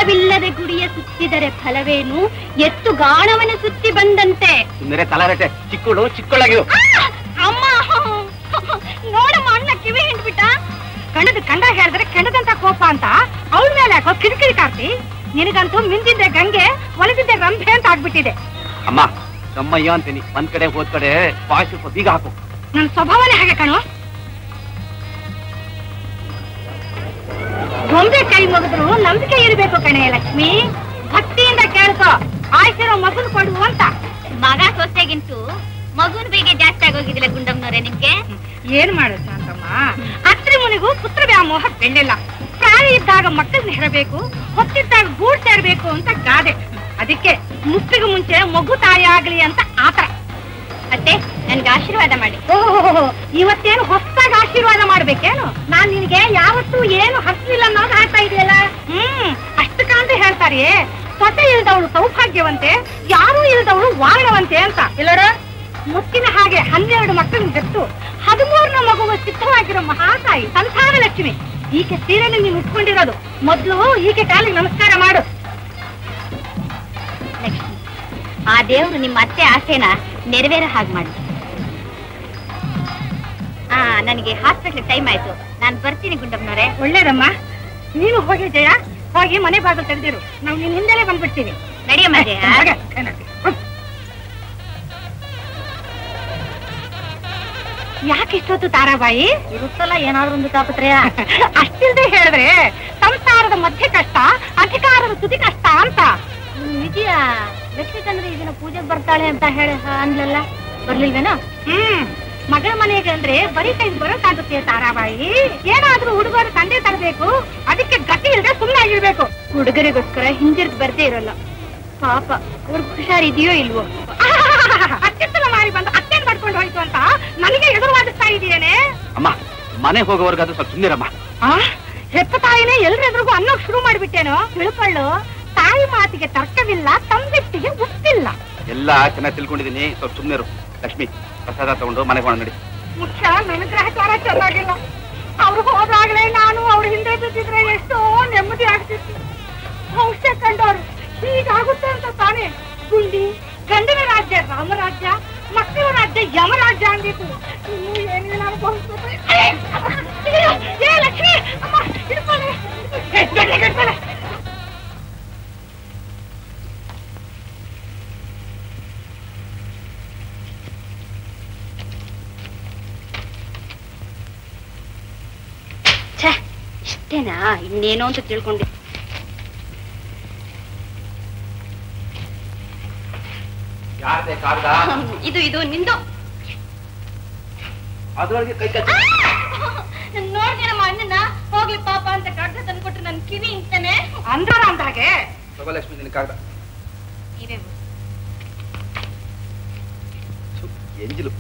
ಫಲವಿಲ್ಲದೆ ಗುಡಿಯ ಸುತ್ತಿದರೆ ಫಲವೇನು ಎತ್ತು ಗಾಣವನ ಸುತ್ತಿ ಬಂದಂತೆ ಸುಮ್ಮನೆ ತಲಾರಟೆ ಚಿಕ್ಕಳು ಚಿಕ್ಕಳಾಗಿರು ಆ! ಅಮ್ಮ ನೋಡಮ್ಮ ಅಣ್ಣ ಕಿವಿ ಹಿಂಡ್ಬಿಟ್ಟ ಕಣದ ಕಂಡ ಹೇಳಿದ್ರೆ ಕೆಣದಂತ ಕೋಪ ಅಂತ ಅವಳ ಮೇಲೆ ಯಾಕೋ ಕಿರಿಕಿರಿ ಕಾರ್ತಿ ನಿನಗಂತೂ ಮಿಂದಿದ್ದೆ ಗಂಗೆ ಒಲಿದಿದ್ದೆ ರಂಭೆ ಅಂತ ಆಗ್ಬಿಟ್ಟಿದೆ ಅಮ್ಮ ತಮ್ಮಯ್ಯ ಅಂತೀನಿ ಒಂದ್ ಕಡೆ ಹೋದ್ ಕಡೆ ಬಾಯ್ ಸ್ವಲ್ಪ ಬೀಗ ಹಾಕು ನನ್ ಸ್ವಭಾವನೇ ಹಾಗೆ ಕಣೋ ಗೊಂಬೆ ಕೈ ಮುಗಿದ್ರು ನಂಬಿಕೆ ಇರಬೇಕು ಕಣೆ ಲಕ್ಷ್ಮಿ ಭಕ್ತಿಯಿಂದ ಕೇಳ್ಕೊ ಆಯ್ಸಿರೋ ಮಗನ್ ಕೊಡು ಅಂತ ಮಗ ಸೊಸೆಗಿಂತೂ ಮಗುನ್ ಬೇಗ ಜಾಸ್ತಿ ಆಗೋಗಿದಿಲ್ಲ ಗುಂಡಮ್ನವ್ರೆ ನಿಮ್ಗೆ ಏನ್ ಮಾಡುತ್ತ ಅಂತಮ್ಮ ಅತ್ರಿ ಮುನಿಗೂ ಪುತ್ರ ವ್ಯಾಮೋಹ ಬೆಳ್ಳಿಲ್ಲ ಪ್ರಾಯ ಇದ್ದಾಗ ಮಕ್ಕಳನ್ನ ಹೆರಬೇಕು ಹೊತ್ತಿದ್ದಾಗ ಗೂಡ್ ಸೇರ್ಬೇಕು ಅಂತ ಗಾದೆ ಅದಕ್ಕೆ ಮುಪ್ಪಿಗೆ ಮುಂಚೆ ಮಗು ತಾಯಿ ಆಗ್ಲಿ ಅಂತ ಆತರ ಅತ್ತೆ ನನ್ಗೆ ಆಶೀರ್ವಾದ ಮಾಡಿ ಓಹೋ ಇವತ್ತೇನು ಹೊಸದಾಗಿ ಆಶೀರ್ವಾದ ಮಾಡ್ಬೇಕೇನು ನಾನ್ ನಿನಗೆ ಯಾವತ್ತೂ ಏನು ಹಸ್ಲಿಲ್ಲ ಅನ್ನೋದು ಹೇಳ್ತಾ ಇದೆಯಲ್ಲ ಹ್ಮ್ ಅಷ್ಟು ಕಾಂತ ಹೇಳ್ತಾರೆ ಸೊಸೆ ಇಲ್ದವಳು ಸೌಭಾಗ್ಯವಂತೆ ಯಾರೂ ಇಲ್ದವಳು ವಾರಣವಂತೆ ಅಂತ ಇಲ್ಲರ ಮುತ್ತಿನ ಹಾಗೆ ಹನ್ನೆರಡು ಮಕ್ಕಳನ್ನ ಬೆತ್ತು ಹದಿಮೂರನ ಮಗುವ ಸಿದ್ಧವಾಗಿರೋ ಮಹಾತಾಯಿ ಸಂಸಾರ ಲಕ್ಷ್ಮಿ ಈಕೆ ಸೀರೆನ ನೀನು ಉಟ್ಕೊಂಡಿರೋದು ಮೊದ್ಲು ಈಕೆ ಕಾಲಿಗೆ ನಮಸ್ಕಾರ ಮಾಡು ಲಕ್ಷ್ಮಿ ಆ ದೇವ್ರು ನಿಮ್ಮ ಅತ್ತೆ ಆಸೆನ ನೆರವೇರ ಹಾಗೆ ಮಾಡಿ ಆ ನನಗೆ ಹಾಸ್ಪಿಟ್ಲ್ ಟೈಮ್ ಆಯ್ತು ನಾನು ಬರ್ತೀನಿ ಗುಂಡಮ್ಮನವ್ರೆ ಒಳ್ಳೇದಮ್ಮ ನೀನು ಹೋಗಿ ಜಯ ಹೋಗಿ ಮನೆ ಬಾಗಿಲು ತೆಗೆದಿರು ನಾವು ನಿನ್ ಹಿಂದೆನೆ ಬಂದ್ಬಿಡ್ತೀವಿ ನಡೆಯಮ್ಮ ಜಯ. ಹಾಗೆ, ಏನಂತೆ? ಹ್ಮ್. ಯಾಕೆ ಇಷ್ಟೊತ್ತು ತಾರಾಬಾಯಿ ಇರುತ್ತಲ್ಲ ಏನಾದ್ರು ಒಂದು ತಾಪತ್ರಯ ಅಷ್ಟಿಲ್ದೆ ಹೇಳಿದ್ರೆ ಸಂಸಾರದ ಮಧ್ಯೆ ಕಷ್ಟ ಅಧಿಕಾರದ ತುದಿ ಕಷ್ಟ ಅಂತ ನಿಜ ಲಕ್ಷ್ಮೀಕಂದ್ರೆ ಈ ದಿನ ಪೂಜೆಗೆ ಬರ್ತಾಳೆ ಅಂತ ಹೇಳಿ ಅನ್ಲಲ್ಲ ಬರ್ಲಿಲ್ವೇನೋ ಹ್ಮ್ ಮಗಳ ಮನೆಗೆ ಅಂದ್ರೆ ಬರೀ ಕೈ ಬರೋಕ್ಕಾಗುತ್ತೆ ತಾರಾಬಾಯಿ ಏನಾದ್ರೂ ಹುಡುಗರು ತಂದೆ ತರಬೇಕು ಅದಕ್ಕೆ ಗತಿ ಇಲ್ಲದೆ ಸುಮ್ಮನಾಗಿರ್ಬೇಕು ಹುಡುಗರಿಗೋಸ್ಕರ ಹಿಂದಿರ್ಗ್ ಬರ್ದೇ ಇರಲ್ಲ ಪಾಪ ಅವ್ರಿಗೆ ಹುಷಾರಿದೆಯೋ ಇಲ್ವೋ ಅತ್ಯಂತ ಮಾರಿ ಬಂದು ಅತ್ಯಂತ ಮಾಡ್ಕೊಂಡು ಹೋಯ್ತು ಅಂತ ನನಗೆ ಎದುರು ವಾದಿಸ್ತಾ ಇದೆಯೇನೆ ಅಮ್ಮ ಮನೆ ಹೋಗೋವರ್ಗಾದ್ರೂ ಸ್ವಲ್ಪ ಸುಮ್ಮನಿರಮ್ಮ ಆ ಹೆತ್ತ ತಾಯಿನೇ ಎಲ್ರೆದ್ರಿಗೂ ಅನ್ನೋಕ್ ಶುರು ಮಾಡ್ಬಿಟ್ಟೇನೋ ತಿಳ್ಕೊಳ್ಳು ತಾಯಿ ಮಾತಿಗೆ ತರ್ಕವಿಲ್ಲ ತಂದಿಟ್ಟಿಗೆ ಉಪ್ಪಿಲ್ಲ ಎಲ್ಲ ಚೆನ್ನಾಗಿ ತಿಳ್ಕೊಂಡಿದೀನಿ ಸ್ವಲ್ಪ ಸುಮ್ಮನಿರು ಲಕ್ಷ್ಮಿ ಪ್ರಸಾದ ತಗೊಂಡು ಮನೆಗೆ ಹೋಗೋಣ ನಡಿ ಮುಖ್ಯ ನನ್ನ ಗ್ರಹಚಾರ ಚೆನ್ನಾಗಿಲ್ಲ ಅವ್ರು ಹೋದಾಗ್ಲೇ ನಾನು ಅವ್ರ ಹಿಂದೆ ಬಿದ್ದಿದ್ರೆ ಎಷ್ಟೋ ನೆಮ್ಮದಿ ಆಗ್ತಿತ್ತು ಭವಿಷ್ಯ ಕಂಡವ್ರು ಹೀಗಾಗುತ್ತೆ ಅಂತ ತಾನೇ ಗುಂಡಿ ಗಂಡನ ರಾಜ್ಯ ರಾಮರಾಜ್ಯ ಮಕ್ಕಳ ರಾಜ್ಯ ಯಮರಾಜ್ಯ ಅಂದಿತ್ತು ಇನ್ನು ಏನೇನು ಅನುಭವಿಸ್ಬೇಕು ಏ ಲಕ್ಷ್ಮಿ ಅಮ್ಮ ಹಿಡ್ಕೊಳ್ಳಿ ಏ, ಗಟ್ಟಿಗೆ ಹಿಡ್ಕೊಳ್ಳಿ. ಛೇ ಇಷ್ಟೇನಾ ಇನ್ನೇನೋ ಅಂತ ತಿಳ್ಕೊಂಡೆ ಯಾರದೆ ಕಾಗದ ಇದು ಇದು ನಿಂದು ಅದ್ರೊಳಗೆ ಕೈ ಕಚ್ಚಿ ನೋಡ್ತೀನಮ್ಮ ಅಣ್ಣನ ಹೋಗ್ಲಿ ಪಾಪ ಅಂತ ಕಡ್ದ ತಂದ್ಕೊಟ್ರೆ ನನ್ ಕಿವಿ ಇಂತಾನೆ ಅಂದಾರ ಅಂದಾಗೆ ತಗೋ ಲಕ್ಷ್ಮಿ ನಿನ್ನ ಕಾಗದ ಇವೆ ಛು, ಎಂಜಿಲು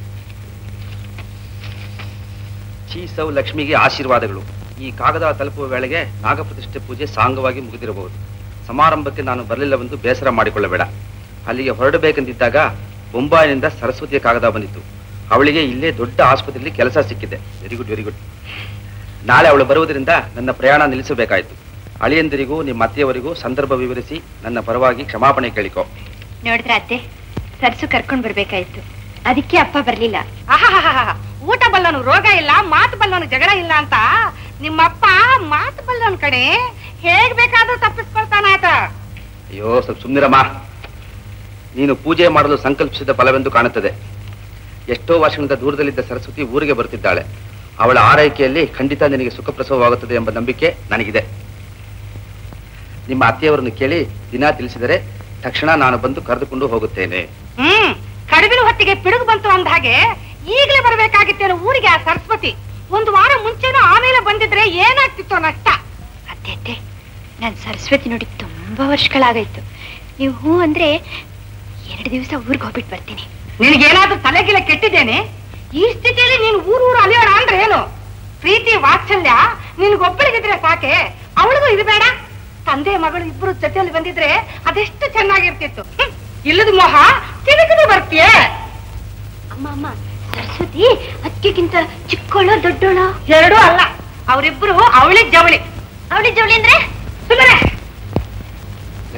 ಚೀಸವ್ ಲಕ್ಷ್ಮಿಗೆ ಆಶೀರ್ವಾದಗಳು ಈ ಕಾಗದ ತಲುಪುವ ವೇಳೆಗೆ ನಾಗಪ್ರತಿಷ್ಠೆ ಪೂಜೆ ಸಾಂಗವಾಗಿ ಮುಗಿದಿರಬಹುದು ಸಮಾರಂಭಕ್ಕೆ ನಾನು ಬರಲಿಲ್ಲವೆಂದು ಬೇಸರ ಮಾಡಿಕೊಳ್ಳಬೇಡ ಅಲ್ಲಿಗೆ ಹೊರಡಬೇಕೆಂದಿದ್ದಾಗ ಬೊಂಬಾಯಿನಿಂದ ಸರಸ್ವತಿಯ ಕಾಗದ ಬಂದಿತ್ತು ಅವಳಿಗೆ ಇಲ್ಲೇ ದೊಡ್ಡ ಆಸ್ಪತ್ರೆಯಲ್ಲಿ ಕೆಲಸ ಸಿಕ್ಕಿದೆ ವೆರಿ ಗುಡ್ ವೆರಿ ಗುಡ್ ನಾಳೆ ಅವಳು ಬರುವುದರಿಂದ ನನ್ನ ಪ್ರಯಾಣ ನಿಲ್ಲಿಸಬೇಕಾಯಿತು ಅಳಿಯಂದಿರಿಗೂ ನಿಮ್ಮ ಅತ್ತೆಯವರಿಗೂ ಸಂದರ್ಭ ವಿವರಿಸಿ ನನ್ನ ಪರವಾಗಿ ಕ್ಷಮಾಪಣೆ ಕೇಳಿಕೋ ನೋಡಿದ್ರ ಅತ್ತೆ ಸರ್ಸು ಕರ್ಕೊಂಡ್ ಬರ್ಬೇಕಾಯ್ತು ಅದಕ್ಕೆ ಅಪ್ಪ ಬರ್ಲಿಲ್ಲ ಆಹಾಹಾಹಾ. ಊಟ ಬಲ್ಲನು ರೋಗ ಇಲ್ಲ ಮಾತು ಬಲ್ಲನು ಜಗಳ ಇಲ್ಲ ಅಂತ ನಿಮ್ಮಪ್ಪ ಮಾತು ಬಲ್ಲನ್ ಕಡೆ ಹೇಗ್ ಬೇಕಾದ್ರೂ ತಪ್ಪಿಸ್ಕೊಳ್ತಾನಾತ ಅಯ್ಯೋ ಸ್ವಲ್ಪ ಸುಮ್ನಿರಮ್ಮ ನೀನು ಪೂಜೆ ಮಾಡಲು ಸಂಕಲ್ಪಿಸಿದ ಫಲವೆಂದು ಕಾಣುತ್ತದೆ ಎಷ್ಟೋ ವರ್ಷಗಳಿಂದ ದೂರದಲ್ಲಿದ್ದ ಸರಸ್ವತಿ ಊರಿಗೆ ಬರುತ್ತಿದ್ದಾಳೆ ಅವಳ ಆರೈಕೆಯಲ್ಲಿ ಖಂಡಿತ ನಿನಗೆ ಸುಖ ಪ್ರಸವವಾಗುತ್ತದೆ ಎಂಬ ನಂಬಿಕೆ ನನಗಿದೆ ನಿಮ್ಮ ಅತ್ತೆಯವರನ್ನು ಕೇಳಿ ದಿನ ತಿಳಿಸಿದರೆ ತಕ್ಷಣ ನಾನು ಬಂದು ಕರೆದುಕೊಂಡು ಹೋಗುತ್ತೇನೆ ಹ್ಮ್ ಕಡುಬಿನ ಹೊತ್ತಿಗೆ ಪಿಡುಗು ಬಂತು ಅಂದ ಹಾಗೆ ಈಗಲೇ ಬರ್ಬೇಕಾಗಿತ್ತೇನೋ ಊರಿಗೆ ಆ ಸರಸ್ವತಿ ಒಂದು ವಾರ ಮುಂಚೆನೂ ಆಮೇಲೆ ಬಂದಿದ್ರೆ ಏನಾಗ್ತಿತ್ತು ನಷ್ಟ ಅತ್ತೆ ಅತ್ತೆ ನಾನ್ ಸರಸ್ವತಿ ನೋಡಿ ತುಂಬಾ ವರ್ಷಗಳಾಗಾಯ್ತು ನೀವು ಹೂ ಅಂದ್ರೆ ಎರಡು ದಿವಸ ಊರ್ಗ್ ಹೋಗ್ಬಿಟ್ಟು ಬರ್ತೀನಿ ನಿನಗೇನಾದ್ರೂ ತಲೆಗಿಲೆ ಕೆಟ್ಟಿದ್ದೇನೆ ಈ ಸ್ಥಿತಿಯಲ್ಲಿ ನೀನು ಊರೂರು ಅಲಿಯೋಣ ಅಂದ್ರೆ ಏನು ಪ್ರೀತಿ ವಾತ್ಸಲ್ಯ ನಿನ್ಗೊಬ್ಬಳಿಗಿದ್ರೆ ಸಾಕೆ ಅವಳಿಗೂ ಇದು ಬೇಡ ತಂದೆ ಮಗಳು ಇಬ್ರು ಜೊತೆಯಲ್ಲಿ ಬಂದಿದ್ರೆ ಅದೆಷ್ಟು ಚೆನ್ನಾಗಿರ್ತಿತ್ತು ಹ್ಮ್. ಇಲ್ಲದ ಮೋಹ ತಿರುಗಿದು ಬರ್ತೀಯ ಅಮ್ಮ ಅಮ್ಮ ಸರಸ್ವತಿ ಅದಕ್ಕಿಂತ ಚಿಕ್ಕೋಳೋ ದೊಡ್ಡೋಳೋ ಎರಡೂ ಅಲ್ಲ ಅವರಿಬ್ರು ಅವಳಿ ಜವಳಿ ಅವಳಿ ಜವಳಿ ಅಂದ್ರೆ ಸುಮ್ಮನೆ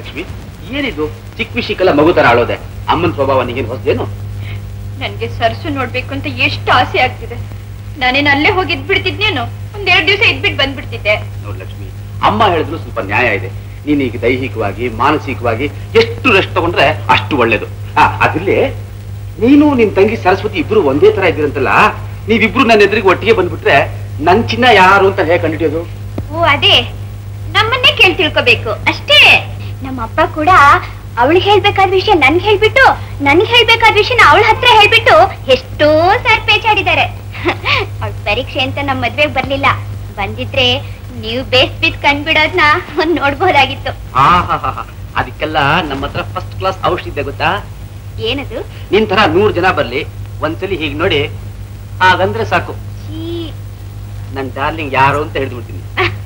ಲಕ್ಷ್ಮಿ ಏನಿದು ಚಿಕ್ಕ ವಿಷಯಕ್ಕೆಲ್ಲ ಮಗು ತರ ಆಳೋದೆ ಅಮ್ಮನ ಸ್ವಭಾವ ನಿಗೇನು ಹೊಸದೇನು ನನ್ಗೆ ಸರಸು ನೋಡ್ಬೇಕು ಅಂತ ಎಷ್ಟು ಆಸೆ ಆಗ್ತಿದೆ ನಾನೇನು ಅಲ್ಲೇ ಹೋಗಿ ಇದ್ಬಿಡ್ತಿದ್ನೇನು ಒಂದೆರಡು ದಿವಸ ಇದ್ಬಿಟ್ಟು ಬಂದ್ಬಿಡ್ತಿದ್ದೆ ನೋಡ್ ಲಕ್ಷ್ಮಿ ಅಮ್ಮ ಹೇಳಿದ್ರು ಸ್ವಲ್ಪ ನ್ಯಾಯ ಇದೆ ನೀನ್ ಈಗ ದೈಹಿಕವಾಗಿ ಮಾನಸಿಕವಾಗಿ ಎಷ್ಟು ರೆಸ್ಟ್ ತಗೊಂಡ್ರೆ ಅಷ್ಟು ಒಳ್ಳೇದು ಆ, ಅದಿರ್ಲಿ ನೀನು ನಿನ್ ತಂಗಿ ಸರಸ್ವತಿ ಇಬ್ರು ಒಂದೇ ತರ ಇದ್ದೀರಂತಲ್ಲ ನೀವಿಬ್ರು ನನ್ನ ಎದುರಿಗೆ ಒಟ್ಟಿಗೆ ಬಂದ್ಬಿಟ್ರೆ ನನ್ ಚಿನ್ನ ಯಾರು ಅಂತ ಹೇಗೆ ಕಂಡಿಡಿಯೋದು ಓ ಅದೇ ನಮ್ಮನ್ನೇ ಕೇಳಿ ತಿಳ್ಕೋಬೇಕು ಅಷ್ಟೇ ನಮ್ಮ ಅಪ್ಪ ಕೂಡ ಅವಳು ಹೇಳ್ಬೇಕಾದ ವಿಷಯ ನನ್ಗೆ ಹೇಳ್ಬಿಟ್ಟು ನನ್ಗೆ ಹೇಳ್ಬೇಕಾದ ವಿಷಯನ ಅವಳ ಹತ್ರ ಹೇಳ್ಬಿಟ್ಟು ಎಷ್ಟೋ ಸಾರಿ ಪೇಚಾಡಿದ್ದಾರೆ ಅವಳ ಪರೀಕ್ಷೆ ಅಂತ ನಮ್ಮ ಮದ್ವೆಗ್ ಬರ್ಲಿಲ್ಲ ಬಂದಿದ್ರೆ ನೀವು ಬೇಸ್ ಬಿದ್ ಕಂಡ್ಬಿಡೋದ್ನ ಒಂದ್ ನೋಡ್ಬೋದಾಗಿತ್ತು ಆಹಾಹಾಹಾ. ಅದಕ್ಕೆಲ್ಲ ನಮ್ಮ ಹತ್ರ ಫಸ್ಟ್ ಕ್ಲಾಸ್ ಔಷಧಿ ಇದೆ ಗೊತ್ತಾ ಏನದು ನಿನ್ ತರ ನೂರ್ ಜನ ಬರ್ಲಿ ಒಂದ್ಸಲಿ ಹೀಗ್ ನೋಡಿ ಹಾಗಂದ್ರೆ ಸಾಕು ಛೀ. ನನ್ ಡಾರ್ಲಿಂಗ್ ಯಾರು ಅಂತ ಹಿಡಿದ್ಬಿಡ್ತೀನಿ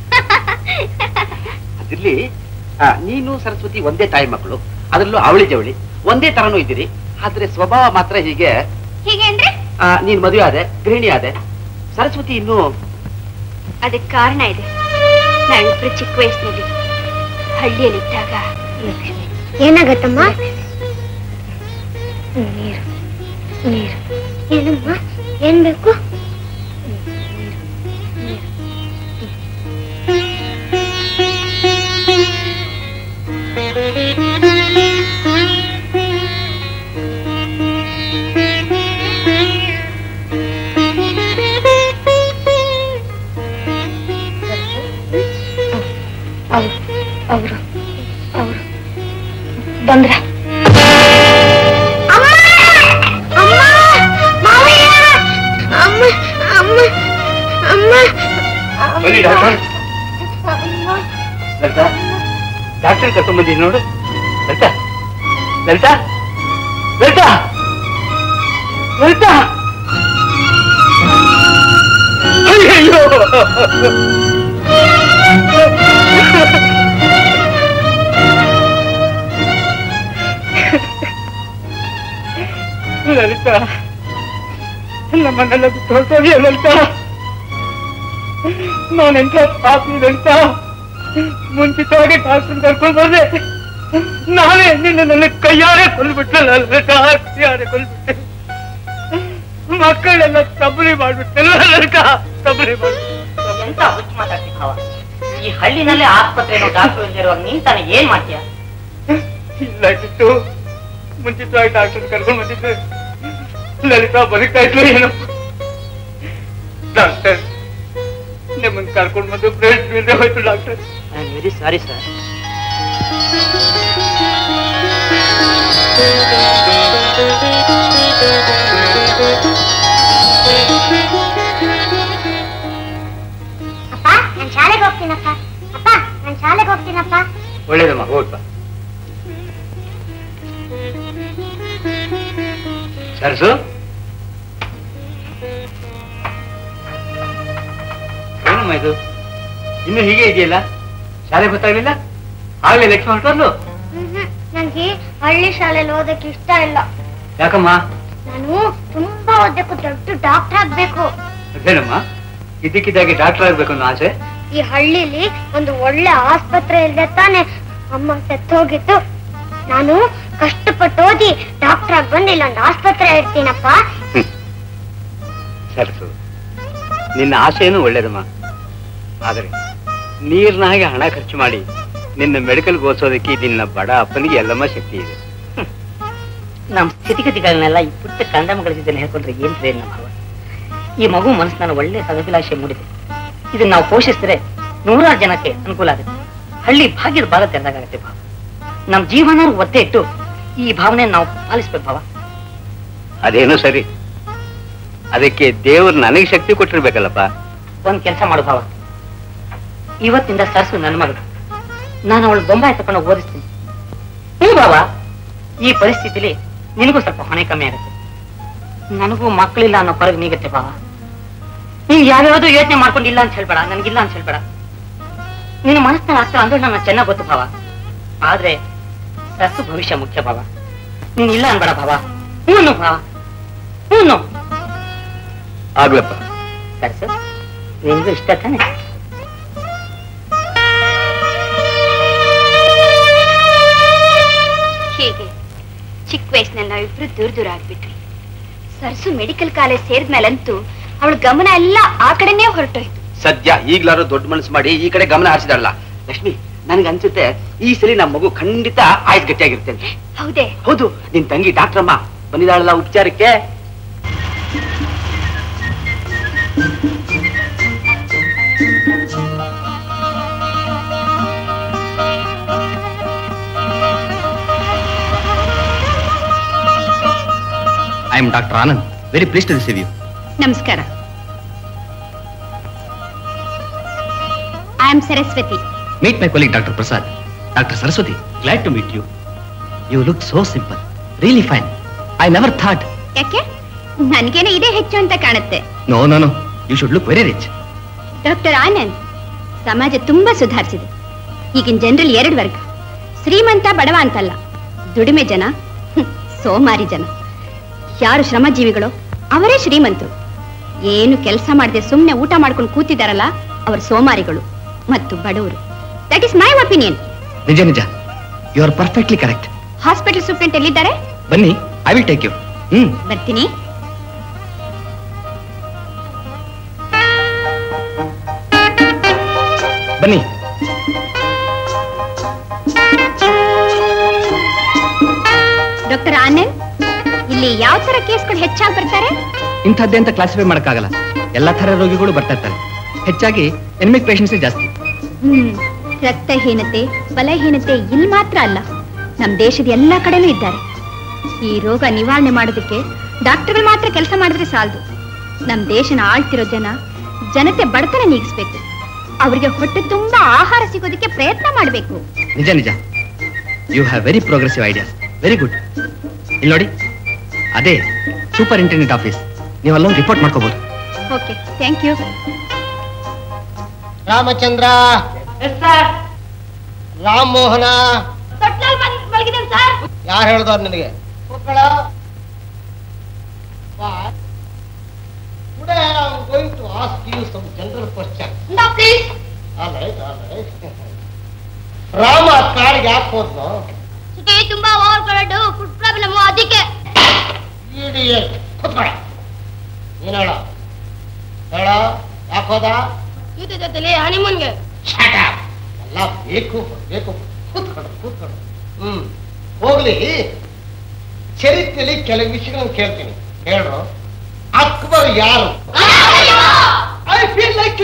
ಅದಿರ್ಲಿ ಆ, ನೀನು ಸರಸ್ವತಿ ಒಂದೇ ತಾಯಿ ಮಕ್ಕಳು ಅದ್ರಲ್ಲೂ ಅವಳಿ ಜವಳಿ ಒಂದೇ ತರನೂ ಇದ್ದೀರಿ ಆದ್ರೆ ಸ್ವಭಾವ ಮಾತ್ರ ಹೀಗೆ ಹೀಗೆ ಅಂದ್ರೆ ಆ, ನೀನ್ ಮದುವೆ ಆದೆ ಗೃಹಿಣಿ ಆದೆ ಸರಸ್ವತಿ ಇನ್ನು ಅದಕ್ಕೆ ಕಾರಣ ಇದೆ ನಾವಿಬ್ರು ಚಿಕ್ಕ ವಯಸ್ಸಿನಲ್ಲಿ ಹಳ್ಳಿಯಲ್ಲಿದ್ದಾಗ ಏನಾಗತ್ತಮ್ಮ ನೀರು ನೀರು ಏನಮ್ಮ ಏನ್ ಬೇಕು ಅವರು ಅವರು ಅವರು ಬಂದ್ರ ಅಮ್ಮ ಅಮ್ಮ ಮಾವಯ್ಯ ಅಮ್ಮ ಅಮ್ಮ ಅಮ್ಮ ಬನ್ನಿ ಡಾಕ್ಟರ್ ಅಮ್ಮ ಲಲಿತಾ ಡಾಕ್ಟರ್ ಕರ್ಕೊಂಡ್ ಬಂದಿದ್ದೀನಿ ನೋಡು ಲಲಿತಾ ಲಲಿತಾ ಲಲಿತಾ ಲಲಿತಾ ಅಯ್ಯಯ್ಯೋ ಲಲಿತಾ ನಮ್ಮನ್ನೆಲ್ಲ ಬಿಟ್ಟು ಹೊರಟೋಗಿ ಲಲಿತಾ ನಾನೆಂತ ಪಾಪಿ ಲಲಿತಾ ಮುಂಚಿತವಾಗಿ ಡಾಕ್ಟರ್ ಕರ್ಕೊಂಡು ಬಂದೆ ನಾನೇ ನಿನ್ನ ನನ್ನ ಕೈಯಾರೆ ಕೊಲ್ಬಿಟ್ಟಲ್ಲ ಲಲಿತಾ ಕೈಯಾರೆ ಕೊಲ್ಬಿಟ್ಟೆ ಮಕ್ಕಳೆಲ್ಲ ತಬ್ಬಲಿ ಮಾಡ್ಬಿಟ್ಟೆಲ್ಲ ಲಲಿತಾ ತಬ್ಬಲಿ ಮಾಡ್ಬಿಟ್ಟೆ ಎಂತ ಹುಚ್ಚು ಮಾತಾಡ್ತಿ ಭಾವ ಈ ಹಳ್ಳಿನಲ್ಲೇ ಆಸ್ಪತ್ರೆ ಡಾಕ್ಟರ್ ಇಲ್ದಿರುವಾಗ ನೀನ್ ತಾನೇ ಏನ್ ಮಾಡ್ತೀಯ ಇಲ್ಲ ಕಿಟ್ಟು ಮುಂಚಿತವಾಗಿ ಡಾಕ್ಟರ್ ಕರ್ಕೊಂಡು ಬಂದಿದ್ದೆ ಲಲಿತಾ ಬದುಕ್ತಾ ಇದ್ಲು ಏನೋ ಡಾಕ್ಟರ್ ನಿಮ್ಮನ್ನ ಕರ್ಕೊಂಡು ಬಂದು ಬ್ರೇಡ್ ಬೀಳ್ದೆ ಹೋಯ್ತು doctor I am very sorry sir ಅಪ್ಪ ನಾನ್ ಶಾಲೆಗೆ ಹೋಗ್ತೀನಪ್ಪ ಅಪ್ಪ ನಾನ್ ಶಾಲೆಗೆ ಹೋಗ್ತೀನಪ್ಪ ಒಳ್ಳೇದಮ್ಮ ಹೋಗ್ಪ ಸರಸು ಏನಮ್ಮ ಇದು ಇನ್ನು ಹೀಗೆ ಇದೆಯಲ್ಲ ಶಾಲೆ ಗೊತ್ತಾಗ್ಲಿಲ್ಲ ಆಗ್ಲೇ ಲಕ್ಷ್ಮಣ ಹೊರಟೋದ್ಲು ನನ್ಗೆ ಹಳ್ಳಿ ಶಾಲೆಯಲ್ಲಿ ಓದಕ್ಕೆ ಇಷ್ಟ ಇಲ್ಲ ಯಾಕಮ್ಮ ನಾನು ತುಂಬಾ ಓದಬೇಕು ದೊಡ್ಡ ಡಾಕ್ಟರ್ ಆಗ್ಬೇಕು ಅದೇನಮ್ಮ ಇದಕ್ಕಿದ್ದಾಗೆ ಡಾಕ್ಟರ್ ಆಗ್ಬೇಕು ಅನ್ನೋ ಆಸೆ ಈ ಹಳ್ಳಿಲಿ ಒಂದು ಒಳ್ಳೆ ಆಸ್ಪತ್ರೆ ಇದೆ ತಾನೆ ಅಮ್ಮ ಸತ್ತು ಹೋಗಿತ್ತು ನಾನು ಕಷ್ಟಪಟ್ಟು ಓದಿ ಡಾಕ್ಟರ್ ಆಗಿ ಬಂದು ಇಲ್ಲೊಂದು ಆಸ್ಪತ್ರೆ ಇರ್ತೀನಪ್ಪ ಸರಸು ನಿನ್ನ ಆಸೆನೂ ಒಳ್ಳೇದಮ್ಮ ಆದರೆ ನೀರ್ನ ಹಾಗೆ ಹಣ ಖರ್ಚು ಮಾಡಿ ನಿನ್ನ ಮೆಡಿಕಲ್ ಓದಿಸೋದಕ್ಕೆ ನಿನ್ನ ಬಡ ಅಪ್ಪನಿಗೆ ಎಲ್ಲಮ್ಮ ಶಕ್ತಿ ಇದೆ ನಮ್ ಸ್ಥಿತಿಗತಿಗಳನ್ನೆಲ್ಲ ಈ ಪುಟ್ಟ ಕಂದಮ್ಮಗಳ ಜೊತೆ ಹೇಳ್ಕೊಂಡ್ರೆ ಏನ್ ಪ್ರಯೋಜನ ಭಾವ ಈ ಮಗು ಮನಸ್ಸಿನ ಒಳ್ಳೆ ಸದಭಿಲಾಷೆ ಮೂಡಿದೆ ಇದನ್ನ ನಾವು ಪೋಷಿಸಿದ್ರೆ ನೂರಾರು ಜನಕ್ಕೆ ಅನುಕೂಲ ಆಗುತ್ತೆ ಹಳ್ಳಿ ಭಾಗ್ಯದ ಭಾಗ ತೆರೆದಾಗತ್ತೆ ಭಾವ ನಮ್ ಜೀವನ ಒತ್ತೆ ಇಟ್ಟು ಈ ಭಾವನೆ ನಾವು ಪಾಲಿಸ್ಬೇಕು ಭಾವ ಅದೇನೋ ಸರಿ ಅದಕ್ಕೆ ದೇವ್ರು ನನಗೆ ಶಕ್ತಿ ಕೊಟ್ಟಿರ್ಬೇಕಲ್ಲಪ್ಪ ಒಂದ್ ಕೆಲಸ ಮಾಡು ಭಾವ ಇವತ್ತಿಂದ ಸರ್ಸು ನನ್ನ ಮಗಳು ನಾನು ಅವಳು ಬೊಂಬಾಯಿ ತಕೊಂಡು ಓದಿಸ್ತೀನಿ ಹ್ಞೂ ಭಾವ ಈ ಪರಿಸ್ಥಿತಿಲಿ ನಿನಗೂ ಸ್ವಲ್ಪ ಹೊಣೆ ಕಮ್ಮಿ ಆಗುತ್ತೆ ನನಗೂ ಮಕ್ಕಳಿಲ್ಲ ಅನ್ನೋ ಕೊರಗು ನೀಗುತ್ತೆ ಭಾವ ನೀನ್ ಯಾವ್ಯಾವ್ದು ಯೋಚನೆ ಮಾಡ್ಕೊಂಡಿಲ್ಲ ಅಂತ ಹೇಳ್ಬೇಡ ನನ್ಗಿಲ್ಲ ಅಂತ ಹೇಳ್ಬೇಡ ನಿನ್ನ ಮನಸ್ಸಿನಲ್ಲಿ ಆಗ್ತಾ ಅಂದ್ರೆ ನನ್ನ ಚೆನ್ನಾಗ್ ಗೊತ್ತು ಭಾವ ಆದ್ರೆ ಸರ್ಸು ಭವಿಷ್ಯ ಮುಖ್ಯ ಭಾವ ನೀನ್ ಇಲ್ಲ ಅನ್ಬೇಡ ಭಾವ ಹ್ಞೂ ಭಾವ ಹ್ಞೂ ಆಗ್ಲಪ್ಪ ಸರ್ಸು ನಿನ್ಗೂ ಇಷ್ಟ ತಾನೆ ಚಿಕ್ಕ ವಯಸ್ಸಿನಲ್ಲಿ ನಾವಿಬ್ರು ದೂರ ದೂರ ಆಗ್ಬಿಟ್ವಿ ಸರ್ಸು ಮೆಡಿಕಲ್ ಕಾಲೇಜ್ ಸೇರಿದ್ಮೇಲಂತೂ ಅವಳ ಗಮನ ಎಲ್ಲ ಆ ಕಡೆನೇ ಹೊರಟೋಯ್ತು ಸದ್ಯ ಈಗ್ಲಾರು ದೊಡ್ಡ ಮನಸ್ಸು ಮಾಡಿ ಈ ಕಡೆ ಗಮನ ಹರಿಸಿದಾಳಲ್ಲ ಲಕ್ಷ್ಮಿ ನನ್ಗೆ ಅನ್ಸುತ್ತೆ ಈ ಸಲ ನಮ್ಮ ಮಗು ಖಂಡಿತ ಆಯ್ಸ್ ಗಟ್ಟಿಯಾಗಿರುತ್ತೆ ಅಂತ ಹೌದೇ ಹೌದು ನಿನ್ ತಂಗಿ ಡಾಕ್ಟ್ರಮ್ಮ ಬಂದಿದ್ದಾಳಲ್ಲ ಉಪಚಾರಕ್ಕೆ I am doctor Anand very please to receive you ನಮಸ್ಕಾರ I am Saraswati meet my colleague doctor Prasad doctor Saraswati glad to meet you you look so simple really fine I never thought ಯಾಕೆ ನನ್ಗೇನೆ ಇದೇ ಹೆಚ್ಚು ಅಂತ ಕಾಣುತ್ತೆ no no no you should look very rich doctor Anand ಸಮಾಜ ತುಂಬಾ ಸುಧಾರಿಸಿದೆ ಈಗಿನ ಜನರಲ್ಲಿ ಎರಡು ವರ್ಗ ಶ್ರೀಮಂತ ಬಡವ ಅಂತಲ್ಲ ದುಡಿಮೆ ಜನ ಹ್ಮ್, ಸೋಮಾರಿ ಜನ ಯಾರು ಶ್ರಮಜೀವಿಗಳು ಅವರೇ ಶ್ರೀಮಂತರು ಏನು ಕೆಲಸ ಮಾಡದೆ ಸುಮ್ಮನೆ ಊಟ ಮಾಡ್ಕೊಂಡು ಕೂತಿದಾರಲ್ಲ ಅವರು ಸೋಮಾರಿಗಳು ಮತ್ತು ಬಡವರು ದಟ್ ಇಸ್ ಮೈ ಒಪಿನಿಯನ್ ನಿಜ ನಿಜ you are perfectly correct hospital superintendent ಎಲ್ಲಿದ್ದಾರೆ ಬನ್ನಿ I will take you hmm ಬರ್ತೀನಿ ಬನ್ನಿ ಡಾಕ್ಟರ್ ಆನಂದ್ ಇಲ್ಲಿ ಯಾವ ತರ ಕೇಸ್ಗಳು ಹೆಚ್ಚಾಗಿ ಬರ್ತಾರೆ ಇಂಥದ್ದೇ ಅಂತ ಕ್ಲಾಸಿಫೈ ಮಾಡಕ್ಕಾಗಲ್ಲ ಎಲ್ಲಾ ತರ ರೋಗಿಗಳು ಬರ್ತಾ ಇರ್ತಾರೆ ಹೆಚ್ಚಾಗಿ ಎನಿಮಿಕ್ ಪೇಷಂಟ್ಸ್ ಜಾಸ್ತಿ ಹ್ಮ್ ರಕ್ತಹೀನತೆ ಬಲಹೀನತೆ ಇಲ್ಲಿ ಮಾತ್ರ ಅಲ್ಲ ನಮ್ ದೇಶದ ಎಲ್ಲಾ ಕಡೆನೂ ಇದ್ದಾರೆ ಈ ರೋಗ ನಿವಾರಣೆ ಮಾಡೋದಕ್ಕೆ ಡಾಕ್ಟರ್ಗಳು ಮಾತ್ರ ಕೆಲಸ ಮಾಡಿದ್ರೆ ಸಾಲದು ನಮ್ ದೇಶನ ಆಳ್ತಿರೋ ಜನ ಜನತೆ ಬಡತನ ನೀಗಿಸ್ಬೇಕು ಅವರಿಗೆ ಹೊಟ್ಟೆ ತುಂಬಾ ಆಹಾರ ಸಿಗೋದಕ್ಕೆ ಪ್ರಯತ್ನ ಮಾಡಬೇಕು ನಿಜ ನಿಜ you have very progressive ideas very good ಇಲ್ಲಿ ನೋಡಿ ಅದೇ ಸೂಪರ್ ಇಂಟರ್ನೆಟ್ ಆಫೀಸ್ ನೀವು ಅಲ್ಲೊಂದು ರಿಪೋರ್ಟ್ ಮಾಡ್ಕೋಬಹುದು okay thank you Ramachandra Ram Mohana ಯಾರು ಹೇಳ್ದವ್ರು ನಿನಗೆ ಕೂತ್ಕೊಳ್ಳ. ಬಾ. Today I am going to ask you some general questions. All right, all right. Rama ಕಾಡಿಗೆ ಯಾಕೆ ಹೋದ್ನು ತುಂಬಾ ಓವರ್ ಫುಡ್ ಪ್ರಾಬ್ಲಮ್ ಅದಕ್ಕೆ ಇಡಿಯಟ್ ಕೂತ್ಕೊಳ್ಳ ನೀನ್ ಹೇಳ ಹೇಳ ಯಾಕೆ ಹೋದ ಜೊತೆಲಿ ಹನಿಮೂನ್ಗೆ Shut up. ಎಲ್ಲ ಬೇಕು ಬೇಕು ಕೂತ್ಕೊಂಡು ಕೂತ್ಕೊಂಡು ಹ್ಮ್ ಹೋಗ್ಲಿ ಚರಿತ್ರೆಯಲ್ಲಿ ಕೆಲವು ವಿಷಯಗಳನ್ನು ಕೇಳ್ತೀನಿ ಹೇಳ್ರು ಅಕ್ಬರ್ ಯಾರು I feel like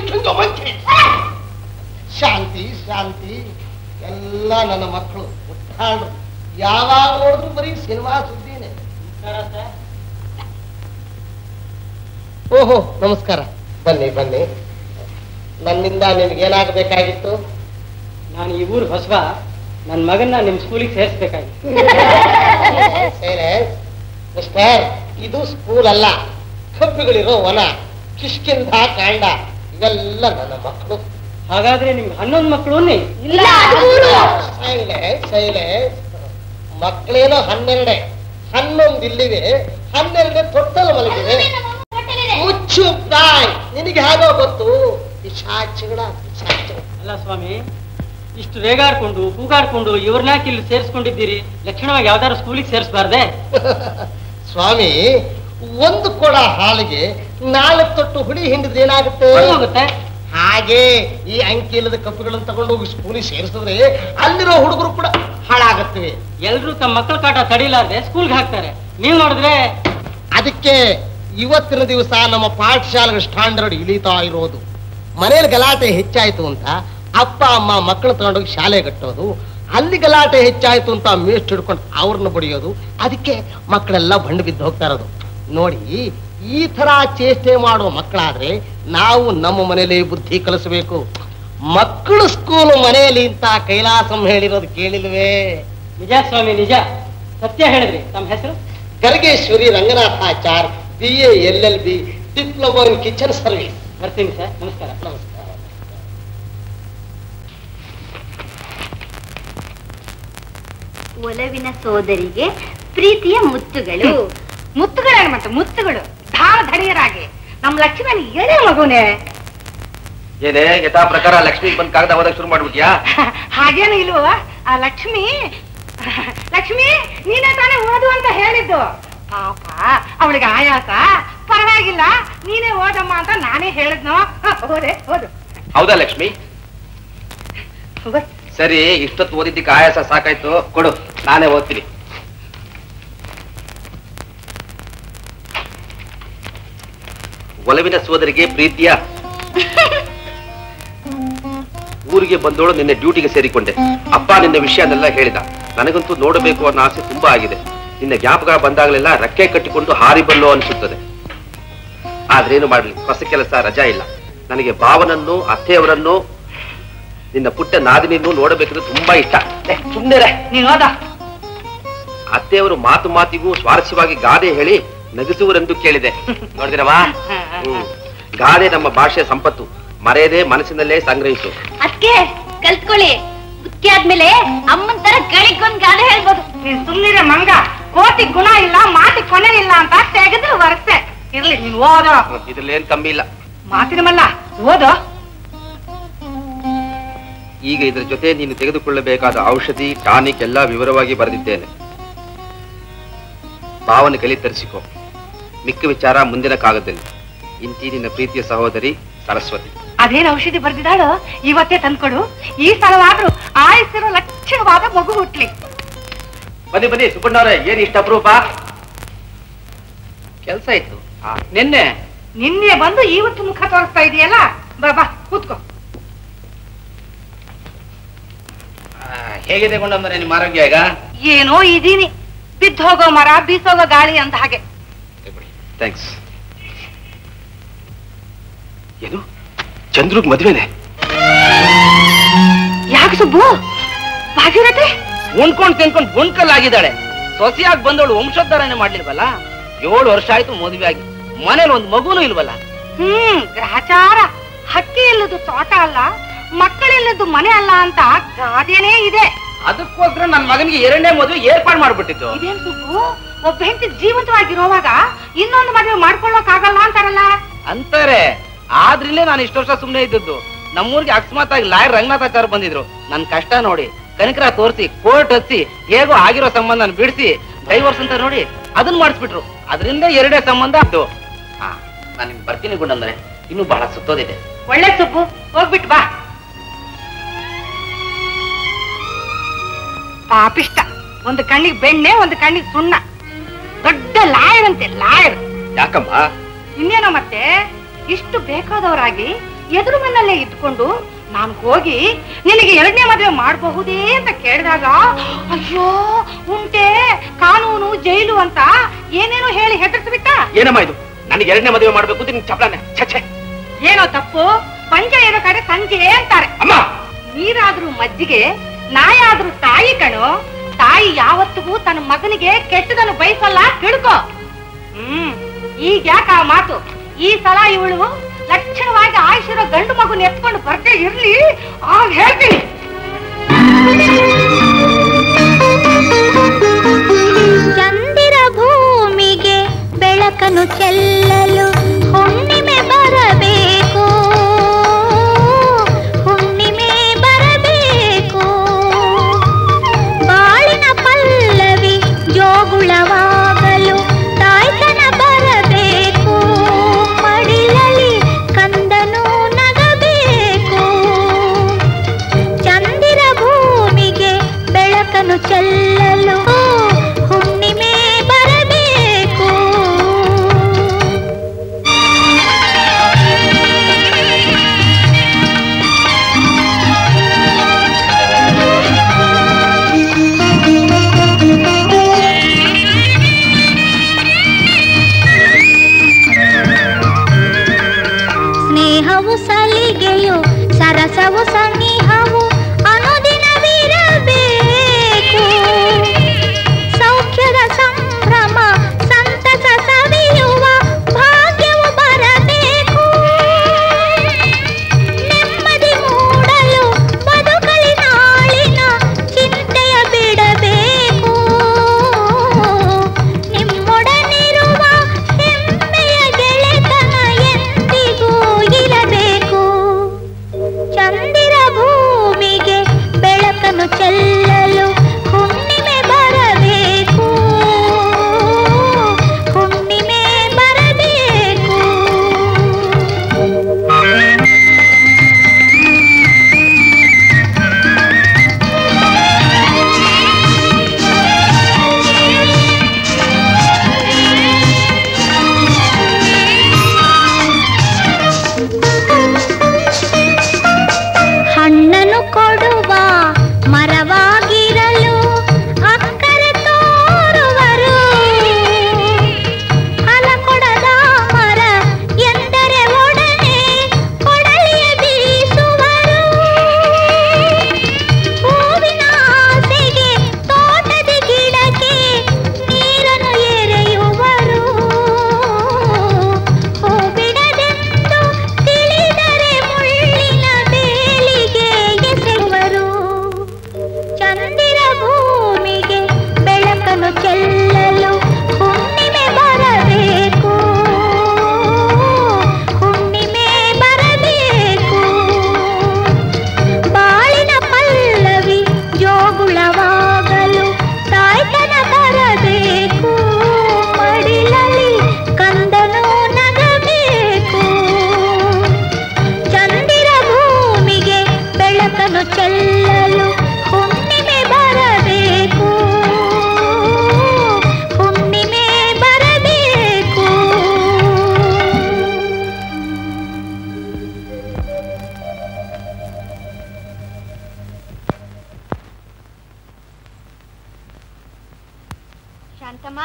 Shanti Shanti ಎಲ್ಲ ನನ್ನ ಮಕ್ಕಳು ಮುಟ್ಟಾಳ್ರು ಯಾವಾಗ ನೋಡಿದ್ರು ಬರೀ ಸಿನಿಮಾ ಸುದ್ದಿನೇ ಓಹೋ ನಮಸ್ಕಾರ ಬನ್ನಿ ಬನ್ನಿ ನನ್ನಿಂದ ನಿಮ್ಗೇನಾಗಬೇಕಾಗಿತ್ತು ನಾನು ಈ ಊರು ಹೊಸಬ ನನ್ನ ಮಗನ್ನ ನಿಮ್ ಸ್ಕೂಲಿಗೆ ಸೇರಿಸ್ಬೇಕಾಗಿತ್ತು ಸೇರೆ ಮಿಸ್ಟರ್ ಇದು ಸ್ಕೂಲ್ ಅಲ್ಲ ಕಬ್ಬಿಗಳಿರೋ ವನ ಕಿಷ್ಕಿಂದ ಕಾಂಡ ಇವೆಲ್ಲ ನನ್ನ ಮಕ್ಕಳು ಹಾಗಾದ್ರೆ ನಿಮ್ಗೆ ಹನ್ನೊಂದು ಮಕ್ಕಳು ಇಲ್ಲ ಸೈಲೆನ್ಸ್ ಸೈಲೆನ್ಸ್ ಮಕ್ಕಳೇನೋ ಹನ್ನೆರಡೆ ಹನ್ನೊಂದು ಇಲ್ಲಿವೆ ಹನ್ನೆರಡೆ ತೊಟ್ಟಲು ಮಲಗಿವೆ ಮುಚ್ಚು ಬಾಯ್ ನಿನಗೆ ಹೇಗೋ ಗೊತ್ತು ಪಿಶಾಚಿಗಳ ಪಿಶಾಚಿಗಳ ಅಲ್ಲ ಸ್ವಾಮಿ ಇಷ್ಟು ರೇಗಾಡ್ಕೊಂಡು ಕೂಗಾಡ್ಕೊಂಡು ಇವ್ರನ್ಯಾಕೆ ಇಲ್ಲಿ ಸೇರಿಸ್ಕೊಂಡಿದ್ದೀರಿ ಲಕ್ಷಣವಾಗಿ ಯಾವ್ದಾದ್ರು ಸ್ಕೂಲಿಗೆ ಸೇರಿಸಬಾರ್ದೆ ಸ್ವಾಮಿ ಒಂದು ಕೊಡ ಹಾಲಿಗೆ ನಾಲ್ಕು ತೊಟ್ಟು ಹುಳಿ ಹಿಂಡಿದ್ರೆ ಏನಾಗುತ್ತೆ ಹೋಗುತ್ತೆ ಹಾಗೆ ಈ ಅಂಕಿ ಇಲ್ಲದ ಕಪ್ಪುಗಳನ್ನು ತಗೊಂಡು ಹೋಗಿ ಸ್ಕೂಲಿಗೆ ಸೇರಿಸಿದ್ರೆ ಅಲ್ಲಿರೋ ಹುಡುಗರು ಕೂಡ ಹಾಳಾಗುತ್ತವೆ ಎಲ್ರು ತಮ್ಮ ಮಕ್ಕಳ ಕಾಟ ತಡಿಲಾರ್ದೆ ಸ್ಕೂಲ್ಗೆ ಹಾಕ್ತಾರೆ ನೀವ್ ನೋಡಿದ್ರೆ ಅದಕ್ಕೆ ಇವತ್ತಿನ ದಿವಸ ನಮ್ಮ ಪಾಠಶಾಲೆಗಳ ಸ್ಟ್ಯಾಂಡರ್ಡ್ ಇಳಿತಾ ಇರೋದು ಮನೇಲಿ ಗಲಾಟೆ ಹೆಚ್ಚಾಯ್ತು ಅಂತ ಅಪ್ಪ ಅಮ್ಮ ಮಕ್ಕಳು ತಗೊಂಡೋಗಿ ಶಾಲೆ ಕಟ್ಟೋದು ಅಲ್ಲಿ ಗಲಾಟೆ ಹೆಚ್ಚಾಯ್ತು ಅಂತ ಮೇಸ್ಟ್ ಹಿಡ್ಕೊಂಡು ಅವ್ರನ್ನ ಬಡಿಯೋದು ಅದಕ್ಕೆ ಮಕ್ಕಳೆಲ್ಲ ಬಂಡು ಬಿದ್ದು ಹೋಗ್ತಾ ಇರೋದು ನೋಡಿ ಈ ತರ ಚೇಷ್ಟೆ ಮಾಡುವ ಮಕ್ಕಳಾದ್ರೆ ನಾವು ನಮ್ಮ ಮನೇಲಿ ಬುದ್ಧಿ ಕಲಿಸಬೇಕು ಮಕ್ಕಳು ಸ್ಕೂಲ್ ಮನೆಯಲ್ಲಿ ಇಂತ ಕೈಲಾಸಂ ಹೇಳಿರೋದು ಕೇಳಿಲ್ವೇ ನಿಜ ಸ್ವಾಮಿ ನಿಜ ಸತ್ಯ ಹೇಳಿದ್ರಿ ತಮ್ಮ ಹೆಸರು Gargeshwari Ranganathachar B A L L B diploma in kitchen service ಬರ್ತೀನಿ ಸರ್ ನಮಸ್ಕಾರ ನಮಸ್ಕಾರ ಒಲವಿನ ಸೋದರಿಗೆ ಪ್ರೀತಿಯ ಮುತ್ತುಗಳು ಮುತ್ತುಗಳಾಗಿ ಮತ್ತೆ ಮುತ್ತುಗಳು ಧಾರ ಧಡಿಯರಾಗಿ ನಮ್ ಲಕ್ಷ್ಮಣ ಏನೇ ಮಗುನೇ ಏನೇ ಯಥಾ ಪ್ರಕಾರ ಲಕ್ಷ್ಮಿ ಬಂದ್ ಕಾಗದ ಓದಕ್ ಶುರು ಮಾಡ್ಬಿಟ್ಯಾ ಹಾಗೇನು ಇಲ್ವ ಆ ಲಕ್ಷ್ಮಿ ಲಕ್ಷ್ಮಿ ನೀನೇ ತಾನೇ ಓದು ಅಂತ ಹೇಳಿದ್ದು ಪಾಪ ಅವಳಿಗೆ ಆಯಾಸ ಪರವಾಗಿಲ್ಲ ನೀನೇ ಓದಮ್ಮ ಅಂತ ನಾನೇ ಹೇಳಿದ್ನೋ ಹ, ಓದೆ ಓದು ಹೌದಾ ಲಕ್ಷ್ಮಿ ಓದು. ಸರಿ ಇಷ್ಟೊತ್ತು ಓದಿದ್ದಕ್ಕೆ ಆಯಾಸ ಸಾಕಾಯ್ತು ಕೊಡು ನಾನೇ ಓದ್ತೀನಿ ಒಲವಿನ ಸೋದರಿಗೆ ಪ್ರೀತಿಯ ಊರಿಗೆ ಬಂದೋಳು ನಿನ್ನೆ ಡ್ಯೂಟಿಗೆ ಸೇರಿಕೊಂಡೆ ಅಪ್ಪ ನಿನ್ನ ವಿಷಯನೆಲ್ಲ ಹೇಳಿದ ನನಗಂತೂ ನೋಡಬೇಕು ಅನ್ನೋ ಆಸೆ ತುಂಬಾ ಆಗಿದೆ ನಿನ್ನ ಜ್ಞಾಪಕ ಬಂದಾಗಲೆಲ್ಲ ರೆಕ್ಕೆ ಕಟ್ಟಿಕೊಂಡು ಹಾರಿ ಬಲ್ಲೋ ಅನಿಸುತ್ತದೆ ಆದ್ರೇನು ಮಾಡ್ಲಿ ಹೊಸ ಕೆಲಸ ರಜಾ ಇಲ್ಲ ನನಗೆ ಭಾವನನ್ನು ಅತ್ತೆಯವರನ್ನು ನಿನ್ನ ಪುಟ್ಟ ನಾದಿನಿಯನ್ನು ನೋಡಬೇಕಂದ್ರೆ ತುಂಬಾ ಇಷ್ಟ ಏ, ಸುಮ್ನಿರೆ ನೀನ್ ಓದ ಅತ್ತೆಯವರು ಮಾತು ಮಾತಿಗೂ ಸ್ವಾರಸ್ಯವಾಗಿ ಗಾದೆ ಹೇಳಿ ನಗಿಸುವರೆಂದು ಕೇಳಿದೆ ನೋಡಿದಿರವಾ ಹ್ಮ್ ಗಾದೆ ನಮ್ಮ ಭಾಷೆಯ ಸಂಪತ್ತು ಮರೆಯದೆ ಮನಸ್ಸಿನಲ್ಲೇ ಸಂಗ್ರಹಿಸು ಅದಕ್ಕೆ ಕಲ್ತ್ಕೊಳ್ಳಿ ಬುದ್ಧಿ ಆದ್ಮೇಲೆ ಅಮ್ಮನ್ ತರ ಗಳಿಗೊಂದ್ ಗಾದೆ ಹೇಳ್ಬೋದು ನೀನ್ ಸುಮ್ನಿರೆ ಮಂಗ ಕೋಟಿ ಗುಣ ಇಲ್ಲ ಮಾತಿ ಕೊನೆ ಇಲ್ಲ ಅಂತ ತೆಗೆದು ಬರುತ್ತೆ ಇರ್ಲಿ ನೀನ್ ಓದೋ ಇದ್ರಲ್ಲಿ ಏನ್ ಕಮ್ಮಿ ಇಲ್ಲ ಮಾತಿನ ಮಲ್ಲ ಓದೋ ಈಗ ಇದರ ಜೊತೆ ನೀನು ತೆಗೆದುಕೊಳ್ಳಬೇಕಾದ ಔಷಧಿ ಟಾನಿಕ್ ಎಲ್ಲ ವಿವರವಾಗಿ ಬರೆದಿದ್ದೇನೆ ಭಾವನೆ ಕಲಿ ತರಿಸಿಕೊ ಮಿಕ್ಕ ವಿಚಾರ ಮುಂದಿನ ಕಾಗದಲ್ಲಿ ಇಂತಿ ನಿನ್ನ ಪ್ರೀತಿಯ ಸಹೋದರಿ ಸರಸ್ವತಿ ಅದೇನ್ ಔಷಧಿ ಬರ್ದಿದ್ದಾಳೋ ಇವತ್ತೇ ತಂದ್ಕೊಡು ಈ ಸಲವಾದ್ರೂ ಆಯಸ್ಸಿರೋ ಲಕ್ಷಣವಾದ ಮಗು ಹುಟ್ಲಿ ಬನ್ನಿ ಬನ್ನಿ ಸುಬ್ಬಣ್ಣವ್ರೆ ಏನ್ ಇಷ್ಟ ಅಪರೂಪ ಕೆಲ್ಸ ಇತ್ತು ಆ, ನಿನ್ನೆ ನಿನ್ನೆ ಬಂದು ಇವತ್ತು ಮುಖ ತೋರಿಸ್ತಾ ಇದೆಯಲ್ಲ ಬಾ ಬಾ ಕೂತ್ಕೋ ಆ, ಹೇಗಿದೆ ಗೊಂಡಮ್ಮರೆ ನಿಮ್ಮ ಆರೋಗ್ಯ ಈಗ ಏನೋ ಇದೀನಿ ಬಿದ್ದು ಹೋಗೋ ಮರ ಬೀಸೋಗೋ ಗಾಳಿ ಅಂತ ಹಾಗೆ ಥ್ಯಾಂಕ್ಸ್ ಏನು ಚಂದ್ರುಗ್ ಮದ್ವೆನೆ ಯಾಕೆ ಸುಬ್ಬು ಭಾಗೀರಥಿ ಉಣ್ಕೊಂಡ್ ತಿನ್ಕೊಂಡ್ ಬುಣ್ಕಲ್ಲಾಗಿದ್ದಾಳೆ ಸೊಸೆಯಾಗಿ ಬಂದವಳು ವಂಶೋದ್ಧಾರಣೆ ಮಾಡ್ಲಿಲ್ವಲ್ಲ ಏಳು ವರ್ಷ ಆಯ್ತು ಮದುವೆ ಆಗಿ ಮನೇಲಿ ಒಂದ್ ಮಗುನೂ ಇಲ್ವಲ್ಲ ಹ್ಮ್ ಗ್ರಹಚಾರ ಹಕ್ಕಿ ಇಲ್ಲದು ತೋಟ ಅಲ್ಲ ಮಕ್ಕಳಿಲ್ಲದ್ದು ಮನೆ ಅಲ್ಲ ಅಂತ ಗಾದೆನೇ ಇದೆ ಅದಕ್ಕೋಸ್ಕರ ನನ್ ಮಗನಿಗೆ ಎರಡನೇ ಮದುವೆ ಏರ್ಪಾಡು ಮಾಡ್ಬಿಟ್ಟಿತ್ತು ಇದೇನ್ ಸುಬ್ಬು ಒಬ್ಬ ಹೆಂಡತಿ ಜೀವಂತವಾಗಿರುವಾಗ ಇನ್ನೊಂದು ಮದುವೆ ಮಾಡ್ಕೊಳ್ಳೋಕಾಗಲ್ಲ ಅಂತಾರಲ್ಲ ಅಂತಾರೆ ಆದ್ರಿಲ್ಲೇ ನಾನು ಇಷ್ಟು ವರ್ಷ ಸುಮ್ನೆ ಇದ್ದದ್ದು ನಮ್ಮೂರಿಗೆ ಅಕಸ್ಮಾತ್ ಆಗಿ ಲಾಯರ್ ರಂಗನಾಥಾಚಾರ್ಯ ಬಂದಿದ್ರು ನನ್ ಕಷ್ಟ ನೋಡಿ ಕನಕರ ತೋರಿಸಿ ಕೋರ್ಟ್ ಹಚ್ಚಿ ಹೇಗೋ ಆಗಿರೋ ಸಂಬಂಧ ಬಿಡಿಸಿ ಡೈವರ್ಸ್ ಅಂತ ನೋಡಿ ಅದನ್ನ ಮಾಡಿಸ್ಬಿಟ್ರು ಅದರಿಂದ ಎರಡೇ ಸಂಬಂಧ ಅದು ಹಾ ನಾನು ನಿಮ್ಗೆ ಬರ್ತೀನಿ ಗುಂಡಂದ್ರೆ ಇನ್ನೂ ಬಹಳ ಸುತ್ತೋದಿದೆ ಒಳ್ಳೆ ಸುಬ್ಬು ಹೋಗ್ಬಿಟ್ ಬಾ ಪಾಪಿಷ್ಟ ಒಂದು ಕಣ್ಣಿಗೆ ಬೆಣ್ಣೆ ಒಂದು ಕಣ್ಣಿಗೆ ಸುಣ್ಣ ದೊಡ್ಡ ಲಾಯರ್ ಅಂತೆ ಲಾಯರ್ ಯಾಕಮ್ಮ ಇನ್ನೇನೋ ಮತ್ತೆ ಇಷ್ಟು ಬೇಕಾದವರಾಗಿ ಎದುರು ಮನಲ್ಲೇ ಇದ್ಕೊಂಡು ನಾನು ಹೋಗಿ ನಿನಗೆ ಎರಡನೇ ಮದುವೆ ಮಾಡಬಹುದೇ ಅಂತ ಕೇಳಿದಾಗ ಅಯ್ಯೋ ಉಂಟೆ ಕಾನೂನು ಜೈಲು ಅಂತ ಏನೇನೋ ಹೇಳಿ ಹೆದರ್ಸ್ಬಿಟ್ಟ ಏನಮ್ಮ ಇದು ನನಗೆ ಎರಡನೇ ಮದುವೆ ಮಾಡ್ಬೇಕು ಅಂತ ನಿನ್ ಚಪ್ಲಾನೆ ಛೆ ಏನೋ ತಪ್ಪು ಪಂಚ ಇರಬೇಕಾದ್ರೆ ಸಂಜೆ ಅಂತಾರೆ ಅಮ್ಮ ನೀರಾದ್ರೂ ಮಜ್ಜಿಗೆ ನಾಯಾದ್ರೂ ತಾಯಿ ಕಣು ತಾಯಿ ಯಾವತ್ತಿಗೂ ತನ್ನ ಮಗನಿಗೆ ಕೆಟ್ಟದನ್ನು ಬಯಸಲ್ಲ ತಿಳ್ಕೊ ಹ್ಮ್ ಈಗ ಯಾಕ ಆ ಮಾತು ಈ ಸಲ ಇವಳು ಲಕ್ಷಣವಾಗಿ ಆಯುಷಿರೋ ಗಂಡು ಮಗುನ ಎತ್ಕೊಂಡು ಬರ್ದೇ ಇರ್ಲಿ ಆಗ ಹೇಳ್ತೀನಿ ಚಂದಿರ ಭೂಮಿಗೆ ಬೆಳಕನ್ನು ಚೆಲ್ಲಲು ಹುಣ್ಣಿಮೆ ಬರಬೇಕು ಹುಣ್ಣಿಮೆ ಬರಬೇಕು ಬಾಳಿನ ಪಲ್ಲವಿ ಜೋಗುಳವಾಗಲು ತಾಯ್ತನ ಬರಬೇಕು ಮಡಿಲಲಿ ಕಂದನು ನಗಬೇಕು ಚಂದಿರ ಭೂಮಿಗೆ ಬೆಳಕನ್ನು ಚೆಲ್ಲಲು ಹುಣ್ಣಿಮೆ ಬರಬೇಕು ಸ್ನೇಹವು ಸಲಿಗೆಯು ಸರಸವು ಸನಿಹವು ಅನುದಿನವಿರಬೇಕು ಸೌಖ್ಯದ ಸಂಭ್ರಮ ಸಂತಸ ಸವಿಯುವ ಭಾಗ್ಯವು ಬರಬೇಕು ನೆಮ್ಮದಿ ಮೂಡಲು ಬದುಕಲಿ ನಾಳಿನ ಚಿಂತೆಯ ಬಿಡಬೇಕು ನಿಮ್ಮೊಡನಿರುವ ಹೆಮ್ಮೆಯ ಗೆಳೆತನ ಎಂದಿಗೂ ಇರಬೇಕು ಚಂದಿರ ಭೂಮಿಗೆ ಬೆಳಕನ್ನು ಚೆಲ್ಲಲು ಹುಣ್ಣಿಮೆ ಶಾಂತಮ್ಮ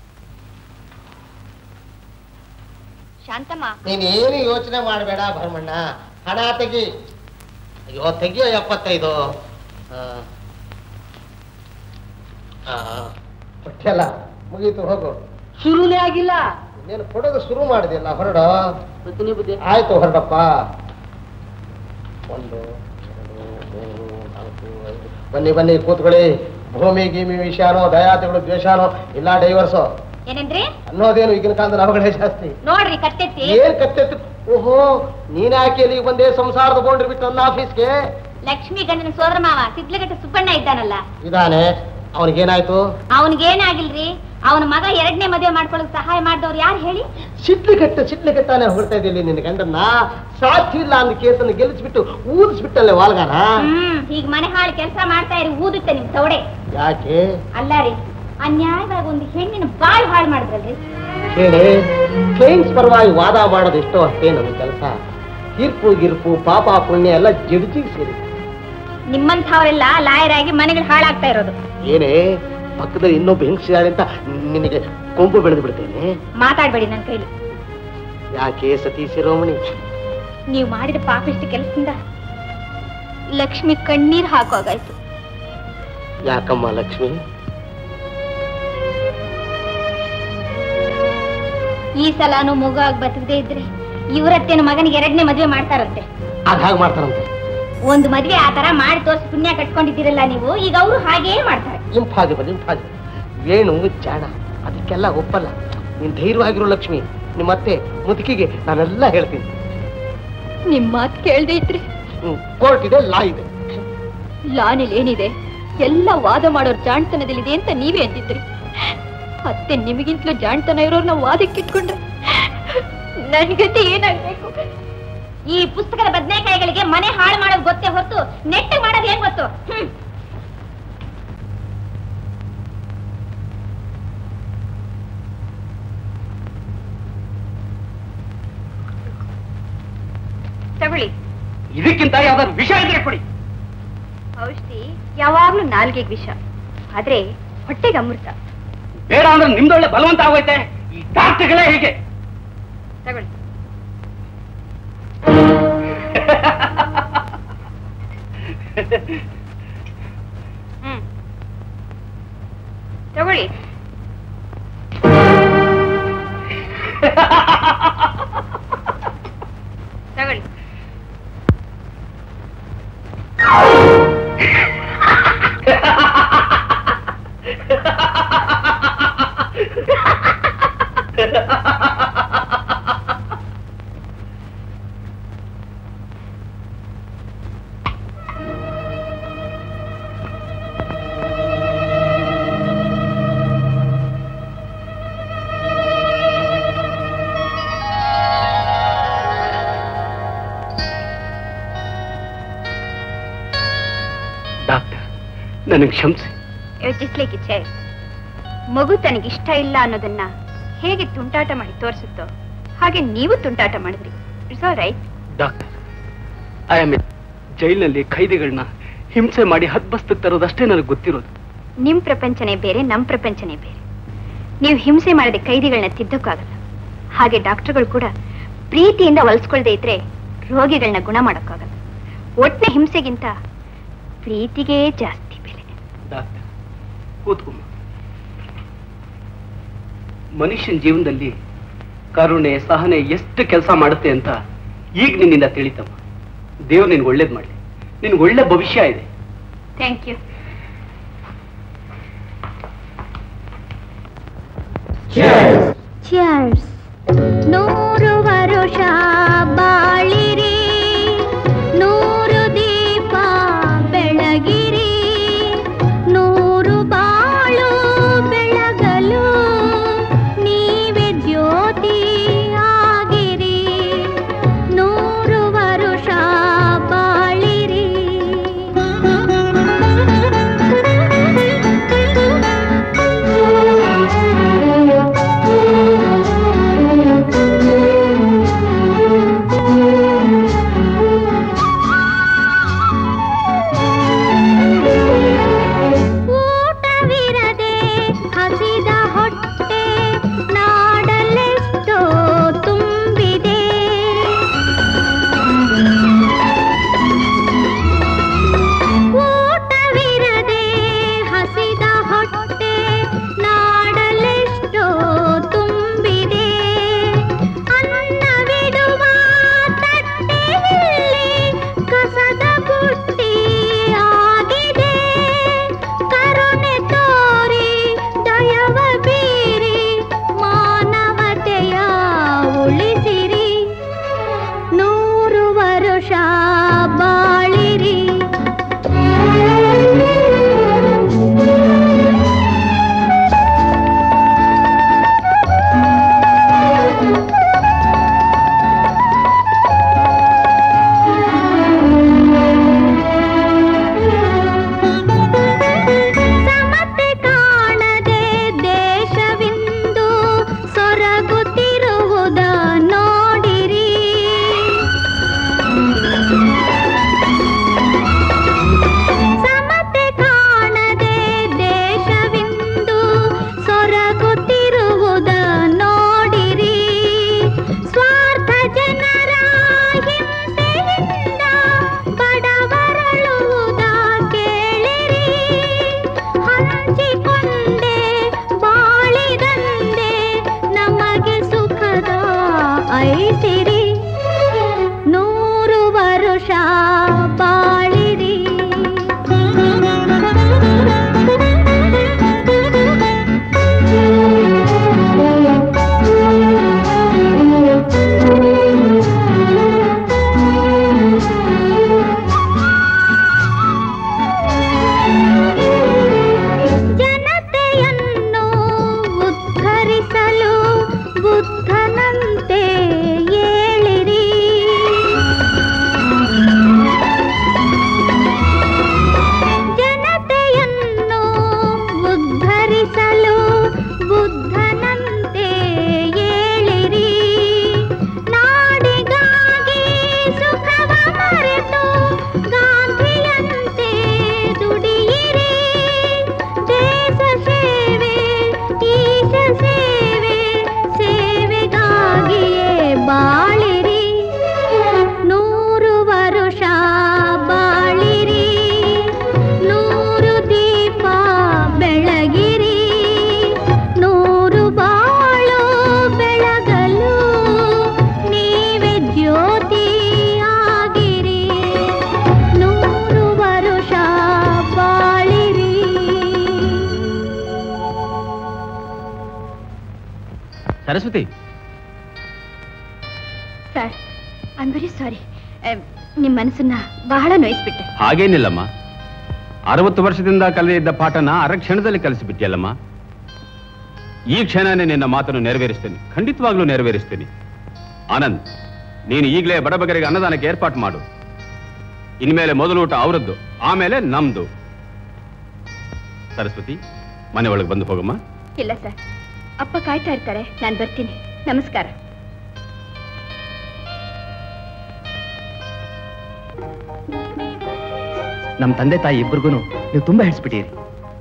ಶಾಂತಮ್ಮ ನೀನೇನು ಯೋಚನೆ ಮಾಡಬೇಡ ಭರಮಣ್ಣ ಹಣ ತೆಗಿ ಅಯ್ಯೋ ತೆಗಿಯೋ ಎಪ್ಪತ್ತೈದು ಆ. ಆ, ಕೊಟ್ಟೆಲ್ಲ ಮುಗೀತು ಹೋಗು ಶುರುನೇ ಆಗಿಲ್ಲ ನೀನು ಕೊಡೋದು ಶುರು ಮಾಡಿದೆಯಲ್ಲ ಹೊರಡ ಬುದ್ಧಿನಿ ಬುದ್ಧಿ ಆಯ್ತು ಹೊರಡಪ್ಪ ಒಂದು ಎರಡು ಮೂರು ನಾಲ್ಕು ಐದು ಬನ್ನಿ ಬನ್ನಿ ಕೂತ್ಕೊಳ್ಳಿ ಭೂಮಿ ಗೀಮಿ ವಿಷಯನೋ ದಯಾತಿಗಳು ದ್ವೇಷನೋ ಇಲ್ಲ ಡೈವರ್ಸು ಏನಂದ್ರಿ ಅನ್ನೋದೇನು ಈಗಿನ ಕಾಲದಲ್ಲಿ ಅವಗಳೇ ಜಾಸ್ತಿ ನೋಡ್ರಿ ಕತ್ತೆತ್ತಿ ಏನ್ ಕತ್ತೆತ್ತು ಓಹೋ ನೀನ್ ಯಾಕೆ ಇಲ್ಲಿಗೆ ಬಂದೆ ಸಂಸಾರದ ಬೋಂಡ್ರಿ ಬಿಟ್ಟು ನನ್ನ ಆಫೀಸ್ಗೆ ಲಕ್ಷ್ಮಿ ಗಂಡನ ಸೋದರ ಮಾವ ಸಿದ್ಲಗಟ್ಟ ಸುಬ್ಬಣ್ಣ ಇದ್ದಾನಲ್ಲ ಇದಾನೆ ಅವನಿಗೇನಾಯ್ತು ಅವನಿಗೇನಾಗಿಲ್ರಿ ಅವನ ಮಗ ಎರಡನೇ ಮದುವೆ ಮಾಡ್ಕೊಳ್ಳೋಕೆ ಸಹಾಯ ಮಾಡಿದವ್ರು ಯಾರು ಹೇಳಿ ಸಿಡ್ಲಿಗಟ್ಟ ಸಿಡ್ಲಿಗಟ್ಟಾನೆ ಹೊರಡ್ತಾ ಇದ್ದೀನಿ ನಿನ್ನ ಗಂಡನ್ನ ಸಾಧ್ಯ ಇಲ್ಲ ಅಂದ ಕೇಸನ್ನು ಗೆಲ್ಲಿಸ್ಬಿಟ್ಟು ಊದಿಸ್ಬಿಟ್ಟಲ್ಲೇ ವಾಲ್ಗಾನ ಹ್ಮ್ ಈಗ ಮನೆ ಹಾಳು ಕೆಲಸ ಮಾಡ್ತಾ ಇರಿ ಊದುತ್ತೆ ನಿಮ್ ತೌಡೆ ಯಾಕೆ ಅಲ್ಲ ರೀ ಅನ್ಯಾಯವಾಗಿ ಒಂದು ಹೆಣ್ಣಿನ ಬಾಳ್ ಹಾಳು ಮಾಡಿದ್ರಲ್ರಿ ಹೇಳಿ ಕ್ಲೈಂಟ್ಸ್ ಪರವಾಗಿ ವಾದ ಮಾಡೋದು ಎಷ್ಟೋ ಅಷ್ಟೇ ನನ್ನ ಕೆಲಸ ತೀರ್ಪು ಗಿರ್ಪು ಪಾಪ ಪುಣ್ಯ ಎಲ್ಲ ಜಡ್ಜಿಗೆ ಸೇರಿ ನಿಮ್ಮಂಥವರೆಲ್ಲ ಲಾಯರ್ ಆಗಿ ಮನೆಗಳು ಹಾಳಾಗ್ತಾ ಇರೋದು ಏನೇ ಪಕ್ಕದಲ್ಲಿ ಇನ್ನೊಬ್ಬ ಹೆಂಗಸಿದಾಳೆ ಅಂತ ನಿನಗೆ ಕೊಂಬು ಬೆಳೆದು ಬಿಡ್ತೇನೆ ಮಾತಾಡ್ಬೇಡಿ ನನ್ನ ಕೈಲಿ ಯಾಕೆ ಸತಿ ಶಿರೋಮಣಿ ನೀವು ಮಾಡಿದ ಪಾಪಿಷ್ಟ ಕೆಲಸದಿಂದ ಲಕ್ಷ್ಮಿ ಕಣ್ಣೀರ್ ಹಾಕೋಗಾಯ್ತು ಯಾಕಮ್ಮ ಲಕ್ಷ್ಮಿ ಈ ಸಲಾನು ಮಗುವಾಗಿ ಬದುಕದೇ ಇದ್ರೆ ಇವರತ್ತೇನು ಮಗನಿಗೆ ಎರಡನೇ ಮದುವೆ ಮಾಡ್ತಾರಂತೆ ಅದ್ ಹಾಗೆ ಮಾಡ್ತಾರಂತೆ ಒಂದು ಮದ್ವೆ ಆ ತರ ಮಾಡಿ ತೋರಿಸಿ ಪುಣ್ಯ ಕಟ್ಕೊಂಡಿದ್ದೀರಲ್ಲ ನೀವು ಈಗ ಅವರು ಹಾಗೇ ಮಾಡ್ತಾರೆ ಇಂಪಾಸಿಬಲ್ ಇಂಪಾಸಿಬಲ್ ವೇಣು ಜಾಣ ಅದಕ್ಕೆಲ್ಲ ಒಪ್ಪಲ್ಲ ನೀನ್ ಧೈರ್ಯವಾಗಿರೋ ಲಕ್ಷ್ಮಿ ನಿಮ್ಮತ್ತೆ ಮುದುಕಿಗೆ ನಾನೆಲ್ಲ ಹೇಳ್ತೀನಿ ನಿಮ್ ಮಾತು ಕೇಳ್ದೆ ಇದ್ರಿ ಕೋರ್ಟ್ ಇದೆ ಲಾ ಇದೆ ಲಾನಿಲ್ ಏನಿದೆ ಎಲ್ಲ ವಾದ ಮಾಡೋರ್ ಜಾಣ್ತನದಲ್ಲಿದೆ ಅಂತ ನೀವೇ ಅಂತಿದ್ರಿ ಅತ್ತೆ ನಿಮಗಿಂತಲೂ ಜಾಣ್ತನ ಇರೋರ್ನ ವಾದಕ್ಕಿಟ್ಕೊಂಡ್ರೆ ನನ್ ಗತಿ ಏನಾಗ್ಬೇಕು ಈ ಪುಸ್ತಕದ ಬದನೆಕಾಯಿಗಳಿಗೆ ಮನೆ ಹಾಳು ಮಾಡೋದು ಗೊತ್ತೇ ಹೊರತು ನೆಟ್ಟ ಮಾಡೋದು ಏನ್ ಗೊತ್ತು ಹ್ಮ್. ತಗೊಳ್ಳಿ ಇದಕ್ಕಿಂತ ಯಾವ್ದಾದ್ರು ವಿಷಯ ಇದ್ರೆ ಕೊಡಿ ಔಷಧಿ ಯಾವಾಗ್ಲೂ ನಾಲ್ಗೆಗೆ ವಿಷ ಆದ್ರೆ ಹೊಟ್ಟೆಗೆ ಅಮೃತ ಬೇಡ ಅಂದ್ರೆ ನಿಮ್ದೊಳ್ಳೆ ಬಲವಂತ ಆಗೋಯ್ತೆ ಈ ಡಾಕ್ಟರ್ಗಳೇ ಹೇಗೆ ತಗೊಳ್ಳಿ ಹ್ಮ್ ತಗೊಳ್ಳಿ ತಗೊಳ್ಳಿ ಡಾಕ್ಟರ್ ನನಗೆ ಕ್ಷಮಿಸಿ ಯೋಚಿಸ್ಲಿಕ್ಕೆ ಇಚ್ಛೆ ಇದೆ. ಮಗು ತನಗಿಷ್ಟ ಇಲ್ಲ ಅನ್ನೋದನ್ನ ಹೇಗೆ ತುಂಟಾಟ ಮಾಡಿ ತೋರಿಸುತ್ತೋ ಹಾಗೆ ನೀವು ತುಂಟಾಟ ಮಾಡಿದ್ರಿ it's all right doctor I am ಜೈಲಿನಲ್ಲಿ ಖೈದಿಗಳನ್ನ ಹಿಂಸೆ ಮಾಡಿ ಹದ್ಬಸ್ತಕ್ಕೆ ತರೋದಷ್ಟೇ ನನಗೆ ಗೊತ್ತಿರೋದು ನಿಮ್ ಪ್ರಪಂಚನೇ ಬೇರೆ ನಮ್ ಪ್ರಪಂಚನೇ ಬೇರೆ ನೀವು ಹಿಂಸೆ ಮಾಡದೆ ಕೈದಿಗಳನ್ನ ತಿದ್ದಕ್ಕಾಗಲ್ಲ ಹಾಗೆ ಡಾಕ್ಟರ್ಗಳು ಕೂಡ ಪ್ರೀತಿಯಿಂದ ಹೊಲಿಸ್ಕೊಳ್ದೇ ಇದ್ರೆ ರೋಗಿಗಳನ್ನ ಗುಣ ಮಾಡೋಕ್ಕಾಗಲ್ಲ ಒಟ್ಟಿನ ಹಿಂಸೆಗಿಂತ ಪ್ರೀತಿಗೇ ಜಾಸ್ತಿ ಬೆಲೆ ಡಾಕ್ಟರ್ ಕೂತ್ಕೊಮ್ಮ ಮನುಷ್ಯನ ಜೀವನದಲ್ಲಿ ಕರುಣೆ ಸಹನೆ ಎಷ್ಟು ಕೆಲಸ ಮಾಡುತ್ತೆ ಅಂತ ಈಗ ನಿನ್ನಿಂದ ತಿಳಿತಮ್ಮ ದೇವ್ರು ನಿನ್ಗೆ ಒಳ್ಳೇದ್ ಮಾಡ್ಲಿ ನಿನ್ಗೆ ಒಳ್ಳೆ ಭವಿಷ್ಯ ಇದೆ ಥ್ಯಾಂಕ್ ಯು Cheers. ನೂರು ವರುಷ ಬಾಳಿರಿ ನೂರು ದೀಪ ಬೆಳಗಿರಿ ನೂರು ಬಾಳು ಬೆಳಗಲು ನೀವೇ ಜ್ಯೋತಿ ಆಗಿರಿ ನೂರು ವರುಷ ಬಾಳಿರಿ ಬಾಳಿರಿ ಜನತೆಯನ್ನು ಉದ್ಧರಿಸಲು ಬುದ್ಧನಂತೆ ಏಳಿರಿ ಜನತೆಯನ್ನು ಉದ್ಧರಿಸಲು ಬುದ್ಧನಂತೆ ಏಳಿರಿ ನಾಡಿಗಾಗಿ ಸುಖವ ಮರೆತು ಗಾಂಧಿಯಂತೆ ದುಡಿಯಿರಿ ದೇಶ ಸೇವೆ ಈಶ ಸೇವೆ ಸೇವೆಗಾಗಿಯೇ ಬಾಳಿರಿ ನೂರು ವರುಷ ಬಾಳಿರಿ ನೂರು ದೀಪ ಬೆಳಗಿರಿ ನೂರು ಬಾಳು ಬೆಳಗಲು ನೀವೇ ಜ್ಯೋತಿ ಆಗಿರಿ ನೂರು ವರುಷ ಬಾಳಿರಿ Saraswati sir I very sorry ನಿಮ್ಮ ಮನಸ್ಸನ್ನ ಬಹಳ ನೋಯಿಸ್ಬಿಟ್ಟೆ ಹಾಗೇನಿಲ್ಲಮ್ಮ ಅರವತ್ತು ವರ್ಷದಿಂದ ಕಲಿಯಿದ್ದ ಪಾಠನ ಅರ ಕ್ಷಣದಲ್ಲಿ ಕಲಿಸಿಬಿಟ್ಟಿಯಲ್ಲಮ್ಮ ಈ ಕ್ಷಣನೇ ನಿನ್ನ ಮಾತನ್ನು ನೆರವೇರಿಸ್ತೇನೆ ಖಂಡಿತವಾಗ್ಲೂ ನೆರವೇರಿಸ್ತೀನಿ ಆನಂದ್ ನೀನು ಈಗಲೇ ಬಡಬಗರಿಗೆ ಅನ್ನದಾನಕ್ಕೆ ಏರ್ಪಾಟ್ ಮಾಡು ಇನ್ಮೇಲೆ ಮೊದಲು ಊಟ ಅವರದ್ದು ಆಮೇಲೆ ನಮ್ದು ಸರಸ್ವತಿ ಮನೆ ಒಳಗೆ ಬಂದು ಹೋಗಮ್ಮ ಇಲ್ಲ ಸರ್ ಅಪ್ಪ ಕಾಯ್ತಾ ಇರ್ತಾರೆ ನಾನು ಬರ್ತೀನಿ ನಮಸ್ಕಾರ ನಮ್ಮ ತಂದೆ ತಾಯಿ ಇಬ್ಬರಿಗೂ ನೀವು ತುಂಬಾ ಹಿಡಿಸ್ಬಿಟ್ಟಿರಿ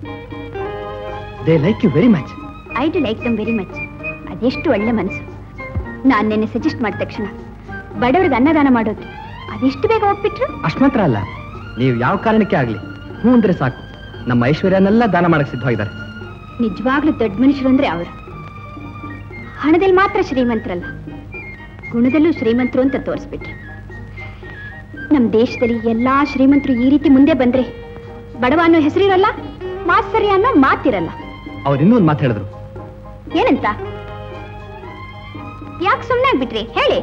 they like you very much I do like them very much ಅದೆಷ್ಟು ಒಳ್ಳೆ ಮನಸ್ಸು ನಾನು ನಿನ್ನೆ ಸಜೆಸ್ಟ್ ಮಾಡಿದ ತಕ್ಷಣ ಬಡವ್ರಿಗೆ ಅನ್ನದಾನ ಮಾಡೋದು ಅದೆಷ್ಟು ಬೇಗ ಒಪ್ಪಿಟ್ರು ಅಷ್ಟು ಮಾತ್ರ ಅಲ್ಲ ನೀವು ಯಾವ ಕಾರಣಕ್ಕೆ ಆಗ್ಲಿ ಹ್ಞೂ ಅಂದ್ರೆ ಸಾಕು ನಮ್ಮ ಐಶ್ವರ್ಯನೆಲ್ಲ ದಾನ ಮಾಡಕ್ ಸಿದ್ಧವಾಗಿದ್ದಾರೆ ನಿಜವಾಗ್ಲೂ ದೊಡ್ಡ ಮನುಷ್ಯರು ಅಂದ್ರೆ ಅವರು ಹಣದಲ್ಲಿ ಮಾತ್ರ ಶ್ರೀಮಂತರಲ್ಲ ಗುಣದಲ್ಲೂ ಶ್ರೀಮಂತರು ಅಂತ ತೋರಿಸ್ಬಿಟ್ರು ನಮ್ಮ ದೇಶದಲ್ಲಿ ಎಲ್ಲಾ ಶ್ರೀಮಂತರು ಈ ರೀತಿ ಮುಂದೆ ಬಂದ್ರೆ ಬಡವ ಅನ್ನೋ ಹೆಸರಿರಲ್ಲ ಮಾತ್ಸರ್ಯ ಅನ್ನೋ ಮಾತಿರಲ್ಲ ಅವ್ರು ಇನ್ನೂ ಒಂದು ಮಾತು ಹೇಳಿದ್ರು ಏನಂತ ಯಾಕೆ ಸುಮ್ಮನೆ ಆಗ್ಬಿಟ್ರಿ ಹೇಳಿ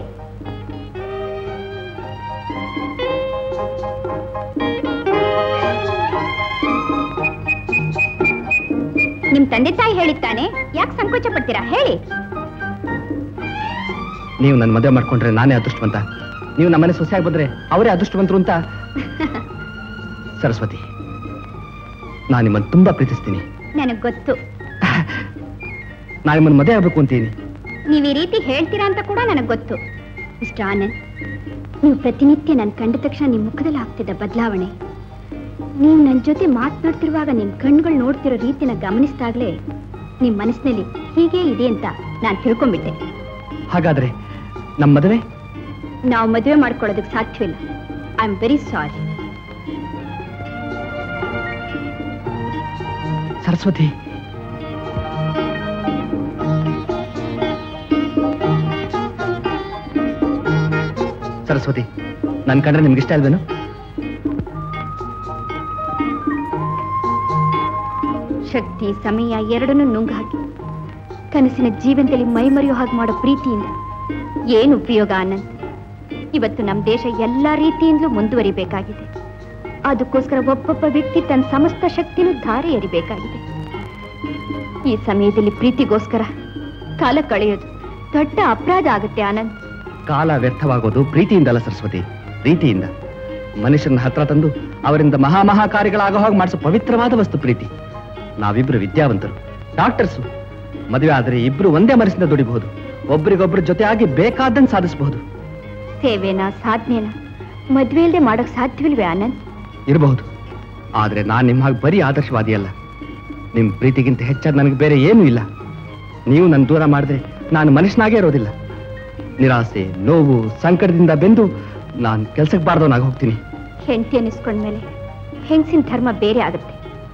ನಿಮ್ ತಂದೆ ತಾಯಿ ಹೇಳಿದ್ದಾನೆ ಯಾಕೆ ಸಂಕೋಚ ಪಡ್ತೀರಾ ಹೇಳಿ ನೀವು ನನ್ನ ಮದುವೆ ಮಾಡ್ಕೊಂಡ್ರೆ ನಾನೇ ಅದೃಷ್ಟವಂತ ನೀವು ನಮ್ಮನೆ ಸೊಸೆಯಾಗಿ ಬಂದ್ರೆ ಅವರೇ ಅದೃಷ್ಟವಂತರು ಅಂತ ಸರಸ್ವತಿ ನಾನು ನಿಮ್ಮನ್ನು ತುಂಬಾ ಪ್ರೀತಿಸ್ತೀನಿ ನನಗ್ ಗೊತ್ತು ನಾನು ನಿಮ್ಮನ್ನು ಮದುವೆ ಆಗ್ಬೇಕು ಅಂತೀನಿ ನೀವ್ ಈ ರೀತಿ ಹೇಳ್ತೀರಾ ಅಂತ ಕೂಡ ನನಗ್ ಗೊತ್ತು ಮಿಸ್ಟರ್ ಆನಂದ್ ನೀವು ಪ್ರತಿನಿತ್ಯ ನನ್ ಕಂಡ ತಕ್ಷಣ ನಿಮ್ ಮುಖದಲ್ಲಿ ಆಗ್ತಿದ್ದ ಬದಲಾವಣೆ ನೀವು ನನ್ನ ಜೊತೆ ಮಾತನಾಡ್ತಿರುವಾಗ ನಿಮ್ ಕಣ್ಗಳು ನೋಡ್ತಿರೋ ರೀತಿನ ಗಮನಿಸಿದಾಗ್ಲೇ ನಿಮ್ ಮನಸ್ಸಿನಲ್ಲಿ ಹೀಗೆ ಇದೆ ಅಂತ ನಾನು ತಿಳ್ಕೊಂಡ್ಬಿಟ್ಟೆ ಹಾಗಾದ್ರೆ ನಮ್ಮ ಮದುವೆ ನಾವು ಮದುವೆ ಮಾಡ್ಕೊಳ್ಳೋದಕ್ಕೆ ಸಾಧ್ಯವಿಲ್ಲ I am very sorry Saraswati Saraswati ನನ್ ಕಂಡ್ರೆ ನಿಮ್ಗೆ ಇಷ್ಟ ಅಲ್ವೇನು ಶಕ್ತಿ ಸಮಯ ಎರಡನ್ನೂ ನುಂಗು ಹಾಕಿ ಕನಸಿನ ಜೀವನದಲ್ಲಿ ಮೈಮರೆಯೋ ಹಾಗೆ ಮಾಡೋ ಪ್ರೀತಿಯಿಂದ ಏನು ಉಪಯೋಗ ಆನಂದ್ ಇವತ್ತು ನಮ್ಮ ದೇಶ ಎಲ್ಲಾ ರೀತಿಯಿಂದಲೂ ಮುಂದುವರಿಬೇಕಾಗಿದೆ ಅದಕ್ಕೋಸ್ಕರ ಒಬ್ಬೊಬ್ಬ ವ್ಯಕ್ತಿ ತನ್ನ ಸಮಸ್ತ ಶಕ್ತಿನೂ ಧಾರೆ ಎರಿಬೇಕಾಗಿದೆ ಈ ಸಮಯದಲ್ಲಿ ಪ್ರೀತಿಗೋಸ್ಕರ ಕಾಲ ಕಳೆಯೋದು ದೊಡ್ಡ ಅಪರಾಧ ಆಗುತ್ತೆ ಆನಂದ್ ಕಾಲ ವ್ಯರ್ಥವಾಗೋದು ಪ್ರೀತಿಯಿಂದಲ್ಲ ಸರಸ್ವತಿ ಪ್ರೀತಿಯಿಂದ ಮನುಷ್ಯನ ಹತ್ರ ತಂದು ಅವರಿಂದ ಮಹಾ ಮಹಾ ಕಾರ್ಯಗಳಾಗೋ ಹಾಗೆ ಮಾಡಿಸೋ ಪವಿತ್ರವಾದ ವಸ್ತು ಪ್ರೀತಿ ನಾವಿಬ್ರು ವಿದ್ಯಾವಂತರು ಡಾಕ್ಟರ್ಸು ಮದುವೆ ಆದರೆ ಇಬ್ರು ಒಂದೇ ಮನಸ್ಸಿಂದ ದುಡಿಬಹುದು ಒಬ್ರಿಗೊಬ್ರ ಜೊತೆ ಆಗಿ ಬೇಕಾದಂಗೆ ಸಾಧಿಸಬಹುದು ಸೇವೆನ ಸಾಧನೆನ ಮದ್ವೆ ಇಲ್ಲದೆ ಮಾಡೋಕ್ ಸಾಧ್ಯವಿಲ್ವೇ ಆನಂದ್ ಇರಬಹುದು ಆದ್ರೆ ನಾನು ನಿಮ್ಮ ಹಾಗೆ ಬರೀ ಆದರ್ಶವಾದಿ ಅಲ್ಲ ನಿಮ್ ಪ್ರೀತಿಗಿಂತ ಹೆಚ್ಚಾಗಿ ನನಗೆ ಬೇರೆ ಏನೂ ಇಲ್ಲ ನೀವು ನನ್ನ ದೂರ ಮಾಡಿದ್ರೆ ನಾನು ಮನುಷ್ಯನಾಗೇ ಇರೋದಿಲ್ಲ ನಿರಾಸೆ ನೋವು ಸಂಕಟದಿಂದ ಬೆಂದು ನಾನು ಕೆಲ್ಸಕ್ಕೆ ಬಾರ್ದವನಾಗಿ ಹೋಗ್ತೀನಿ ಹೆಂಡತಿ ಅನ್ನಿಸ್ಕೊಂಡ್ಮೇಲೆ ಹೆಂಗಸಿನ ಧರ್ಮ ಬೇರೆ ಆಗುತ್ತೆ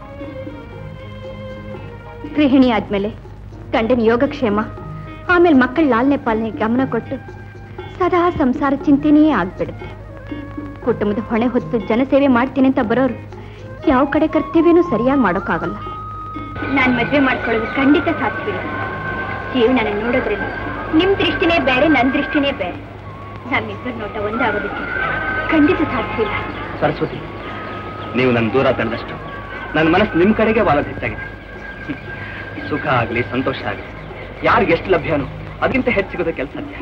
ಗೃಹಿಣಿ ಆದ್ಮೇಲೆ ಗಂಡನ ಯೋಗಕ್ಷೇಮ ಆಮೇಲೆ ಮಕ್ಕಳ ಲಾಲನೆ ಪಾಲನೆ ಗಮನ ಕೊಟ್ಟು ಸದಾ ಸಂಸಾರ ಚಿಂತೆನೇ ಆಗ್ಬಿಡುತ್ತೆ ಕುಟುಂಬದ ಹೊಣೆ ಹೊತ್ತು ಜನಸೇವೆ ಮಾಡ್ತೀನಿ ಅಂತ ಬರೋರು ಯಾವ ಕಡೆ ಕರ್ತವ್ಯನೂ ಸರಿಯಾಗಿ ಮಾಡೋಕ್ಕಾಗಲ್ಲ ನಾನು ಮದುವೆ ಮಾಡ್ಕೊಳ್ಳೋದು ಖಂಡಿತ ಸಾಧ್ಯವಿಲ್ಲ ಜೀವನ ನೋಡೋದ್ರಲ್ಲಿ ನಿಮ್ ದೃಷ್ಟಿನೇ ಬೇರೆ ನನ್ನ ದೃಷ್ಟಿನೇ ಬೇರೆ ನಮ್ಮಿಬ್ಬರ ನೋಟ ಒಂದಾಗೋದಕ್ಕೆ ಖಂಡಿತ ಸಾಧ್ಯವಿಲ್ಲ ಸರಸ್ವತಿ ನೀವು ನನ್ನ ದೂರ ತಳ್ಳದಷ್ಟು ನನ್ನ ಮನಸ್ಸು ನಿಮ್ಮ ಕಡೆಗೆ ವಾಲೋದು ಹೆಚ್ಚಾಗಿದೆ ಸುಖ ಆಗಲಿ ಸಂತೋಷ ಆಗಲಿ ಯಾರಿಗೆ ಎಷ್ಟು ಲಭ್ಯನೋ ಅದಕ್ಕಿಂತ ಹೆಚ್ಚು ಸಿಗೋದು ಕೆಲಸ ಸಾಧ್ಯ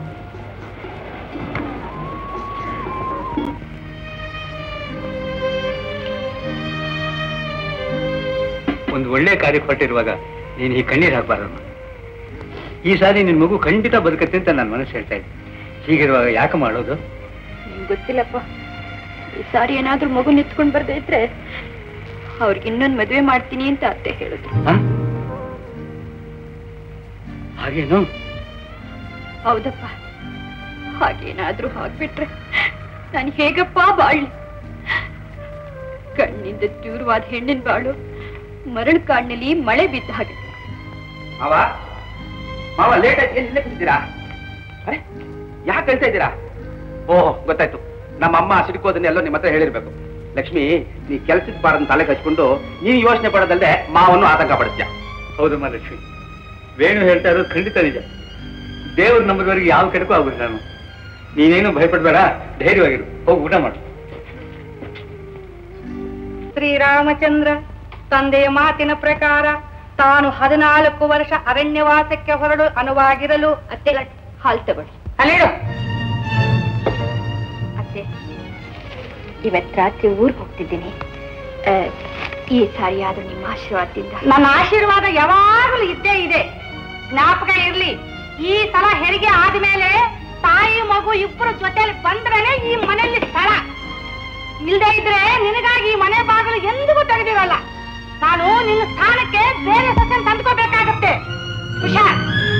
ಒಂದು ಒಳ್ಳೆ ಕಾರ್ಯ ಕೊಟ್ಟಿರುವಾಗ ನೀನು ಈ ಕಣ್ಣೀರು ಹಾಕಬಾರದು ಈ ಸಾರಿ ನಿನ್ ಮಗು ಖಂಡಿತ ಬದುಕತ್ತೆ ಅಂತ ನನ್ನ ಮನಸ್ಸು ಹೇಳ್ತಾ ಇದ್ದೆ ಹೀಗಿರುವಾಗ ಯಾಕೆ ಮಾಡೋದು ನಿಮ್ಗೆ ಗೊತ್ತಿಲ್ಲಪ್ಪ ಈ ಸಾರಿ ಏನಾದ್ರೂ ಮಗು ನಿತ್ಕೊಂಡ್ ಬರ್ದೇ ಇದ್ರೆ ಅವ್ರಿಗೆ ಇನ್ನೊಂದು ಮದುವೆ ಮಾಡ್ತೀನಿ ಅಂತ ಅತ್ತೆ ಹೇಳಿದ್ರು ಹ? ಹಾಗೇನು ಹೌದಪ್ಪ ಹಾಗೇನಾದ್ರೂ ಆಗ್ಬಿಟ್ರೆ ನಾನು ಹೇಗಪ್ಪ ಬಾಳ್ಲಿ ಕಣ್ಣಿಂದ ತೀವ್ರವಾದ ಹೆಣ್ಣಿನ ಬಾಳು ಮರಳು ಕಾಡಿನಲ್ಲಿ ಮಳೆ ಬಿದ್ದ ಹಾಗೆ ಮಾವ ಮಾವ ಲೇಟ್ ಆಯ್ತು ಏನ್ ಕೂತಿದ್ದೀರಾ ಅರೆ ಯಾಕೆ ಕಳ್ತಾ ಇದ್ದೀರಾ ಓಹ್ ಗೊತ್ತಾಯ್ತು ನಮ್ಮ ಅಮ್ಮ ಸಿಡ್ಕೋದನ್ನೆಲ್ಲೋ ನಿಮ್ಮ ಹತ್ರ ಹೇಳಿರ್ಬೇಕು ಲಕ್ಷ್ಮಿ ನೀ ಕೆಲ್ಸದ ಬಾರನ್ನ ತಲೆ ಕಚ್ಕೊಂಡು ನೀನು ಯೋಚನೆ ಪಡೋದಲ್ಲದೆ ಮಾವನ್ನು ಆತಂಕ ಪಡಿಸ್ತೀಯ ಹೌದಮ್ಮ ಲಕ್ಷ್ಮಿ ವೇಣು ಹೇಳ್ತಾ ಇರೋದು ಖಂಡಿತ ನಿಜ ದೇವ್ರ ನಂಬರ್ವರೆಗೆ ಯಾವ ಕಡೆಗೂ ಆಗುದಿಲ್ಲ ನಾನು ನೀನೇನು ಭಯಪಡ್ಬೇಡ ಧೈರ್ಯವಾಗಿರು ಹೋಗಿ ಊಟ ಮಾಡು ಶ್ರೀರಾಮಚಂದ್ರ ತಂದೆಯ ಮಾತಿನ ಪ್ರಕಾರ ತಾನು ಹದಿನಾಲ್ಕು ವರ್ಷ ಅರಣ್ಯವಾಸಕ್ಕೆ ಹೊರಡು ಅನುವಾಗಿರಲು ಅತ್ತೆ ಹಾಲ್ ತಗೊಳ್ಳಿ ಅಲ್ಲೇಳು ಅತ್ತೆ ಇವತ್ ರಾತ್ರಿ ಊರ್ಗ್ ಹೋಗ್ತಿದ್ದೀನಿ ಆ, ಈ ಸಾರಿ ಆದ್ರೂ ನಿಮ್ಮ ಆಶೀರ್ವಾದದಿಂದ ನನ್ನ ಆಶೀರ್ವಾದ ಯಾವಾಗಲೂ ಇದ್ದೇ ಇದೆ ಜ್ಞಾಪಕ ಇರ್ಲಿ ಈ ಸಲ ಹೆರಿಗೆ ಆದ್ಮೇಲೆ ತಾಯಿ ಮಗು ಇಬ್ಬರು ಜೊತೆಲಿ ಬಂದ್ರೇನೆ ಈ ಮನೆಯಲ್ಲಿ ಸ್ಥಳ ಇಲ್ದೇ ಇದ್ರೆ ನಿನಗಾಗಿ ಈ ಮನೆ ಬಾಗಿಲು ಎಂದಿಗೂ ತೆಗೆದಿರಲ್ಲ ನಾನು ನಿನ್ನ ಸ್ಥಾನಕ್ಕೆ ಬೇರೆ ಸೊಸೆ ತಂದ್ಕೋಬೇಕಾಗತ್ತೆ ಹುಷಾರ್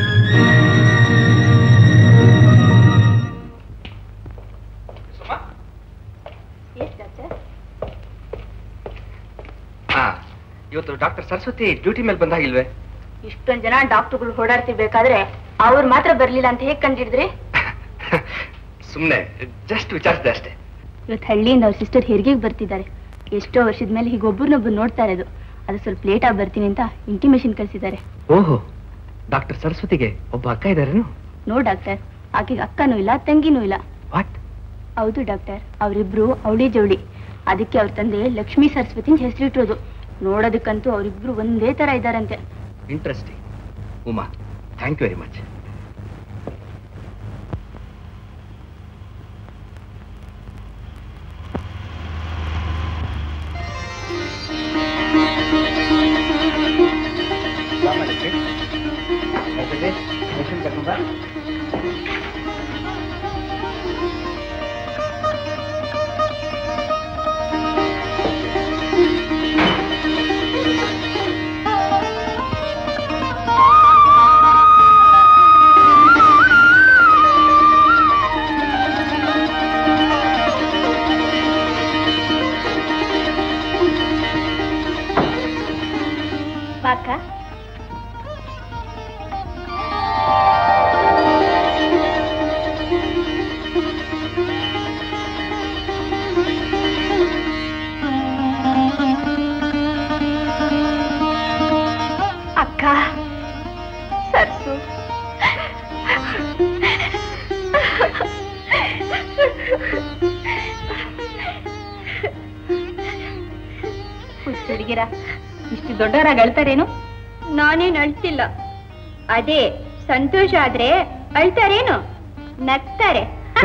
ಹಾ ಇವತ್ತು ಡಾಕ್ಟರ್ ಸರಸ್ವತಿ ಡ್ಯೂಟಿ ಮೇಲೆ ಬಂದಾಗಿಲ್ವೇ ಇಷ್ಟೊಂದ್ ಜನ ಡಾಕ್ಟರ್ಗಳು ಓಡಾಡ್ತಿರ್ಬೇಕಾದ್ರೆ ಅವ್ರು ಮಾತ್ರ ಬರ್ಲಿಲ್ಲ ಅಂತ ಹೇಗ್ ಕಂಡಿಡಿದ್ರಿ ಸುಮ್ಮನೆ ಜಸ್ಟ್ ವಿಚಾರಿಸಿದೆ ಅಷ್ಟೇ ಇವತ್ತು ಹಳ್ಳಿಯಿಂದ ಅವ್ರ ಸಿಸ್ಟರ್ ಹೆರಿಗೆಗೆ ಬರ್ತಿದ್ದಾರೆ ಎಷ್ಟೋ ವರ್ಷದ ಮೇಲೆ ಹೀಗೆ ಒಬ್ಬರನ್ನೊಬ್ರು ನೋಡ್ತಾ ಇರೋದು ಅದು ಸ್ವಲ್ಪ ಲೇಟ್ ಆಗಿ ಬರ್ತೀನಿ ಅಂತ ಇಂಟಿಮೇಷನ್ ಕಳ್ಸಿದ್ದಾರೆ ಓಹೋ ಡಾಕ್ಟರ್ ಸರಸ್ವತಿಗೆ ಒಬ್ಬ ಅಕ್ಕ ಇದ್ದಾರೇನು ನೋ ಡಾಕ್ಟರ್ ಆಕೆಗೆ ಅಕ್ಕನೂ ಇಲ್ಲ ತಂಗಿನೂ ಇಲ್ಲ ವಾಟ್ ಹೌದು ಡಾಕ್ಟರ್ ಅವರಿಬ್ರು ಅವಳಿ ಜವಳಿ ಅದಕ್ಕೆ ಅವ್ರ ತಂದೆ ಲಕ್ಷ್ಮೀ ಸರಸ್ವತಿ ಅಂತ ಹೆಸರಿಟ್ಟಿರೋದು ನೋಡೋದಕ್ಕಂತೂ ಅವರಿಬ್ರು ಒಂದೇ ತರ ಇದ್ದಾರಂತೆ interesting Uma thank you very much ಪಾಕ ಅಕ್ಕ ಸರ್ಸು ಹುಡುಗಿರ ಇಷ್ಟು ದೊಡ್ಡವರಾಗಿ ಅಳ್ತಾರೇನು ನಾನೇನ್ ಅಳ್ತಿಲ್ಲ ಅದೇ ಸಂತೋಷ ಆದ್ರೆ ಅಳ್ತಾರೇನು ನಗ್ತಾರೆ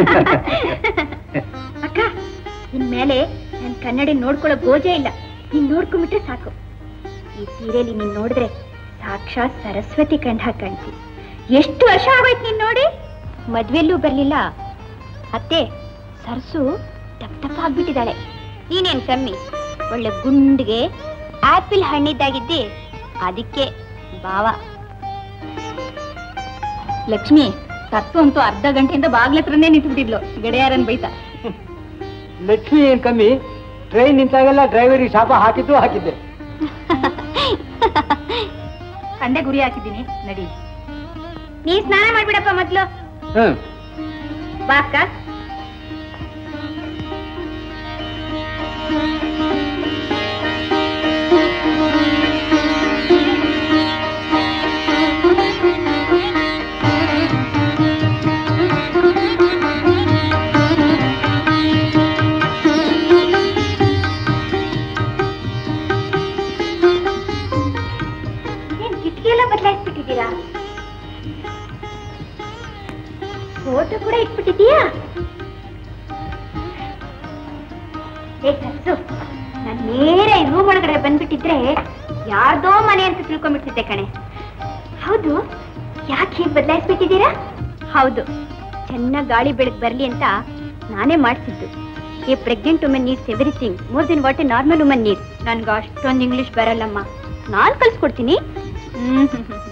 ಅಕ್ಕ ಇನ್ಮೇಲೆ ನನ್ ಕನ್ನಡಿ ನೋಡ್ಕೊಳ್ಳೋ ಗೋಜೆ ಇಲ್ಲ ನೀನ್ ನೋಡ್ಕೊಂಡ್ಬಿಟ್ರೆ ಸಾಕು ಈ ಸೀರೆಯಲ್ಲಿ ನೀನ್ ನೋಡಿದ್ರೆ ಸಾಕ್ಷಾತ್ ಸರಸ್ವತಿ ಕಂಡ ಕಾಣ್ತಿ ಎಷ್ಟು ವರ್ಷ ಆಗೋಯ್ತು ನೀನ್ ನೋಡಿ ಮದ್ವೆಲ್ಲೂ ಬರ್ಲಿಲ್ಲ ಅತ್ತೆ ಸರ್ಸು ಟಪ್ ಟಪ್ ಆಗ್ಬಿಟ್ಟಿದ್ದಾಳೆ ನೀನೇನ್ ಕಮ್ಮಿ ಒಳ್ಳೆ ಗುಂಡಿಗೆ ಆಪಿಲ್ ಹಣ್ಣಿದ್ದಾಗಿದ್ದಿ ಅದಕ್ಕೆ ಭಾವ ಲಕ್ಷ್ಮಿ ಸರ್ಸು ಅಂತೂ ಅರ್ಧ ಗಂಟೆಯಿಂದ ಬಾಗ್ಲತ್ರನೇ ನಿಂತ್ಬಿಟ್ಟಿದ್ಲು ಗಡಿಯಾರನ್ ಬೈತಾ ಲಕ್ಷ್ಮಿ ಏನ್ ಕಮ್ಮಿ ಟ್ರೈನ್ ನಿಂತಾಗೆಲ್ಲ ಡ್ರೈವರಿಗೆ ಶಾಪ ಹಾಕಿದ್ದು ಹಾಕಿದ್ದೆ ಕಂಡೆ ಗುರಿ ಹಾಕಿದ್ದೀನಿ ನಡಿ ನೀ ಸ್ನಾನ ಮಾಡ್ಬಿಡಪ್ಪ ಮೊದ್ಲು ಹ್ಮ್ ಬಾ ಅಕ್ಕ ಸರ್ಸು ನಾನ್ ನೇರ ಈ ರೂಮ್ ಒಳಗಡೆ ಬಂದ್ಬಿಟ್ಟಿದ್ರೆ ಯಾರ್ದೋ ಮನೆ ಅಂತ ತಿಳ್ಕೊಂಡ್ಬಿಡ್ತಿದ್ದೆ ಕಣೆ ಹೌದು ಯಾಕೆ ಹೀಗೆ ಬದಲಾಯಿಸ್ಬಿಟ್ಟಿದ್ದೀರಾ ಹೌದು ಚೆನ್ನಾಗಿ ಗಾಳಿ ಬೆಳಕು ಬರ್ಲಿ ಅಂತ ನಾನೇ ಮಾಡಿಸಿದ್ದು ಈ pregnant women needs everything more than what a normal woman needs ನನ್ಗೆ ಅಷ್ಟೊಂದು ಇಂಗ್ಲಿಷ್ ಬರಲ್ಲಮ್ಮ ನಾನ್ ಕಲ್ಸ್ಕೊಡ್ತೀನಿ ಹ್ಮ್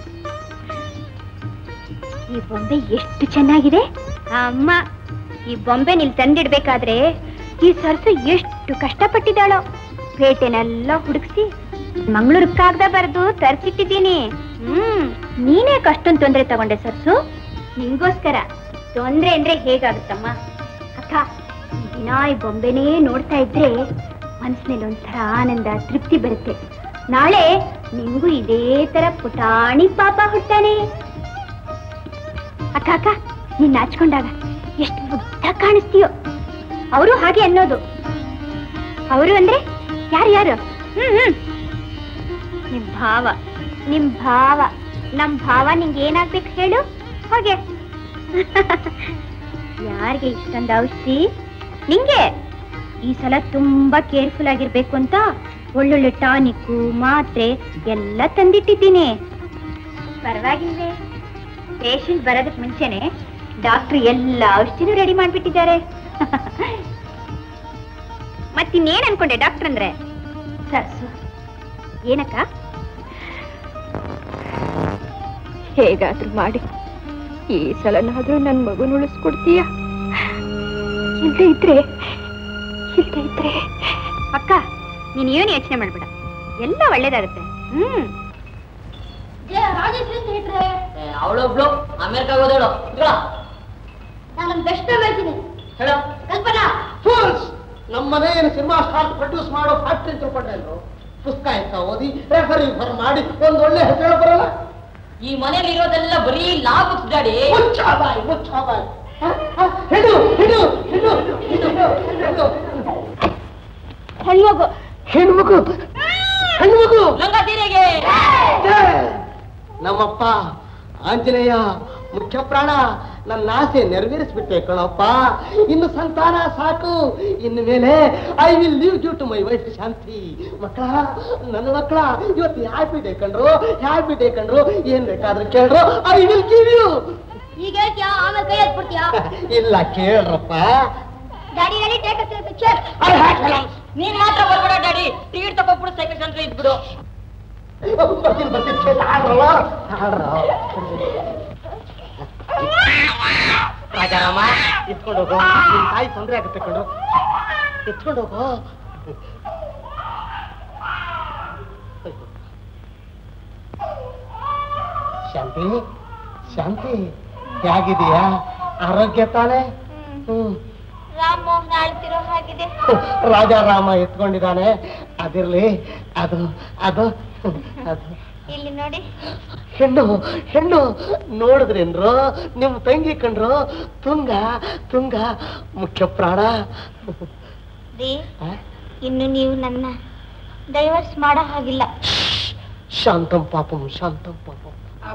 ಈ ಬೊಂಬೆ ಎಷ್ಟು ಚೆನ್ನಾಗಿದೆ ಅಮ್ಮ ಈ ಬೊಂಬೆ ನೀಲ್ ತಂದಿಡ್ಬೇಕಾದ್ರೆ ಈ ಸರ್ಸು ಎಷ್ಟು ಕಷ್ಟಪಟ್ಟಿದ್ದಾಳೋ ಪೇಟೆನೆಲ್ಲ ಹುಡುಕ್ಸಿ ಮಂಗಳೂರು ಕಾಗದ ಬರೆದು ತರಿಸಿಟ್ಟಿದ್ದೀನಿ ಹ್ಮ್ ನೀನೇ ಅಷ್ಟೊಂದು ತೊಂದ್ರೆ ತಗೊಂಡೆ ಸರ್ಸು ನಿಂಗೋಸ್ಕರ ತೊಂದ್ರೆ ಅಂದ್ರೆ ಹೇಗಾಗುತ್ತಮ್ಮ ಅಕ್ಕ ದಿನ ಈ ಬೊಂಬೆನೇ ನೋಡ್ತಾ ಇದ್ರೆ ಮನಸ್ಸಿನಲ್ಲಿ ಒಂಥರ ಆನಂದ ತೃಪ್ತಿ ಬರುತ್ತೆ ನಾಳೆ ನಿಂಗೂ ಇದೇ ತರ ಪುಟಾಣಿ ಪಾಪ ಹುಟ್ಟಾನೆ ಅಕ್ಕ ಅಕ್ಕ ನೀನ್ ನಾಚ್ಕೊಂಡಾಗ ಎಷ್ಟು ಮುದ್ದ ಕಾಣಿಸ್ತೀಯೋ ಅವರು ಹಾಗೆ ಅನ್ನೋದು ಅವರು ಅಂದ್ರೆ ಯಾರು ಯಾರು ಹ್ಮ್ ಹ್ಮ್ ನಿಮ್ ಭಾವ ನಿಮ್ ಭಾವ ನಮ್ ಭಾವ ನಿಂಗೆ ಏನಾಗ್ಬೇಕು ಹೇಳು ಹಾಗೆ ಯಾರಿಗೆ ಇಷ್ಟೊಂದು ಔಷಧಿ ನಿಂಗೆ ಈ ಸಲ ತುಂಬಾ ಕೇರ್ಫುಲ್ ಆಗಿರ್ಬೇಕು ಅಂತ ಒಳ್ಳೊಳ್ಳೆ ಟಾನಿಕ್ಕು ಮಾತ್ರೆ ಎಲ್ಲ ತಂದಿಟ್ಟಿದ್ದೀನಿ ಪರವಾಗಿಲ್ವೇ ಪೇಷಂಟ್ ಬರೋದಕ್ಕೆ ಮುಂಚೆನೆ ಡಾಕ್ಟರ್ ಎಲ್ಲ ಔಷಧಿನೂ ರೆಡಿ ಮಾಡ್ಬಿಟ್ಟಿದ್ದಾರೆ ಮತ್ತಿನ್ನೇನ್ ಅನ್ಕೊಂಡೆ ಡಾಕ್ಟರ್ ಅಂದ್ರೆ ಸರ್ಸು ಏನಕ್ಕ ಹೇಗಾದ್ರೂ ಮಾಡಿ ಈ ಸಲನಾದ್ರೂ ನನ್ ಮಗುನ ಉಳಿಸ್ಕೊಡ್ತೀಯ ಇಲ್ದೇ ಇದ್ರೆ ಇಲ್ದೇ ಇದ್ರೆ ಅಕ್ಕ ನೀನ್ ಏನು ಯೋಚನೆ ಮಾಡ್ಬೇಡ ಎಲ್ಲ ಒಳ್ಳೇದಾಗುತ್ತೆ ಹ್ಮ್ ಅವಳೊಬ್ಳು ಅಮೆರಿಕಾಗ ಹೋದವಳು ನಾನು ಬೆಸ್ಟ್ ಹೇಳ್ತೀನಿ ಹೇಳೋ ಕಲ್ಪನಾ ಫೂಲ್ಸ್ ನಮ್ಮ ಮನೆ ಏನು ಸಿನಿಮಾ ಸ್ಟಾರ್ ಪ್ರೊಡ್ಯೂಸ್ ಮಾಡೋ ಫ್ಯಾಕ್ಟ್ರಿ ತಿಳ್ಕೊಂಡೆ ಪುಸ್ತಕ ಅಂತ ಓದಿ ರೆಫರ್ ರಿಫರ್ ಮಾಡಿ ಒಂದ್ ಒಳ್ಳೆ ಹೆಸರು ಬರಲ್ಲ ಈ ಮನೇಲಿ ಇರೋದೆಲ್ಲ ಬರೀ ಲಾ ಬುಕ್ಸ್ ಡ್ಯಾಡಿ ಮುಚ್ಚ ಬಾಯ್ ಮುಚ್ಚ ಬಾಯ್ ಹ? ಹ? ಹಿಡು ಹಿಡು ಹಿಡು ಹಿಡು ಹಿಡು ಹೆಣ್ಮಗು ಹೆಣ್ಮಗು ಹೆಣ್ಮಗು ಲಂಗ ತೀರೆಗೆ ಛೇ! ನಮ್ಮಪ್ಪ ಆಂಜನೇಯ ಮುಖ್ಯ ಪ್ರಾಣ ನನ್ನ ಆಸೆ ನೆರವೇರಿಸ್ಬಿಟ್ಟೆ ಕಣಪ್ಪ ಇನ್ನು ಸಂತಾನ ಸಾಕು ಇನ್ನು ಮೇಲೆ I will leave due to my wife Shanti ಮಕ್ಕಳ ನನ್ನ ಮಕ್ಕಳ ಇವತ್ತು ಹ್ಯಾಪಿ ಡೇ ಕಂಡ್ರು ಹ್ಯಾಪಿ ಡೇ ಕಂಡ್ರು ಏನ್ ಬೇಕಾದ್ರೂ ಕೇಳ್ರು ಐ ವಿಲ್ ಗಿವ್ ಯು ಈಗ ಹೇಳ್ತೀಯಾ ಆಮೇಲೆ ಕೈ ಎತ್ಬಿಡ್ತೀಯಾ ಇಲ್ಲ ಕೇಳ್ರಪ್ಪ daddy daddy take a picture I have films. ನೀನ್ ಮಾತ್ರ ಬರ್ಬೇಡ ಡ್ಯಾಡಿ ಟಿಕೆಟ್ ತಗೊಬಿಡು ಸೈಕಲ್ ಸೆಂಟ್ರ್ ಇದ್ಬಿಡು ಬರ್ತೀನಿ ಬರ್ತೀನಿ ಛೇ, ತಾಳ್ರಲ್ಲ, ತಾಳ್ರ. ರಾಜಾರಾಮ ಎತ್ಕೊಂಡು ಹೋಗು ನಿನ್ ತಾಯಿ ತೊಂದ್ರೆ ಆಗುತ್ತೆ ಕಣ್ರು ಎತ್ಕೊಂಡು ಹೋಗು ಶಾಂತಿ ಶಾಂತಿ ಹೇಗಿದೀಯಾ ಆರೋಗ್ಯ ತಾನೆ ಹ್ಮ್ ರಾಮ್ ಮೋಹನ್ ಆಳ್ತಿರೋ ಹಾಗಿದೆ ರಾಜಾರಾಮ ಎತ್ಕೊಂಡಿದ್ದಾನೆ ಅದಿರ್ಲಿ ಅದು ಅದು ಅದು ಇಲ್ಲಿ ನೋಡಿ ಹೆಣ್ಣು ಹೆಣ್ಣು ನೋಡಿದ್ರೇನ್ರು ನಿಮ್ ತಂಗಿ ಕಂಡ್ರು ತುಂಗ ತುಂಗ ಮುಖ್ಯ ಪ್ರಾಣ ರೀ ಆ? ಇನ್ನು ನೀವು ನನ್ನ ಡೈವರ್ಸ್ ಮಾಡೋ ಹಾಗಿಲ್ಲ ಶಾಂತಂ ಪಾಪಂ ಶಾಂತಂ ಪಾಪಂ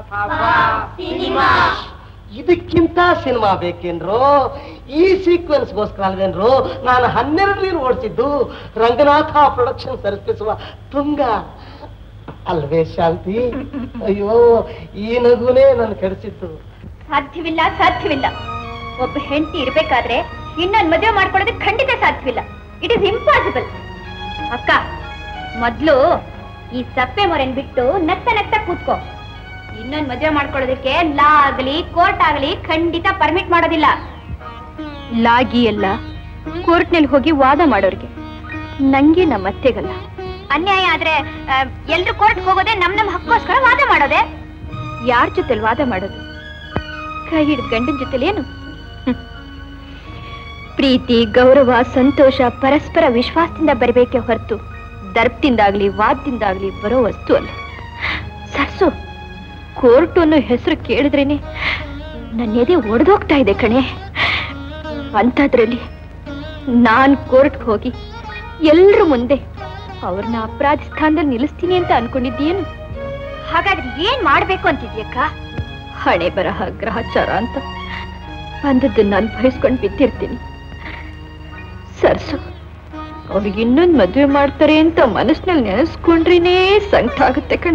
ಇದಕ್ಕಿಂತ ಸಿನಿಮಾ ಬೇಕೇನ್ರು ಈ ಸೀಕ್ವೆನ್ಸ್ಗೋಸ್ಕರ ಅಲ್ವೇನ್ರು ನಾನು ಹನ್ನೆರಡು ನೀರು ಓಡಿಸಿದ್ದು ರಂಗನಾಥ ಪ್ರೊಡಕ್ಷನ್ ಸರಿಸುವ ತುಂಗ ಅಲ್ವೇ ಶಾಂತಿ ಅಯ್ಯೋ ಈ ನಗುನೇ ನಾನು ಕೆಡಿಸಿದ್ದು ಸಾಧ್ಯವಿಲ್ಲ ಸಾಧ್ಯವಿಲ್ಲ ಒಬ್ಬ ಹೆಂಡತಿ ಇರ್ಬೇಕಾದ್ರೆ ಇನ್ನೊಂದ್ ಮದುವೆ ಮಾಡ್ಕೊಳ್ಳೋದು ಖಂಡಿತ ಸಾಧ್ಯವಿಲ್ಲ ಇಟ್ ಇಸ್ ಇಂಪಾಸಿಬಲ್ ಅಕ್ಕ ಮೊದ್ಲು ಈ ಸಪ್ಪೆ ಮೊರೆನ್ ಬಿಟ್ಟು ನತ್ತ ನತ್ತ ಕೂತ್ಕೋ ಇನ್ನೊಂದ್ ಮದುವೆ ಮಾಡ್ಕೊಳ್ಳೋದಕ್ಕೆ ಲಾ ಆಗ್ಲಿ ಕೋರ್ಟ್ ಆಗ್ಲಿ ಖಂಡಿತ ಪರ್ಮಿಟ್ ಮಾಡೋದಿಲ್ಲ ಲಾಗಿ ಎಲ್ಲ ಕೋರ್ಟ್ನಲ್ಲಿ ಹೋಗಿ ವಾದ ಮಾಡೋರ್ಗೆ ನಂಗೆ ನಮ್ಮ ಅತ್ತೆಗಲ್ಲ ಅನ್ಯಾಯ ಆದ್ರೆ ಎಲ್ರು ಕೋರ್ಟ್ ಹೋಗೋದೇ ನಮ್ ನಮ್ ಹಕ್ಕೋಸ್ಕರ ವಾದ ಮಾಡೋದೆ ಯಾರ ಜೊತೆಲಿ ವಾದ ಮಾಡೋದು ಕೈ ಹಿಡಿದ ಗಂಡನ ಜೊತೆಲಿ ಏನು ಹ್ಮ್. ಪ್ರೀತಿ ಗೌರವ ಸಂತೋಷ ಪರಸ್ಪರ ವಿಶ್ವಾಸದಿಂದ ಬರಬೇಕೆ ಹೊರತು ದರ್ಪದಿಂದಾಗ್ಲಿ ವಾದದಿಂದಾಗ್ಲಿ ಬರೋ ವಸ್ತು ಅಲ್ಲ ಸರ್ಸು ಕೋರ್ಟು ಅನ್ನೋ ಹೆಸರು ಕೇಳಿದ್ರೇನೆ ನನ್ನ ಎದೆ ಒಡೆದೋಗ್ತಾ ಇದೆ ಕಣೆ ಅಂಥದ್ರಲ್ಲಿ ನಾನ್ ಕೋರ್ಟ್ಗೆ ಹೋಗಿ ಎಲ್ರ ಮುಂದೆ ಅವ್ರನ್ನ ಅಪರಾಧಿ ಸ್ಥಾನದಲ್ಲಿ ನಿಲ್ಲಿಸ್ತೀನಿ ಅಂತ ಅನ್ಕೊಂಡಿದ್ದೀಯೇನು ಹಾಗಾದ್ರೆ ಏನ್ ಮಾಡ್ಬೇಕು ಅಂತಿದ್ಯಕ್ಕ ಹಣೆ ಬರಹ ಗ್ರಹಚಾರ ಅಂತ ಅಂದದ್ದನ್ನ ಅನುಭವಿಸ್ಕೊಂಡು ಬಿದ್ದಿರ್ತೀನಿ ಸರ್ಸು ಅವ್ರಿಗೆ ಇನ್ನೊಂದ್ ಮದ್ವೆ ಮಾಡ್ತಾರೆ ಅಂತ ಮನಸ್ಸಿನಲ್ಲಿ ನೆನೆಸ್ಕೊಂಡ್ರೇನೇ ಸಂಕಟ ಆಗುತ್ತೆ ಕಣ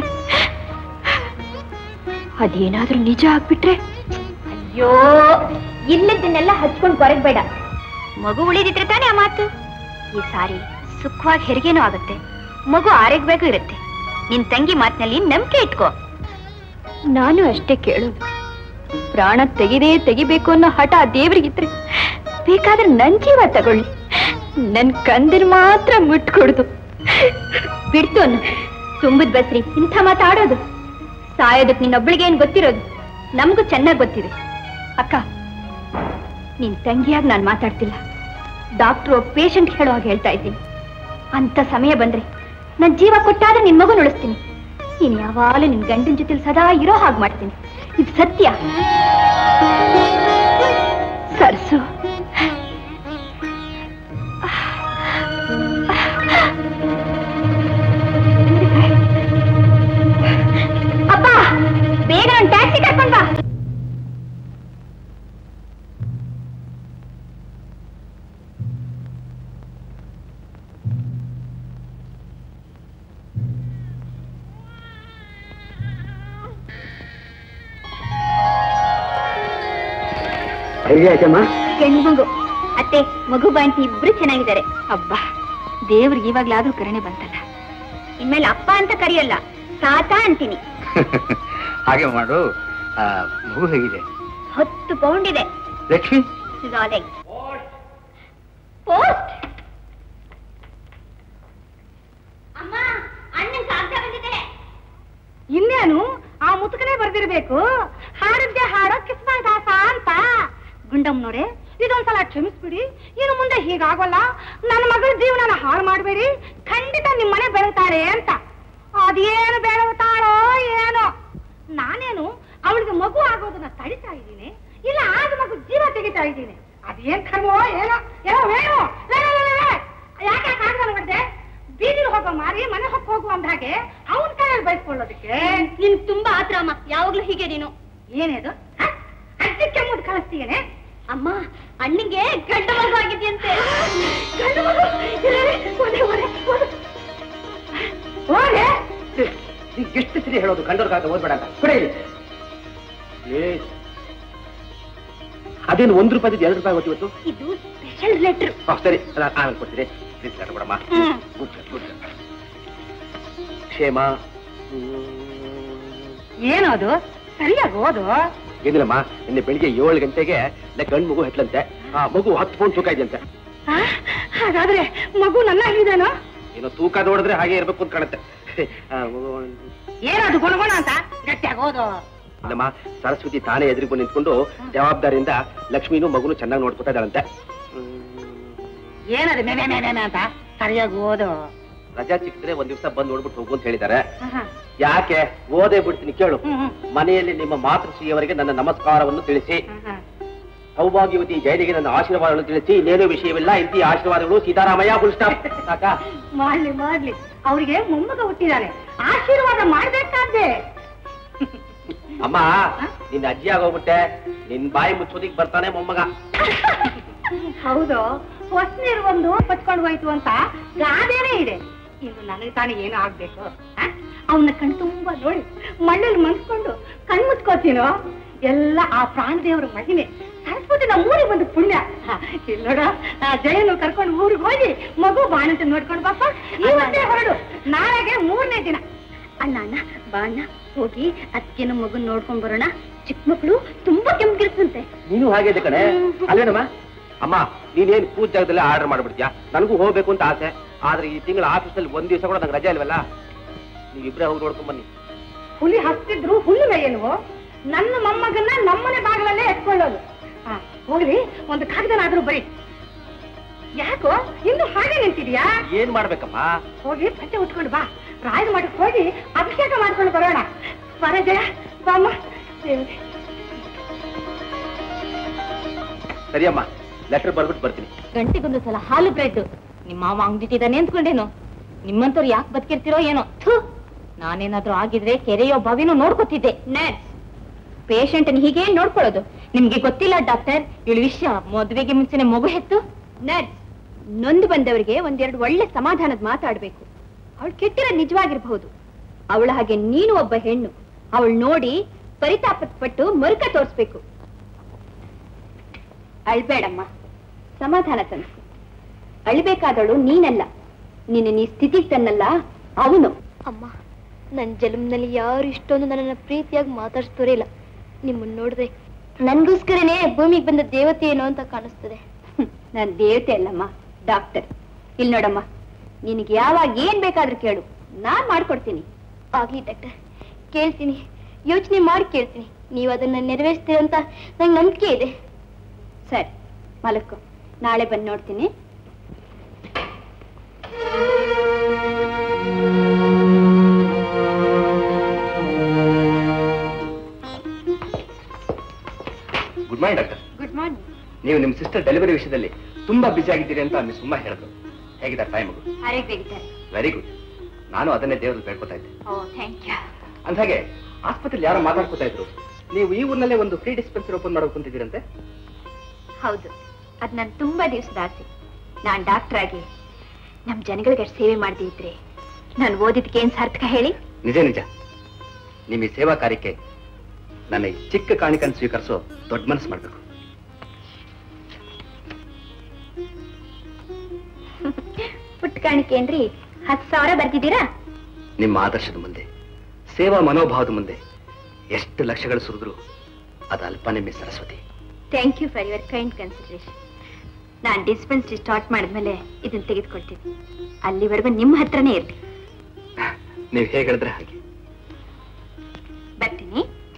ಅದೇನಾದ್ರೂ ನಿಜ ಆಗ್ಬಿಟ್ರೆ ಅಯ್ಯೋ ಇಲ್ಲದನ್ನೆಲ್ಲ ಹಚ್ಕೊಂಡ್ ಕೊರಗ್ಬೇಡ ಮಗು ಉಳಿದಿದ್ರೆ ತಾನೇ ಆ ಮಾತು ಈ ಸಾರಿ ಸುಖವಾಗಿ ಹೆರಿಗೆನೂ ಆಗುತ್ತೆ ಮಗು ಆರೋಗ್ಯವಾಗೂ ಇರುತ್ತೆ ನಿನ್ ತಂಗಿ ಮಾತಿನಲ್ಲಿ ನಂಬಿಕೆ ಇಟ್ಕೋ ನಾನು ಅಷ್ಟೇ ಕೇಳೋದು ಪ್ರಾಣ ತೆಗಿದೇ ತೆಗಿಬೇಕು ಅನ್ನೋ ಹಠ ಆ ದೇವ್ರಿಗಿದ್ರೆ ಬೇಕಾದ್ರೆ ನನ್ ಜೀವ ತಗೊಳ್ಳಿ ನನ್ ಕಂದಿರ್ ಮಾತ್ರ ಮುಟ್ಕೊಡ್ದು ಬಿಡ್ತು ಅನ್ನು ತುಂಬದ್ ಬಸ್ರಿ ಇಂಥ ಮಾತಾಡೋದು ಸಾಯೋದಕ್ ನಿನ್ನೊಬ್ಳಿಗೆ ಏನ್ ಗೊತ್ತಿರೋದು ನಮಗೂ ಚೆನ್ನಾಗ್ ಗೊತ್ತಿದೆ ಅಕ್ಕ ನಿನ್ ತಂಗಿಯಾಗಿ ನಾನು ಮಾತಾಡ್ತಿಲ್ಲ ಡಾಕ್ಟ್ರು ಪೇಷಂಟ್ ಹೇಳೋ ಹಾಗೆ ಹೇಳ್ತಾ ಇದ್ದೀನಿ ಅಂತ ಸಮಯ ಬಂದ್ರೆ ನನ್ ಜೀವ ಕೊಟ್ಟಾದ್ರೆ ನಿನ್ ಮಗು ಉಳಿಸ್ತೀನಿ ನೀನ್ ಯಾವಾಗಲೂ ನಿನ್ ಗಂಡನ ಜೊತೆಲಿ ಸದಾ ಇರೋ ಹಾಗೆ ಮಾಡ್ತೀನಿ ಇದು ಸತ್ಯ ಸರ್ಸು ಅಪ್ಪ ಬೇಗ ಒಂದು ಟ್ಯಾಕ್ಸಿ ಕರ್ಕೊಂಡ್ ಬಾ ಗಂಡು ಮಗು ಅತ್ತೆ ಮಗು ಬಾಂಟಿ ಇಬ್ರು ಚೆನ್ನಾಗಿದ್ದಾರೆ ಅಬ್ಬಾ ದೇವ್ರಿಗೆ ಇವಾಗ್ಲಾದ್ರೂ ಕರುಣೆ ಬಂತಲ್ಲ ಇನ್ಮೇಲೆ ಅಪ್ಪ ಅಂತ ಕರೆಯಲ್ಲ ತಾತ ಅಂತೀನಿ ಹಾಗೆ ಮಾಡು ಆ, ಮಗು ಹೇಗಿದೆ ಹತ್ತು ಪೌಂಡ್ ಇದೆ ಲಕ್ಷ್ಮಿ ಪೋಸ್ಟ್ ಅಮ್ಮ ಅಣ್ಣನ್ ಕಾಗ್ದ ಬಂದಿದೆ ಇನ್ನೇನು ಆ ಮುತುಕನೇ ಬರ್ದಿರ್ಬೇಕು ಹಾಡಿದ್ದೆ ಹಾಡೋ ಕಿಸ್ಮ ದಾಸ ಅಂತ ಗುಂಡಮ್ಮನವ್ರೆ ಇದೊಂದ್ಸಲ ಕ್ಷಮಿಸ್ಬಿಡಿ ಇನ್ನು ಮುಂದೆ ಹೀಗಾಗೋಲ್ಲ ನನ್ನ ಮಗಳ ಜೀವನನ ಹಾಳು ಮಾಡಬೇಡಿ ಖಂಡಿತ ನಿಮ್ಮನೆ ಬೆಳತಾಳೆ ಅಂತ ಅದೇನು ಬೆಳತಾಳೋ ಏನೋ ನಾನೇನು ಅವಳಿಗೆ ಮಗು ಆಗೋದನ್ನ ತಡಿತಾ ಇದ್ದೀನಿ ಇಲ್ಲ ಆಗ ಮಗು ಜೀವ ತೆಗಿತಾ ಇದ್ದೀನಿ ಅದೇನ್ ಕರ್ಮೋ ಏನೋ ಏನೋ ಏನೋ ಲೇ, ಲೇ, ಲೇ, ಲೇ, ಯಾಕೆ ಕಾಗದ ಮಾಡಿದೆ ಬೀದಿಲ್ ಹೋಗೋ ಮಾರಿ ಮನೆ ಹೊಕ್ಕ ಹೋಗು ಅಂದ ಹಾಗೆ ಅವನ ಕೈಯಲ್ಲಿ ಬಯಸ್ಕೊಳ್ಳೋದಕ್ಕೆ ನಿನ್ ತುಂಬಾ ಆತ್ರ ಅಮ್ಮ ಯಾವಾಗ್ಲೂ ಹೀಗೆ ನೀನು ಏನೇದು ಹ? ಅಜ್ಜಿಕ್ಕೆ ಮುದ್ದು ಕಳಿಸ್ತೀಯೇನೆ ಅಮ್ಮ ಅಣ್ಣಂಗೆ ಗಂಡ ಮಗು ಆಗಿದೆಯಂತೆ ಗಂಡು ಮಗು ಇಲ್ಲೇ, ಒಲೆ, ಒಲೆ, ಒಲೆ. ಹೋಗೆ ಎಷ್ಟು ಸರಿ ಹೇಳೋದು ಕಂಡೋರ್ಗಾಗ ಓದ್ಬೇಡ ಅಂತ ಕೊಡಿ ಇಲ್ಲಿ. ಏ, ಅದೇನು ಒಂದು ರೂಪಾಯಿ ಎರಡು ರೂಪಾಯಿ ಹೋಯ್ತು ಇವತ್ತು ಇದು ಸ್ಪೆಷಲ್ ಲೆಟರ್ ಆ, ಸರಿ ಅಲ್ಲ, ಆಮೇಲೆ ಕೊಡ್ತೀನಿ ಪ್ಲೀಸ್ ಲೆಟರ್ ಕೊಡಮ್ಮ ಗುಡ್ ಸರ್, ಗುಡ್ ಸರ್. ಕ್ಷೇಮ ಏನದು ಸರಿಯಾಗಿ ಓದು ಏನಿಲ್ಲಮ್ಮ ನಿನ್ನೆ ಬೆಳಿಗ್ಗೆ ಏಳು ಗಂಟೆಗೆ ಇಲ್ಲ ಗಂಡು ಮಗು ಹೆಟ್ಲಂತೆ ಆ ಮಗು ಹತ್ತು ಪೌಂಡ್ ತೂಕ ಇದೆಯಂತೆ ಆ, ಹಾಗಾದ್ರೆ ಮಗು ನನ್ನ ಆಗಿದೇನೋ ಏನೋ ತೂಕ ನೋಡಿದ್ರೆ ಹಾಗೆ ಇರ್ಬೇಕು ಅಂತ ಕಾಣುತ್ತೆ ಆ, ಮಗು- ಏನದು ಗುಣಗುಣ ಅಂತ ಗಟ್ಟಿಯಾಗಿ ಓದು ನಮ್ಮ ಸರಸ್ವತಿ ತಾನೇ ಎದುರಿಗೆ ನಿಂತ್ಕೊಂಡು ಜವಾಬ್ದಾರಿಯಿಂದ ಲಕ್ಷ್ಮೀನು ಮಗುನು ಚೆನ್ನಾಗಿ ನೋಡ್ಕೊತಾ ಇದ್ದಾಳಂತೆ ಏನದು ಮೇನೆ ಮೇನೆ ಅಂತ ಸರಿಯಾಗಿ ಓದು ರಜಾ ಸಿಕ್ಕಿದ್ರೆ ಒಂದ್ ದಿವಸ ಬಂದು ನೋಡ್ಬಿಟ್ಟು ಹೋಗು ಅಂತ ಹೇಳಿದ್ದಾರೆ ಆಹಾ. ಯಾಕೆ ಓದೇ ಬಿಡ್ತೀನಿ ಕೇಳು ಹ್ಮ್, ಹ್ಮ್. ಮನೆಯಲ್ಲಿ ನಿಮ್ಮ ಮಾತೃಶ್ರೀಯವರಿಗೆ ನನ್ನ ನಮಸ್ಕಾರವನ್ನು ತಿಳಿಸಿ ಆಹಾ. ಸೌಭಾಗ್ಯವತಿ ಜೈಲಿಗೆ ನನ್ನ ಆಶೀರ್ವಾದಗಳನ್ನು ತಿಳಿಸಿ ಇನ್ನೇನು ವಿಷಯವಿಲ್ಲ ಇಂತಿ ಆಶೀರ್ವಾದಗಳು ಸೀತಾರಾಮಯ್ಯ ಫುಲ್ ಸ್ಟಾಪ್ ಸಾಕಾ ಮಾಡ್ಲಿ ಮಾಡ್ಲಿ ಅವ್ರಿಗೆ ಮೊಮ್ಮಗ ಹುಟ್ಟಿದಾನೆ ಆಶೀರ್ವಾದ ಮಾಡ್ಬೇಕಾದ್ದೆ ಅಮ್ಮ ನಿನ್ನ ಅಜ್ಜಿ ಆಗೋಗ್ಬಿಟ್ಟೆ ನಿನ್ ಬಾಯಿ ಮುಚ್ಚೋದಿಕ್ ಬರ್ತಾನೆ ಮೊಮ್ಮಗ ಹೌದು ಹೊಸ ನೀರು ಒಂದು ಪಚ್ಕೊಂಡು ಹೋಯ್ತು ಅಂತ ಗಾದೆನೇ ಇದೆ ಇನ್ನು ನನಗೆ ತಾನೇ ಏನು ಆಗ್ಬೇಕು ಅವನ ಕಣ್ ತುಂಬಾ ನೋಡಿ ಮಣ್ಣಲ್ಲಿ ಮನ್ಸ್ಕೊಂಡು ಕಣ್ ಮುಚ್ಕೋತೀನೋ ಎಲ್ಲ ಆ ಪ್ರಾಣದೇವರ ಮಹಿಮೆ ಸರಸ್ವತಿ ನಮ್ಮ ಊರಿಗೆ ಬಂದು ಪುಣ್ಯ ಹ, ಇಲ್ಲಿ ನೋಡ ಆ ಜಯನು ಕರ್ಕೊಂಡು ಊರಿಗೆ ಹೋಗಿ ಮಗು ಬಾಣಂತ ನೋಡ್ಕೊಂಡು ಬಾಪ ಇವತ್ತೇ ಹೊರಡು ನಾಳೆಗೆ ಮೂರನೇ ದಿನ ಅಣ್ಣ ಅಣ್ಣ ಬಾ ಅಣ್ಣ ಹೋಗಿ ಅತ್ತಿಗೆನ ಮಗನ್ ನೋಡ್ಕೊಂಡ್ ಬರೋಣ ಚಿಕ್ಕ ಮಕ್ಕಳು ತುಂಬಾ ಕೆಂಪಿರ್ತಂತೆ ನೀನು ಹಾಗೆ ಇದೆ ಕಣೆ ಅಲ್ಲೇನಮ್ಮ ಅಮ್ಮ ನೀನೇನ್ ಪೂಜೆ ಜಾಗದಲ್ಲಿ ಆರ್ಡರ್ ಮಾಡ್ಬಿಡ್ತೀಯಾ ನನಗೂ ಹೋಗ್ಬೇಕು ಅಂತ ಆಸೆ ಆದ್ರೆ ಈ ತಿಂಗಳ ಆಫೀಸಲ್ಲಿ ಒಂದ್ ದಿವಸ ಕೂಡ ನಂಗೆ ರಜೆ ಇಲ್ವಲ್ಲ ನೀವಿಬ್ರೇ ಹೋಗಿ ನೋಡ್ಕೊಂಡ್ ಬನ್ನಿ ಹುಲಿ ಹತ್ತಿದ್ರು ಹುಲ್ಲು ಮೇಯಲ್ವೋ ನನ್ನ ಮೊಮ್ಮಗನ್ನ ನಮ್ಮನೆ ಬಾಗಿಲಲ್ಲೇ ಎತ್ಕೊಳ್ಳೋದು ಹ, ಹೋಗ್ಲಿ ಒಂದು ಕಾಗದನಾದ್ರೂ ಬರೀ ಯಾಕೋ ಇನ್ನು ಹಾಗೆ ನಿಂತಿದ್ಯಾ ಏನ್ ಮಾಡ್ಬೇಕಮ್ಮ ಹೋಗಿ ಬಟ್ಟೆ ಉಟ್ಕೊಂಡು ಬಾ ರಾಯರ ಮಠಕ್ಕೆ ಹೋಗಿ ಅಭಿಷೇಕ ಮಾಡ್ಕೊಂಡು ಬರೋಣ ಸ್ವರಜಯ ಬಾಮ್ಮ ದೇವ್ರೇ. ಸರಿಯಮ್ಮ ಲೆಟರ್ ಬರ್ಬಿಟ್ಟು ಬರ್ತೀನಿ ಗಂಟೆಗೊಂದು ಸಲ ಹಾಲು ಬ್ರೆಡ್ ನಿಮ್ಮ ಮಾವ ಅಂಗಡಿಟ್ಟಿದ್ದಾನೆ ಅಂದ್ಕೊಂಡೇನು ನಿಮ್ಮಂತವ್ರು ಯಾಕೆ ಬದುಕಿರ್ತಿರೋ ಏನೋ ಥು ನಾನೇನಾದ್ರೂ ಆಗಿದ್ರೆ ಕೆರೆಯೋ ಬಾವಿನೋ ನೋಡ್ಕೊತಿದ್ದೆ ನರ್ಸ್ ಪೇಷಂಟ್ ಹೀಗೆ ನೋಡ್ಕೊಳ್ಳೋದು ನಿಮ್ಗೆ ಗೊತ್ತಿಲ್ಲ ಡಾಕ್ಟರ್ ಇವಳು ವಿಷಯ ಮದುವೆಗೆ ಮುಂಚೆನೆ ಮಗು ಹೆತ್ತು ನರ್ಸ್ ನೊಂದು ಬಂದವರಿಗೆ ಒಂದೆರಡು ಒಳ್ಳೆ ಸಮಾಧಾನದ ಮಾತಾಡ್ಬೇಕು ಅವಳು ಕೆಟ್ಟಿರೋದು ನಿಜವಾಗಿರ್ಬಹುದು ಅವಳ ಹಾಗೆ ನೀನು ಒಬ್ಬ ಹೆಣ್ಣು ಅವಳು ನೋಡಿ ಪರಿತಾಪ ಪಟ್ಟು ಮರುಕ ತೋರಿಸ್ಬೇಕು ಅಳ್ಬೇಡಮ್ಮ ಸಮಾಧಾನ ತಂದ್ಕೊ ಅಳ್ಬೇಕಾದವಳು ನೀನಲ್ಲ ನಿನ್ನ ನೀ ಸ್ಥಿತಿಗೆ ತನ್ನಲ್ಲ ಅವನು ಅಮ್ಮ ನನ್ನ ಜನ್ಮದಲ್ಲಿ ಯಾರು ಇಷ್ಟೊಂದು ನನ್ನನ್ನ ಪ್ರೀತಿಯಾಗಿ ಮಾತಾಡ್ಸ್ತೋರೇ ಇಲ್ಲ ನಿಮ್ಮನ್ನ ನೋಡಿದ್ರೆ ನನ್ಗೋಸ್ಕರನೇ ಭೂಮಿಗೆ ಬಂದ ದೇವತೆ ಏನೋ ಅಂತ ಕಾಣಿಸ್ತದೆ ನಾನು ದೇವತೆ ಅಲ್ಲಮ್ಮ ಡಾಕ್ಟರ್ ಇಲ್ಲಿ ನೋಡಮ್ಮ ನಿನಗೆ ಯಾವಾಗ ಏನ್ ಬೇಕಾದ್ರೂ ಕೇಳು ನಾನ್ ಮಾಡ್ಕೊಡ್ತೀನಿ ಆಗ್ಲಿ ಡಾಕ್ಟರ್ ಕೇಳ್ತೀನಿ ಯೋಚನೆ ಮಾಡಿ ಕೇಳ್ತೀನಿ ನೀವು ಅದನ್ನ ನೆರವೇರಿಸ್ತೀರ ಅಂತ ನಂಗೆ ನಂಬಿಕೆ ಇದೆ ಸರಿ ಮಲಕ್ಕೋ ನಾಳೆ ಬಂದು ನೋಡ್ತೀನಿ good morning doctor good morning ನೀವು ನಿಮ್ಮ ಸಿಸ್ಟರ್ ಡೆಲಿವರಿ ವಿಷಯದಲ್ಲಿ ತುಂಬಾ ಬಿಸಿ ಆಗಿದ್ದೀರಿ ಅಂತ ಮಿಸ್ ಸುಮ್ಮ ಹೇಳಿದ್ರು ಹೇಗಿದ್ದಾರೆ ಟೈಮ್ ಆರೋಗ್ಯವಾಗಿದ್ದಾರೆ ವೆರಿ ಗುಡ್ ನಾನು ಅದನ್ನೇ ದೇವ್ರಿಗೆ ಬೇಡ್ಕೊತಾ ಇದ್ದೆ ಓ ಥ್ಯಾಂಕ್ ಯು ಅಂದಾಗೆ ಆಸ್ಪತ್ರೆಯಲ್ಲಿ ಯಾರೋ ಮಾತಾಡ್ಕೊತಾ ಇದ್ರು ನೀವು ಈ ಊರಿನಲ್ಲೇ ಒಂದು ಫ್ರೀ ಡಿಸ್ಪೆನ್ಸರಿ ಓಪನ್ ಮಾಡೋಕೆ ಕುಂತಿದ್ದೀರಂತೆ ಹೌದು ಅದ್ ನನ್ ತುಂಬಾ ದಿವಸದ ಆಸೆ ನಾನ್ ಡಾಕ್ಟರ್ ಆಗಿ ನಮ್ ಜನಗಳಿಗೆ ಅಷ್ಟ್ ಸೇವೆ ಮಾಡದೇ ಇದ್ರೆ ನಾನು ಓದಿದ್ಕೆ ಏನ್ ಸಾರ್ಥಕ ಹೇಳಿ ನಿಜ ನಿಜ ನಿಮ್ಮ ಈ ಸೇವಾ ಕಾರ್ಯಕ್ಕೆ ನನ್ನ ಈ ಚಿಕ್ಕ ಕಾಣಿಕನ್ನು ಸ್ವೀಕರಿಸೋ ದೊಡ್ಡ ಮನಸ್ಸು ಮಾಡಬೇಕು ಪುಟ್ಟ ಕಾಣಿಕೆ ಏನ್ರಿ ಹತ್ತು ಸಾವಿರ ಬರ್ತಿದ್ದೀರಾ ನಿಮ್ಮ ಆದರ್ಶದ ಮುಂದೆ ಸೇವಾ ಮನೋಭಾವದ ಮುಂದೆ ಎಷ್ಟು ಲಕ್ಷಗಳು ಸುರಿದ್ರು ಅದು ಅಲ್ಪನೇ miss Saraswati thank you for your kind consideration ನಾನು ಡಿಸ್ಪೆನ್ಸರಿ ಸ್ಟಾರ್ಟ್ ಮಾಡಿದ್ಮೇಲೆ ಇದನ್ನ ತೆಗೆದುಕೊಳ್ತೀನಿ ಅಲ್ಲಿವರೆಗೂ ನಿಮ್ಮ ಹತ್ರನೇ ಇರ್ಲಿ ನೀವು ಹೇಗೆ ಹೇಳಿದ್ರೆ ಹಾಗೆ ಬರ್ತೀನಿ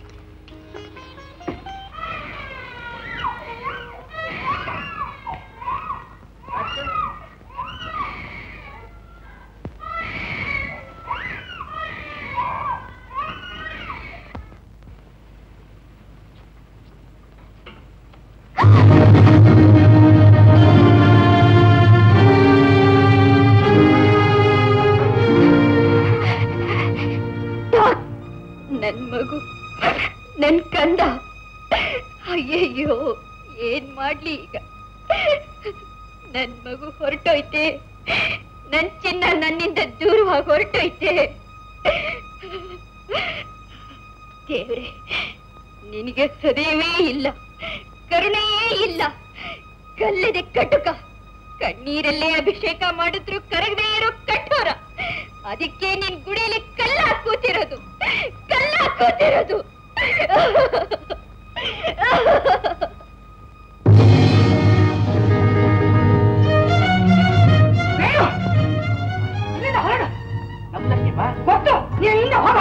ನನ್ ಮಗು ನನ್ ಕಂದ ಅಯ್ಯಯ್ಯೋ ಏನ್ ಮಾಡ್ಲಿ ಈಗ ನನ್ ಮಗು ಹೊರಟೋಯ್ತೆ ನನ್ ಚಿನ್ನ ನನ್ನಿಂದ ದೂರವಾಗಿ ಹೊರಟೋಯ್ತೆ ದೇವ್ರೆ ನಿನಗೆ ಹೃದಯವೇ ಇಲ್ಲ ಕರುಣೆಯೇ ಇಲ್ಲ ಕಲ್ಲದೆ ಕಟುಕ ಕಣ್ಣೀರಲ್ಲೇ ಅಭಿಷೇಕ ಮಾಡಿದ್ರು ಕರಗದೆ ಇರೋ ಕಠೋರ ಅದಕ್ಕೆ ನಿನ್ ಗುಡಿಯಲ್ಲಿ ಕಲ್ಲ ಕೂತಿರೋದು ಕಲ್ಲ ಕೂತಿರೋದು ಇಲ್ಲಿಂದ ಹೊರಡು ಗೊತ್ತು ನೀನ್ ಇಲ್ಲಿಂದ ಹೋಗ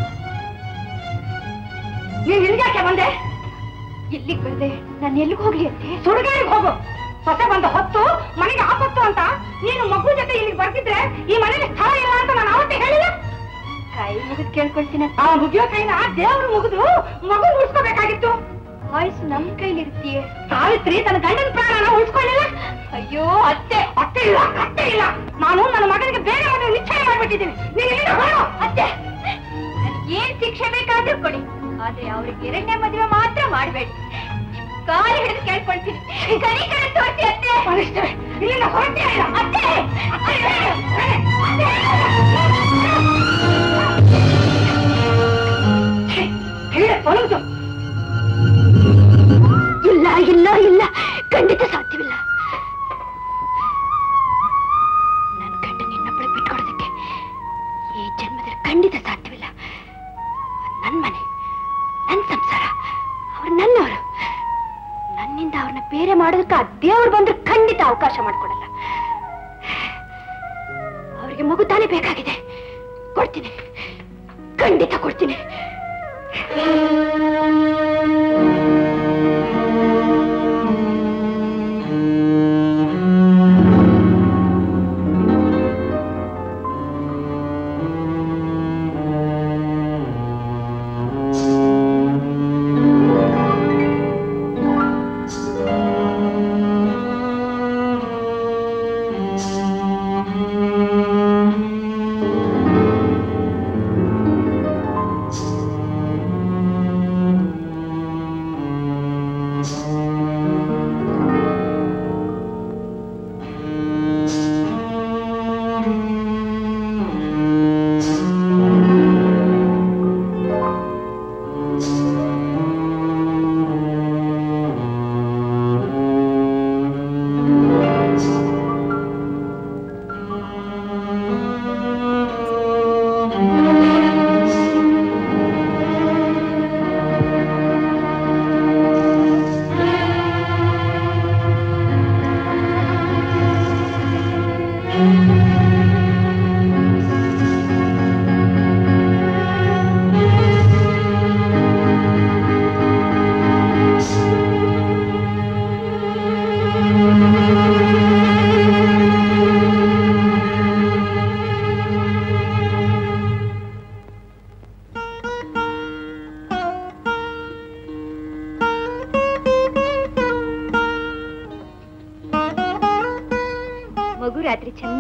ನೀನ್ ಇಲ್ಲಿಗೆ ಬಂದೆ ಇಲ್ಲಿಗೆ ಬಂದೆ ನಾನು ಎಲ್ಲಿಗೆ ಹೋಗ್ಲಿ ಅಂತೆ ಸುಡುಗಾಡಿಗೆ ಹೋಗು ಸೊಸೆ ಬಂದ ಹೊತ್ತು ಮನೆಗೆ ಆಪತ್ತು ಅಂತ ನೀನು ಮಗು ಜೊತೆ ಇಲ್ಲಿಗೆ ಬರ್ತಿದ್ರೆ ಈ ಮನೇಲಿ ಸ್ಥಳ ಇಲ್ಲ ಅಂತ ನಾನು ಅವತ್ತೇ ಹೇಳಿಲ್ಲ ಕೈ ಮುಗಿದ್ ಕೇಳ್ಕೊಳ್ತೀನಿ ಆ ಮುಗಿಯೋ ಕೈನ ದೇವ್ರು ಮುಗಿದು ಮಗು ಉಳಿಸ್ಕೋಬೇಕಾಗಿತ್ತು ವಾಯ್ಸ್ ನಮ್ ಕೈಲಿರ್ತೀಯ ಸಾವಿತ್ರಿ ತನ್ನ ಗಂಡನ ಪ್ರಾಣನ ಉಳಿಸ್ಕೊಳ್ಳಿಲ್ಲ ಅಯ್ಯೋ ಅತ್ತೆ ಅತ್ತೆ ಇಲ್ಲ ಅತ್ತೆ ಇಲ್ಲ ನಾನು ನನ್ನ ಮಗನಿಗೆ ಬೇರೆ ಮದುವೆ ನಿಶ್ಚಯ ಮಾಡ್ಬಿಟ್ಟಿದ್ದೀನಿ ನೀನು ಇಲ್ಲಿಂದ ಹೊರಡು ಅತ್ತೆ ನನ್ಗ್ ಏನ್ ಶಿಕ್ಷೆ ಬೇಕಾದ್ರೂ ಕೊಡಿ ಆದ್ರೆ ಅವ್ರಿಗೆ ಎರಡನೇ ಮದುವೆ ಮಾತ್ರ ಮಾಡ್ಬೇಡಿ ನಿಮ್ ಕಾಲು ಹಿಡಿದು ಕೇಳ್ಕೊಳ್ತೀನಿ ಕೈ ಕಡೆ ತೋರಿಸಿ ಅತ್ತೆ ಮನುಷ್ಯರೇ, ಇಲ್ಲಿಂದ ಹೊರಟೇ ಇಲ್ಲ ಅತ್ತೆ ಹೇಳಿ ತೊಲಗು ಇಲ್ಲ ಇಲ್ಲ ಇಲ್ಲ ಖಂಡಿತ ಸಾಧ್ಯವಿಲ್ಲ ನನ್ನ ಗಂಡ ನಿನ್ನೊಬ್ಬಳೆ ಬಿಟ್ಕೊಡೋದಕ್ಕೆ ಈ ಜನ್ಮದಲ್ಲಿ ಖಂಡಿತ ಸಾಧ್ಯವಿಲ್ಲ ನನ್ನ ಮನೆ ನನ್ನ ಸಂಸಾರ ಅವ್ರು ನನ್ನವರು ನನ್ನಿಂದ ಅವ್ರನ್ನ ಬೇರೆ ಮಾಡೋದಕ್ಕೆ ಆ ದೇವ್ರು ಬಂದ್ರೆ ಖಂಡಿತ ಅವಕಾಶ ಮಾಡ್ಕೊಡಲ್ಲ ಅವ್ರಿಗೆ ಮಗು ತಾನೇ ಬೇಕಾಗಿದೆ ಕೊಡ್ತೀನಿ ಖಂಡಿತ ಕೊಡ್ತೀನಿ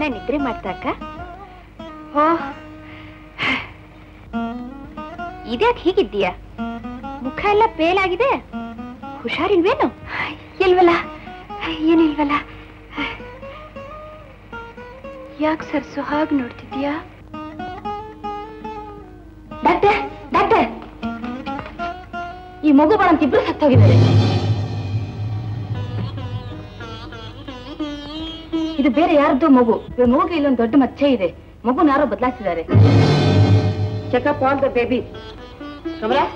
ಚೆನ್ನಾಗಿ ನಿದ್ರೆ ಮಾಡ್ತಾಕ ಓ ಇದ್ಯಾಕೆ ಹೀಗಿದ್ದೀಯ ಮುಖ ಎಲ್ಲ ಪೇಲಾಗಿದೆ ಹುಷಾರಿಲ್ವೇನು ಇಲ್ವಲ್ಲ ಏನಿಲ್ವಲ್ಲ ಯಾಕೆ ಸರ್ಸು ಹಾಗೆ ನೋಡ್ತಿದ್ಯಾ ಡಾಕ್ಟರ್ ಡಾಕ್ಟರ್ ಈ ಮಗುಗಳಂತ ಇಬ್ರು ಸತ್ತೋಗಿದ್ದಾರೆ ಇದು ಬೇರೆ ಯಾರದ್ದು ಮಗು ಈ ಮಗುಗೆ ಇಲ್ಲೊಂದು ದೊಡ್ಡ ಮಚ್ಚೆ ಇದೆ ಮಗುನ ಯಾರೋ ಬದಲಾಯಿಸಿದ್ದಾರೆ checkup all the baby Kamala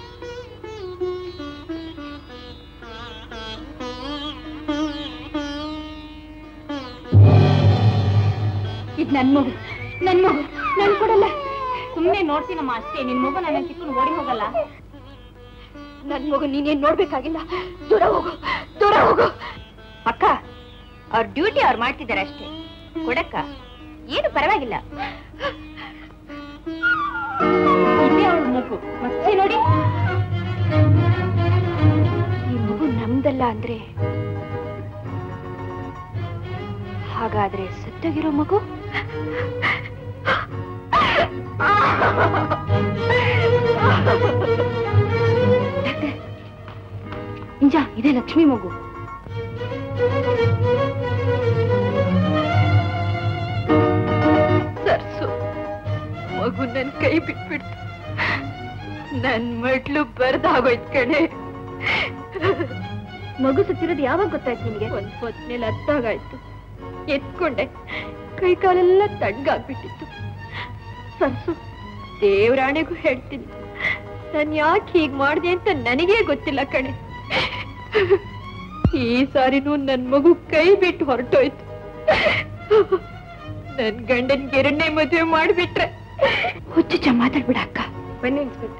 ಇದು ನನ್ ಮಗು ನನ್ ಮಗು ನನ್ ಕೊಡಲ್ಲ ಸುಮ್ಮನೆ ನೋಡ್ತೀನಮ್ಮ ಅಷ್ಟೇ ನಿನ್ ಮಗು ನನ್ನ ಕಿತ್ಕೊಂಡು ಓಡಿ ಹೋಗಲ್ಲ ನನ್ ಮಗು ನೀನೇನ್ ನೋಡ್ಬೇಕಾಗಿಲ್ಲ ದೂರ ಹೋಗು ದೂರ ಹೋಗು ಅಕ್ಕ ಅವ್ರ ಡ್ಯೂಟಿ ಅವ್ರು ಮಾಡ್ತಿದ್ದಾರೆ ಅಷ್ಟೇ ಕೊಡಕ್ಕ ಏನು ಪರವಾಗಿಲ್ಲ ಇದೇ ಅವಳ ಮಗು ಮತ್ತೆ ನೋಡಿ ಈ ಮಗು ನಮ್ದಲ್ಲ ಅಂದ್ರೆ ಹಾಗಾದ್ರೆ ಸತ್ತೋಗಿರೋ ಮಗು ಡಾಕ್ಟರ್, ನಿಜ ಇದೇ ಲಕ್ಷ್ಮಿ ಮಗು ಸರ್ಸು ಮಗು ನನ್ ಕೈ ಬಿಟ್ಬಿಡ್ತು ನನ್ ಮಡ್ಲು ಬರ್ದಾಗೋಯ್ತು ಕಣೆ ಮಗು ಸತ್ತಿರೋದು ಯಾವಾಗ ಗೊತ್ತಾಯ್ತು ನಿನ್ಗೆ ಒಂದ್ ಹೊತ್ನೇಲಿ ಅತ್ತಾಗಾಯ್ತು ಎತ್ಕೊಂಡೆ ಕೈ ಕಾಲೆಲ್ಲ ತಣ್ಣಗಾಗ್ಬಿಟ್ಟಿತ್ತು ಸರ್ಸು ದೇವ್ರಾಣೆಗೂ ಹೇಳ್ತೀನಿ ನಾನ್ ಯಾಕೆ ಹೀಗ್ ಮಾಡ್ದೆ ಅಂತ ನನಗೇ ಗೊತ್ತಿಲ್ಲ ಕಣೆ ಈ ಸಾರಿನೂ ನನ್ ಮಗು ಕೈ ಬಿಟ್ಟು ಹೊರಟೋಯ್ತು ನನ್ ಗಂಡನ್ಗೆ ಎರಡನೇ ಮದುವೆ ಮಾಡ್ಬಿಟ್ರೆ ಹುಚ್ಚುಚ್ಚ ಮಾತಾಡ್ಬಿಡ ಅಕ್ಕ ಬನ್ನಿ ಇನ್ಸ್ಪೆಕ್ಟರ್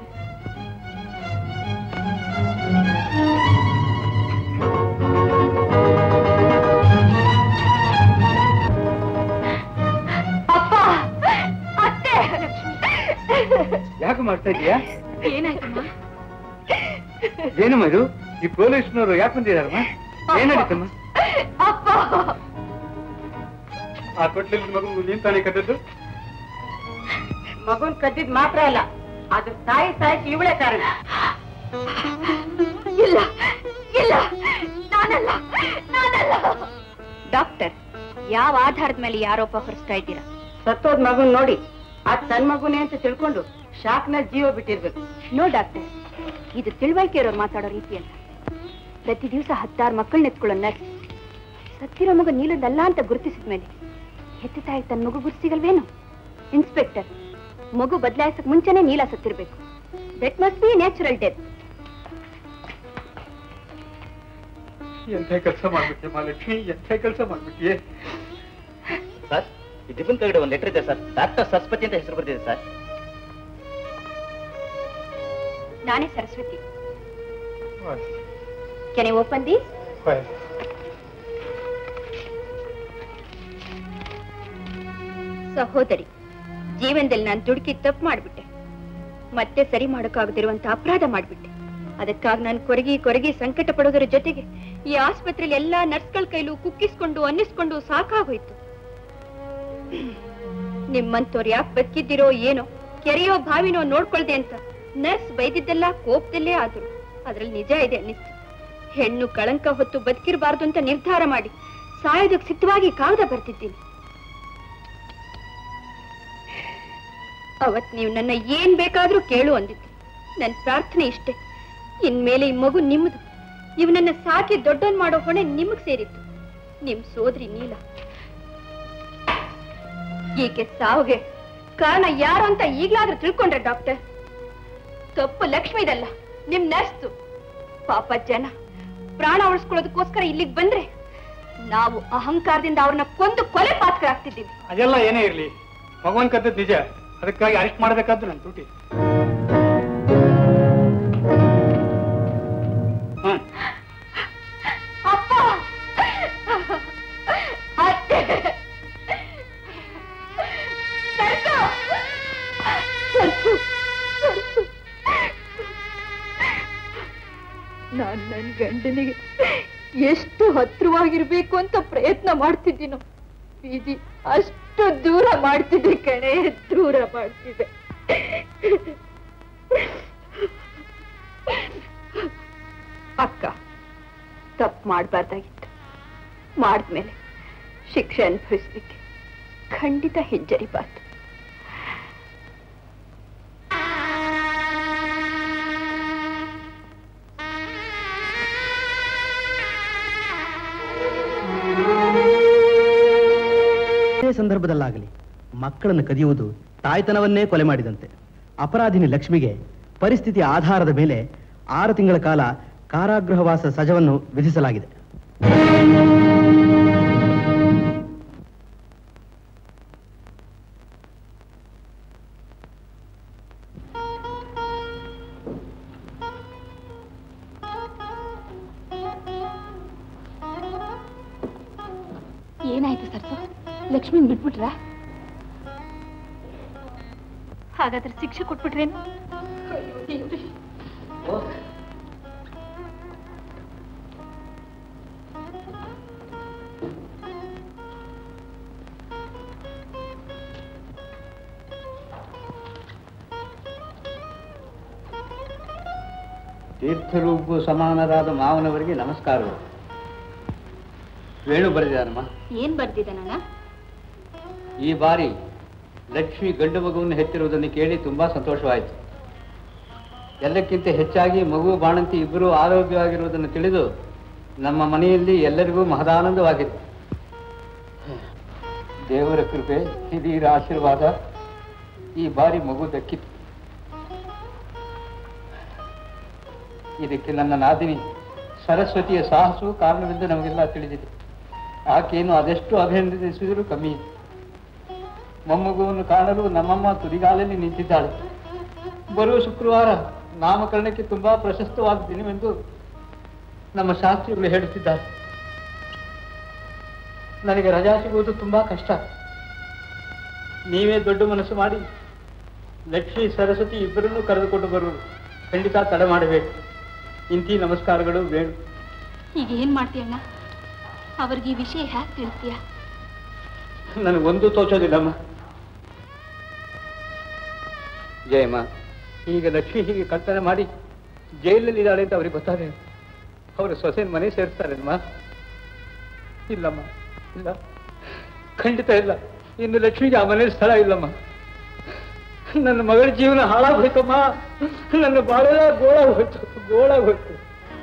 ಅಪ್ಪ ಅತ್ತೆ ಯಾಕೆ ಮಾಡ್ತಾ ಇದೀಯಾ ಏನಾಯ್ತಮ್ಮ ಏನಮ್ಮ ಇದು ಈ ಪೊಲೀಸ್ನವರು ಯಾಕೆ ಬಂದಿದಾರಮ್ಮ ಏನಾಗಿತ್ತಮ್ಮ ಅಪ್ಪ ಆ ಕೊಟ್ಲಿನ ಮಗು ನೀನ್ ತಾನೇ ಕದ್ದದ್ದು ಮಗುನ್ ಕದ್ದಿದ್ ಮಾತ್ರ ಅಲ್ಲ ಅದ್ರ ತಾಯಿ ಸಾಯ್ತು ಇವಳೇ ಕಾರಣ ಇಲ್ಲ ಇಲ್ಲ ನಾನಲ್ಲ ನಾನಲ್ಲ ಡಾಕ್ಟರ್ ಯಾವ ಆಧಾರದ ಮೇಲೆ ಈ ಆರೋಪ ಹೊರಿಸ್ತಾ ಇದ್ದೀರಾ ಸತ್ತೋದ್ ಮಗುನ್ ನೋಡಿ ಅದ್ ತನ್ ಮಗುನೇ ಅಂತ ತಿಳ್ಕೊಂಡು ಶಾಕ್ನ ಜೀವ ಬಿಟ್ಟಿರ್ಬೇಕು ನೋ ಡಾಕ್ಟರ್ ಇದು ತಿಳುವಳಿಕೆ ಇರೋರು ಮಾತಾಡೋ ರೀತಿಯಲ್ಲ ಪ್ರತಿ ದಿವಸ ಹತ್ತಾರು ಮಕ್ಕಳನ್ನ ಎತ್ಕೊಳ್ಳೋ ನರ್ಸ್ ಸತ್ತಿರೋ ಮಗು ನೀಲದಲ್ಲ ಅಂತ ಗುರುತಿಸಿದ ಮೇಲೆ ಹೆತ್ತ ತಾಯಿ ತನ್ನ ಮಗು ಗುರುತಿಸಿಗಲ್ವೇನು ಇನ್ಸ್ಪೆಕ್ಟರ್ ಮಗು ಬದಲಾಯಿಸಕ್ ಮುಂಚೆನೆ ನೀಲ ಸತ್ತಿರ್ಬೇಕು that must be natural death ಎಂಥ ಕೆಲಸ ಮಾಡ್ಬಿಟ್ಟೆ ಮಹಾಲಕ್ಷ್ಮಿ ಎಂಥ ಕೆಲಸ ಮಾಡ್ಬಿಟ್ಟಿಯೇ ಸರ್ ಈ ಟಿಫಿನ್ ಕೆಳಗಡೆ ಒಂದು ಲೆಟರ್ ಇದೆ ಸರ್ ಡಾಕ್ಟರ್ ಸರಸ್ವತಿ ಅಂತ ಹೆಸರು ಬರ್ತಿದೆ ಸರ್ ನಾನೇ ಸರಸ್ವತಿ ಕೆನೆ ಓಪನ್ ದಿ ಸಹೋದರಿ ಜೀವನದಲ್ಲಿ ನಾನು ದುಡುಕಿ ತಪ್ಪು ಮಾಡ್ಬಿಟ್ಟೆ ಮತ್ತೆ ಸರಿ ಮಾಡೋಕ್ಕಾಗದಿರುವಂತ ಅಪರಾಧ ಮಾಡ್ಬಿಟ್ಟೆ ಅದಕ್ಕಾಗಿ ನಾನು ಕೊರಗಿ ಕೊರಗಿ ಸಂಕಟ ಪಡೋದರ ಜೊತೆಗೆ ಈ ಆಸ್ಪತ್ರೆಯಲ್ಲಿ ಎಲ್ಲಾ ನರ್ಸ್ಗಳ ಕೈಲೂ ಕುಕ್ಕಿಸ್ಕೊಂಡು ಅನ್ನಿಸ್ಕೊಂಡು ಸಾಕಾಗೋಯ್ತು ನಿಮ್ಮಂತವ್ರು ಯಾಕೆ ಬದುಕಿದ್ದೀರೋ ಏನೋ ಕೆರೆಯೋ ಬಾವಿನೋ ನೋಡ್ಕೊಳ್ದೆ ಅಂತ ನರ್ಸ್ ಬೈದಿದ್ದೆಲ್ಲ ಕೋಪದಲ್ಲೇ ಆದ್ರು ಅದ್ರಲ್ಲಿ ನಿಜ ಇದೆ ಅನ್ನಿಸ್ತು ಹೆಣ್ಣು ಕಳಂಕ ಹೊತ್ತು ಬದುಕಿರಬಾರ್ದು ಅಂತ ನಿರ್ಧಾರ ಮಾಡಿ ಸಾಯೋದಕ್ಕೆ ಸಿದ್ಧವಾಗಿ ಕಾಗದ ಬರ್ತಿದ್ದೀನಿ ಅವತ್ ನೀವು ನನ್ನ ಏನ್ ಬೇಕಾದ್ರೂ ಕೇಳು ಅಂದಿದ್ದು ನನ್ನ ಪ್ರಾರ್ಥನೆ ಇಷ್ಟೇ ಇನ್ಮೇಲೆ ಈ ಮಗು ನಿಮ್ಮದು ಇವನನ್ನ ಸಾಕಿ ದೊಡ್ಡವನ್ ಮಾಡೋ ಹೊಣೆ ನಿಮಗ್ ಸೇರಿತ್ತು ನಿಮ್ ಸೋದ್ರಿ ನೀಲ ಈಕೆ ಸಾವಿಗೆ ಕಾರಣ ಯಾರು ಅಂತ ಈಗ್ಲಾದ್ರೂ ತಿಳ್ಕೊಂಡ್ರೆ ಡಾಕ್ಟರ್ ತಪ್ಪು ಲಕ್ಷ್ಮಿದಲ್ಲ ನಿಮ್ ನರ್ಸ್ದು ಪಾಪ ಜನ ಪ್ರಾಣ ಉಳಿಸ್ಕೊಳ್ಳೋದಕ್ಕೋಸ್ಕರ ಇಲ್ಲಿಗೆ ಬಂದ್ರೆ ನಾವು ಅಹಂಕಾರದಿಂದ ಅವ್ರನ್ನ ಕೊಂದು ಕೊಲೆ ಪಾತ್ರರಾಗ್ತಿದ್ದೀವಿ ಅದೆಲ್ಲ ಏನೇ ಇರ್ಲಿ ಮಗುವನ್ ಕದ್ದದ್ ನಿಜ ಅದಕ್ಕಾಗಿ ಅರೆಸ್ಟ್ ಮಾಡಬೇಕಾದ್ದು ನನ್ನ ಡ್ಯೂಟಿ ಹ್ಮ್ ಅಪ್ಪ ಅತ್ತೆ ಸರ್ಸು! ಸರ್ಸು! ಸರ್ಸು! ನಾನ್ ನನ್ ಗಂಡನಿಗೆ ಎಷ್ಟು ಹತ್ರವಾಗಿರ್ಬೇಕು ಅಂತ ಪ್ರಯತ್ನ ಮಾಡ್ತಿದ್ದೀನೋ ಬೀದಿ ಅಷ್ಟು ದೂರ ಮಾಡ್ತಿದ್ದೆ ಕಣೆ ದೂರ ಮಾಡ್ತಿದ್ದೆ ಅಕ್ಕ ತಪ್ಪು ಮಾಡ್ಬಾರ್ದಾಗಿತ್ತು ಮಾಡಿದ್ಮೇಲೆ ಶಿಕ್ಷೆ ಅನುಭವಿಸ್ಲಿಕ್ಕೆ ಖಂಡಿತ ಹಿಂಜರಿಬಾರ್ದು ಇದೇ ಸಂದರ್ಭದಲ್ಲಾಗಲಿ ಮಕ್ಕಳನ್ನು ಕದಿಯುವುದು ತಾಯ್ತನವನ್ನೇ ಕೊಲೆ ಮಾಡಿದಂತೆ ಅಪರಾಧಿನಿ ಲಕ್ಷ್ಮಿಗೆ ಪರಿಸ್ಥಿತಿ ಆಧಾರದ ಮೇಲೆ ಆರು ತಿಂಗಳ ಕಾಲ ಕಾರಾಗೃಹವಾಸ ಸಜವನ್ನು ವಿಧಿಸಲಾಗಿದೆ ಏನಾಯ್ತು ಸರ್ಸು ಲಕ್ಷ್ಮಿ ಬಿಟ್ಬಿಟ್ರ ಹಾಗಾದ್ರೆ ಶಿಕ್ಷೆ ಕೊಟ್ಬಿಟ್ರೇನು ತೀರ್ಥರೂಪು ಸಮಾನರಾದ ಮಾವನವರಿಗೆ ನಮಸ್ಕಾರಗಳು ವೇಣು ಬರೆದಿದ್ದಾನಮ್ಮ ಏನ್ ಬರ್ದಿದ್ದಾನಣ್ಣ ಈ ಬಾರಿ ಲಕ್ಷ್ಮಿ ಗಂಡು ಮಗುವನ್ನು ಹೆತ್ತಿರುವುದನ್ನು ಕೇಳಿ ತುಂಬಾ ಸಂತೋಷವಾಯಿತು ಎಲ್ಲಕ್ಕಿಂತ ಹೆಚ್ಚಾಗಿ ಮಗು ಬಾಣಂತಿ ಇಬ್ಬರೂ ಆರೋಗ್ಯವಾಗಿರುವುದನ್ನು ತಿಳಿದು ನಮ್ಮ ಮನೆಯಲ್ಲಿ ಎಲ್ಲರಿಗೂ ಮಹದಾನಂದವಾಗಿದೆ ದೇವರ ಕೃಪೆ ಹಿರಿಯರ ಆಶೀರ್ವಾದ ಈ ಬಾರಿ ಮಗು ದಕ್ಕಿತು ಇದಕ್ಕೆ ನನ್ನ ನಾದಿನಿ ಸರಸ್ವತಿಯ ಸಾಹಸವು ಕಾರಣವೆಂದು ನಮಗೆಲ್ಲ ತಿಳಿದಿದೆ ಆಕೆಯನ್ನು ಅದೆಷ್ಟು ಅಭಿನಂದಿಸಿದರೂ ಕಮ್ಮಿ ಮೊಮ್ಮಗುವನ್ನು ಕಾಣಲು ನಮ್ಮಮ್ಮ ತುದಿಗಾಲಲ್ಲಿ ನಿಂತಿದ್ದಾಳೆ ಬರುವ ಶುಕ್ರವಾರ ನಾಮಕರಣಕ್ಕೆ ತುಂಬಾ ಪ್ರಶಸ್ತವಾದ ದಿನವೆಂದು ನಮ್ಮ ಶಾಸ್ತ್ರಿಗಳು ಹೇಳುತ್ತಿದ್ದಾರೆ ನನಗೆ ರಜಾ ಸಿಗುವುದು ತುಂಬಾ ಕಷ್ಟ ನೀವೇ ದೊಡ್ಡ ಮನಸ್ಸು ಮಾಡಿ ಲಕ್ಷ್ಮೀ ಸರಸ್ವತಿ ಇಬ್ಬರನ್ನೂ ಕರೆದುಕೊಂಡು ಬರುವುದು ಖಂಡಿತ ತಡ ಮಾಡಬೇಕು ಇಂತಿ ನಮಸ್ಕಾರಗಳು ಬೇಡು ಈಗ ಏನ್ ಮಾಡ್ತೀಯಣ್ಣ ಅವ್ರಿಗೆ ಈ ವಿಷಯ ಹ್ಯಾಕ್ ತಿಳಿಸ್ತೀಯ ನನಗೊಂದು ತೋಚೋದಿಲ್ಲಮ್ಮ ಜಯಮ್ಮ ಈಗ ಲಕ್ಷ್ಮಿ ಹೀಗೆ ಕಳ್ತನ ಮಾಡಿ ಜೈಲಲ್ಲಿ ಇದ್ದಾಳೆ ಅಂತ ಅವ್ರಿಗೆ ಗೊತ್ತಾದ್ರೆ ಅವರು ಸೊಸೆನ ಮನೆ ಸೇರಿಸ್ತಾರಲ್ಮ ಇಲ್ಲಮ್ಮ ಇಲ್ಲ ಖಂಡಿತ ಇಲ್ಲ ಇನ್ನು ಲಕ್ಷ್ಮಿಗೆ ಆ ಮನೆ ಸ್ಥಳ ಇಲ್ಲಮ್ಮ ನನ್ನ ಮಗಳ ಜೀವನ ಹಾಳಾಗೋಯ್ತಮ್ಮ ನನ್ನ ಬಾಳೆಲ್ಲ ಗೋಳಾಗೋಯ್ತು ಗೋಳಾಗೋಯ್ತು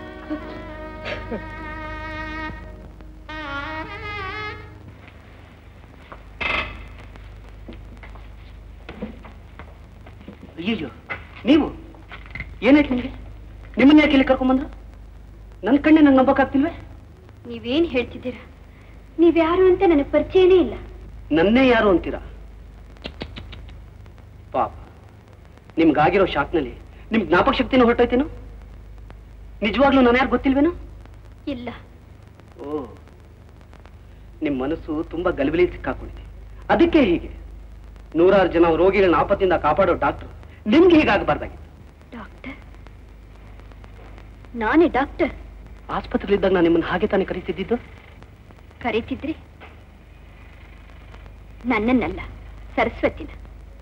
ಅಯ್ಯಯ್ಯೋ ನೀವು ಏನಾಯ್ತು ನಿಮಗೆ ನಿಮ್ಮನ್ನ ಯಾಕೆ ಇಲ್ಲಿ ಕರ್ಕೊಂಬಂದ್ರು ನನ್ನ ಕಣ್ಣೆ ನಂಗೆ ನಂಬಕ್ಕಾಗ್ತಿಲ್ವೇ ನೀವೇನ್ ಹೇಳ್ತಿದ್ದೀರಾ ನೀವ್ಯಾರು ಅಂತ ನನಗೆ ಪರಿಚಯನೇ ಇಲ್ಲ ನನ್ನೇ ಯಾರು ಅಂತೀರಾ ಪಾಪ ನಿಮ್ಗಾಗಿರೋ ಶಾಕ್ನಲ್ಲಿ ನಿಮ್ ಜ್ಞಾಪಕ ಶಕ್ತಿನೂ ಹೊರಟೋಯ್ತೇನು ನಿಜವಾಗ್ಲೂ ನಾನು ಯಾರು ಗೊತ್ತಿಲ್ವೇನು ಇಲ್ಲ ಓ ನಿಮ್ ಮನಸ್ಸು ತುಂಬಾ ಗಲಿಬಿಲಿ ಸಿಕ್ಕಾಕೊಂಡಿದೆ ಅದಕ್ಕೆ ಹೀಗೆ ನೂರಾರು ಜನ ರೋಗಿಗಳನ್ನ ಆಪತ್ತಿಂದ ಕಾಪಾಡೋ ಡಾಕ್ಟರ್ ನಿಮ್ಗೆ ಹೀಗಾಗಬಾರ್ದಾಗಿತ್ತು ಡಾಕ್ಟರ್ ನಾನೇ ಡಾಕ್ಟರ್ ಆಸ್ಪತ್ರೆಲಿದ್ದಾಗ ನಾನು ನಿಮ್ಮನ್ನ ಹಾಗೆ ತಾನೇ ಕರೀತಿದ್ದಿದ್ದು ಕರೀತಿದ್ರಿ ನನ್ನನ್ನಲ್ಲ ಸರಸ್ವತಿನ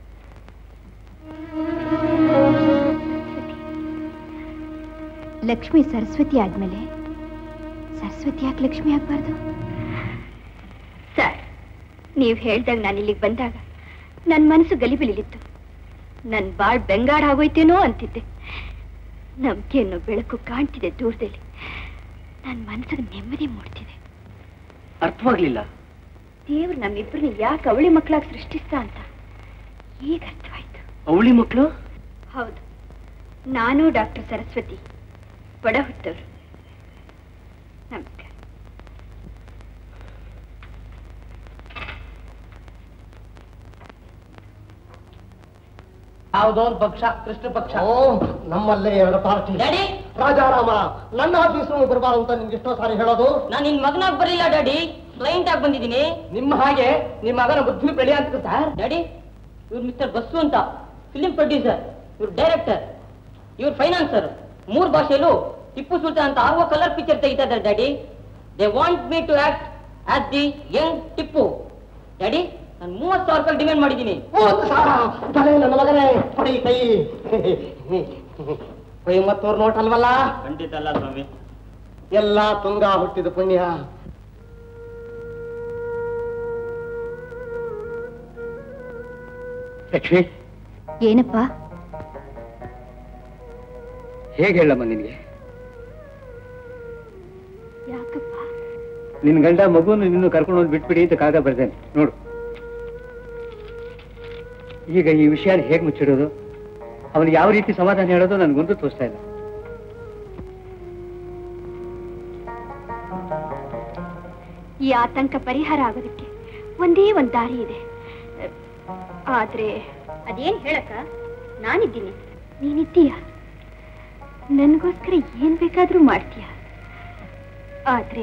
ಲಕ್ಷ್ಮಿ ಸರಸ್ವತಿ ಆದ್ಮೇಲೆ ಸರಸ್ವತಿ ಯಾಕೆ ಲಕ್ಷ್ಮಿ ಆಗ್ಬಾರ್ದು ಸರ್ ನೀವು ಹೇಳ್ದಾಗ ನಾನು ಇಲ್ಲಿಗೆ ಬಂದಾಗ ನನ್ನ ಮನಸ್ಸು ಗಲಿಬಿಲಿಲಿತ್ತು ನನ್ನ ಬಾಳ್ ಬೆಂಗಾಡ್ ಆಗೋಯ್ತೇನೋ ಅಂತಿದ್ದೆ ನಂಬಿಕೆ ಅನ್ನೋ ಬೆಳಕು ಕಾಣ್ತಿದೆ ದೂರದಲ್ಲಿ ನನ್ನ ಮನಸ್ಸಿಗೆ ನೆಮ್ಮದಿ ಮೂಡ್ತಿದೆ ಅರ್ಥವಾಗ್ಲಿಲ್ಲ ದೇವ್ರು ನಮ್ಮಿಬ್ಬರನ್ನ ಯಾಕೆ ಅವಳಿ ಮಕ್ಕಳಾಗಿ ಸೃಷ್ಟಿಸ್ತಾ ಅಂತ ಈಗ ಅರ್ಥವಾಯ್ತು ಅವಳಿ ಮಕ್ಕಳು ಹೌದು ನಾನು ಡಾಕ್ಟರ್ ಸರಸ್ವತಿ ಬಡ ಹುಟ್ಟವ್ರು ನಮಸ್ಕಾರ ಯಾವುದೋ ಒಂದು ಪಕ್ಷ ಕೃಷ್ಣ ಪಕ್ಷ ಓ ನಮ್ಮಲ್ಲೇ ಎರಡು ಪಾರ್ಟಿ ಡ್ಯಾಡಿ ರಾಜಾರಾಮ ನನ್ನ ಆಫೀಸ್ ಬರಬಾರ್ದು ಅಂತ ನಿಮ್ಗೆ ಎಷ್ಟೋ ಸಾರಿ ಹೇಳೋದು ನಾನು ನಿನ್ ಮಗನಾಗ್ ಬರಲಿಲ್ಲ ಡ್ಯಾಡಿ ಕ್ಲೈಂಟ್ ಆಗಿ ಬಂದಿದ್ದೀನಿ ನಿಮ್ಮ ಹಾಗೆ ನಿಮ್ಮ ಮಗನ ಬುದ್ಧಿ ಬೆಳೆ ಅಂತ ಸರ್ ಡ್ಯಾಡಿ ಇವ್ರು ಮಿಸ್ಟರ್ ಬಸ್ಸು ಅಂತ ಫಿಲಿಂ ಪ್ರೊಡ್ಯೂಸರ್ ಇವ್ರು ಡೈರೆಕ್ಟರ್ ಇವ್ರು ಫೈನಾನ್ಸರ್ ಮೂರು ಭಾಷೆಯಲ್ಲೂ ಟಿಪ್ಪು ಸುಲ್ತಾನ್ ಅಂತ ಆರ್ವ ಕಲರ್ ಪಿಕ್ಚರ್ ತೆಗಿತಾ ಇದ್ದಾರೆ daddy they want me to act as the young Tipu daddy ನಾನು ಮೂವತ್ತು ಸಾವಿರ ರೂಪಾಯಿ ಡಿಮ್ಯಾಂಡ್ ಮಾಡಿದ್ದೀನಿ ಮೂವತ್ತು ಸಾವಿರ ತಲೆ ನನ್ನ ಮಗನೇ ಕೊಡಿ ಕೈ ಕೊಯಮತ್ತೂರ್ ನೋಟ್ ಅಲ್ವಲ್ಲ ಖಂಡಿತ ಅಲ್ಲ ಸ್ವಾಮಿ ಎಲ್ಲ ತುಂಗ ಹುಟ್ಟಿದ ಪುಣ್ಯ ಲಕ್ಷ್ಮಿ ಏನಪ್ಪ ಹೇಗೆ ಹೇಳಮ್ಮ ನಿನಗೆ ಯಾಕಪ್ಪ ನಿನ್ ಗಂಡ ಮಗುವನ್ನು ನಿನ್ನ ಕರ್ಕೊಂಡು ಹೋಗಿ ಬಿಟ್ಬಿಡಿ ಅಂತ ಕಾಗ ಬರ್ದೇನೆ ನೋಡು ಈಗ ಈ ವಿಷಯ ಹೇಗೆ ಮುಚ್ಚಿಡೋದು ಅವನಿಗೆ ಯಾವ ರೀತಿ ಸಮಾಧಾನ ಹೇಳೋದು ನನ್ಗೊಂದು ತೋರಿಸ್ತಾ ಇಲ್ಲ ಈ ಆತಂಕ ಪರಿಹಾರ ಆಗೋದಕ್ಕೆ ಒಂದೇ ಒಂದ್ ದಾರಿ ಇದೆ ಆದ್ರೆ ಅದೇನ್ ಹೇಳಕ್ಕ ನಾನಿದ್ದೀನಿ ನೀನಿದ್ದೀಯ ನನ್ಗೋಸ್ಕರ ಏನ್ ಬೇಕಾದ್ರೂ ಮಾಡ್ತೀಯ ಆದ್ರೆ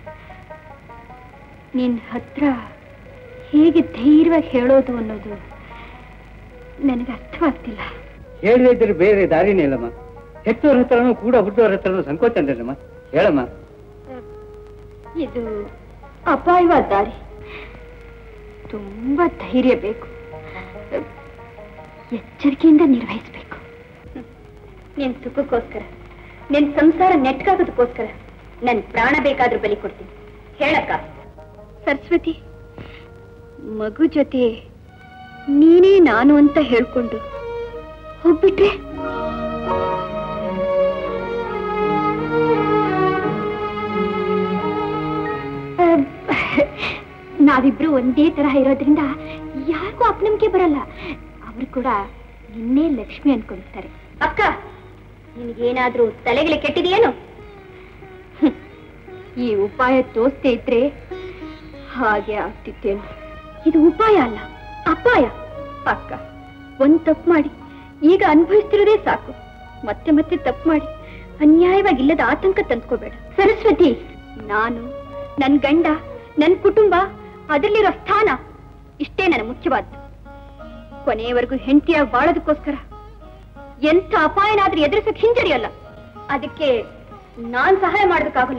ನಿನ್ ಹತ್ರ ಹೇಗೆ ಧೈರ್ಯವಾಗಿ ಹೇಳೋದು ಅನ್ನೋದು ನನಗೆ ಅರ್ಥವಾಗ್ತಿಲ್ಲ ಹೇಳದೇ ಇದ್ರೆ ಬೇರೆ ದಾರಿನೇ ಇಲ್ಲಮ್ಮ ಹೆತ್ತೋರ ಹತ್ರನೂ ಕೂಡ ಹುಟ್ಟೋರ ಹತ್ರನೂ ಸಂಕೋಚ ಅಂದ್ರಲ್ಲಮ್ಮ ಹೇಳಮ್ಮ ಇದು ಅಪಾಯವಾದ ದಾರಿ ತುಂಬಾ ಧೈರ್ಯ ಬೇಕು ಎಚ್ಚರಿಕೆಯಿಂದ ನಿರ್ವಹಿಸಬೇಕು ನಿನ್ ಸುಖಕ್ಕೋಸ್ಕರ ನಿನ್ ಸಂಸಾರ ನೆಟ್ಕಾಗೋದಕ್ಕೋಸ್ಕರ ನನ್ ಪ್ರಾಣ ಬೇಕಾದ್ರೂ ಬಲಿ ಕೊಡ್ತೀನಿ ಹೇಳಕ್ಕ ಸರಸ್ವತಿ ಮಗು ಜೊತೆ ನೀನೇ ನಾನು ಅಂತ ಹೇಳ್ಕೊಂಡು ಹೋಗ್ಬಿಟ್ರೆ ಅಹ್, ನಾವಿಬ್ರು ಒಂದೇ ತರಹ ಇರೋದ್ರಿಂದ ಯಾರಿಗೂ ಅಪನಂಬಿಕೆ ಬರಲ್ಲ ಅವರು ಕೂಡ ನಿನ್ನೆ ಲಕ್ಷ್ಮಿ ಅನ್ಕೊಳ್ತಾರೆ ಅಕ್ಕ ನಿನಗೇನಾದ್ರೂ ತಲೆಗೆ ಕೆಟ್ಟಿದೆಯೇನು ಈ ಉಪಾಯ ತೋರಿಸ್ದೇ ಇದ್ರೆ ಹಾಗೆ ಆಗ್ತಿತ್ತೇನು ಇದು ಉಪಾಯ ಅಲ್ಲ ಅಪಾಯ ಅಕ್ಕ ಒಂದ್ ತಪ್ಪು ಮಾಡಿ ಈಗ ಅನುಭವಿಸ್ತಿರೋದೇ ಸಾಕು ಮತ್ತೆ ಮತ್ತೆ ತಪ್ಪು ಮಾಡಿ ಅನ್ಯಾಯವಾಗಿ ಇಲ್ಲದ ಆತಂಕ ತಂದ್ಕೋಬೇಡ ಸರಸ್ವತಿ ನಾನು ನನ್ ಗಂಡ ನನ್ ಕುಟುಂಬ ಅದರಲ್ಲಿರೋ ಸ್ಥಾನ ಇಷ್ಟೇ ನನ್ನ ಮುಖ್ಯವಾದ್ದು ಕೊನೆಯವರೆಗೂ ಹೆಂಡತಿಯಾಗಿ ಬಾಳೋದಕ್ಕೋಸ್ಕರ ಎಂಥ ಅಪಾಯನಾದ್ರೂ ಎದುರಿಸಕ್ ಹಿಂಜರಿಯಲ್ಲ ಅದಕ್ಕೆ ನಾನ್ ಸಹಾಯ ಮಾಡೋದಕ್ಕಾಗಲ್ಲ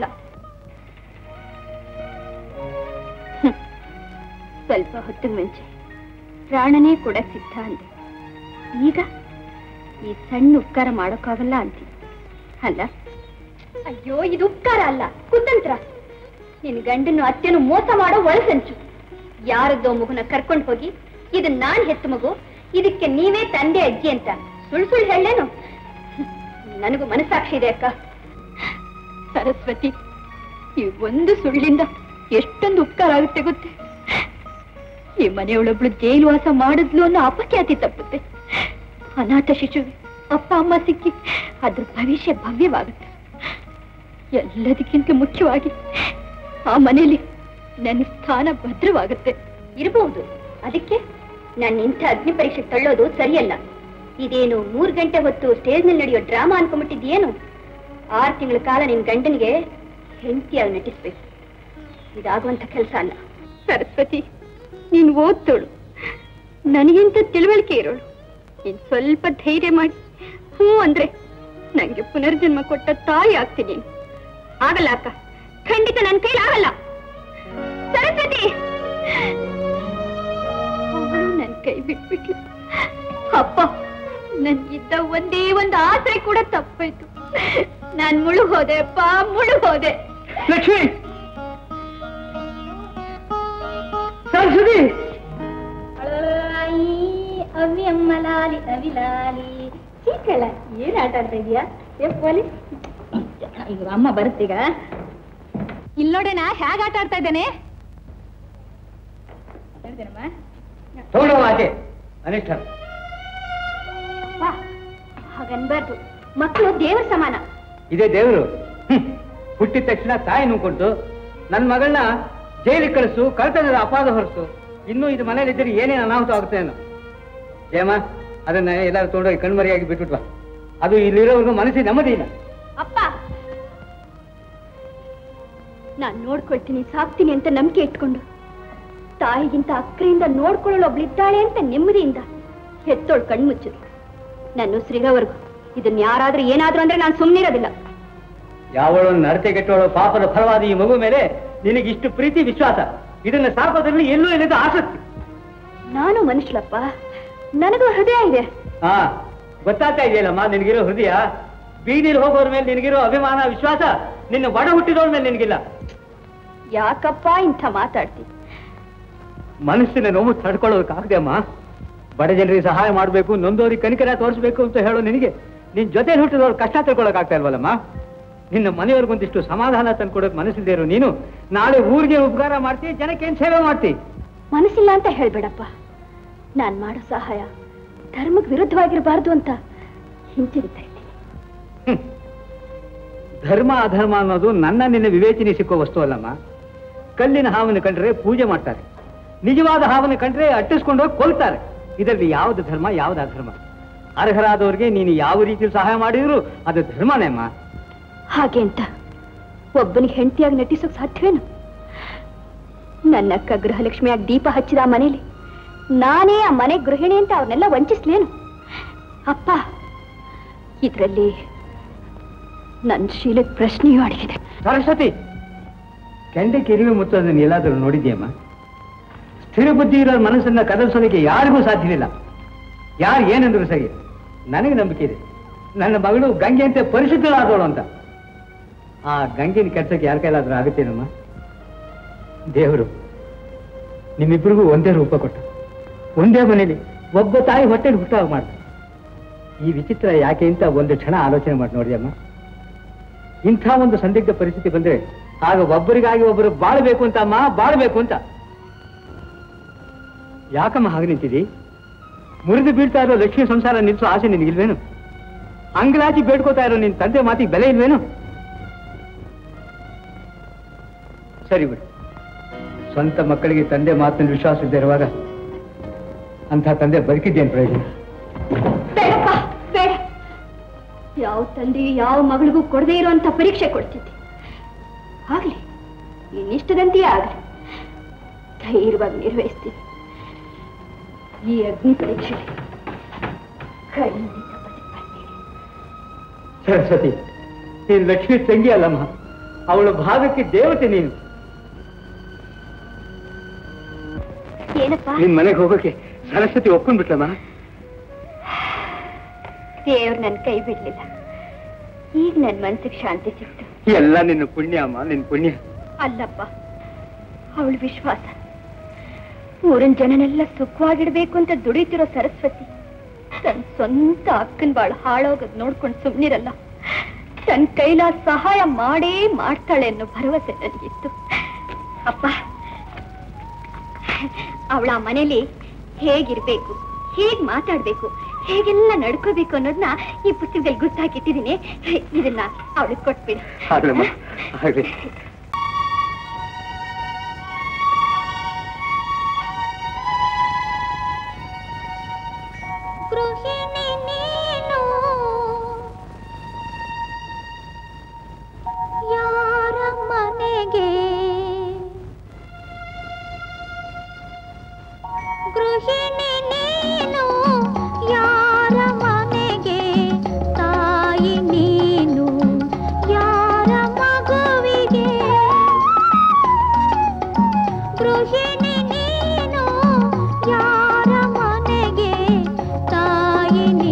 ಸ್ವಲ್ಪ ಹೊತ್ತಿಗೆ ಮುಂಚೆ ಪ್ರಾಣನೇ ಕೂಡ ಸಿದ್ಧ ಅಂದೆ ಈಗ ಈ ಸಣ್ಣ ಉಪಕಾರ ಮಾಡೋಕ್ಕಾಗಲ್ಲ ಅಂತಿ ಅಲ್ಲ ಅಯ್ಯೋ ಇದು ಉಪಕಾರ ಅಲ್ಲ ಕುತಂತ್ರ ನಿನ್ ಗಂಡನ್ನು ಅತ್ತೆನು ಮೋಸ ಮಾಡೋ ಒಳಸಂಚು ಯಾರದ್ದೋ ಮಗುನ ಕರ್ಕೊಂಡು ಹೋಗಿ ಇದು ನಾನ್ ಹೆತ್ತ ಮಗು ಇದಕ್ಕೆ ನೀವೇ ತಂದೆ ಅಜ್ಜಿ ಅಂತ ಸುಳ್ಳು ಸುಳ್ಳು ಹೇಳೇನು ನನಗೂ ಮನಸ್ಸಾಕ್ಷಿ ಇದೆ ಅಕ್ಕ ಸರಸ್ವತಿ ಈ ಒಂದು ಸುಳ್ಳಿಂದ ಎಷ್ಟೊಂದು ಉಪಕಾರ ಆಗುತ್ತೆ ಗೊತ್ತೇ ಈ ಮನೆಯೊಳೊಬ್ಳು ಜೈಲು ವಾಸ ಮಾಡಿದ್ಲು ಅನ್ನೋ ಅಪಖ್ಯಾತಿ ತಪ್ಪುತ್ತೆ ಅನಾಥ ಶಿಶುವೆ ಅಪ್ಪ ಅಮ್ಮ ಸಿಕ್ಕಿ ಅದ್ರ ಭವಿಷ್ಯ ಭವ್ಯವಾಗುತ್ತೆ ಎಲ್ಲದಕ್ಕಿಂತ ಮುಖ್ಯವಾಗಿ ಆ ಮನೆಯಲ್ಲಿ ನನ್ನ ಸ್ಥಾನ ಭದ್ರವಾಗುತ್ತೆ ಇರಬಹುದು ಅದಕ್ಕೆ ನಾನು ಇಂಥ ಅಗ್ನಿ ಪರೀಕ್ಷೆ ತಳ್ಳೋದು ಸರಿಯಲ್ಲ ಇದೇನು ಮೂರ್ ಗಂಟೆ ಹೊತ್ತು ಸ್ಟೇಜ್ ನಲ್ಲಿ ನಡೆಯೋ ಡ್ರಾಮಾ ಅನ್ಕೊಂಡ್ಬಿಟ್ಟಿದ್ಯೇನು ಆರು ತಿಂಗಳ ಕಾಲ ನಿನ್ ಗಂಡನಿಗೆ ಹೆಂಡತಿಯಾಗಿ ನಟಿಸ್ಬೇಕು ಇದಾಗುವಂತ ಕೆಲಸ ಅಲ್ಲ ಸರಸ್ವತಿ ನೀನ್ ಓದ್ತೋಳು ನನಗಿಂತ ತಿಳುವಳಿಕೆ ಇರೋಳು ನೀನ್ ಸ್ವಲ್ಪ ಧೈರ್ಯ ಮಾಡಿ ಹ್ಞೂ ಅಂದ್ರೆ ನಂಗೆ ಪುನರ್ಜನ್ಮ ಕೊಟ್ಟ ತಾಯಿ ಆಗ್ತೀನಿ ಆಗಲ್ಲ ಅಕ್ಕ ಖಂಡಿತ ನನ್ನ ಕೈಲಿ ಆಗಲ್ಲ ಸರಸ್ವತಿ ಅವಳು ನನ್ ಕೈ ಬಿಟ್ಬಿಟ್ಲು ಅಪ್ಪ ನನ್ಗಿದ್ದ ಒಂದೇ ಒಂದು ಆಸರೆ ಕೂಡ ತಪ್ಪಾಯ್ತು ನಾನ್ ಮುಳು ಹೋದೆ ಅಪ್ಪ ಮುಳು ಹೋದೆ ಲಕ್ಷ್ಮಿ ಸರಸ್ವತಿ ಅವಿ ಅಮ್ಮಲಾಲಿ ಅವಿಲಾಲಿ ಚೀಕಳ ಏನ್ ಆಟ ಆಡ್ತಾ ಇದೀಯಾ ಎಪ್ಪಲಿ ಈಗ ಅಮ್ಮ ಬರುತ್ತೀಗ ಇಲ್ಲೋಡೆನಾ ಹೇಗ್ ಆಟ ಆಡ್ತಾ ಇದ್ದೇನೆ ತಗೊಂಡವ ಆಚೆ ಅನಿಷ್ಟ ಹಾಗನ್ಬಾರ್ದು ಮಕ್ಕಳು ದೇವರ ಸಮಾನ ಇದೇ ದೇವರು ಹುಟ್ಟಿದ ತಕ್ಷಣ ತಾಯಿ ನುಂಗ್ಕೊಟ್ಟು ನನ್ನ ಮಗಳನ್ನ ಜೈಲಿಗೆ ಕಳಿಸು ಕಳ್ತನದ ಅಪಾದ ಹೊರಸು ಇನ್ನೂ ಇದು ಮನೇಲಿ ಇದ್ದರೆ ಏನೇನು ಅನಾಹುತ ಆಗುತ್ತೆ ಏನೋ ಜಯಮ್ಮ ಅದನ್ನ ಎಲ್ಲರೂ ತೊಗೊಂಡೋಗಿ ಕಣ್ಮರಿಯಾಗಿ ಬಿಟ್ಬಿಟ್ವಾ ಅದು ಇಲ್ಲಿರೋರ್ಗು ಮನಸ್ಸಿಗೆ ನೆಮ್ಮದಿ ಇಲ್ಲ ಅಪ್ಪ ನಾನ್ ನೋಡ್ಕೊಳ್ತೀನಿ ಸಾಕ್ತೀನಿ ಅಂತ ನಂಬಿಕೆ ಇಟ್ಕೊಂಡು ತಾಯಿಗಿಂತ ಅಕ್ಕರೆಯಿಂದ ನೋಡ್ಕೊಳ್ಳೋಳು ಒಬ್ಳಿದ್ದಾಳೆ ಅಂತ ನೆಮ್ಮದಿಯಿಂದ ಹೆತ್ತೋಳು ಕಣ್ಮುಚ್ಚಿದ್ರು ನನ್ನ ಉಸಿರಿರೋವರೆಗೂ ಇದನ್ನ ಯಾರಾದ್ರೂ ಏನಾದ್ರೂ ಅಂದ್ರೆ ನಾನು ಸುಮ್ಮನಿರೋದಿಲ್ಲ ಯಾವಳು ನಡತೆ ಕೆಟ್ಟವಳು ಪಾಪದ ಫಲವಾದ ಈ ಮಗು ಮೇಲೆ ನಿನಗೆ ಇಷ್ಟು ಪ್ರೀತಿ ವಿಶ್ವಾಸ ಇದನ್ನ ಸಾಕೋದ್ರಲ್ಲಿ ಎಲ್ಲೂ ಇಲ್ಲದ ಆಸಕ್ತಿ ನಾನು ಮನುಷ್ಯಲಪ್ಪ ನನಗೂ ಹೃದಯ ಇದೆ ಹಾ ಗೊತ್ತಾಗ್ತಾ ಇದೆಯಲ್ಲಮ್ಮ ನಿನಗಿರೋ ಹೃದಯ ಬೀದಿಲಿ ಹೋಗೋರ್ ಮೇಲೆ ನಿನಗಿರೋ ಅಭಿಮಾನ ವಿಶ್ವಾಸ ನಿನ್ನ ಒಡ ಹುಟ್ಟಿದೋರ್ ಮೇಲೆ ನಿನಗಿಲ್ಲ ಯಾಕಪ್ಪ ಇಂಥ ಮಾತಾಡ್ತಿ ಮನಸ್ಸಿನ ನೋವು ತಡ್ಕೊಳ್ಳೋದಕ್ಕಾಗದೆ ಅಮ್ಮ ಬಡ ಜನರಿಗೆ ಸಹಾಯ ಮಾಡಬೇಕು ನೊಂದೋರಿಗೆ ಕನಿಕರ ತೋರಿಸ್ಬೇಕು ಅಂತ ಹೇಳೋ ನಿನಗೆ ನಿನ್ ಜೊತೆ ಹುಟ್ಟಿದವ್ರು ಕಷ್ಟ ತಿಳ್ಕೊಳಕ್ಕಾಗ್ತಾ ಇಲ್ವಲ್ಲಮ್ಮ ನಿನ್ನ ಮನೆಯವ್ರಿಗೊಂದಿಷ್ಟು ಸಮಾಧಾನ ತಂದ್ಕೊಡೋಕ್ ಮನಸ್ಸಿಲ್ದೇ ಇರೋ ನೀನು ನಾಳೆ ಊರಿಗೆ ಉಪಕಾರ ಮಾಡ್ತಿ ಜನಕ್ಕೆ ಏನ್ ಸೇವೆ ಮಾಡ್ತಿ ಮನಸ್ಸಿಲ್ಲ ಅಂತ ಹೇಳ್ಬೇಡಪ್ಪ ನಾನ್ ಮಾಡೋ ಸಹಾಯ ಧರ್ಮಕ್ಕೆ ವಿರುದ್ಧವಾಗಿರಬಾರ್ದು ಅಂತ ಹಿಂತಿರುತ್ತಾ ಇದ್ದೀನಿ ಹ್ಮ್. ಧರ್ಮ ಅಧರ್ಮ ಅನ್ನೋದು ನನ್ನ ನಿನ್ನ ವಿವೇಚನೆ ಸಿಕ್ಕೋ ವಸ್ತು ಅಲ್ಲಮ್ಮ ಕಲ್ಲಿನ ಹಾವನ್ನು ಕಂಡ್ರೆ ಪೂಜೆ ಮಾಡ್ತಾರೆ ನಿಜವಾದ ಹಾವನ್ನು ಕಂಡ್ರೆ ಅಟ್ಟಿಸ್ಕೊಂಡು ಹೋಗಿ ಕೊಲ್ತಾರೆ ಇದರಲ್ಲಿ ಯಾವ್ದು ಧರ್ಮ ಯಾವ್ದು ಅಧರ್ಮ ಅರ್ಹರಾದವ್ರಿಗೆ ನೀನು ಯಾವ ರೀತಿ ಸಹಾಯ ಮಾಡಿದ್ರು ಅದು ಧರ್ಮನೇ ಅಮ್ಮ ಹಾಗೆ ಅಂತ ಒಬ್ಬನಿಗೆ ಹೆಂಡತಿಯಾಗಿ ನಟಿಸೋಕ್ ಸಾಧ್ಯವೇನು ನನ್ನ ಅಕ್ಕ ಗೃಹಲಕ್ಷ್ಮಿಯಾಗಿ ದೀಪ ಹಚ್ಚಿದ ಆ ಮನೇಲಿ ನಾನೇ ಆ ಮನೆ ಗೃಹಿಣಿ ಅಂತ ಅವ್ರನ್ನೆಲ್ಲ ವಂಚಿಸ್ಲೇನು ಅಪ್ಪ ಇದರಲ್ಲಿ ನನ್ನ ಶೀಲದ ಪ್ರಶ್ನೆಯೂ ಅಡಗಿದೆ ಸರಸ್ವತಿ ಕೆಂಡೆ ಕಿರಿವಿ ಮುಚ್ಚೋದನ್ನ ಎಲ್ಲಾದರೂ ನೋಡಿದ್ಯಮ್ಮ ಸ್ಥಿರ ಬುದ್ಧಿ ಇರೋ ಮನಸ್ಸನ್ನ ಕದಲಿಸೋದಕ್ಕೆ ಯಾರಿಗೂ ಸಾಧ್ಯವಿಲ್ಲ ಯಾರು ಏನಂದ್ರು ಸರಿ ನನಗೆ ನಂಬಿಕೆ ಇದೆ ನನ್ನ ಮಗಳು ಗಂಗೆ ಅಂತ ಪರಿಶುದ್ಧಳಾದವಳು ಅಂತ ಆ ಗಂಗೆನ ಕೆಲ್ಸಕ್ಕೆ ಯಾರ ಕೈಲಾದ್ರೂ ಆಗುತ್ತೇನಮ್ಮ ದೇವರು ನಿಮ್ಮಿಬ್ಬರಿಗೂ ಒಂದೇ ರೂಪ ಕೊಟ್ಟು ಒಂದೇ ಮನೇಲಿ ಒಬ್ಬ ತಾಯಿ ಹೊಟ್ಟೆಲಿ ಹುಟ್ಟಾಗ ಮಾಡ್ತಾರೆ ಈ ವಿಚಿತ್ರ ಯಾಕೆ ಅಂತ ಒಂದು ಕ್ಷಣ ಆಲೋಚನೆ ಮಾಡಿ ನೋಡಿಯಮ್ಮ ಇಂಥ ಒಂದು ಸಂದಿಗ್ಧ ಪರಿಸ್ಥಿತಿ ಬಂದ್ರೆ ಆಗ ಒಬ್ಬರಿಗಾಗಿ ಒಬ್ಬರು ಬಾಳ್ಬೇಕು ಅಂತ ಅಮ್ಮ ಬಾಳ್ಬೇಕು ಅಂತ ಯಾಕಮ್ಮ ಹಾಗೆ ನಿಂತಿದಿ ಮುರಿದು ಬೀಳ್ತಾ ಇರೋ ಲಕ್ಷ್ಮಿ ಸಂಸಾರ ನಿಲ್ಸೋ ಆಸೆ ನಿನಗಿಲ್ವೇನು ಅಂಗಲಾಚಿ ಬೇಡ್ಕೋತಾ ಇರೋ ನಿನ್ ತಂದೆ ಮಾತಿಗೆ ಬೆಲೆ ಇಲ್ವೇನು ಸರಿ ಬಿಡು ಸ್ವಂತ ಮಕ್ಕಳಿಗೆ ತಂದೆ ಮಾತಿನ ವಿಶ್ವಾಸ ಇದ್ದೇ ಇರುವಾಗ ಅಂಥ ತಂದೆ ಬದುಕಿದ್ದೇನು ಪ್ರಯೋಜನ ಬೇಡಪ್ಪ ಬೇಡ ಯಾವ ತಂದೆಯು ಯಾವ ಮಗಳಿಗೂ ಕೊಡದೇ ಇರುವಂತ ಪರೀಕ್ಷೆ ಕೊಡ್ತಿದ್ದೆ ಆಗ್ಲಿ ಇನ್ನಿಷ್ಟದಂತೆಯೇ ಆಗ್ಲಿ ಧೈರ್ಯವಾಗಿ ನಿರ್ವಹಿಸ್ತೀನಿ ಈ ಅಗ್ನಿ ಪರೀಕ್ಷೆ ಖಂಡಿತ ಬದುಕ್ಬರ್ತೀನಿ. ಸರಸ್ವತಿ ನೀನು ಲಕ್ಷ್ಮಿ ತಂಗಿ ಅಲ್ಲಮ್ಮ ಅವಳ ಭಾಗಕ್ಕೆ ದೇವತೆ ನೀನು ಏನಪ್ಪ ನಿನ್ ಮನೆಗೆ ಹೋಗೋಕೆ ಸರಸ್ವತಿ ಒಪ್ಕೊಂಡ್ಬಿಟ್ಲಮ್ಮ ದೇವ್ರು ನನ್ನ ಕೈ ಬಿಡ್ಲಿಲ್ಲ ಈಗ ನನ್ನ ಮನ್ಸಿಗೆ ಶಾಂತಿ ಸಿಕ್ತು ಎಲ್ಲ ನಿನ್ನ ಪುಣ್ಯ ಅಮ್ಮ ನಿನ್ ಪುಣ್ಯ ಅಲ್ಲಪ್ಪ ಅವಳ ವಿಶ್ವಾಸ ಊರಿನ ಜನನೆಲ್ಲ ಸುಖವಾಗಿಡ್ಬೇಕು ಅಂತ ದುಡಿತಿರೋ ಸರಸ್ವತಿ ತನ್ನ ಸ್ವಂತ ಅಕ್ಕನ ಬಾಳ ಹಾಳೋಗದ್ ನೋಡ್ಕೊಂಡು ಸುಮ್ನಿರಲ್ಲ ತನ್ನ ಕೈಲಾದ ಸಹಾಯ ಮಾಡೇ ಮಾಡ್ತಾಳೆ ಅನ್ನೋ ಭರವಸೆ ನನಗಿತ್ತು ಅಪ್ಪ ಅವಳ ಮನೇಲಿ ಹೇಗಿರ್ಬೇಕು ಹೇಗ್ ಮಾತಾಡ್ಬೇಕು ಹೇಗೆಲ್ಲ ನಡ್ಕೋಬೇಕು ಅನ್ನೋದನ್ನ ಈ ಪುಸ್ತಕದಲ್ಲಿ ಗುರ್ತಾಕಿಟ್ಟಿದ್ದೀನಿ ಇದನ್ನ ಅವಳಿಗೆ ಕೊಟ್ಬಿಡಿ ಆಗ್ಲಮ್ಮ ಆಗ್ಲಿ ಗೃಹಿಣಿ ನೀನು ಯಾರ ಮನೆಗೆ ಗೃಹಿಣಿ ನೀನು ಯಾರ ಮನೆಗೆ ತಾಯಿ ನೀನು ಯಾರ ಮಗುವಿಗೆ ಗೃಹಿಣಿ ನೀನು ಯಾರ ಮನೆಗೆ ತಾಯಿ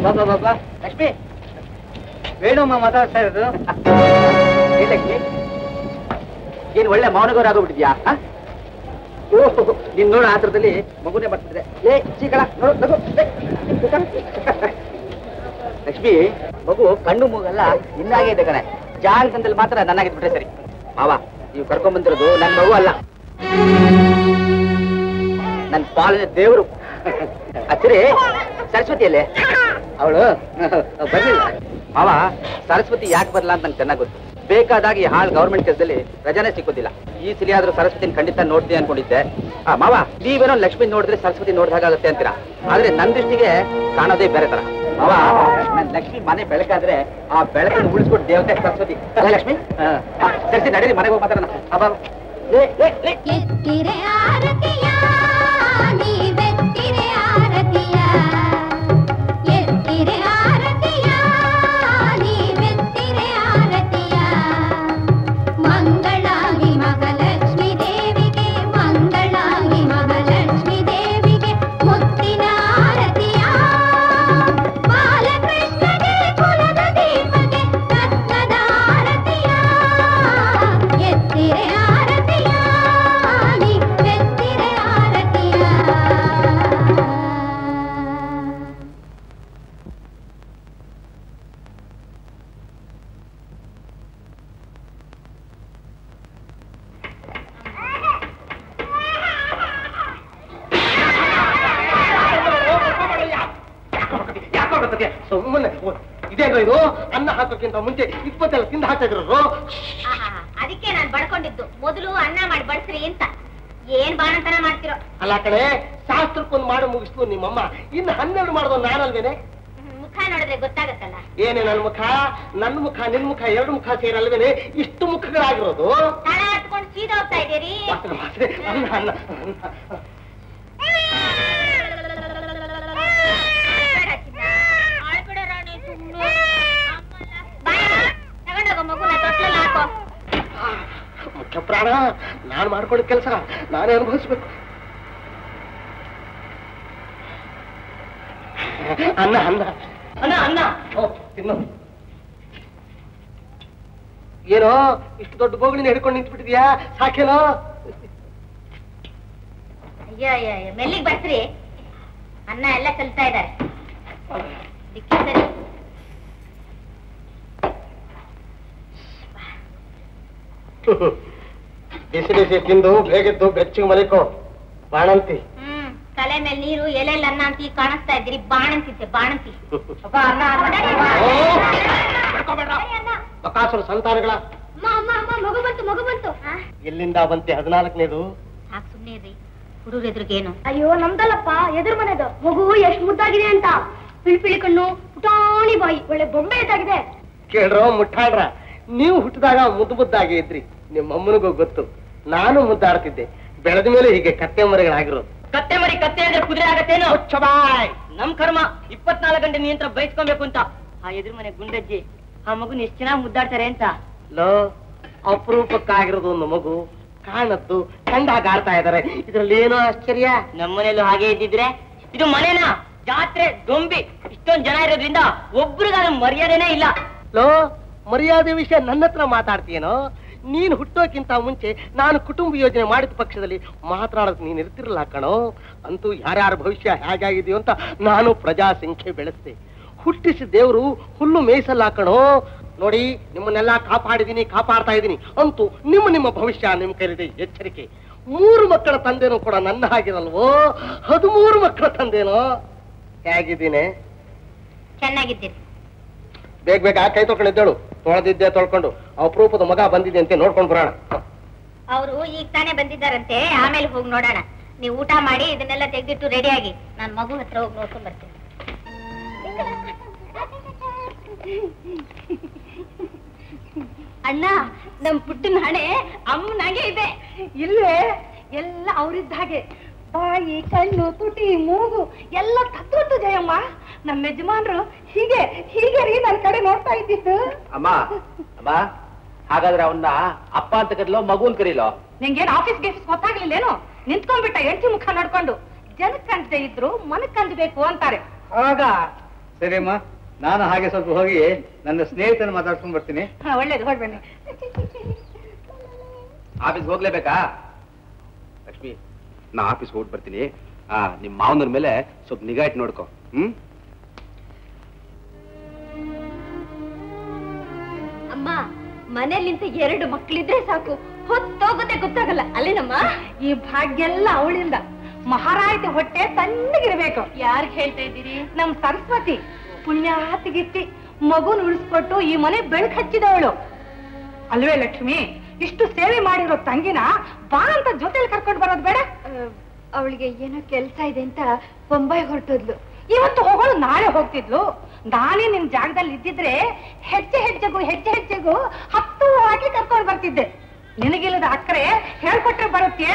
ಬಾಬಾ ಬಾಬಾ ಲಕ್ಷ್ಮಿ ವೇಣುಮ್ಮ ಮಾತಾಡ್ತಾ ಇರೋದು ಏ ಲಕ್ಷ್ಮಿ ಏನ್ ಒಳ್ಳೆ ಮೌನಗೌರ ಆಗೋಗ್ಬಿಟ್ಟಿದ್ಯಾ ಆ? ಓಹ್ ನೀನ್ ನೋಡು ಆತರದಲ್ಲಿ ಮಗುನೇ ಬರ್ತಿದ್ರೆ ಏ ಚೀಕಳ ನೋಡು ನಗು ಏ, ಕೂತ್ಕೊ. ಲಕ್ಷ್ಮಿ ಮಗು ಕಣ್ಣು ಮೂಗಲ್ಲ ಇನ್ನಾಗೆ ಇದೆ ಕಣೆ ಜಾಗದಲ್ಲಿ ಮಾತ್ರ ನನ್ನಾಗಿದ್ಬಿಟ್ರೆ ಸರಿ ಮಾವ ನೀವು ಕರ್ಕೊಂಡ್ ಬಂದಿರೋದು ನನ್ ಮಗು ಅಲ್ಲ ನನ್ ಪಾಲಿನ ದೇವರು ಅಚ್ಚರಿ ಸರಸ್ವತಿಯಲ್ಲೇ ಅವಳು ಬರ್ಲಿಲ್ಲ ಮಾವ ಸರಸ್ವತಿ ಯಾಕೆ ಬರಲ್ಲ ಅಂತ ನಂಗೆ ಚೆನ್ನಾಗಿ ಗೊತ್ತು ಬೇಕಾದಾಗ ಈ ಹಾಳು ಗೌರ್ಮೆಂಟ್ ಕೆಲಸದಲ್ಲಿ ರಜಾನೇ ಸಿಕ್ಕೋದಿಲ್ಲ ಈ ಸಲ ಆದ್ರೂ ಸರಸ್ವತಿನ ಖಂಡಿತ ನೋಡ್ತೀನಿ ಅನ್ಕೊಂಡಿದ್ದೆ ಆ ಮಾವ ನೀವೇನೋ ಲಕ್ಷ್ಮಿ ನೋಡಿದ್ರೆ ಸರಸ್ವತಿ ನೋಡ್ದಾಗತ್ತೆ ಅಂತೀರಾ ಆದ್ರೆ ನನ್ ದೃಷ್ಟಿಗೆ ಕಾಣೋದೇ ಬೇರೆ ತರ ಮಾವ ನನ್ ಲಕ್ಷ್ಮಿ ಮನೆ ಬೆಳಕಾದ್ರೆ ಆ ಬೆಳಕನ್ನು ಉಳಿಸ್ಕೊಟ್ಟು ದೇವತೆ ಸರಸ್ವತಿ ಅಲ್ಲ ಲಕ್ಷ್ಮಿ ಆ, ಆ, ಸರಿ ನಡೀರಿ ಮನೆಗೆ ಹೋಗಿ ಮಾತಾಡೋಣ ಅಬ್ಬಾ ಏ, ಏ, ಏ. ಎತ್ತಿರೆ ಆರತಿಯ ನೀವೆತ್ತಿರೆ ಆರತಿಯ ಎತ್ತಿರೆ ಆರತಿಯ ನೀವೆತ್ತಿರೆ ಆರತಿಯ ಮಂಗಳಾಗಿ ಮಹಾಲಕ್ಷ್ಮಿ ದೇವಿಗೆ ಮಂಗಳಾಗಿ ಮಹಾಲಕ್ಷ್ಮಿ ದೇವಿಗೆ ಮುತ್ತಿನ ಆರತಿಯ ಬಾಲಕೃಷ್ಣಗೆ ಕುಲದ ದೀಪಗೆ ರತ್ನದ ಆರತಿಯ ಎತ್ತಿರೆ ಆರತಿಯ ನೀವೆತ್ತಿರೆ ಆರತಿಯ ಸುಮ್ಮನೆ ಇದೇನು ಇದು ಅನ್ನ ಹಾಕೋಕ್ಕಿಂತ ಮುಂಚೆ ಇಪ್ಪತ್ತೆಲ್ಲ ತಿಂದು ಹಾಕ್ತಾ ಇದ್ರು ಅದಕ್ಕೆ ನಾನು ಬಡ್ಕೊಂಡಿದ್ದು ಮೊದಲು ಅನ್ನ ಮಾಡಿ ಬಡಿಸ್ರಿ ಅಂತ ಏನ್ ಬಾಣಂತನ ಮಾಡ್ತಿರೋ ಅಲ್ಲ ಕಣೆ ಶಾಸ್ತ್ರಕ್ಕೊಂದು ಮಾಡಿ ಮುಗಿಸ್ತು ನಿಮ್ಮಮ್ಮ ಇನ್ನು ಹನ್ನೆರಡು ಮಾಡೋದು ನಾನಲ್ವೇನೆ ಹ್ಮ್, ಮುಖ ನೋಡಿದ್ರೆ ಗೊತ್ತಾಗತ್ತಲ್ಲ ಏನೇ ನನ್ನ ಮುಖ ನನ್ನ ಮುಖ ನಿನ್ ಮುಖ ಎರಡು ಮುಖ ಸೇರಲ್ವೇನೆ ಇಷ್ಟು ಮುಖಗಳಾಗಿರೋದು ತಳ ಹತ್ಕೊಂಡು ಸೀದಾ ಹೋಗ್ತಾ ಇದ್ದೀರಿ ವಾಸನೆ, ವಾಸನೆ, ಅನ್ನ ಅನ್ನ ಅನ್ನ. ಬೇಡ ಚಿನ್ನ. ಅಳ್ಬೇಡ ರಾಣಿ, ಸುಮ್ನೆ. ಅಮ್ಮಲ್ಲ. ಬಾಯ, ತಗೊಂಡೋಗು ಮಗುನ ತೊಟ್ಲಲ್ಲಿ ಹಾಕೋ ಮುಖ್ಯ ಪ್ರಾಣ ನಾನು ಮಾಡ್ಕೊಳ್ಳೋ ಕೆಲಸ ನಾನೇ ಅನುಭವಿಸ್ಬೇಕು ಅನ್ನ ಅನ್ನ ಅನ್ನ ಅನ್ನ ಓ ತಿನ್ನು ಏನೋ ಇಷ್ಟು ದೊಡ್ಡ ಬೋಗಣಿನ ಹಿಡ್ಕೊಂಡು ನಿಂತ್ಬಿಟ್ಟಿದ್ಯಾ ಸಾಕೇನೋ ಅಯ್ಯೋ ಅಯ್ಯೋ ಅಯ್ಯೋ ಮೆಲ್ಲಿಗೆ ಬರ್ಸ್ರಿ ಅನ್ನ ಎಲ್ಲ ಕಲಿತಾ ಇದ್ದಾರೆ ದಿಕ್ಕಿ ಸರಿ ಬಿಸಿ ಬಿಸಿ ತಿಂದು ಬೇಗೆದ್ದು ಬೆಚ್ಚಗೆ ಮಲಿಕೋ ಬಾಣಂತಿ ಹ್ಮ್ ತಲೆ ಮೇಲೆ ನೀರು ಎಲೆಲ್ಲ ಅನ್ನ ಅಂತ ಈಗ ಕಾಣಿಸ್ತಾ ಇದ್ದೀರಿ ಬಾಣಂತಿದ್ದೆ ಬಾಣಂತಿ ಅಪ್ಪ, ಅನ್ನ, ಅನ್ನ. ಓ, ಬಕಾಸುರ ಸಂತಾನಗಳ ಅಮ್ಮ ಅಮ್ಮ ಅಮ್ಮ ಮಗು ಬಂತು ಮಗು ಬಂತು ಎಲ್ಲಿಂದ ಬಂತೆ ಹದಿನಾಲ್ಕನೇದು ಸಾಕು ಸುಮ್ಮನೆ ಇರ್ರಿ ಹುಡುಗ್ರ ಎದುರಿಗೇನು ಅಯ್ಯೋ ನಮ್ದಲ್ಲಪ್ಪ ಎದುರು ಮನೆದು ಮಗು ಎಷ್ಟು ಮುದ್ದಾಗಿದೆ ಅಂತ ಪಿಳಿಪಿಳಿ ಕಣ್ಣು ಪುಟಾಣಿ ಬಾಯಿ ಒಳ್ಳೆ ಬೊಂಬೆ ಇದ್ದಾಗಿದೆ ಕೇಳ್ರೋ ಮುಟ್ಟಾಡ್ರ ನೀವು ಹುಟ್ಟಿದಾಗ ಮುದ್ದು ಮುದ್ದಾಗಿ ಇದ್ರಿ ನಿಮ್ಮ ಅಮ್ಮನಿಗೂ ಗೊತ್ತು ನಾನು ಮುದ್ದಾಡ್ತಿದ್ದೆ ಬೆಳೆದ ಮೇಲೆ ಹೀಗೆ ಕತ್ತೆ ಮರಿಗಳಾಗಿರೋದು ಕತ್ತೆ ಮರಿ ಕತ್ತೆ ಅಂದ್ರೆ ಕುದುರೆ ಆಗತ್ತೇನೋ ಬಾಯ್ ನಮ್ ಕರ್ಮ ಇಪ್ಪತ್ನಾಲ್ಕು ಗಂಟೆ ನಿಯಂತ್ರ ಬಯಸ್ಕೊಬೇಕು ಅಂತ ಆ ಎದುರು ಮನೆ ಗುಂಡಜ್ಜಿ ಆ ಮಗುನ ಎಷ್ಟ್ ಚೆನ್ನಾಗಿ ಮುದ್ದಾಡ್ತಾರೆ ಅಂತ ಲೋ ಅಪರೂಪಕ್ಕಾಗಿರೋದು ಒಂದು ಮಗು ಕಾಣದ್ದು ಕಂಡಾಗ ಆಡ್ತಾ ಇದಾರೆ ಇದ್ರಲ್ಲಿ ಏನೋ ಆಶ್ಚರ್ಯ ನಮ್ಮನೇಲೂ ಹಾಗೆ ಇದ್ದಿದ್ರೆ ಇದು ಮನೇನಾ ಜಾತ್ರೆ ದೊಂಬಿ ಇಷ್ಟೊಂದ್ ಜನ ಇರೋದ್ರಿಂದ ಒಬ್ರಿಗಾದ್ರೂ ಮರ್ಯಾದೆನೇ ಇಲ್ಲ ಲೋ ಮರ್ಯಾದೆ ವಿಷಯ ನನ್ನ ಹತ್ರ ಮಾತಾಡ್ತೀಯೇನೋ ನೀನು ಹುಟ್ಟೋಕ್ಕಿಂತ ಮುಂಚೆ ನಾನು ಕುಟುಂಬ ಯೋಜನೆ ಮಾಡಿದ ಪಕ್ಷದಲ್ಲಿ ಮಾತನಾಡೋದು ನೀನು ಇರ್ತಿರಲ್ಲ ಕಣೋ ಅಂತೂ ಯಾರ್ಯಾರ ಭವಿಷ್ಯ ಹೇಗಾಗಿದೆಯೋ ಅಂತ ನಾನು ಪ್ರಜಾಸಂಖ್ಯೆ ಬೆಳೆಸ್ದೆ ಹುಟ್ಟಿಸಿ ದೇವರು ಹುಲ್ಲು ಮೇಯಿಸಲ್ಲ ಕಣೋ ನೋಡಿ ನಿಮ್ಮನ್ನೆಲ್ಲ ಕಾಪಾಡಿದೀನಿ ಕಾಪಾಡ್ತಾ ಇದ್ದೀನಿ ಅಂತೂ ನಿಮ್ಮ ನಿಮ್ಮ ಭವಿಷ್ಯ ನಿಮ್ಮ ಕೈಲಿದೆ ಎಚ್ಚರಿಕೆ ಮೂರು ಮಕ್ಕಳ ತಂದೆನೂ ಕೂಡ ನನ್ನ ಹಾಗಿರಲ್ವೋ ಹದಿಮೂರು ಮಕ್ಕಳ ತಂದೆನೋ ಹೇಗಿದ್ದೀನಿ ಚೆನ್ನಾಗಿದ್ದೀರಿ ಬೇಗ ಬೇಗ ಕೈ ತೊಳ್ಕೊಂಡು ಎದ್ದೇಳು ತೊಳೆದಿದ್ದೆ ತೊಳ್ಕೊಂಡು ಅಪರೂಪದ ಮಗ ಬಂದಿದೆ ಅಂತ ನೋಡ್ಕೊಂಡು ಬರೋಣ ಅವರು ಈಗ ತಾನೇ ಬಂದಿದ್ದಾರಂತೆ ಆಮೇಲೆ ಹೋಗಿ ನೋಡೋಣ ನೀವು ಊಟ ಮಾಡಿ ಇದನ್ನೆಲ್ಲ ತೆಗೆದಿಟ್ಟು ರೆಡಿಯಾಗಿ ನಾನು ಮಗು ಹತ್ರ ಹೋಗಿ ನೋಡ್ಕೊಂಡ್ ಬರ್ತೀನಿ ಅಣ್ಣ ನಮ್ ಪುಟ್ಟನ ಹಣೆ ಅಮ್ಮನಾಗೆ ಇದೆ ಇಲ್ಲೇ ಎಲ್ಲ ಅವರಿದ್ದ ಹಾಗೆ ಬಾಯಿ ಕಣ್ಣು ತುಟಿ ಮೂಗು ಎಲ್ಲ ತತ್ತೊಟ್ಟು ಜಯಮ್ಮ ನಮ್ಮ ಯಜಮಾನ್ರು ಹೀಗೆ ಹೀಗೆ ರೀ ನನ್ನ ಕಡೆ ನೋಡ್ತಾ ಇದ್ದಿದ್ದು ಅಮ್ಮ ಅಮ್ಮ ಹಾಗಾದ್ರೆ ಅವನ್ನ ಅಪ್ಪ ಅಂತ ಕರೀಲೋ ಮಗುನ್ ಕರೀಲೋ ನಿಂಗೇನ್ ಆಫೀಸ್ ಗೀಫೀಸ್ ಗೊತ್ತಾಗ್ಲಿಲ್ಲೇನು ನಿಂತ್ಕೊಂಡ್ಬಿಟ್ಟ ಹೆಂಡತಿ ಮುಖ ನೋಡ್ಕೊಂಡು ಜನಕ್ ಕಂಡದೆ ಇದ್ರು ಮನಕ್ ಕಂದ್ಬೇಕು ಅಂತಾರೆ ಆಗ ಸರಿ ಅಮ್ಮ ನಾನು ಹಾಗೆ ಸ್ವಲ್ಪ ಹೋಗಿ ನನ್ನ ಸ್ನೇಹಿತನ ಮಾತಾಡ್ಸ್ಕೊಂಡ್ ಬರ್ತೀನಿ ಹಾ ಒಳ್ಳೇದು ಹೊರಡ್ಬನ್ನಿ ಆಫೀಸ್ ಹೋಗ್ಲೇಬೇಕಾ ಲಕ್ಷ್ಮಿ ನಾ ಆಫೀಸ್ ಹೋಗಿ ಬರ್ತೀನಿ ಆ ನಿಮ್ ಮಾವನವ್ರ ಮೇಲೆ ಸ್ವಲ್ಪ ನಿಗಾ ಇಟ್ಟು ನೋಡ್ಕೊ ಹ್ಮ್ ಅಮ್ಮ ಮನೇಲಿಂತ ಎರಡು ಮಕ್ಕಳಿದ್ರೆ ಸಾಕು ಹೊತ್ತೋಗುತ್ತೆ ಗೊತ್ತಾಗಲ್ಲ ಅಲ್ಲೇನಮ್ಮ ಈ ಭಾಗ್ಯ ಎಲ್ಲ ಅವಳಿಂದ ಮಹಾರಾಯತಿ ಹೊಟ್ಟೆ ತಣ್ಣಗಿರ್ಬೇಕು ಯಾರ್ಗ್ ಹೇಳ್ತಾ ಇದ್ದೀರಿ ನಮ್ ಸರಸ್ವತಿ ಪುಣ್ಯಾತಿಗಿತ್ತಿ ಮಗುನ್ ಉಳಿಸ್ಕೊಟ್ಟು ಈ ಮನೆ ಬೆಳಕು ಹಚ್ಚಿದವಳು ಅಲ್ವೇ ಲಕ್ಷ್ಮಿ ಇಷ್ಟು ಸೇವೆ ಮಾಡಿರೋ ತಂಗಿನ ಬಾ ಅಂತ ಜೊತೆಲಿ ಕರ್ಕೊಂಡು ಬರೋದು ಬೇಡ ಅವಳಿಗೆ ಏನೋ ಕೆಲ್ಸ ಇದೆ ಅಂತ ಬೊಂಬಾಯಿ ಹೊರಟೋದ್ಲು ಇವತ್ತು ಹೋಗೋಳು ನಾಳೆ ಹೋಗ್ತಿದ್ಲು ನಾನೇ ನಿನ್ ಜಾಗದಲ್ಲಿ ಇದ್ದಿದ್ರೆ ಹೆಜ್ಜೆ ಹೆಜ್ಜೆಗೂ ಹೆಜ್ಜೆ ಹೆಜ್ಜೆಗೂ ಹತ್ತು ಆಗಿ ಕರ್ಕೊಂಡು ಬರ್ತಿದ್ದೆ ನಿನಗಿಲ್ಲದ ಅಕ್ಕರೆ ಹೇಳ್ಕೊಟ್ರೆ ಬರುತ್ತೇ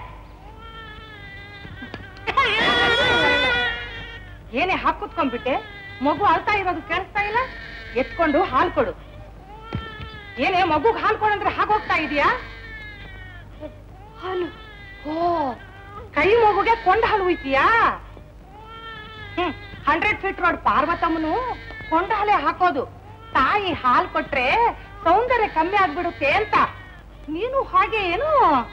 ಏನೇ ಹಾಕುತ್ಕೊಂಡ್ಬಿಟ್ಟೆ ಮಗು ಅಳ್ತಾ ಇರೋದು ಕೇಳಿಸ್ತಾ ಇಲ್ಲ ಎತ್ಕೊಂಡು ಹಾಲು ಕೊಡು ಏನೇ ಮಗುಗ್ ಹಾಲು ಕೊಡಂದ್ರೆ ಹಾಗೋಗ್ತಾ ಇದೀಯಾ ಹಾಲು ಓ ಕೈ ಮಗುಗೆ ಕೊಂಡ ಹಾಲು ಹೋಯ್ತೀಯಾ ಹ್ಮ್ ಹಂಡ್ರೆಡ್ ಫೀಟ್ ರೋಡ್ ಪಾರ್ವತಮ್ಮನು ಕೊಂಡ ಹಾಲೆ ಹಾಕೋದು ತಾಯಿ ಹಾಲ್ ಕೊಟ್ರೆ ಸೌಂದರ್ಯ ಕಮ್ಮಿ ಆಗ್ಬಿಡುತ್ತೆ ಅಂತ ನೀನು ಹಾಗೆ ಏನು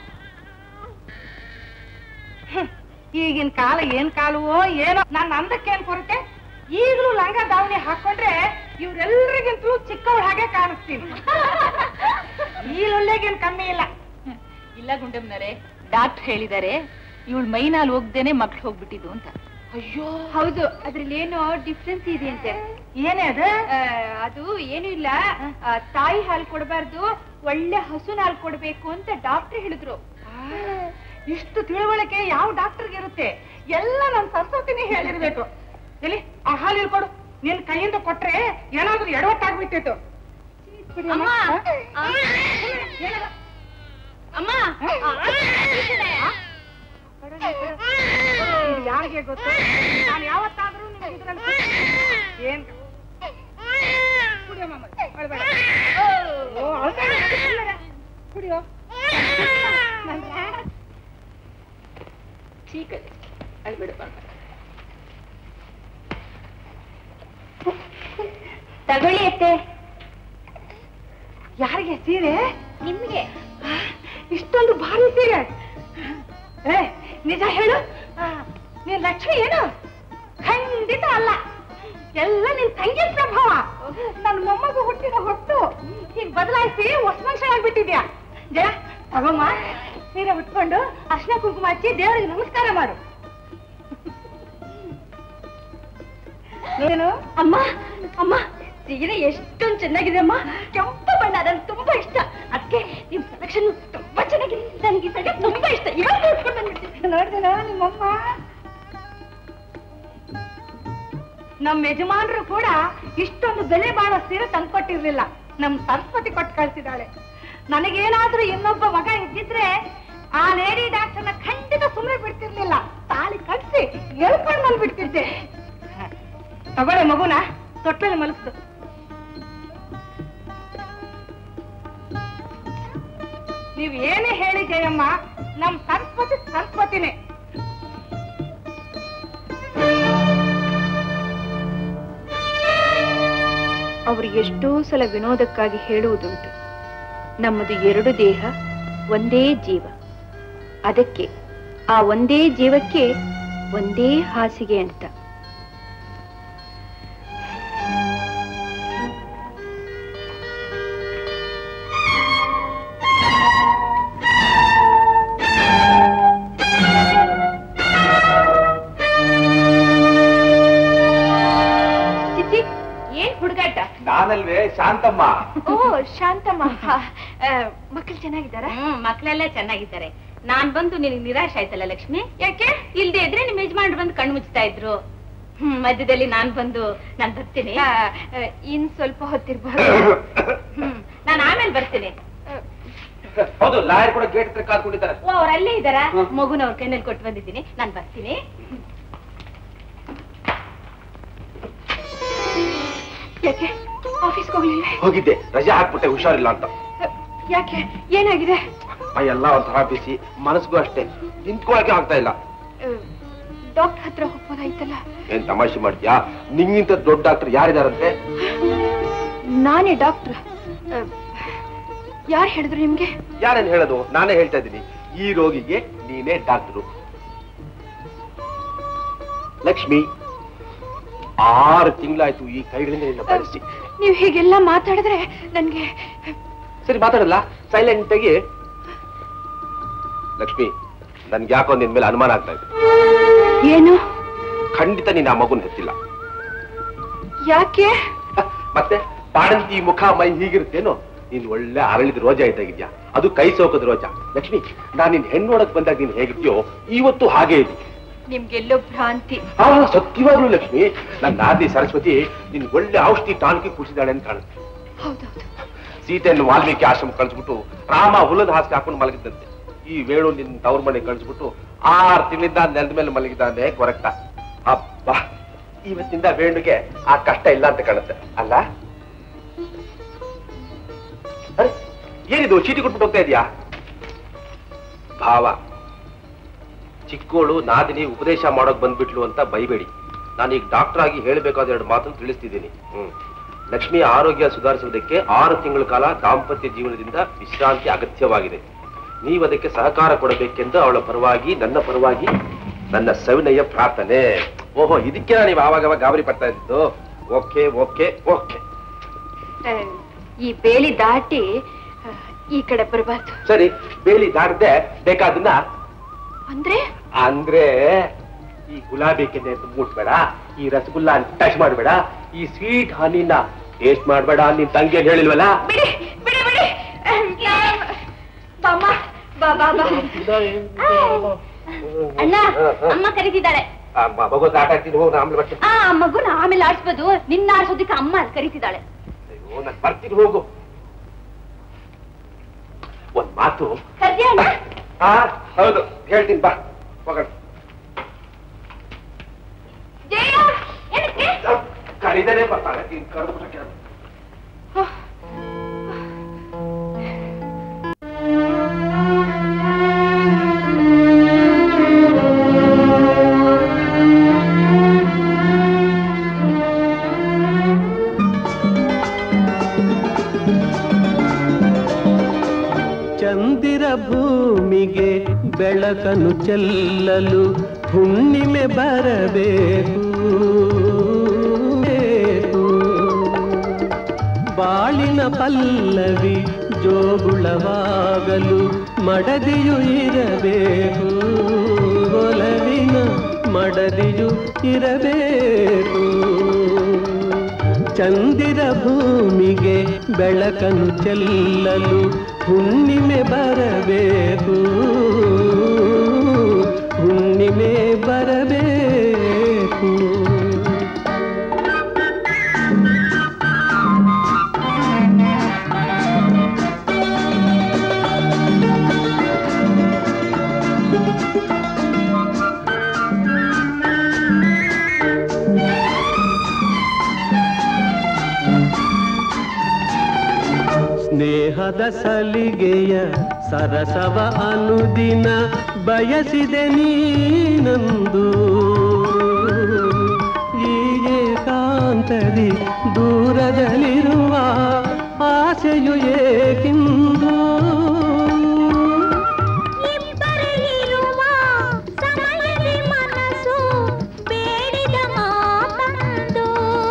ಹ್ಮ್, ಈಗಿನ ಕಾಲ ಏನ್ ಕಾಲವೋ ಏನೋ ನನ್ನ ಅಂದಕ್ಕೇನ್ ಕೊರತೆ ಈಗಲೂ ಲಂಗ ದಾವಣಿ ಹಾಕೊಂಡ್ರೆ ಇವ್ರೆಲ್ರಿಗಿಂತಲೂ ಚಿಕ್ಕವಳ ಹಾಗೆ ಕಾಣಿಸ್ತೀನಿ ಈ ಲೊಲ್ಲೆಗೇನ್ ಕಮ್ಮಿ ಇಲ್ಲ ಇಲ್ಲ ಗುಂಡಮ್ಮನರೇ ಡಾಕ್ಟರ್ ಹೇಳಿದ್ದಾರೆ ಇವಳು ಮೈನಾಲ್ ಹೋಗ್ದೇನೆ ಮಕ್ಳು ಹೋಗ್ಬಿಟ್ಟಿದ್ದು ಅಂತ ಅಯ್ಯೋ ಹೌದು ಅದ್ರಲ್ಲಿ ಏನೋ ಡಿಫ್ರೆನ್ಸ್ ಇದೆ ಅಂತೆ ಏನೇ ಅದು ಆ, ಅದು ಏನು ಇಲ್ಲ ಆ, ತಾಯಿ ಹಾಲು ಕೊಡಬಾರ್ದು ಒಳ್ಳೆ ಹಸುನ ಹಾಲು ಕೊಡ್ಬೇಕು ಅಂತ ಡಾಕ್ಟರ್ ಹೇಳಿದ್ರು ಇಷ್ಟು ತಿಳುವಳಿಕೆ ಯಾವ ಡಾಕ್ಟರ್ಗೆ ಇರುತ್ತೆ ಎಲ್ಲ ನನ್ ಸರಸ್ವತಿನೇ ಹೇಳಿರ್ಬೇಕು ಎಲ್ಲಿ ಆ ಹಾಲು ಇಳ್ಕೊಡು ನಿನ್ ಕೈಯಿಂದ ಕೊಟ್ರೆ ಏನಾದ್ರೂ ಎಡವಟ್ಟಾಗ್ಬಿಟ್ಟಿತ್ತು ಅಮ್ಮ, ಆ, ಅಮ್ಮ ಇದು ಯಾರಿಗೆ ಗೊತ್ತು ನಾನು ಯಾವತ್ತಾದ್ರೂ ನಿಮ್ಗೆ ಇದ್ರಲ್ಲಿ ಕೂತ್ಕೊಂಡು- ಏನ್ ಕುಡಿಯಮ್ಮ ಮತ್ತೆ, ಅಳ್ಬೇಡ. ಓ, ಅಳ್ತಾ ಇಲ್ಲ, ಸುಮ್ನಿರೆ. ಕುಡಿಯೋ ನನ್ನ ಠೀಕ್ ಇದೆ ಅಳ್ಬೇಡ ತಗೊಳ್ಳಿ ಅತ್ತೆ ಯಾರಿಗೆ ಸೀರೆ ನಿಮ್ಗೆ ಇಷ್ಟೊಂದು ಭಾರಿ ಸೀರೆ ಏ ನಿಜ ಹೇಳು ಆ, ನೀನ್ ಲಕ್ಷ್ಮಿ ಏನು ಖಂಡಿತ ಅಲ್ಲ ಎಲ್ಲ ನಿನ್ ತಂಗಿ ಪ್ರಭಾವ ನನ್ನ ಮೊಮ್ಮಗು ಹುಟ್ಟಿದ ಹೊಟ್ಟು ಈಗ ಬದಲಾಯಿಸಿ ಹೊಸ ಮನುಷ್ಯ ಆಗ್ಬಿಟ್ಟಿದ್ಯಾ ಜಯ ತಗೊಮ್ಮ ಸೀರೆ ಉಟ್ಕೊಂಡು ಅರ್ಶಿನ ಕುಂಕುಮ ಹಚ್ಚಿ ದೇವರಿಗೆ ನಮಸ್ಕಾರ ಮಾಡು ನೀನು ಅಮ್ಮ ಅಮ್ಮ ಸೀರೆ ಎಷ್ಟೊಂದು ಚೆನ್ನಾಗಿದೆ ಅಮ್ಮ ಕೆಂಪು ಬಣ್ಣ ನನ್ಗೆ ತುಂಬಾ ಇಷ್ಟ ಅದಕ್ಕೆ ನಿಮ್ ಸೆಲೆಕ್ಷನ್ ತುಂಬಾ ಚೆನ್ನಾಗಿದೆ ನನಗೆ ಈ ಸೀರೆ ತುಂಬಾ ಇಷ್ಟ ಇವತ್ತು ಉಟ್ಕೊಂಡು ಬಂದ್ಬಿಡ್ತೀನಿ ನೋಡಿದೆನೋ ನಿಮ್ಮಮ್ಮ ನಮ್ಮ ಯಜಮಾನರು ಕೂಡ ಇಷ್ಟೊಂದು ಬೆಲೆ ಬಾಳೋ ಸೀರೆ ತಂದ್ಕೊಟ್ಟಿರ್ಲಿಲ್ಲ ನಮ್ ಸರಸ್ವತಿ ಕೊಟ್ಟು ಕಳ್ಸಿದಾಳೆ ನನಗೇನಾದ್ರೂ ಇನ್ನೊಬ್ಬ ಮಗ ಇದ್ದಿದ್ರೆ ಆ ಲೇಡಿ ಡಾಕ್ಟರ್ನ ಖಂಡಿತ ಸುಮ್ಮನೆ ಬಿಡ್ತಿರ್ಲಿಲ್ಲ ತಾಳಿ ಕಟ್ಸಿ ಎಳ್ಕೊಂಡ್ ಬಂದ್ಬಿಡ್ತಿದ್ದೆ ತಗೊಳ್ಳೆ ಮಗುನ ತೊಟ್ಲಲ್ಲಿ ಮಲಗಿಸು ನೀವ್ ಏನೇ ಹೇಳಿ ಜಯಮ್ಮ ನಮ್ ಸರಸ್ವತಿ ಸರಸ್ವತಿನೇ ಅವರು ಎಷ್ಟೋ ಸಲ ವಿನೋದಕ್ಕಾಗಿ ಹೇಳುವುದುಂಟು ನಮ್ಮದು ಎರಡು ದೇಹ ಒಂದೇ ಜೀವ ಅದಕ್ಕೆ ಆ ಒಂದೇ ಜೀವಕ್ಕೆ ಒಂದೇ ಹಾಸಿಗೆ ಅಂತ ಚಿಚ್ಚಿ ಏನ್ ಹುಡುಗಾಟ ನಾನಲ್ವೇ ಶಾಂತಮ್ಮ ಓ ಶಾಂತಮ್ಮ ಮಕ್ಕಳು ಚೆನ್ನಾಗಿದ್ದಾರಾ ಹ್ಮ್ ಮಕ್ಳೆಲ್ಲ ಚೆನ್ನಾಗಿದ್ದಾರೆ ನಾನ್ ಬಂದು ನಿನಗೆ ನಿರಾಶೆ ಆಯ್ತಲ್ಲ ಲಕ್ಷ್ಮಿ ಯಾಕೆ ಇಲ್ದೇ ಇದ್ರೆ ನಿಮ್ ಯಜಮಾನ್ರು ಬಂದು ಕಣ್ಣು ಮುಚ್ತಾ ಇದ್ರು ಹ್ಮ್ ಮಧ್ಯದಲ್ಲಿ ನಾನ್ ಬಂದು ನಾನ್ ಬರ್ತೀನಿ ಆ, ಆ, ಇನ್ ಸ್ವಲ್ಪ ಹೊತ್ತಿರ್ಬೋದು ಹ್ಮ್ ನಾನ್ ಆಮೇಲೆ ಬರ್ತೀನಿ ಹೌದು ಲಾಯರ್ ಕೂಡ ಗೇಟ್ ಹತ್ರ ಕಾದ್ಕೊಂಡಿದ್ದಾರೆ ಓ ಅವ್ರು ಅಲ್ಲೇ ಇದಾರ ಮಗುನ ಅವ್ರ ಕೈನಲ್ಲಿ ಕೊಟ್ಟು ಬಂದಿದ್ದೀನಿ ನಾನ್ ಬರ್ತೀನಿ ಯಾಕೆ ಆಫೀಸ್ಗೆ ಹೋಗ್ಲಿಲ್ವೇ ಹೋಗಿದ್ದೆ ರಜೆ ಹಾಕ್ಬಿಟ್ಟೆ ಹುಷಾರಿಲ್ಲ ಅಂತ ಯಾಕೆ ಏನಾಗಿದೆ ಮೈ ಎಲ್ಲ ಒಂಥರ ಬಿಸಿ ಮನಸ್ಸಿಗೂ ಅಷ್ಟೇ ನಿಂತ್ಕೊಳಕ್ಕೆ ಆಗ್ತಾ ಇಲ್ಲ ಡಾಕ್ಟರ್ ಹತ್ರ ಹೋಗ್ಬೋದಾಯ್ತಲ್ಲ ಏನ್ ತಮಾಷೆ ಮಾಡ್ತೀಯಾ ನಿಂಗಿಂತ ದೊಡ್ಡ ಡಾಕ್ಟರ್ ಯಾರಿದಾರಂತೆ ನಾನೇ ಡಾಕ್ಟರ್ ಯಾರು ಹೇಳಿದ್ರು ನಿಮ್ಗೆ ಯಾರೇನ್ ಹೇಳೋದು ನಾನೇ ಹೇಳ್ತಾ ಇದ್ದೀನಿ ಈ ರೋಗಿಗೆ ನೀನೇ ಡಾಕ್ಟರು ಲಕ್ಷ್ಮಿ ಆರು ತಿಂಗಳಾಯ್ತು ಈ ಕೈಗಳಿಂದ ನಿನ್ನ ಬಳಸಿ ನೀವು ಹೀಗೆಲ್ಲ ಮಾತಾಡಿದ್ರೆ ನನ್ಗೆ ಸರಿ ಮಾತಾಡಲ್ಲ ಸೈಲೆಂಟ್ ಆಗಿ ಲಕ್ಷ್ಮಿ ನನ್ಗೆ ಯಾಕೋ ನಿನ್ ಮೇಲೆ ಅನುಮಾನ ಆಗ್ತಾ ಇದೆ ಏನು ಖಂಡಿತ ನೀನ್ ಆ ಮಗುನ್ ಹೆತ್ತಿಲ್ಲ ಯಾಕೆ ಮತ್ತೆ ಬಾಣಂತಿ ಮುಖ ಮೈ ಹೀಗಿರುತ್ತೇನೋ ನೀನ್ ಒಳ್ಳೆ ಅರಳಿದ ರೋಜಾ ಇದ್ದಾಗಿದ್ಯಾ ಅದು ಕೈ ಸೋಕದ ರೋಜಾ ಲಕ್ಷ್ಮಿ ನಾನ್ ನಿನ್ ಹೆಣ್ಣು ನೋಡಕ್ ಬಂದಾಗ ನೀನ್ ಹೇಗಿದ್ಯೋ ಇವತ್ತು ಹಾಗೆ ಇದೆ ನಿಮ್ಗೆಲ್ಲೋ ಭ್ರಾಂತಿ ಆ ಸತ್ಯವಾಗ್ಲು ಲಕ್ಷ್ಮಿ ನನ್ನ ನಾದಿ ಸರಸ್ವತಿ ನಿನ್ ಒಳ್ಳೆ ಔಷಧಿ ಟಾನಿಕೆ ಕುಡಿಸಿದಾಳೆ ಅಂತ ಕಾಣುತ್ತೆ ಹೌದೌದು ಸೀತೆಯನ್ನು ವಾಲ್ಮೀಕಿ ಆಶ್ರಮ ಕಳಿಸ್ಬಿಟ್ಟು ರಾಮ ಹುಲ್ಲದ ಹಾಸಿಗೆ ಹಾಕೊಂಡು ಮಲಗಿದ್ದಂತೆ ಈ ವೇಣು ನಿನ್ ತವ್ರ ಮನೆ ಕಳಿಸ್ಬಿಟ್ಟು ಆರು ತಿಂಗಳಿಂದ ನೆಲದ ಮೇಲೆ ಮಲಗಿದ್ದಾನೆ ಕೊರಕ್ತ ಅಬ್ಬಾ ಇವತ್ತಿಂದ ವೇಣುಗೆ ಆ ಕಷ್ಟ ಇಲ್ಲ ಅಂತ ಕಾಣುತ್ತೆ ಅಲ್ಲ ಅರೆ, ಏನಿದು ಚೀಟಿ ಕೊಟ್ಬಿಟ್ಟು ಹೋಗ್ತಾ ಇದೀಯಾ ಭಾವ ಚಿಕ್ಕೋಳು ನಾದಿನಿ ಉಪದೇಶ ಮಾಡೋಕ್ ಬಂದ್ಬಿಟ್ಲು ಅಂತ ಬೈಬೇಡಿ ನಾನೀಗ ಡಾಕ್ಟರ್ ಆಗಿ ಹೇಳಬೇಕಾದ ಎರಡು ಮಾತನ್ನು ತಿಳಿಸ್ತಿದ್ದೀನಿ ಹ್ಮ್ ಲಕ್ಷ್ಮಿ ಆರೋಗ್ಯ ಸುಧಾರಿಸುವುದಕ್ಕೆ ಆರು ತಿಂಗಳ ಕಾಲ ದಾಂಪತ್ಯ ಜೀವನದಿಂದ ವಿಶ್ರಾಂತಿ ಅಗತ್ಯವಾಗಿದೆ ನೀವು ಅದಕ್ಕೆ ಸಹಕಾರ ಕೊಡಬೇಕೆಂದು ಅವಳ ಪರವಾಗಿ ನನ್ನ ಪರವಾಗಿ ನನ್ನ ಸವಿನಯ ಪ್ರಾರ್ಥನೆ ಓಹೋ ಇದಕ್ಕೆ ನೀವು ಆವಾಗ ಗಾಬರಿ ಪಡ್ತಾ ಇದ್ದು ಓಕೆ ಓಕೆ ಓಕೆ ಆ, ಈ ಬೇಲಿ ದಾಟಿ ಆ, ಈ ಕಡೆ ಬರಬಾರ್ದು ಸರಿ ಬೇಲಿ ದಾಟದೆ ಬೇಕಾದನ್ನ ಅಂದ್ರೆ ಅಂದ್ರೆ ಈ ಗುಲಾಬಿ ಕೆನೆ ಮುಟ್ಬೇಡ ಈ ರಸಗುಲ್ಲ ಟಚ್ ಮಾಡ್ಬೇಡ ಈ ಸ್ವೀಟ್ ಹನಿನ ಟೇಸ್ಟ್ ಮಾಡ್ಬೇಡ ನಿನ್ ತಂಗಿ ಏನ್ ಹೇಳಿಲ್ವಲ್ಲ ಬಿಡಿ ಬಿಡಿ ಬಿಡಿ ಬಾಮ್ಮ ಬಾ ಬಾ ಬಾ ಅಣ್ಣ ಅಮ್ಮ ಕರೀತಿದ್ದಾಳೆ ಆ, ಮ- ಮಗು ಆಟ ಆಡ್ತೀನಿ ಹೋಗಿ ಆಮೇಲೆ ಬರ್ತೀನಿ ಆ ಮಗುನ ಆಮೇಲೆ ಆಡ್ಸ್ಬೋದು ನಿನ್ನ ಆಡ್ಸೋದಕ್ಕೆ ಅಮ್ಮ ಕರೀತಿದ್ದಾಳೆ ಅಯ್ಯೋ, ನಾನ್ ಬರ್ತೀನಿ ಹೋಗು ಒಂದ್ ಮಾತು ಕರ್ದ್ಯಾ ಅಣ್ಣ ಆ ಹೌದು ಹೇಳ್ತೀನಿ ಬಾ ಹೋಗೋಣ ಜಯ ಏನಕ್ಕೆ ಕರೀದನೆ ಬರ್ತಾನೆ ನೀನ್ ಕರೆದು ಬಿಟ್ಟೆ ಚಂದಿರ ಭೂಮಿಗೆ ಬೆಳಕನ್ನು ಚೆಲ್ಲಲು ಹುಣ್ಣಿಮೆ ಬರಬೇಕು ಬೇಕು. ಬಾಳಿನ ಪಲ್ಲವಿ ಜೋಗುಳವಾಗಲು ಮಡದಿಯು ಇರಬೇಕು ಒಲವಿನ ಮಡದಿಯು ಇರಬೇಕು ಚಂದಿರ ಭೂಮಿಗೆ ಬೆಳಕನ್ನು ಚೆಲ್ಲಲು ಹುಣ್ಣಿಮೆ ಬರಬೇಕು ಹುಣ್ಣಿಮೆ ಬರಬೇಕು ಸ್ನೇಹದ ಸಲಿಗೆಯ ಸರಸವ ಅನುದಿನ ಬಯಸಿದೆ ನೀನಂದು ಈ ಏಕಾಂತದಿ ದೂರದಲ್ಲಿರುವ ಆಸೆಯು ಏಕಿಂದು ಇಬ್ಬರಿರುವ ಸಮಯದಿ ಮನಸ್ಸು ಬೇಡಿದ ಮಾತಂದು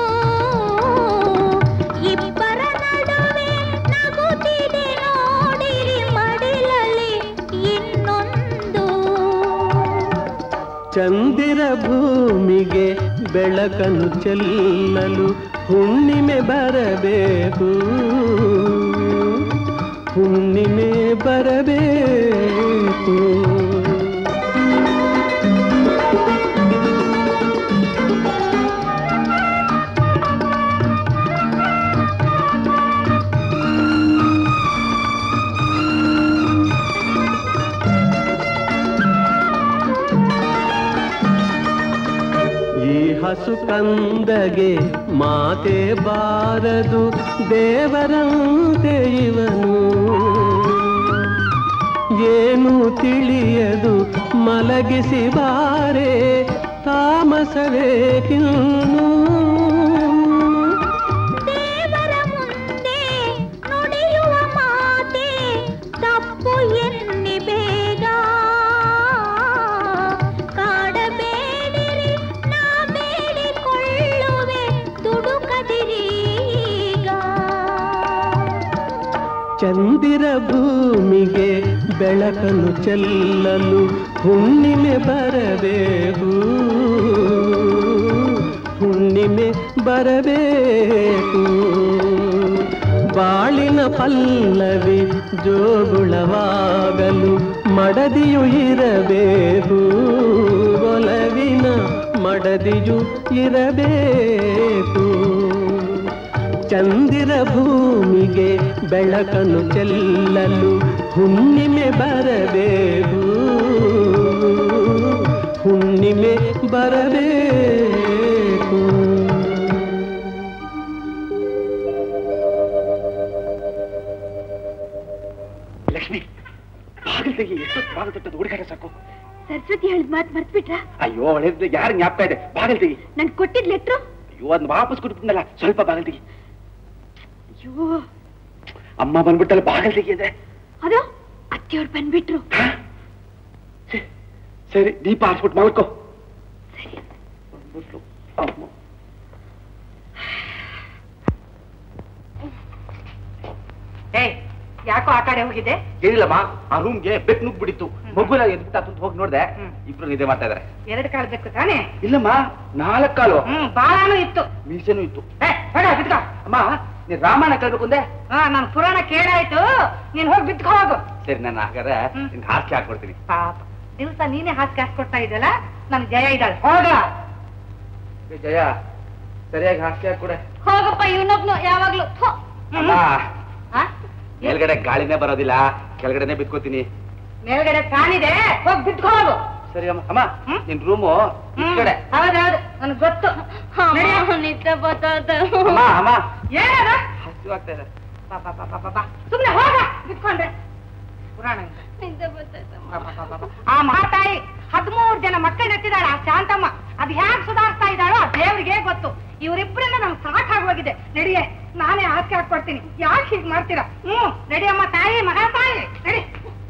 ಇಬ್ಬರ ನಡುವೆ ನಗುತ್ತಿದೆ ನೋಡಿರಿ ಮಡಿಲಲ್ಲಿ ಇನ್ನೊಂದು ಚಂದಿರ ಭೂಮಿಗೆ ಬೆಳಕನ್ನು ಚೆಲ್ಲಲು ಹುಣ್ಣಿಮೆ ಬರಬೇಕು ಹುಣ್ಣಿಮೆ ಬರಬೇಕು ಈ ಹಸು ಕಂದಗೆ ಮಾತೆ ಬಾರದು ದೇವರಂತೆ ಇವನು ಏನು ತಿಳಿಯದು ಮಲಗಿಸಿ ಬಾರೆ ತಾಮಸವೇಕಿನ್ನು ದೇವರ ಮುಂದೆ ನುಡಿಯುವ ಮಾತೆ ತಪ್ಪು ಎನ್ನಿ ಬೇಗ ಕಾಡಬೇಡಿರಿ ನಾ ಬೇಡಿಕೊಳ್ಳುವೆ ದುಡುಕದಿರೀಗ ಚಂದಿರ ಭೂಮಿಗೆ ಬೆಳಕನ್ನು ಚೆಲ್ಲಲು ಹುಣ್ಣಿಮೆ ಬರಬೇಕು ಹುಣ್ಣಿಮೆ ಬರಬೇಕು ಬಾಳಿನ ಪಲ್ಲವಿ ಜೋಗುಳವಾಗಲು ಮಡದಿಯು ಇರಬೇಕು ಒಲವಿನ ಮಡದಿಯು ಇರಬೇಕು ಚಂದಿರ ಭೂಮಿಗೆ ಬೆಳಕನ್ನು ಚೆಲ್ಲಲು ಹುಣ್ಣಿಮೆ ಬರಬೇಕು ಹುಣ್ಣಿಮೆ ಬರಬೇಕು ಲಕ್ಷ್ಮಿ ಬಾಗಿಲು ತೆಗಿ ಎಷ್ಟು ಬಾಗಿಲು ತಟ್ಟದ್ದು ಹುಡುಗಾಟ ಸಾಕು ಸರಸ್ವತಿ ಹೇಳಿದ ಮಾತು ಮರ್ತ್ಬಿಟ್ರ ಅಯ್ಯೋ ಒಳ್ಳೆದ್ದು ಯಾರು ಜ್ಞಾಪಕ ಇದೆ ಬಾಗಿಲು ತೆಗಿ ನನ್ ಕೊಟ್ಟಿದ್ ಲೆಟ್ರು ಅಯ್ಯೋ ಅದನ್ನ ವಾಪಸ್ ಕೊಟ್ಬಿಟ್ನಲ್ಲ ಸ್ವಲ್ಪ ಬಾಗಿಲು ತೆಗಿ ಅಯ್ಯೋ ಅಮ್ಮ ಬಂದ್ಬಿಟ್ಟಲ್ಲ ಬಾಗಿಲು ತೆಗಿ ಅಂದ್ರೆ ಅದು ಅತ್ತೆಯವ್ರು ಬಂದ್ಬಿಟ್ರು ಸರಿ ದೀಪ ಹಾಸ್ಬಿಟ್ಟು ಮಲ್ಕೋ ಬಂದ್ಬಿಟ್ಲು ಅಮ್ಮ ಏ ಯಾಕೋ ಆ ಕಡೆ ಹೋಗಿದೆ ಏನಿಲ್ಲಮ್ಮ ಆ ರೂಮ್ಗೆ ಬೆಕ್ ನುಗ್ಬಿಡಿತ್ತು ಮಗುನ ಎದ್ಬಿಟ್ಟು ಅಂತ ಹೋಗಿ ನೋಡ್ದೆ ಇಬ್ರು ನಿದ್ದೆ ಮಾಡ್ತಾ ಇದಾರೆ ಎರಡು ಕಾಳು ಬೇಕು ತಾನೇ ಇಲ್ಲಮ್ಮ ನಾಲ್ಕು ಕಾಲು ಹ್ಮ್ ಬಾಳಾನು ಇತ್ತು ಮೀಸೆನೂ ಇತ್ತು ಏ ಬೇಡ ಬಿದ್ಕೋ ಅಮ್ಮ ನೀನ್ ರಾಮಾಯಣ ಕೇಳ್ಬೇಕು ಅಂದೆ ಹಾ ನಾನು ಪುರಾಣ ಕೇಳಾಯ್ತು ನೀನ್ ಹೋಗಿ ಬಿದ್ಕೋ ಹೋಗು ಸರಿ ನಾನು ಹಾಗಾದ್ರೆ ನಿನ್ಗೆ ಹಾಸಿಗೆ ಹಾಕ್ಕೊಡ್ತೀನಿ ಪಾಪ ದಿವಸ ನೀನೇ ಹಾಸಿಗೆ ಹಾಕ್ಕೊಡ್ತಾ ಇದೆಯಲ್ಲ ನನ್ ಜಯ ಇದ್ದಾಳೆ ಹೋಗ ಏ ಜಯ ಸರಿಯಾಗಿ ಹಾಸಿಗೆ ಹಾಕೊಡೆ ಹೋಗಪ್ಪ ಇವನೊಬ್ನು ಯಾವಾಗ್ಲೂ ಥು. ಅಮ್ಮ ಹಾ? ಮೇಲ್ಗಡೆ ಗಾಳಿನೇ ಬರೋದಿಲ್ಲ ಕೆಳಗಡೆನೆ ಬಿತ್ಕೋತೀನಿ ಮೇಲ್ಗಡೆ ಫ್ಯಾನ್ ಇದೆ ಹೋಗಿ ಬಿದ್ಕೋ ಹೋಗು ಸರಿ ಅಮ್ಮ ಅಮ್ಮ ನಿನ್ ರೂಮು ಈ ಕಡೆ ಹೌದೌದು ನನ್ಗೆ ಗೊತ್ತು ಅಮ್ಮ, ನಿದ್ದೆ ಬರ್ತದ ಅಮ್ಮ ಅಮ್ಮ ಏನದ ಹಸಿವು ಆಗ್ತಾ ಇದೆ ಬಾ ಬಾ ಬಾ ಬಾ ಬಾ ಬಾ ಸುಮ್ನೆ ಹೋಗ ಬಿಟ್ಕೊಂಡ್ರೆ ಪುರಾಣ ಇದು. ನಿದ್ದೆ ಬರ್ತದ ಬಾ, ಬಾ, ಬಾ, ಬಾ, ಬಾ. ಆ ಮಹಾತಾಯಿ ಹದಿಮೂರು ಜನ ಮಕ್ಕಳು ನೆತ್ತಿದಾಳ ಆ ಶಾಂತಮ್ಮ ಅದ್ ಹ್ಯಾಕ್ ಸುಧಾರಿಸ್ತಾ ಇದ್ದಾಳೋ ಆ ದೇವ್ರಿಗೆ ಗೊತ್ತು ಇವರಿಬ್ಬರಿಂದ ನಮ್ಗೆ ಸಾಕಾಗೋಗಿದೆ ನಡಿಯೇ ನಾನೇ ಹಾಸಿಗೆ ಹಾಕ್ಕೊಡ್ತೀನಿ ಯಾಕೆ ಹೀಗ್ ಮಾಡ್ತೀರಾ ಹ್ಮ್ ನಡಿಯಮ್ಮ ತಾಯಿ ಮಹಾತಾಯಿ ನಡಿ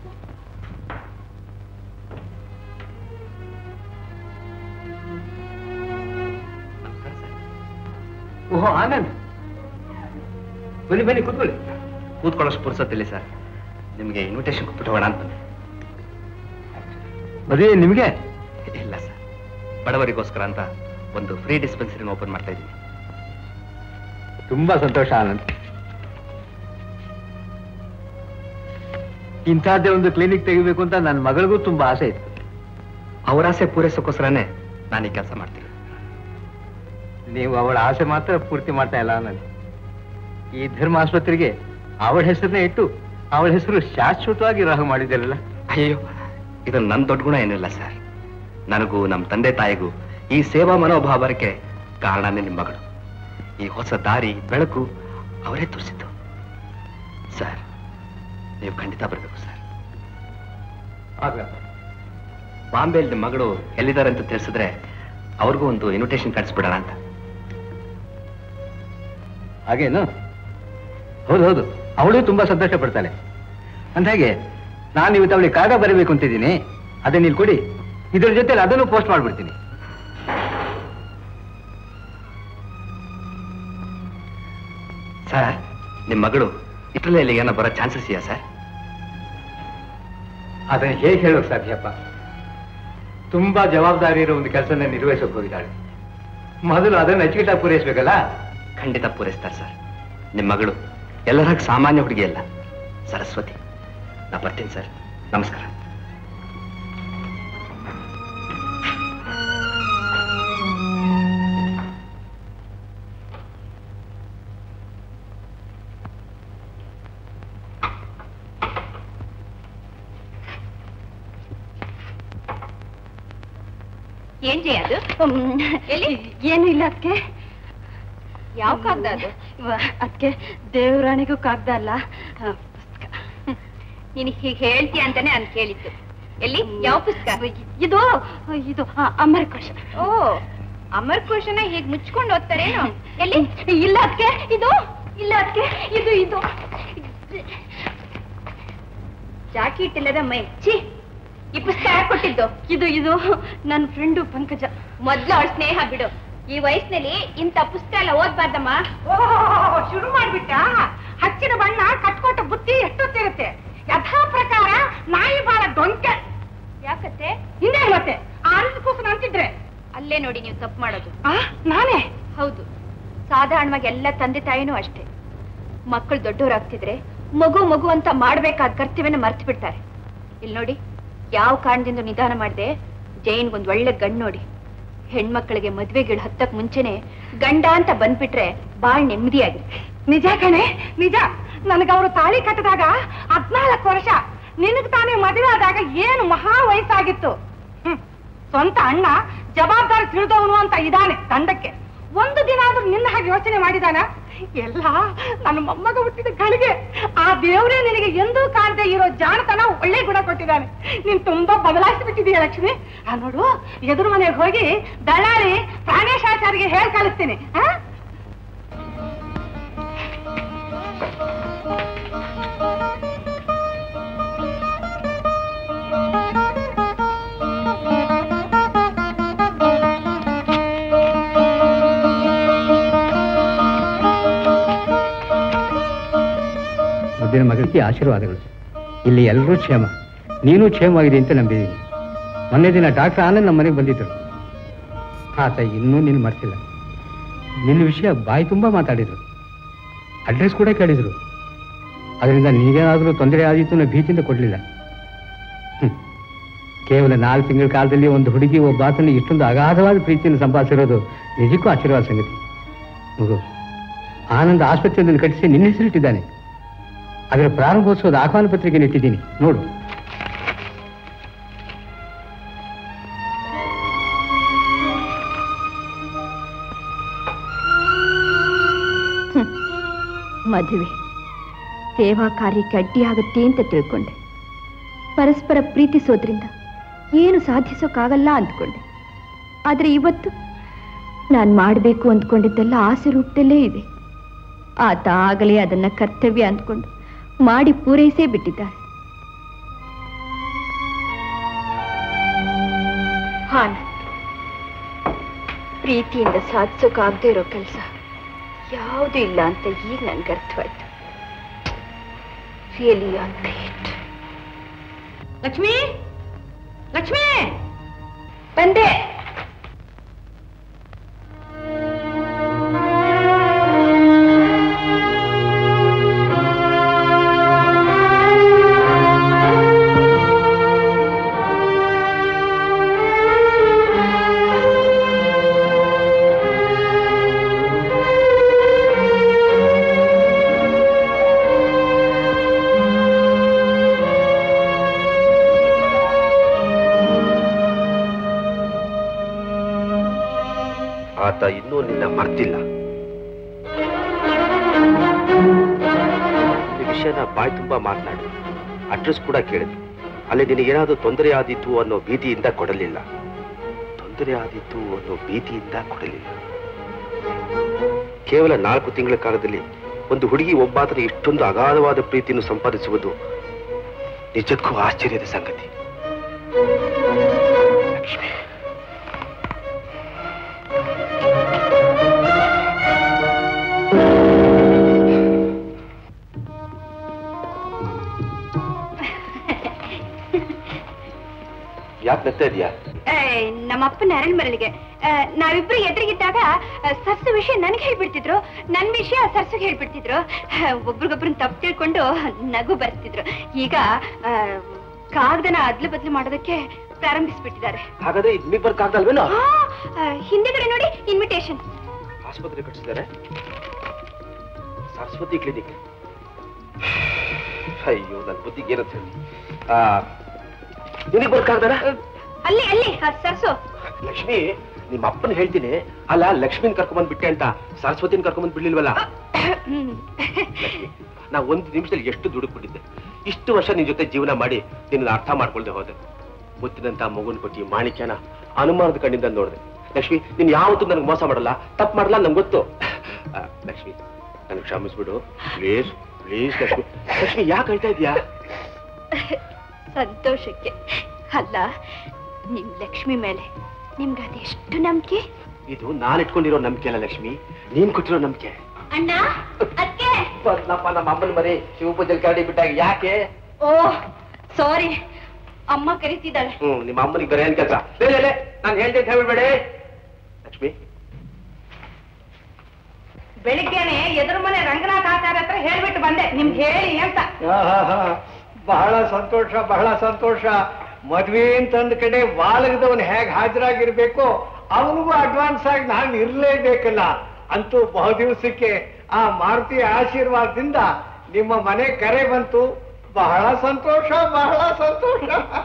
ಓಹೋ ಆನಂದ್ ಬನ್ನಿ ಬನ್ನಿ ಕೂತ್ಕೊಳ್ಳಿ ಕೂತ್ಕೊಳ್ಳೋಷ್ಟು ಪುರ್ಸತ್ತಿಲ್ಲ ಸರ್ ನಿಮಗೆ ಇನ್ವಿಟೇಷನ್ ಕೊಟ್ಬಿಟ್ಟು ಹೋಗೋಣ ಅಂತ ಮದುವೆ ನಿಮಗೆ ಇಲ್ಲ ಸರ್ ಬಡವರಿಗೋಸ್ಕರ ಅಂತ ಒಂದು ಫ್ರೀ ಡಿಸ್ಪೆನ್ಸರಿನ ಓಪನ್ ಮಾಡ್ತಾ ಇದ್ದೀನಿ ತುಂಬಾ ಸಂತೋಷ ಆನಂದ್ ಇಂಥದ್ದೇ ಒಂದು ಕ್ಲಿನಿಕ್ ತೆಗಿಬೇಕು ಅಂತ ನನ್ನ ಮಗಳಿಗೂ ತುಂಬಾ ಆಸೆ ಇತ್ತು ಅವರ ಆಸೆ ಪೂರೈಸೋಕ್ಕೋಸ್ಕರನೇ ನಾನು ಈ ಕೆಲಸ ಮಾಡ್ತೀನಿ ನೀವು ಅವಳ ಆಸೆ ಮಾತ್ರ ಪೂರ್ತಿ ಮಾಡ್ತಾ ಇಲ್ಲ ಆನಂದ್ ಈ ಧರ್ಮ ಆಸ್ಪತ್ರೆಗೆ ಅವಳ ಹೆಸರನ್ನೇ ಇಟ್ಟು ಅವಳ ಹೆಸರು ಶಾಶ್ವತವಾಗಿ ರಾಹು ಮಾಡಿದ್ದೀರಲ್ಲ ಅಯ್ಯೋ ಇದು ನನ್ನ ದೊಡ್ಡ ಗುಣ ಏನಿಲ್ಲ ಸರ್ ನನಗೂ ನಮ್ಮ ತಂದೆ ತಾಯಿಗೂ ಈ ಸೇವಾ ಮನೋಭಾವಕ್ಕೆ ಕಾರಣನೇ ನಿಮ್ಮ ಮಗಳು ಈ ಹೊಸ ದಾರಿ ಬೆಳಕು ಅವರೇ ತೋರಿಸಿದ್ದು ಸರ್ ನೀವು ಖಂಡಿತ ಬರಬೇಕು ಸರ್ ಆಗ ಬಾಂಬೆಯಲ್ಲಿ ನಿಮ್ಮ ಮಗಳು ಎಲ್ಲಿದ್ದಾರೆ ಅಂತ ತಿಳಿಸಿದ್ರೆ ಅವ್ರಿಗೂ ಒಂದು ಇನ್ವಿಟೇಷನ್ ಕಳಿಸ್ಬಿಡೋಣ ಅಂತ ಹಾಗೇನು ಹೌದು ಹೌದು ಅವಳು ತುಂಬಾ ಸಂತೋಷ ಪಡ್ತಾಳೆ ಅಂದಾಗೆ ನಾನು ಇವತ್ತು ಅವಳಿಗೆ ಕಾಗ ಬರಬೇಕು ಅಂತಿದ್ದೀನಿ ಅದನ್ನ ಇಲ್ಲಿ ಕೊಡಿ ಇದ್ರ ಜೊತೆಲಿ ಅದನ್ನು ಪೋಸ್ಟ್ ಮಾಡ್ಬಿಡ್ತೀನಿ ಸರ್ ನಿಮ್ಮ ಮಗಳು ಇಟಲಿಯಲ್ಲಿ ಏನೋ ಬರೋ ಚಾನ್ಸಸ್ ಇದೆಯಾ ಸರ್ ಅದನ್ನ ಹೇಗೆ ಹೇಳೋಕ್ ಸಾಧ್ಯಪ್ಪ ತುಂಬಾ ಜವಾಬ್ದಾರಿ ಇರೋ ಒಂದು ಕೆಲಸನ ನಿರ್ವಹಿಸೋಕೆ ಹೋಗಿದ್ದಾಳೆ ಮೊದಲು ಅದನ್ನ ಅಚ್ಚುಕಟ್ಟಾಗಿ ಪೂರೈಸ್ಬೇಕಲ್ಲ ಖಂಡಿತ ಪೂರೈಸ್ತಾರೆ ಸರ್ ನಿಮ್ಮ ಮಗಳು ಎಲ್ಲರ ಸಾಮಾನ್ಯ ಹುಡುಗಿ ಅಲ್ಲ ಸರಸ್ವತಿ ನಾ ಬರ್ತೀನಿ ಸರ್ ನಮಸ್ಕಾರ ಏನ್ ಜಯ ಅದು ಎಲ್ಲಿ ಏನು ಇಲ್ಲ ಅದಕ್ಕೆ ಯಾವ ಕಾಗ್ದ ಅದು ಅದಕ್ಕೆ ದೇವರಾಣಿಗೂ ಕಾಗ್ದ ಅಲ್ಲ ನೀನು ಹೀಗೆ ಹೇಳ್ತೀಯ ಅಂತಾನೆ ನಾನು ಕೇಳಿದ್ದು ಎಲ್ಲಿ ಯಾವ ಪುಸ್ತಕ ಇದು ಇದು ಆ, ಅಮರಕೋಶ ಓ ಅಮರಕೋಶನ ಹೀಗ್ ಮುಚ್ಕೊಂಡು ಓದ್ತಾರೇನು ಎಲ್ಲಿ ಇಲ್ಲ ಅದಕ್ಕೆ ಇದು ಇಲ್ಲ ಅದಕ್ಕೆ ಇದು ಇದು ಜಾಕೆಟ್ ಇಲ್ಲದ ಮೈ ಛೀ ಈ ಪುಸ್ತಕ ಯಾರ್ ಕೊಟ್ಟಿದ್ದು ಇದು ಇದು ನನ್ನ ಫ್ರೆಂಡು ಪಂಕಜ ಮೊದ್ಲು ಅವಳ ಸ್ನೇಹ ಬಿಡು ಈ ವಯಸ್ಸಿನಲ್ಲಿ ಇಂಥ ಪುಸ್ತಕ ಎಲ್ಲ ಓದ್ಬಾರ್ದಮ್ಮ ಓ ಶುರು ಮಾಡ್ಬಿಟ್ಟ ಹಚ್ಚಿದ ಬಣ್ಣ ಕಟ್ಕೊಟ್ಟ ಬುತ್ತಿ ಎಷ್ಟೊತ್ತಿರುತ್ತೆ ಯಥಾ ಪ್ರಕಾರ ನಾಯಿ ಬಾಳ ಡೊಂಕೆ ಯಾಕತ್ತೆ ಹಿಂದೆ ಮತ್ತೆ ಆನಂದ ಕೂಸು ಅಂತಿದ್ರೆ ಅಲ್ಲೇ ನೋಡಿ ನೀವು ತಪ್ಪು ಮಾಡೋದು ಆ ನಾನೇ ಹೌದು ಸಾಧಾರಣವಾಗಿ ಎಲ್ಲ ತಂದೆ ತಾಯಿನೂ ಅಷ್ಟೇ ಮಕ್ಕಳು ದೊಡ್ಡವರಾಗ್ತಿದ್ರೆ ಮಗು ಮಗು ಅಂತ ಮಾಡ್ಬೇಕಾದ ಕರ್ತವ್ಯನ ಮರ್ತು ಬಿಡ್ತಾರೆ ಇಲ್ಲಿ ನೋಡಿ ಯಾವ ಕಾರಣದಿಂದ ನಿಧಾನ ಮಾಡಿದೆ ಜೈನ್ಗೊಂದ್ ಒಳ್ಳೆ ಗಂಡ್ ನೋಡಿ ಹೆಣ್ಮಕ್ಳಿಗೆ ಮದ್ವೆಗಳು ಹತ್ತಕ್ ಮುಂಚೆನೆ ಗಂಡ ಅಂತ ಬಂದ್ಬಿಟ್ರೆ ಬಾಳ್ ನೆಮ್ಮದಿಯಾಗಿರುತ್ತೆ ನಿಜ ಕಣೆ ನಿಜ ನನಗ ಅವರು ತಾಳಿ ಕಟ್ಟಿದಾಗ ಹದ್ನಾಲ್ಕು ವರ್ಷ ನಿನಗ್ ತಾನೇ ಮದುವೆ ಆದಾಗ ಏನು ಮಹಾ ವಯಸ್ಸಾಗಿತ್ತು ಹ್ಮ್. ಸ್ವಂತ ಅಣ್ಣ ಜವಾಬ್ದಾರಿ ತಿಳಿದವನು ಅಂತ ಇದಾನೆ ತಂಡಕ್ಕೆ ಒಂದು ದಿನ ಆದ್ರೂ ನಿನ್ನ ಹಾಗೆ ಯೋಚನೆ ಮಾಡಿದಾನ ಎಲ್ಲ ನನ್ನ ಮೊಮ್ಮಗ ಹುಟ್ಟಿದ ಗಳಿಗೆ ಆ ದೇವರೇ ನಿನಗೆ ಎಂದೂ ಕಾಣದೆ ಇರೋ ಜಾಣತನ ಒಳ್ಳೆ ಗುಣ ಕೊಟ್ಟಿದ್ದಾನೆ ನೀನ್ ತುಂಬಾ ಬದಲಾಯಿಸಿ ಬಿಟ್ಟಿದೀಯ ಲಕ್ಷ್ಮಿ ಆ ನೋಡು ಎದುರು ಮನೆಗೆ ಹೋಗಿ ದಳ್ಳಾಳಿ ಪ್ರಾಣೇಶಾಚಾರಿಗೆ ಹೇಳಿ ಕಳಿಸ್ತೀನಿ ಆ ಮುದ್ದಿನ ಮಗಳಿಗೆ ಆಶೀರ್ವಾದಗಳು ಇಲ್ಲಿ ಎಲ್ಲರೂ ಕ್ಷೇಮ ನೀನು ಕ್ಷೇಮವಾಗಿದೆ ಅಂತ ನಂಬಿದ್ದೀನಿ ಮೊನ್ನೆ ದಿನ ಡಾಕ್ಟರ್ ಆನಂದ್ ನಮ್ಮ ಮನೆಗೆ ಬಂದಿದ್ದರು ಆತ ಇನ್ನೂ ನೀನು ಮರ್ತಿಲ್ಲ ನಿನ್ನ ವಿಷಯ ಬಾಯಿ ತುಂಬ ಮಾತಾಡಿದರು ಅಡ್ರೆಸ್ ಕೂಡ ಕೇಳಿದರು ಅದರಿಂದ ನೀಗೇನಾದರೂ ತೊಂದರೆ ಆದೀತು ಅನ್ನೋ ಭೀತಿಯಿಂದ ಕೊಡಲಿಲ್ಲ ಕೇವಲ ನಾಲ್ಕು ತಿಂಗಳ ಕಾಲದಲ್ಲಿ ಒಂದು ಹುಡುಗಿ ಒಬ್ಬ ಆತನ ಇಷ್ಟೊಂದು ಅಗಾಧವಾದ ಪ್ರೀತಿಯನ್ನು ಸಂಪಾದಿಸಿರೋದು ನಿಜಕ್ಕೂ ಆಶೀರ್ವಾದ ಸಂಗತಿ ಮಗು ಆನಂದ ಆಸ್ಪತ್ರೆಯೊಂದನ್ನು ಕಟ್ಟಿಸಿ ನಿನ್ನ ಹೆಸರಿಟ್ಟಿದ್ದಾನೆ ಅದರ ಪ್ರಾರಂಭೋತ್ಸವದ ಆಹ್ವಾನ ಪತ್ರಿಕೆ ನೆಟ್ಟಿದ್ದೀನಿ ನೋಡು ಮದುವೆ ಸೇವಾ ಕಾರ್ಯಕ್ಕೆ ಅಡ್ಡಿಯಾಗುತ್ತೆ ಅಂತ ತಿಳ್ಕೊಂಡೆ ಪರಸ್ಪರ ಪ್ರೀತಿಸೋದ್ರಿಂದ ಏನು ಸಾಧಿಸೋಕ್ಕಾಗಲ್ಲ ಅಂದ್ಕೊಂಡೆ ಆದರೆ ಇವತ್ತು ನಾನು ಮಾಡಬೇಕು ಅಂದ್ಕೊಂಡಿದ್ದೆಲ್ಲ ಆಸೆ ರೂಪದಲ್ಲೇ ಇದೆ ಆತ ಆಗಲೇ ಅದನ್ನ ಕರ್ತವ್ಯ ಅಂದ್ಕೊಂಡು ಮಾಡಿ ಪೂರೈಸೇ ಬಿಟ್ಟಿದ್ದಾರೆ ಹಾನ್ ಪ್ರೀತಿಯಿಂದ ಸಾಧಿಸೋಕ್ಕಾಗದೇ ಇರೋ ಕೆಲಸ ಯಾವುದೂ ಇಲ್ಲ ಅಂತ ಈಗ ನನ್ಗೆ ಅರ್ಥವಾಯ್ತು ರಿಯಲಿ ಗ್ರೇಟ್ ಲಕ್ಷ್ಮಿ ಲಕ್ಷ್ಮಿ ಬಂದೆ ಆತ ಇನ್ನೂ ನಿನ್ನ ಮರ್ತಿಲ್ಲ ಈ ವಿಷಯನ ಬಾಯ್ ತುಂಬಾ ಮಾತನಾಡಿ ಅಡ್ರೆಸ್ ಕೂಡ ಕೇಳಿದ್ವಿ ಅಲ್ಲಿ ನಿನಗೇನಾದ್ರೂ ತೊಂದರೆ ಆದೀತು ಅನ್ನೋ ಭೀತಿಯಿಂದ ಕೊಡಲಿಲ್ಲ ತೊಂದರೆ ಆದೀತು ಅನ್ನೋ ಭೀತಿಯಿಂದ ಕೊಡಲಿಲ್ಲ ಕೇವಲ ನಾಲ್ಕು ತಿಂಗಳ ಕಾಲದಲ್ಲಿ ಒಂದು ಹುಡುಗಿ ಒಬ್ಬಾತನ ಇಷ್ಟೊಂದು ಅಗಾಧವಾದ ಪ್ರೀತಿಯನ್ನು ಸಂಪಾದಿಸುವುದು ನಿಜಕ್ಕೂ ಆಶ್ಚರ್ಯದ ಸಂಗತಿ ಲಕ್ಷ್ಮಿ ಯಾಕೆ ನಗ್ತಾ ಇದೆಯಾ ನಮ್ಮ ಅಪ್ಪನ ಅರಳ್ ಮರಳಿಗೆ ನಾವಿಬ್ರು ಎದುರಿಗಿದ್ದಾಗ ಆ, ಸರ್ಸು ವಿಷಯ ನನಗೆ ಹೇಳ್ಬಿಡ್ತಿದ್ರು ನನ್ ವಿಷಯ ಸರ್ಸುಗೆ ಹೇಳ್ಬಿಡ್ತಿದ್ರು ಆ, ಒಬ್ರಿಗೊಬ್ರನ್ನ ತಪ್ಪು ತಿಳ್ಕೊಂಡು ನಗು ಬರ್ತಿದ್ರು ಈಗ ಆ, ಕಾಗದನ ಅದ್ಲು ಬದ್ಲು ಮಾಡೋದಕ್ಕೆ ಪ್ರಾರಂಭಿಸ್ಬಿಟ್ಟಿದ್ದಾರೆ ಹಾಗಾದ್ರೆ ಇದು ನಿಮಗೆ ಬರ್ಕಾಗ್ದಲ್ವೇನೋ ಆ, ಆ, ಹಿಂದೆಗಡೆ ನೋಡಿ ಇನ್ವಿಟೇಷನ್ ಆಸ್ಪತ್ರೆ ಕಟ್ಟಿಸಿದ್ದಾರೆ ಸರಸ್ವತಿ ಕ್ಲಿನಿಕ್ ಅಯ್ಯೋ ನನ್ನ ಬುದ್ಧಿಗೆ ಏನಂತ ಹೇಳಿ ನಿನಗೆ ಬರ್ಕಾಗ್ದಾರ ಅಲ್ಲಿ ಅಲ್ಲಿ ಆ, ಸರ್ಸು ಲಕ್ಷ್ಮಿ ನಿಮ್ಮ ಅಪ್ಪನ ಹೇಳ್ತೀನಿ ಅಲ್ಲ ಲಕ್ಷ್ಮಿನ ಕರ್ಕೊಂಡ್ ಬಿಟ್ಟೆ ಅಂತ ಸರಸ್ವತಿನ ಕರ್ಕೊಂಡ್ ಬಿಡ್ಲಿಲ್ವಲ್ಲ ಹ್ಮ್. ನಾ ಒಂದು ನಿಮಿಷದಲ್ಲಿ ಎಷ್ಟು ದುಡುಕ್ಬಿಟ್ಟಿದ್ದೆ ಇಷ್ಟು ವರ್ಷ ನಿನ್ ಜೊತೆ ಜೀವನ ಮಾಡಿ ನಿನ್ನ ಅರ್ಥ ಮಾಡ್ಕೊಳ್ದೆ ಹೋದೆ ಮುತ್ತಿನಂತ ಮಗುನ್ ಕೊಟ್ಟಿ ಮಾಣಿಕ್ಯನ ಅನುಮಾನದ ಕಣ್ಣಿಂದ ನೋಡಿದೆ ಲಕ್ಷ್ಮಿ ನೀನ್ ಯಾವತ್ತೂ ನನಗೆ ಮೋಸ ಮಾಡಲ್ಲ ತಪ್ಪು ಮಾಡಲ್ಲ ನಂಗೆ ಗೊತ್ತು ಆ, ಲಕ್ಷ್ಮಿ ನನಗೆ ಕ್ಷಮಿಸ್ಬಿಡು ಪ್ಲೀಸ್ ಪ್ಲೀಸ್ ಲಕ್ಷ್ಮಿ ಲಕ್ಷ್ಮಿ ಯಾಕೆ ಹೇಳ್ತಾ ಇದೀಯಾ ಸಂತೋಷಕ್ಕೆ ಅಲ್ಲ ನಿಮ್ ಲಕ್ಷ್ಮಿ ಮೇಲೆ ನಿಮ್ಗೆ ಅದೆಷ್ಟು ನಂಬಿಕೆ ಇದು ನಾನು ಇಟ್ಕೊಂಡಿರೋ ನಂಬಿಕೆ ಅಲ್ಲ ಲಕ್ಷ್ಮಿ ನೀನ್ ಕೊಟ್ಟಿರೋ ನಂಬಿಕೆ ಅಣ್ಣ ಅದಕ್ಕೆ ನಮ್ಮ ನಮ್ಮ ಅಮ್ಮನ ಮರಿ ಶಿವಪೂಜಲ್ ಕರಡಿ ಬಿಟ್ಟಾಗ ಯಾಕೆ ಓ ಸಾರಿ ಅಮ್ಮ ಕರೀತಿದ್ದಾಳೆ ಹ್ಮ್ ನಿಮ್ಮ ಅಮ್ಮನಿಗೆ ಬೇರೆ ಏನ್ ಕೆಲಸ ನಾನು ಹೇಳ್ದೆ ಅಂತ ಹೇಳ್ಬೇಡಿ ಲಕ್ಷ್ಮಿ ಬೆಳಿಗ್ಗೆನೆ ಎದುರು ಮನೆ ರಂಗನಾಥ್ ಆಚಾರ್ಯ ಹತ್ರ ಹೇಳ್ಬಿಟ್ಟು ಬಂದೆ ನಿಮ್ಗೆ ಹೇಳಿ ಅಂತ ಆಹಾಹಾ, ಬಹಳ ಸಂತೋಷ ಬಹಳ ಸಂತೋಷ ಮದ್ವೆ ಅಂತಂದ ಕಡೆ ವಾಲಗದವನ್ ಹೇಗ್ ಹಾಜರಾಗಿರ್ಬೇಕು ಅವನಿಗೂ ಅಡ್ವಾನ್ಸ್ ಆಗಿ ನಾನು ಇರ್ಲೇಬೇಕಲ್ಲ ಅಂತೂ ಬಹು ದಿವಸಕ್ಕೆ ಆ ಮಾರುತಿಯ ಆಶೀರ್ವಾದದಿಂದ ನಿಮ್ಮ ಮನೆ ಕರೆ ಬಂತು ಬಹಳ ಸಂತೋಷ ಬಹಳ ಸಂತೋಷ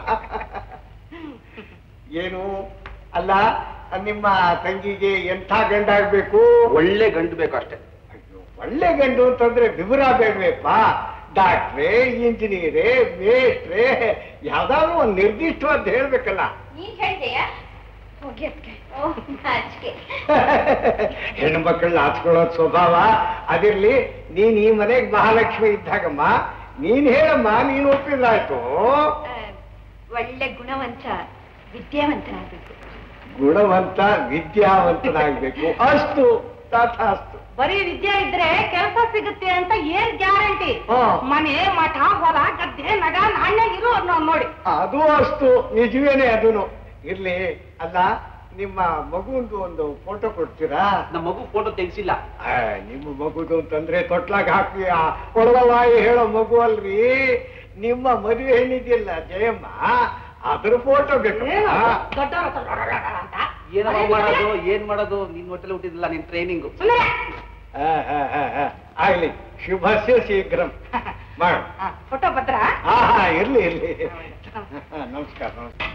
ಏನು ಅಲ್ಲ ನಿಮ್ಮ ತಂಗಿಗೆ ಎಂಥ ಗಂಡ ಆಗ್ಬೇಕು ಒಳ್ಳೆ ಗಂಡು ಬೇಕು ಅಷ್ಟೇ ಒಳ್ಳೆ ಗಂಡು ಅಂತಂದ್ರೆ ವಿವರ ಬೇಡ್ಬೇಕ ಡಾಕ್ಟ್ರೇ ಇಂಜಿನಿಯರೇ ಮೇಸ್ಟ್ರೇ ಯಾವ್ದಾದ್ರು ಒಂದು ನಿರ್ದಿಷ್ಟವಾದ ಹೇಳ್ಬೇಕಲ್ಲ ನೀನ್ ಹೇಳ್ದೆಯ ಹೋಗಿ ಅದಕ್ಕೆ ಓ ನಾಚಿಕೆ ಹೆಣ್ಣು ಮಕ್ಕಳನ್ನ ಹಚ್ಕೊಳ್ಳೋದ್ ಸ್ವಭಾವ ಅದಿರ್ಲಿ ನೀನ್ ಈ ಮನೆಗ್ ಮಹಾಲಕ್ಷ್ಮಿ ಇದ್ದಾಗಮ್ಮ ನೀನ್ ಹೇಳಮ್ಮ ನೀನ್ ಒಪ್ಪಿದ್ರಾಯ್ತು ಆ, ಒಳ್ಳೆ ಗುಣವಂತ ವಿದ್ಯಾವಂತನಾಗಬೇಕು ಗುಣವಂತ ವಿದ್ಯಾವಂತನಾಗ್ಬೇಕು ಅಷ್ಟು ತಥಾಸ್ತು ಬರೀ ವಿದ್ಯೆ ಇದ್ರೆ ಕೆಲಸ ಸಿಗುತ್ತೆ ಅಂತ ಏನ್ ಗ್ಯಾರಂಟಿ ಹಾ. ಮನೆ ಮಠ ಹೊಲ ಗದ್ದೆ ನಗ ನಾಣ್ಯ ಇರೋ ನೋಡಿ ಅದು ಅಷ್ಟು ನಿಜವೇನೆ ಅದೂನು ಇರ್ಲಿ ಅಲ್ಲ ನಿಮ್ಮ ಮಗುಂದು ಒಂದು ಫೋಟೋ ಕೊಡ್ತೀರಾ ನಮ್ಮ ಮಗು ಫೋಟೋ ತೆಗಿಸಿಲ್ಲ ಆ, ನಿಮ್ಮ ಮಗುದು ಅಂತಂದ್ರೆ ತೊಟ್ಲಾಗ ಹಾಕಿ ಆ ಕೊಡವಲ್ವಾಯಿ ಹೇಳೋ ಮಗು ಅಲ್ರಿ ನಿಮ್ಮ ಮದುವೆ ಏನಿದೆಯಲ್ಲ ಜಯಮ್ಮ ಅದ್ರ ಫೋಟೋ ಬೇಕು ದೊಡ್ಡವ್ರ ಹತ್ರ ಅಂತ ಏನೋ ಮಾಡೋದು ಏನ್ ಮಾಡೋದು ನಿನ್ ಹೊಟ್ಟೆಲಿ ಹುಟ್ಟಿದಿಲ್ಲ ನಿನ್ ಟ್ರೈನಿಂಗು ಸುಮ್ಮನೆ ಆಗ್ಲಿ ಶುಭಸ್ಯ ಶೀಘ್ರಂ ಮಾಡು ಫೋಟೋ ಭದ್ರ ಹಾ ಹಾ ಇರ್ಲಿ ಇರ್ಲಿ ಹಾ, ನಮಸ್ಕಾರ ನಮಸ್ಕಾರ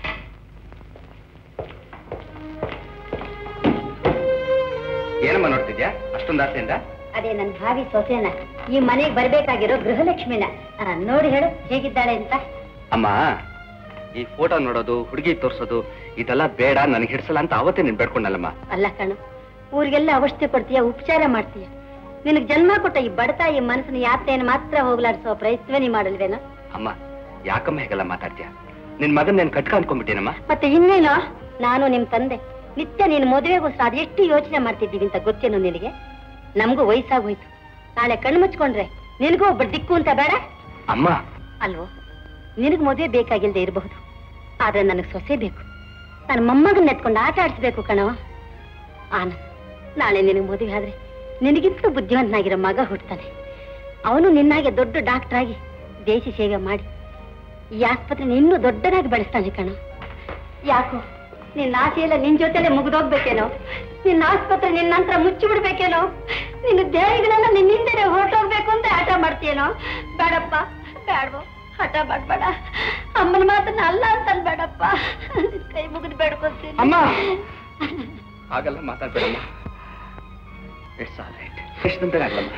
ಏನಮ್ಮ ನೋಡ್ತಿದ್ಯಾ ಅಷ್ಟೊಂದು ಆಸೆಯಿಂದ ಅದೇ ನನ್ನ ಭಾವಿ ಸೊಸೆನ ಈ ಮನೆಗೆ ಬರ್ಬೇಕಾಗಿರೋ ಗೃಹಲಕ್ಷ್ಮಿನ ಆ, ನೋಡಿ ಹೇಳು ಹೇಗಿದ್ದಾಳೆ ಅಂತ ಅಮ್ಮ ಈ ಫೋಟೋ ನೋಡೋದು ಹುಡುಗಿ ತೋರ್ಸೋದು ಇದೆಲ್ಲ ಬೇಡ ನನಗೆ ಹಿಡ್ಸಲ್ಲ ಅಂತ ಅವತ್ತೇ ನೀನ್ ಬೇಡ್ಕೊಂಡಲ್ಲಮ್ಮ ಅಲ್ಲ ಕಣು ಊರಿಗೆಲ್ಲ ಔಷಧಿ ಕೊಡ್ತೀಯ ಉಪಚಾರ ಮಾಡ್ತೀಯ ನಿನಗ್ ಜನ್ಮ ಕೊಟ್ಟ ಈ ಬಡತಾಯಿ ಮನಸ್ಸಿನ ಯಾತ್ರೆಯನ್ನು ಮಾತ್ರ ಹೋಗ್ಲಾಡಿಸೋ ಪ್ರಯತ್ನ ನೀ ಮಾಡಲ್ವೇನೋ ಅಮ್ಮ ಯಾಕಮ್ಮ ಹೇಗೆಲ್ಲ ಮಾತಾಡ್ತೀಯ ನಿನ್ ಮಗನ್ ನಾನು ಕಟ್ಕ ಅನ್ಕೊಂಡ್ಬಿಟ್ಟೇನಮ್ಮ ಮತ್ತೆ ಇನ್ನೇನೋ ನಾನು ನಿಮ್ ತಂದೆ ನಿತ್ಯ ನೀನ್ ಮದುವೆಗೋಸ್ಕರ ಅದೆಷ್ಟು ಯೋಚನೆ ಮಾಡ್ತಿದ್ದೀವಿ ಅಂತ ಗೊತ್ತೇನೋ ನಿನಗೆ ನಮಗೂ ವಯಸ್ಸಾಗೋಯ್ತು ನಾಳೆ ಕಣ್ಣು ಮುಚ್ಕೊಂಡ್ರೆ ನಿನಗೂ ಒಬ್ಬ ದಿಕ್ಕು ಅಂತ ಬೇಡ ಅಮ್ಮ ಅಲ್ವೋ ನಿನಗ್ ಮದುವೆ ಬೇಕಾಗಿಲ್ದೆ ಇರಬಹುದು ಆದ್ರೆ ನನಗ್ ಸೊಸೆ ಬೇಕು ನನ್ನ ಮೊಮ್ಮಗನ್ನ ಎತ್ಕೊಂಡು ಆಟ ಆಡಿಸ್ಬೇಕು ಕಣವ ಆನ ನಾಳೆ ನಿನಗ್ ಮದುವೆ ಆದ್ರೆ ನಿನಗಿಂತಲೂ ಬುದ್ಧಿವಂತನಾಗಿರೋ ಮಗ ಹುಡ್ತಾನೆ ಅವನು ನಿನ್ನಾಗೆ ದೊಡ್ಡ ಡಾಕ್ಟರ್ ಆಗಿ ದೇಶ ಸೇವೆ ಮಾಡಿ ಈ ಆಸ್ಪತ್ರೆನ ಇನ್ನೂ ದೊಡ್ಡದಾಗಿ ಬೆಳೆಸ್ತಾನೆ ಕಣ ಯಾಕೋ ನಿನ್ನ ಆಸೆ ಎಲ್ಲ ನಿನ್ ಜೊತೆಲೆ ಮುಗಿದೋಗ್ಬೇಕೇನೋ ನಿನ್ನ ಆಸ್ಪತ್ರೆ ನಿನ್ನ ನಂತರ ಮುಚ್ಚಿಬಿಡ್ಬೇಕೇನೋ ನಿನ್ನ ದೇಹಗಳೆಲ್ಲ ನಿನ್ನಿಂದಲೇ ಹೊರಟೋಗ್ಬೇಕು ಅಂತ ಆಟ ಮಾಡ್ತೀಯೇನೋ ಬೇಡಪ್ಪ ಬೇಡವೋ ಹಠ ಮಾಡ್ಬೇಡ ಅಮ್ಮನ ಮಾತನ್ನ ಅಲ್ಲ ಅಂತ ಬೇಡಪ್ಪ ಕೈ ಮುಗಿದು ಬೇಡ್ಕೊತೀನಿ ಅಮ್ಮ! ಹಾಗೆಲ್ಲ ಮಾತಾಡ್ಬೇಡಮ್ಮ ಇಟ್ಸ್ ಆಲ್ ರೈಟ್ ಎಷ್ಟಂತ ಆಗಲ್ಲಮ್ಮ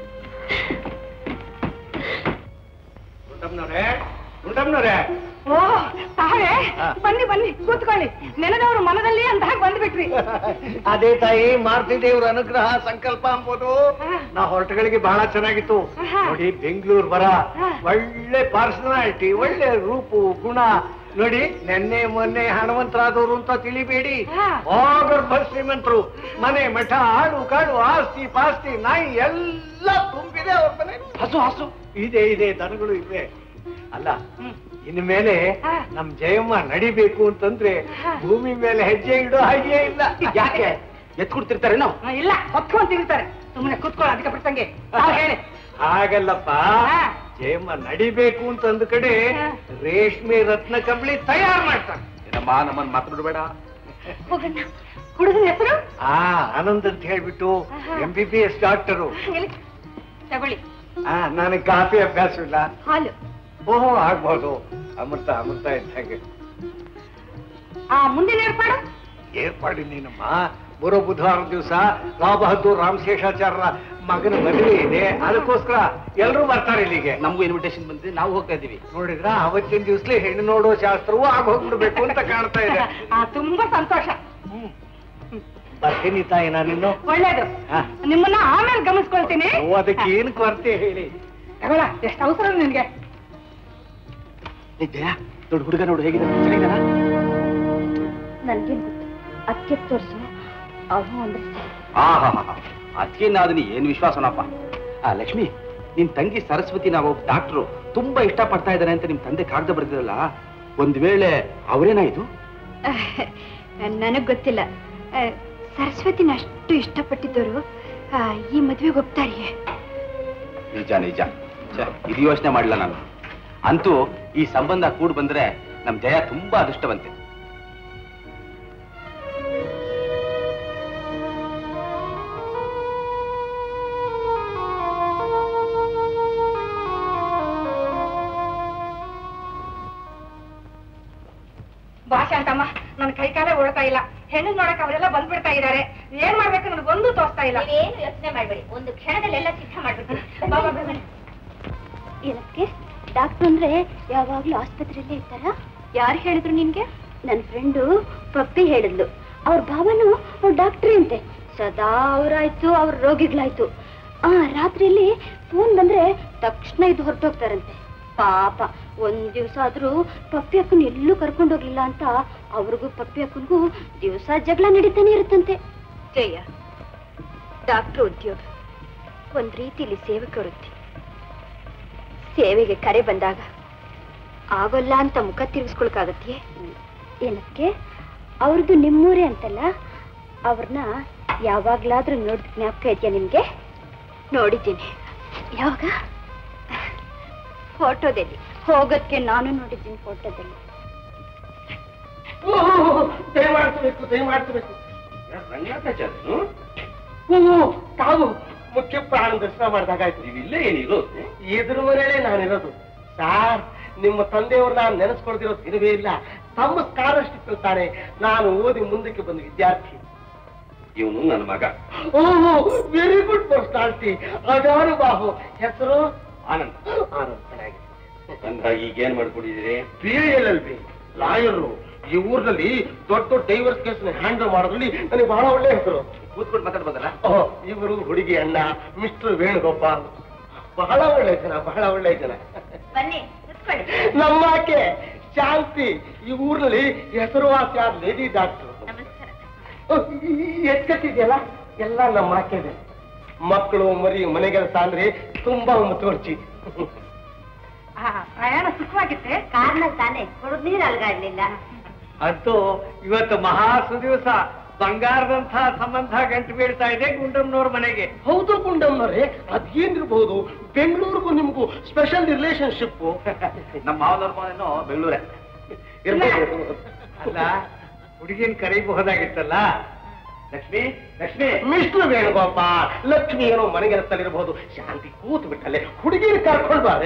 ಗುಂಡಮ್ನವ್ರೆ ಗುಂಡಮ್ನವ್ರೆ ಓ ತಾವೇ ಬನ್ನಿ ಬನ್ನಿ ಕೂತ್ಕೊಳ್ಳಿ ನೆನೆದವರು ಮನದಲ್ಲಿ ಅಂತ ಹಾಗೆ ಬಂದ್ಬಿಟ್ರಿ ಅದೇ ತಾಯಿ ಮಾರುತಿ ದೇವ್ರ ಅನುಗ್ರಹ ಸಂಕಲ್ಪ ಅಂಬೋದು ನಾ ಹೊರಟುಗಳಿಗೆ ಬಹಳ ಚೆನ್ನಾಗಿತ್ತು ನೋಡಿ ಬೆಂಗಳೂರು ಬರ ಒಳ್ಳೆ ಪರ್ಸನಾಲಿಟಿ ಒಳ್ಳೆ ರೂಪು ಗುಣ ನೋಡಿ ನೆನ್ನೆ ಮೊನ್ನೆ ಹಣವಂತರಾದವರು ಅಂತ ತಿಳಿಬೇಡಿ ಆಗರ್ಭ ಶ್ರೀಮಂತರು ಮನೆ ಮಠ ಆಡು ಕಾಡು ಆಸ್ತಿ ಪಾಸ್ತಿ ನಾಯಿ ಎಲ್ಲ ತುಂಬಿದೆ ಅವ್ರ ಮನೆ ಹಸು ಹಸು ಇದೆ ಇದೆ ದನಗಳು ಇವೆ ಅಲ್ಲ ಇನ್ನು ಮೇಲೆ ನಮ್ ಜಯಮ್ಮ ನಡಿಬೇಕು ಅಂತಂದ್ರೆ ಭೂಮಿ ಮೇಲೆ ಹೆಜ್ಜೆ ಇಡೋ ಹಾಗೆ ಇಲ್ಲ ಯಾಕೆ ಎತ್ಕೊಡ್ತಿರ್ತಾರೇನೋ ಇಲ್ಲ ಹೊತ್ಕೊಂತಿರ್ತಾರೆ ಸುಮ್ಮನೆ ಕೂತ್ಕೊಳ್ಳೋ ಅದಕ್ಕೆ ಬಿಟ್ಟಂಗೆ ತಾವ್ ಹೇಳಿ ಹಾಗಲ್ಲಪ್ಪ ಜಯಮ್ಮ ನಡಿಬೇಕು ಅಂತ ಅಂದ ಕಡೆ ರೇಷ್ಮೆ ರತ್ನ ಕಂಬಳಿ ತಯಾರು ಮಾಡ್ತಾರೆ ಏನಮ್ಮ ನಮ್ಮನ್ನ ಮಾತಾಡ್ಬೇಡ ಹೋಗಣ್ಣ ಹುಡುಗನ ಹೆಸರು ಆ ಆನಂದ್ ಅಂತ ಹೇಳ್ಬಿಟ್ಟು M B B S doctor ಎಲ್ಲಿ? ತಗೊಳ್ಳಿ ಆ ನನಗೆ ಕಾಫಿ ಅಭ್ಯಾಸವಿಲ್ಲ ಹಾಲು ಓಹೋ ಆಗ್ಬೋದು ಅಮೃತ ಅಮೃತ ಇದ್ದ ಹಾಗೆ ಆ ಮುಂದಿನ ಏರ್ಪಾಡು ಏರ್ಪಾಡಿನೇನಮ್ಮ ಬರೋ ಬುಧವಾರ ದಿವಸ ರಾವ್ ಬಹದ್ದೂರ್ ರಾಮಶೇಷಾಚಾರ್ಯರ ಮಗನ ಮದುವೆ ಇದೆ ಅದಕ್ಕೋಸ್ಕರ ಎಲ್ಲರೂ ಬರ್ತಾರೆ ಇಲ್ಲಿಗೆ ನಮಗೂ ಇನ್ವಿಟೇಷನ್ ಬಂದಿದೆ ನಾವು ಹೋಗ್ತಾ ಇದ್ದೀವಿ ನೋಡಿದ್ರ ಅವತ್ತಿನ ದಿವಸಲೇ ಹೆಣ್ಣು ನೋಡೋ ಶಾಸ್ತ್ರವೂ ಆಗ ಹೋಗ್ಬಿಡ್ಬೇಕು ಅಂತ ಕಾಣ್ತಾ ಇದೆ ಆ, ತುಂಬಾ ಸಂತೋಷ ಬರ್ತೀನಿ ತಾಯಿ ನಾನಿನ್ನು ಒಳ್ಳೇದು ಹಾ. ನಿಮ್ಮನ್ನ ಆಮೇಲೆ ಗಮನಿಸ್ಕೊಳ್ತೀನಿ ಓ, ಅದಕ್ಕೆ ಏನ್ ಕೊರತೆ ಹೇಳಿ ತಗೊಳ ಎಷ್ಟು ಅವಸರ ನಿನ್ಗೆ ಜಯ ದೊಡ್ಡ ಹುಡುಗ ನೋಡು ಹೇಗಿದೆ ಚೆನ್ನಾಗಿದ್ದಾನಾ? ನನ್ಗೇನ್ ಗೊತ್ತು ಅಕ್ಕೆ ತೋರ್ಸು ಅವನು ಅಂದ್ರೆ ಸರಿ. ಆಹಾಹಾಹಾ. ಅದಕ್ಕೇನಾದ್ರು ಏನು ವಿಶ್ವಾಸನಪ್ಪ ಆ ಲಕ್ಷ್ಮಿ ನಿನ್ ತಂಗಿ ಸರಸ್ವತಿ ನಾವು ಡಾಕ್ಟ್ರು ತುಂಬಾ ಇಷ್ಟಪಡ್ತಾ ಇದ್ದಾರೆ ಅಂತ ನಿಮ್ ತಂದೆ ಕಾಗದ ಬರ್ದಿರಲ್ಲ ಒಂದ್ ವೇಳೆ ಅವರೇನಾಯ್ತು ನನಗ್ ಗೊತ್ತಿಲ್ಲ ಆ, ಸರಸ್ವತಿನ ಅಷ್ಟು ಇಷ್ಟಪಟ್ಟಿದ್ದವರು ಆ, ಈ ಮದ್ವೆಗೆ ಒಪ್ತಾರಿಯೇ ನಿಜ ನಿಜ ಛೆ, ಇದು ಯೋಚನೆ ಮಾಡಿಲ್ಲ ನಾನು ಅಂತೂ ಈ ಸಂಬಂಧ ಕೂಡ್ ಬಂದ್ರೆ ನಮ್ ಜಯ ತುಂಬಾ ಅದೃಷ್ಟವಂತೆ ಭಾಷೆ ಅಂತಮ್ಮ ನನ್ನ ಕೈ ಕಾಲೇ ಓಡ್ತಾ ಇಲ್ಲ ಹೆಣ್ಣು ನೋಡಕ್ ಅವರೆಲ್ಲ ಬಂದ್ಬಿಡ್ತಾ ಇದ್ದಾರೆ ಏನ್ ಮಾಡ್ಬೇಕು ನನಗೊಂದು ತೋರಿಸ್ತಾ ಇಲ್ಲ ನೀವೇನು ಯೋಚನೆ ಮಾಡ್ಬೇಡಿ ಒಂದು ಕ್ಷಣದಲ್ಲೆಲ್ಲ ಸಿದ್ಧ ಮಾಡ್ಬಿಡ್ತೀನಿ ಬಾ, ಬಾ, ಬಾ, ಬಾ. ಏನಕ್ಕೆ ಡಾಕ್ಟರ್ ಅಂದ್ರೆ ಯಾವಾಗ್ಲೂ ಆಸ್ಪತ್ರೆಯಲ್ಲೇ ಇರ್ತಾರ ಯಾರು ಹೇಳಿದ್ರು ನಿನ್ಗೆ ನನ್ನ ಫ್ರೆಂಡು ಪಪ್ಪಿ ಹೇಳಿದ್ಲು ಅವ್ರ ಭಾವನು ಅವ್ರ ಡಾಕ್ಟ್ರಿ ಅಂತೆ ಸದಾ ಅವ್ರಾಯ್ತು ಅವ್ರ ರೋಗಿಗಳಾಯ್ತು ಆ ರಾತ್ರಿಯಲ್ಲಿ ಫೋನ್ ಬಂದ್ರೆ ತಕ್ಷಣ ಇದು ಹೊರಟೋಗ್ತಾರಂತೆ ಪಾಪ ಒಂದ್ ದಿವ್ಸ ಆದ್ರೂ ಪಪ್ಪಿ ಅಕ್ಕನ ಎಲ್ಲೂ ಕರ್ಕೊಂಡು ಹೋಗ್ಲಿಲ್ಲ ಅಂತ ಅವ್ರಿಗೂ ಪಪ್ಪಿ ಅಕ್ಕನಿಗೂ ದಿವಸ ಜಗಳ ನಡೀತಾನೆ ಇರುತ್ತಂತೆ ಜಯ ಡಾಕ್ಟರ್ ಉದ್ಯೋಗ ಒಂದ್ ರೀತಿಲಿ ಸೇವಕ ವೃತ್ತಿ ಸೇವೆಗೆ ಕರೆ ಬಂದಾಗ ಆಗೋಲ್ಲ ಅಂತ ಮುಖ ತಿರ್ಗಿಸ್ಕೊಳಕಾಗತ್ತೆ ಏನಕ್ಕೆ ಅವ್ರದ್ದು ನಿಮ್ಮೂರೇ ಅಂತಲ್ಲ ಅವ್ರನ್ನ ಯಾವಾಗ್ಲಾದ್ರೂ ನೋಡಿದ ಜ್ಞಾಪಕ ಇದೆಯಾ ನಿಮ್ಗೆ ನೋಡಿದ್ದೀನಿ ಯಾವಾಗ ಫೋಟೋದಲ್ಲಿ ಹೋಗೋದಕ್ಕೆ ನಾನು ನೋಡಿದ್ದೀನಿ ಫೋಟೋದಲ್ಲಿ ದಯಮಾಡ್ತಬೇಕು ದಯಮಾಡ್ತಬೇಕು ತಾವು ಮುಖ್ಯ ಪ್ರಾಣ ದರ್ಶನ ಮಾಡಿದಾಗಾಯ್ತು ನೀವಿಲ್ಲೇ ಏನಿರೋದು ಎದುರು ಮನೆಯಲ್ಲೇ ನಾನಿರೋದು ಸಾರ್ ನಿಮ್ಮ ತಂದೆಯವ್ರು ನಾನು ನೆನೆಸ್ಕೊಳ್ದಿರೋ ದಿನವೇ ಇಲ್ಲ ತಮ್ಮ ಸ್ಕಾಲರ್ಶಿಪ್ ಇರ್ತಾರೆ ನಾನು ಓದಿ ಮುಂದಕ್ಕೆ ಬಂದ ವಿದ್ಯಾರ್ಥಿ ಇವನು ನನ್ನ ಮಗ ಓಹೋ ವೆರಿ ಗುಡ್ ಪರ್ಸನಾಲಿಟಿ ಅಜಾನುಬಾಹು ಹೆಸರು ಆನಂದ್ ಆನಂದ್ ಚೆನ್ನಾಗಿದೆ ಅಂದಾಗ ಈಗ ಏನ್ ಮಾಡ್ಕೊಂಡಿದ್ದೀರಿ B L L B lawyer ಈ ಊರಿನಲ್ಲಿ ದೊಡ್ಡ ದೊಡ್ಡ ಡೈವರ್ಸ್ ಕೇಸ್ ಹ್ಯಾಂಡಲ್ ಮಾಡೋದ್ರಲ್ಲಿ ನನಗೆ ಬಹಳ ಒಳ್ಳೆ ಹೆಸರು ಕೂತ್ಕೊಂಡು ಮಾತಾಡ್ಬೋದಲ್ಲ ಓಹ್, ಇವರು ಹುಡುಗಿ ಅಣ್ಣ ಮಿಸ್ಟರ್ ವೇಣುಗೋಪಾಲ್ ಬಹಳ ಒಳ್ಳೆ ಜನ ಬಹಳ ಒಳ್ಳೆ ಜನ ಬನ್ನಿ ಕುತ್ಕೊಳ್ಳಿ ನಮ್ಮ ಆಕೆ ಶಾಂತಿ ಈ ಊರಿನಲ್ಲಿ ಹೆಸರುವಾಸಿಯಾದ ಲೇಡಿ ಡಾಕ್ಟರ್ ನಮಸ್ಕಾರ ಎತ್ಕತ್ತಿದೆಯಲ್ಲ ಎಲ್ಲ ನಮ್ಮ ಆಕೆದೆ ಮಕ್ಕಳು ಮರಿ ಮನೆಗೆಲಸ ಅಂದ್ರೆ ತುಂಬಾ ಮುತುವರ್ಜಿ ಆ, ಪ್ರಯಾಣ ಸುಖವಾಗಿತ್ತೆ ಕಾರ್ನಲ್ಲಿ ತಾನೆ ಕುಡಿದ್ ನೀರು ಅಲ್ಗಾಡ್ಲಿಲ್ಲ ಅಂತೂ ಇವತ್ತು ಮಹಾ ಸುದಿವಸ ಬಂಗಾರದಂತಹ ಸಂಬಂಧ ಗಂಟು ಬೀಳ್ತಾ ಇದೆ ಗುಂಡಮ್ಮನವ್ರ ಮನೆಗೆ ಹೌದು ಗುಂಡಮ್ಮನವ್ರೆ ಅದೇನಿರ್ಬಹುದು ಬೆಂಗಳೂರಿಗೂ ನಿಮ್ಗೂ ಸ್ಪೆಷಲ್ ರಿಲೇಶನ್ಶಿಪ್ ನಮ್ಮ ಮಾವನವ್ರ ಮನೆನೋ ಬೆಂಗಳೂರೇ ಇರ್ಬೋದು ಅಲ್ಲ ಹುಡುಗಿನ ಕರೀಬಹುದಾಗಿತ್ತಲ್ಲ ಲಕ್ಷ್ಮಿ ಲಕ್ಷ್ಮಿ ಮಿಸ್ಟರ್ ವೇಣುಗೋಪಾಲ್ ಲಕ್ಷ್ಮಿ ಏನೋ ಮನೆಗೆಲಸದಲ್ಲಿರಬಹುದು ಶಾಂತಿ ಕೂತು ಬಿಟ್ಟಲೆ ಹುಡುಗಿನ ಕರ್ಕೊಂಡು ಬಾರೆ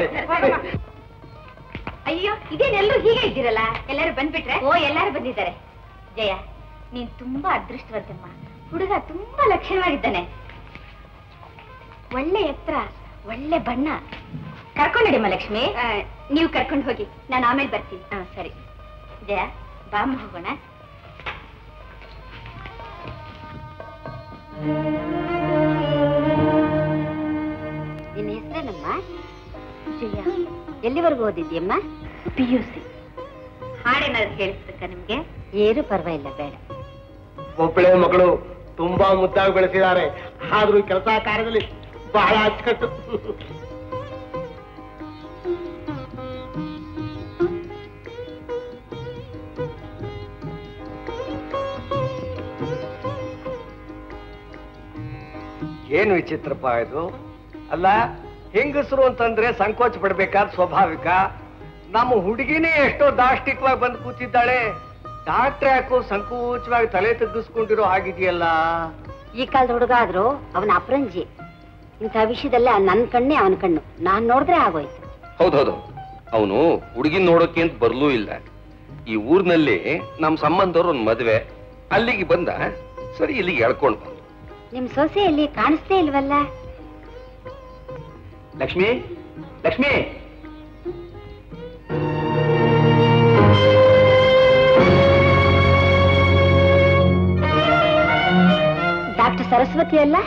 ಅಯ್ಯೋ ಇದೇನೆಲ್ಲರೂ ಹೀಗೆ ಇದ್ದೀರಲ್ಲ ಎಲ್ಲರೂ ಬಂದ್ಬಿಟ್ರೆ ಓ ಎಲ್ಲರೂ ಬಂದಿದ್ದಾರೆ ಜಯ ನೀನ್ ತುಂಬಾ ಅದೃಷ್ಟವಂತಮ್ಮ ಹುಡುಗ ತುಂಬಾ ಲಕ್ಷಣವಾಗಿದ್ದಾನೆ ಒಳ್ಳೆ ಎತ್ತರ ಒಳ್ಳೆ ಬಣ್ಣ ಕರ್ಕೊಂಡಡಿಮ್ಮ ಲಕ್ಷ್ಮಿ ನೀವು ಕರ್ಕೊಂಡು ಹೋಗಿ ನಾನು ಆಮೇಲೆ ಬರ್ತೀನಿ ಹಾ ಸರಿ ಜಯ ಬಾಮ್ಮ ಹೋಗೋಣ ನಿನ್ನ ಹೆಸರೇನಮ್ಮ ಜಯ ಎಲ್ಲಿವರೆಗೂ ಓದಿದ್ಯಮ್ಮ ಪಿ ಯು ಸಿ ಹಾಡೇನಾದ್ರು ಕೇಳಿಸ್ಬೇಕಾ ನಿಮ್ಗೆ ಏನು ಪರವಾಗಿಲ್ಲ ಬೇಡ ಒಬ್ಬಳೆ ಮಗಳು ತುಂಬಾ ಮುದ್ದಾಗಿ ಬೆಳೆಸಿದ್ದಾರೆ ಆದ್ರೂ ಕೆಲಸ ಕಾರ್ಯದಲ್ಲಿ ಬಹಳ ಅಚ್ಚುಕಟ್ಟು ಏನು ವಿಚಿತ್ರಪ್ಪ ಇದು ಅಲ್ಲ ಹೆಂಗಸರು ಅಂತಂದ್ರೆ ಸಂಕೋಚ ಪಡ್ಬೇಕಾದ ಸ್ವಾಭಾವಿಕ ನಮ್ಮ ಹುಡುಗಿನೇ ಎಷ್ಟೋ ದಾಷ್ಟಿಕವಾಗಿ ಬಂದು ಕೂತಿದ್ದಾಳೆ ಡಾಕ್ಟ್ರ್ ಯಾಕೋ ಸಂಕೋಚವಾಗಿ ತಲೆ ತಗ್ಗಿಸ್ಕೊಂಡಿರೋ ಆಗಿದೆಯಲ್ಲ ಈ ಕಾಲದ ಹುಡುಗ ಆದ್ರೂ ಅವನ ಅಪರಂಜಿ ಇಂಥ ವಿಷಯದಲ್ಲ ನನ್ನ ಕಣ್ಣೇ ಅವನ ಕಣ್ಣು ನಾನ್ ನೋಡಿದ್ರೆ ಆಗೋಯ್ತು ಹೌದೌದು ಅವನು ಹುಡುಗಿನ ನೋಡೋಕೆ ಅಂತ ಬರ್ಲೂ ಇಲ್ಲ ಈ ಊರ್ನಲ್ಲಿ ನಮ್ ಸಂಬಂಧವ್ರ ಒಂದ್ ಮದ್ವೆ ಅಲ್ಲಿಗೆ ಬಂದ ಸರಿ ಇಲ್ಲಿಗೆ ಎಳ್ಕೊಂಡು ಬಂದು ನಿಮ್ ಸೊಸೆ ಇಲ್ಲಿ ಕಾಣಿಸ್ತೇ ಇಲ್ವಲ್ಲ ಲಕ್ಷ್ಮಿ ಲಕ್ಷ್ಮಿ ಡಾಕ್ಟರ್ ಸರಸ್ವತಿ ಅಲ್ಲ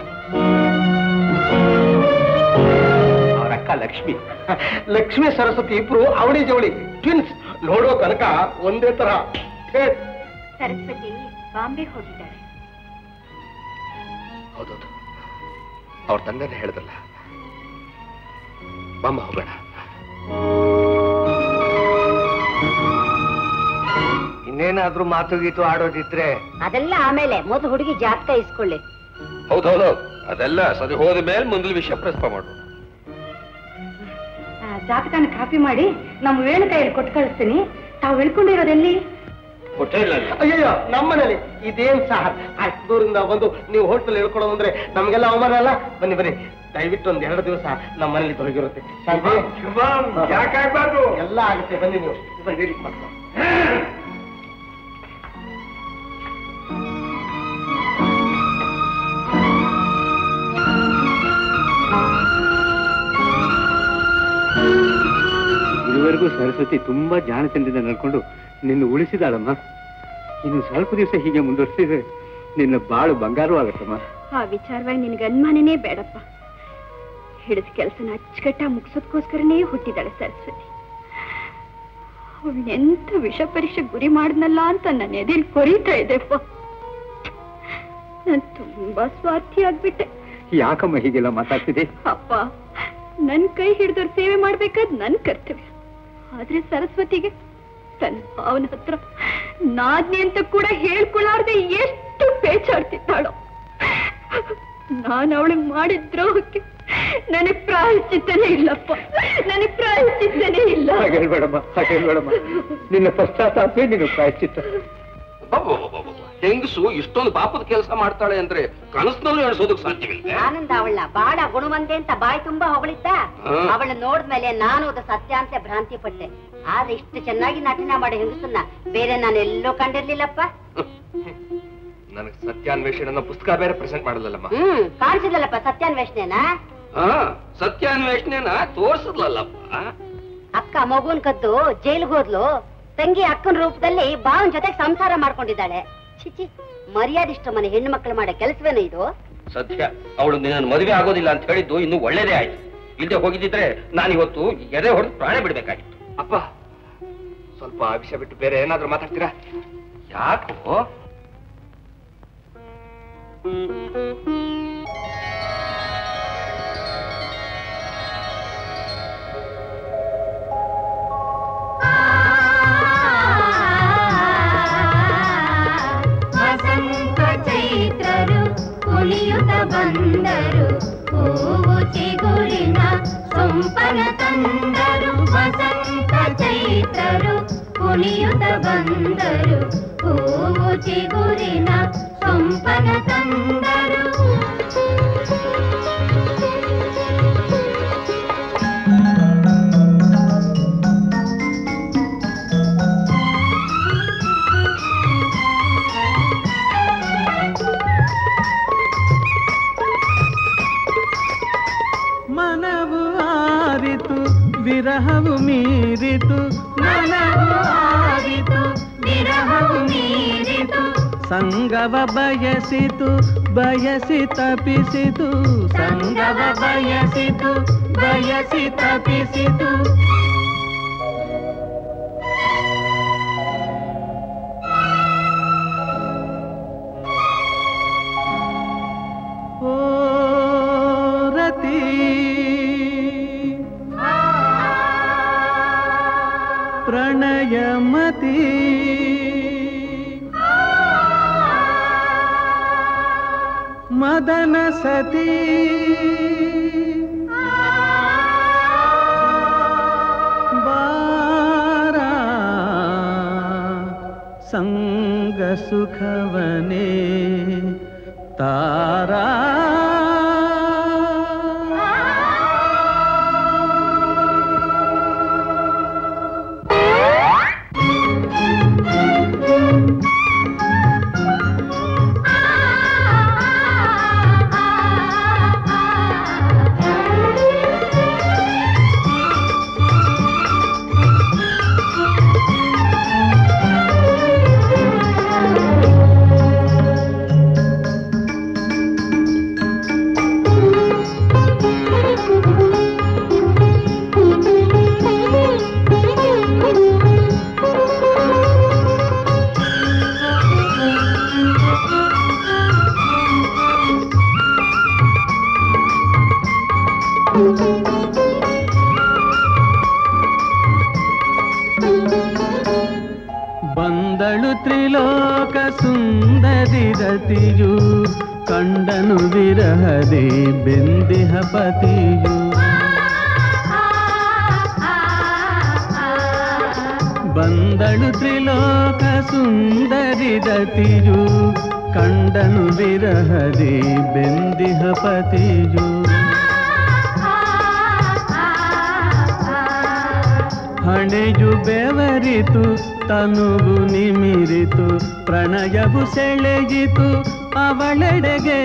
ಅವ್ರ ಅಕ್ಕ ಲಕ್ಷ್ಮಿ ಲಕ್ಷ್ಮೀ ಸರಸ್ವತಿ ಇಬ್ರು ಅವಳಿ ಜವಳಿ ಟ್ವಿನ್ಸ್ ನೋಡೋ ಕನಕ ಒಂದೇ ತರ ಹೇ, ಸರಸ್ವತಿ ಬಾಂಬೆ ಹೋಗಿದ್ದಾರೆ ಹೌದೌದು ಅವ್ರ ತಂದೆನೇ ಹೇಳ್ದಲ್ಲ ಬಾಮ್ಮ ಹೋಗೋಣ ಇನ್ನೇನಾದ್ರೂ ಮಾತು ಗೀತು ಆಡೋದಿದ್ರೆ ಅದೆಲ್ಲ ಆಮೇಲೆ ಮೊದಲು ಹುಡುಗಿ ಜಾತಕ ಇಸ್ಕೊಳ್ಳಿ ಹೌದೌದು ಅದೆಲ್ಲ ಸರಿ ಹೋದ ಮೇಲೆ ಮುಂದಿನ ವಿಷಯ ಪ್ರಸ್ತಾಪ ಮಾಡೋಣ ಜಾತಕನ ಕಾಪಿ ಮಾಡಿ ನಮ್ಮ ವೇಣು ಕೈಯಲ್ಲಿ ಕೊಟ್ಟು ಕಳಿಸ್ತೀನಿ ತಾವು ಇಳ್ಕೊಂಡಿರೋದೆಲ್ಲಿ ಅಯ್ಯಯ್ಯೋ ನಮ್ಮನೇಲಿ ಇದೇನ್ ಸಹ ಅಷ್ಟು ದೂರಿಂದ ಬಂದು ನೀವು ಹೋಟೆಲ್ ಹೇಳ್ಕೊಡೋದು ಅಂದ್ರೆ ನಮ್ಗೆಲ್ಲ ಅವಮಾನ ಅಲ್ಲ ಬನ್ನಿ ಬನ್ನಿ ದಯವಿಟ್ಟು ಒಂದ್ ಎರಡು ದಿವಸ ನಮ್ಮ ಮನೇಲಿ ತೊಡಗಿರುತ್ತೆ ಶಾಂತಿ ಯಾಕಾಗ್ಬಾರ್ದು ಎಲ್ಲ ಆಗುತ್ತೆ ಬನ್ನಿ ನೀವು ಬನ್ನಿ ಮಕ್ಕಳು ಇದುವರೆಗೂ ಸರಸ್ವತಿ ತುಂಬಾ ಜಾಣತನದಿಂದ ನಡ್ಕೊಂಡು ನಿನ್ನ ಉಳಿಸಿದಾಳಮ್ಮ ಇನ್ನು ಸ್ವಲ್ಪ ದಿವಸ ಹೀಗೆ ಮುಂದುವರಿಸಿದ್ರೆ ನಿನ್ನ ಬಾಳು ಬಂಗಾರು ಆಗತ್ತಮ್ಮ ಆ ವಿಚಾರವಾಗಿ ನಿನಗೆ ಅನುಮಾನನೇ ಬೇಡಪ್ಪ ಹಿಡಿದ ಕೆಲಸನ ಅಚ್ಚುಕಟ್ಟ ಮುಗಿಸೋದಕ್ಕೋಸ್ಕರನೇ ಹುಟ್ಟಿದಾಳೆ ಸರಸ್ವತಿ ಅವಳೆಂತ ವಿಷ ಪರೀಕ್ಷೆ ಗುರಿ ಮಾಡಿದ್ನಲ್ಲ ಅಂತ ನನ್ನ ಎದೆಲ್ ಕೊರೀತಾ ಇದೆಪ್ಪ ನಾನು ತುಂಬಾ ಸ್ವಾರ್ಥಿ ಆಗ್ಬಿಟ್ಟೆ ಯಾಕಮ್ಮ ಹೀಗೆಲ್ಲ ಮಾತಾಡ್ತಿದೆ ಅಪ್ಪ ನನ್ ಕೈ ಹಿಡಿದವ್ರ ಸೇವೆ ಮಾಡ್ಬೇಕಾದ್ ನನ್ ಕರ್ತವ್ಯ ಆದ್ರೆ ಸರಸ್ವತಿಗೆ ತನ್ನ ಭಾವನ ಹತ್ರ ನಾದ್ನಿ ಅಂತ ಕೂಡ ಹೇಳ್ಕೊಳ್ಳಾರ್ದೆ ಎಷ್ಟು ಪೇಚಾಡ್ತಿದ್ದಾಳೋ ನಾನು ಅವಳಿಗೆ ಮಾಡಿದ ದ್ರೋಹಕ್ಕೆ ನನಗ್ ಪ್ರಾಯಶ್ಚಿತ್ತನೇ ಇಲ್ಲಪ್ಪ ನನಗ್ ಪ್ರಾಯಶ್ಚಿತ್ತನೇ ಇಲ್ಲ ಹಾಗೆ ಹೇಳ್ಬೇಡಮ್ಮ ಹಾಗೆ ಹೇಳ್ಬೇಡಮ್ಮ ನಿನ್ನ ಪಶ್ಚಾತ್ತಾಪವೇ ನಿನ್ನ ಪ್ರಾಯಶ್ಚಿತ್ತ ಅಬ್ಬಬ್ಬಬ್ಬಬ್ಬ. ಹೆಂಗಸು ಇಷ್ಟೊಂದು ಪಾಪದ ಕೆಲಸ ಮಾಡ್ತಾಳೆ ಅಂದ್ರೆ ಕನಸಿನಲ್ಲೂ ಎಣಿಸೋದಕ್ಕೆ ಸಾಧ್ಯವಿಲ್ಲ ಆನಂದ ಅವಳ ಬಾಳ ಗುಣವಂತೆ ಅಂತ ಬಾಯಿ ತುಂಬಾ ಹೊಗಳಿದ್ದ ಹಾ. ಅವಳ ನೋಡ್ಮೇಲೆ ನಾನು ಅದು ಸತ್ಯ ಅಂತ ಭ್ರಾಂತಿ ಪಟ್ಟೆ ಆದ್ರೆ ಇಷ್ಟು ಚೆನ್ನಾಗಿ ನಟನೆ ಮಾಡೋ ಹೆಂಗಸನ್ನ ಬೇರೆ ನಾನು ಎಲ್ಲೋ ಕಂಡಿರ್ಲಿಲ್ಲಪ್ಪ ನನಗೆ ಸತ್ಯಾನ್ವೇಷಣೆ ಅನ್ನೋ ಪುಸ್ತಕ ಬೇರೆ ಪ್ರೆಸೆಂಟ್ ಮಾಡಲಲ್ಲಮ್ಮ ಹ್ಮ್ ಕಾಣಿಸಿದಲ್ಲಪ್ಪ ಸತ್ಯಾನ್ವೇಷಣೆನಾ ಹಾ ಸತ್ಯಾನ್ವೇಷಣೆನ ತೋರ್ಸದ್ಲಲ್ಲಪ್ಪ ಅಕ್ಕ ಮಗುನ್ ಕದ್ದು ಜೈಲ್ಗೆ ಹೋದ್ಲು ತಂಗಿ ಅಕ್ಕನ ರೂಪದಲ್ಲಿ ಬಾವನ್ ಜೊತೆಗೆ ಸಂಸಾರ ಮಾಡ್ಕೊಂಡಿದ್ದಾಳೆ ಚಿಚಿ ಮರ್ಯಾದಿಷ್ಟ ಮನೆ ಹೆಣ್ಣು ಮಕ್ಕಳು ಮಾಡೋ ಕೆಲಸವೇನ ಇದು ಸತ್ಯ ಅವಳು ನಿನ್ನ ಮದುವೆ ಆಗೋದಿಲ್ಲ ಅಂತ ಹೇಳಿದ್ದು ಇನ್ನು ಒಳ್ಳೇದೇ ಆಯ್ತು ಇಲ್ಲದೆ ಹೋಗಿದ್ದಿದ್ರೆ ನಾನು ಇವತ್ತು ಎದೆ ಹೊಡೆದು ಪ್ರಾಣ ಬಿಡ್ಬೇಕಾಗಿತ್ತು ಅಪ್ಪ ಸ್ವಲ್ಪ ಆ ವಿಷಯ ಬಿಟ್ಟು ಬೇರೆ ಏನಾದ್ರೂ ಮಾತಾಡ್ತೀರಾ ಯಾಕೋ ವಸಂತ ಚೈತ್ರರು ಕುಣಿಯುತ್ತ ಬಂದರು ಹೂವು ಚಿಗುರಿನ ಸೊಂಪನ ತಂದರು ವಸಂತ ಚೈತ್ರರು ಕುಣಿಯುತ್ತ ಬಂದರು ಹೂವು ಚಿಗುರಿನ ಸೊಂಪನ ತಂದರು ಮನವು ಆರಿತು ವಿರಹವು ಮೀರಿತು ಮನವು ಆರಿತು ವಿರಹವು ಮೀರಿತು ಸಂಗವ ಬಯಸಿತು ಬಯಸಿ ತಪಿಸಿತು ಸಂಗವ ಬಯಸಿತು ಬಯಸಿ ತಪಿಸಿತು ಓ ರತಿ ಪ್ರಣಯಮತಿ ಮದನ ಸತಿ ಬಾರ ಸಂಗ ಸುಖವನೇ ತಾರಾ ಆ ತ್ರಿಲೋಕ ಸುಂದರಿ ರತಿಯು ಕಂಡನು ವಿರಹದಿ ಬೆಂದಿಹ ಪತಿಯು ಬಂದಳು ತ್ರಿಲೋಕ ಸುಂದರಿ ರತಿಯು ಕಂಡನು ವಿರಹದಿ ಬೆಂದಿಹ ಪತಿಯು ಹಣೆಯು ಬೆವರಿತು ತನುವು ನಿಮಿರಿತು ಪ್ರಣಯವು ಸೆಳೆಯಿತು ಅವಳೆಡೆಗೆ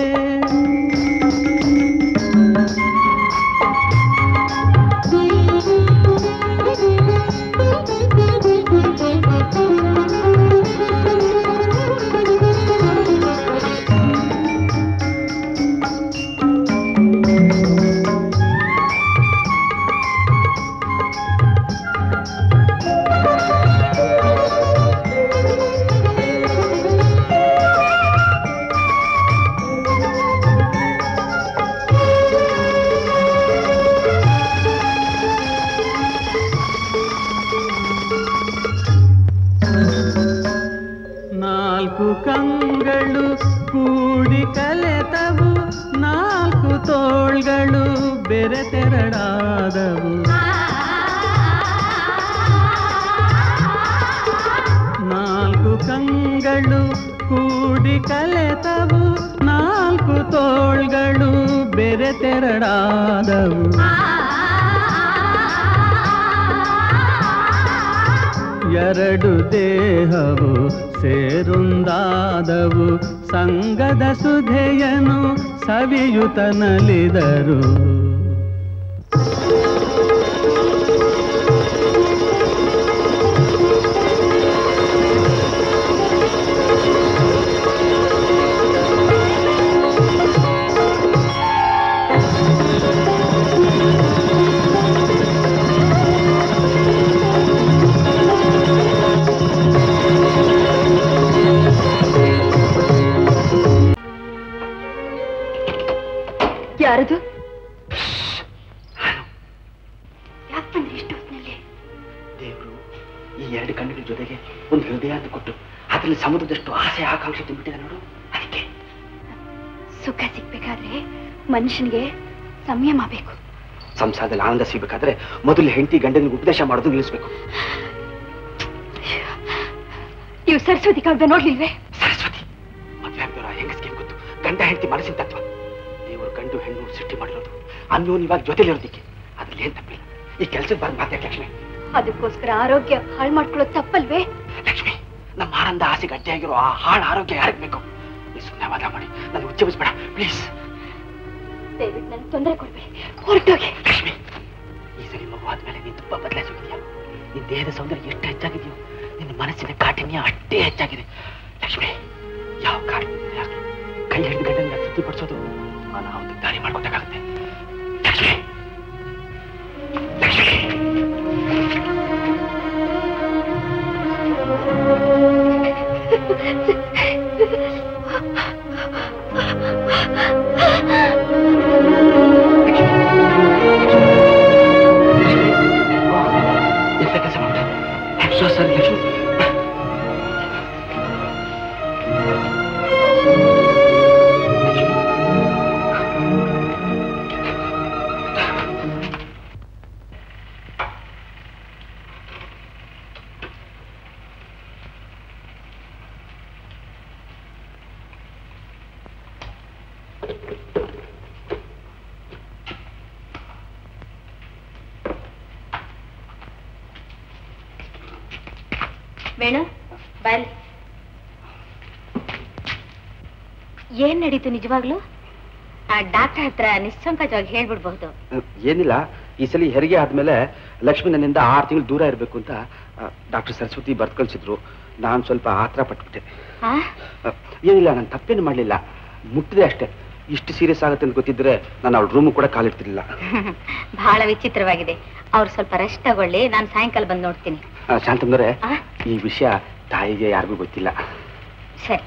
ನಾಲ್ಕು ಕಂಗಳು ಕೂಡಿ ಕಲೆತವು ನಾಲ್ಕು ತೋಳ್ಗಳು ಬೆರೆತೆರಡಾದವು ನಾಲ್ಕು ಕಂಗಳು ಕೂಡಿ ಕಲೆತವು ನಾಲ್ಕು ತೋಳ್ಗಳು ಬೆರೆತೆರಡಾದವು ಎರಡು ದೇಹವು ಸೇರುಂದಾದವು ಸಂಗದ ಸುಧೆಯನು ಸವಿಯುತ ನಲಿದರು ಯಾರದು ಯಾಕೆ ಬಂದ್ರಿ ಇಷ್ಟು ಹೊತ್ತಿನಲ್ಲಿ ದೇವರು ಈ ಎರಡು ಕಣ್ಣುಗಳ ಜೊತೆಗೆ ಒಂದು ಹೃದಯ ಅಂತ ಕೊಟ್ಟು ಅದರಲ್ಲಿ ಸಮುದ್ರದಷ್ಟು ಆಸೆ ಆಕಾಂಕ್ಷೆ ತುಂಬಿಟ್ಟಿದೆ ನೋಡು ಅದಕ್ಕೆ ಸುಖ ಸಿಗ್ಬೇಕಾದ್ರೆ ಮನುಷ್ಯನಿಗೆ ಸಂಯಮ ಬೇಕು ಸಂಸಾರದಲ್ಲಿ ಆನಂದ ಸಿಗ್ಬೇಕಾದ್ರೆ ಮೊದಲು ಹೆಂಡತಿ ಗಂಡನಿಗೆ ಉಪದೇಶ ಮಾಡೋದು ನಿಲ್ಲಿಸ್ಬೇಕು ಇವು ಸರಸ್ವತಿ ಕಾವ್ಯ ನೋಡ್ಲಿಲ್ವೇ ಸರಸ್ವತಿ ಮದುವೆ ಆಗ್ದವ್ರ ಹೆಂಗಸ್ಗೆ ಗೊತ್ತು ಗಂಡ ಹೆಂಡತಿ ಮನಸ್ಸಿನ ತತ್ವ ದೇವರು ಗಂಡು ಹೆಣ್ಣು ಸೃಷ್ಟಿ ಮಾಡಿರೋದು ಅನ್ಯೋನ್ಯವಾಗ ಜೊತೆಲಿರೋದಕ್ಕೆ ಅದ್ರಲ್ಲಿ ಏನ್ ತಪ್ಪಿಲ್ಲ ಈ ಕೆಲ್ಸಕ್ಕೆ ಬಂದ್ ಮಾತಾಡ್ ಲಕ್ಷ್ಮಿ ಅದಕ್ಕೋಸ್ಕರ ಆರೋಗ್ಯ ಹಾಳು ಮಾಡ್ಕೊಳ್ಳೋದು ತಪ್ಪಲ್ವೇ ಲಕ್ಷ್ಮಿ ನಮ್ಮ ಆನಂದ ಆಸೆ ಗಟ್ಟಿಯಾಗಿರೋ ಆ ಹಾಳು ಆರೋಗ್ಯ ಯಾರಿಗೆ ಬೇಕು ನೀ ಸುಮ್ಮನೆ ವಾದ ಮಾಡಿ ನಾನು ಉಚ್ಚಬಿಸ್ಬೇಡ ಪ್ಲೀಸ್ ದಯವಿಟ್ಟು ನನ್ ತೊಂದರೆ ಕೊಡ್ಬೇಡಿ ಹೊರಟೋಗಿ ಲಕ್ಷ್ಮಿ ಈ ಸರಿ ಮಗು ಆದ್ಮೇಲೆ ನೀನು ತುಂಬಾ ಬದಲಾಯಿಸೋಗಿದ್ಯಾ ನಿನ್ನ ದೇಹದ ಸೌಂದರ್ಯ ಎಷ್ಟು ಹೆಚ್ಚಾಗಿದೆಯೋ ನಿನ್ನ ಮನಸ್ಸಿನ ಕಾಠಿಣ್ಯ ಅಷ್ಟೇ ಹೆಚ್ಚಾಗಿದೆ ಲಕ್ಷ್ಮಿ ಯಾವ ಕಾರಣದಿಂದ ಆಗ್ಲಿ ಕೈ ಹಿಡಿದು ಗಂಡನಿಗೆ ತೃಪ್ತಿಪಡಿಸೋದು ಅನಾಹುತ ದಾರಿ ಮಾಡ್ಕೊಟ್ಟಾಗುತ್ತೆ ಲಕ್ಷ್ಮಿ ಲಕ್ಷ್ಮಿ ಎಂತ ಕೆಲಸ ಮಾಡ್ತಾರೆ ಸರ್ ಲಕ್ಷ್ಮಿ ವೇಣು ಬಾಯ್ ಏನ್ ನಡೀತು ನಿಜವಾಗ್ಲು ಆ ಡಾಕ್ಟರ್ ಹತ್ರ ನಿಸ್ಸಂಕೋಚವಾಗಿ ಹೇಳ್ಬಿಡ್ಬಹುದು ಏನಿಲ್ಲ ಈ ಸಲ ಹೆರಿಗೆ ಆದ್ಮೇಲೆ ಲಕ್ಷ್ಮಿ ನನ್ನಿಂದ ಆರು ತಿಂಗಳು ದೂರ ಇರಬೇಕು ಅಂತ ಡಾಕ್ಟರ್ ಸರಸ್ವತಿ ಬರ್ತ್ ಕಳ್ಸಿದ್ರು ನಾನು ಸ್ವಲ್ಪ ಆತರ ಪಟ್ಬಿಟ್ಟೆ ಆ? ಆ, ಏನಿಲ್ಲ ನಾನು ತಪ್ಪೇನು ಮಾಡಲಿಲ್ಲ ಮುಟ್ಟಿದೆ ಅಷ್ಟೇ ಇಷ್ಟು ಸೀರಿಯಸ್ ಆಗುತ್ತೆ ಅಂತ ಗೊತ್ತಿದ್ರೆ ನಾನು ಅವಳ ರೂಮು ಕೂಡ ಕಾಲಿಡ್ತಿರ್ಲಿಲ್ಲ ಬಹಳ ವಿಚಿತ್ರವಾಗಿದೆ ಅವ್ರು ಸ್ವಲ್ಪ ರೆಸ್ಟ್ ತಗೊಳ್ಳಿ ನಾನು ಸಾಯಂಕಾಲ ಬಂದು ನೋಡ್ತೀನಿ ಆ, ಶಾಂತಮ್ಮನವ್ರೆ ಆ? ಈ ವಿಷಯ ತಾಯಿಗೆ ಯಾರಿಗೂ ಗೊತ್ತಿಲ್ಲ ಸರಿ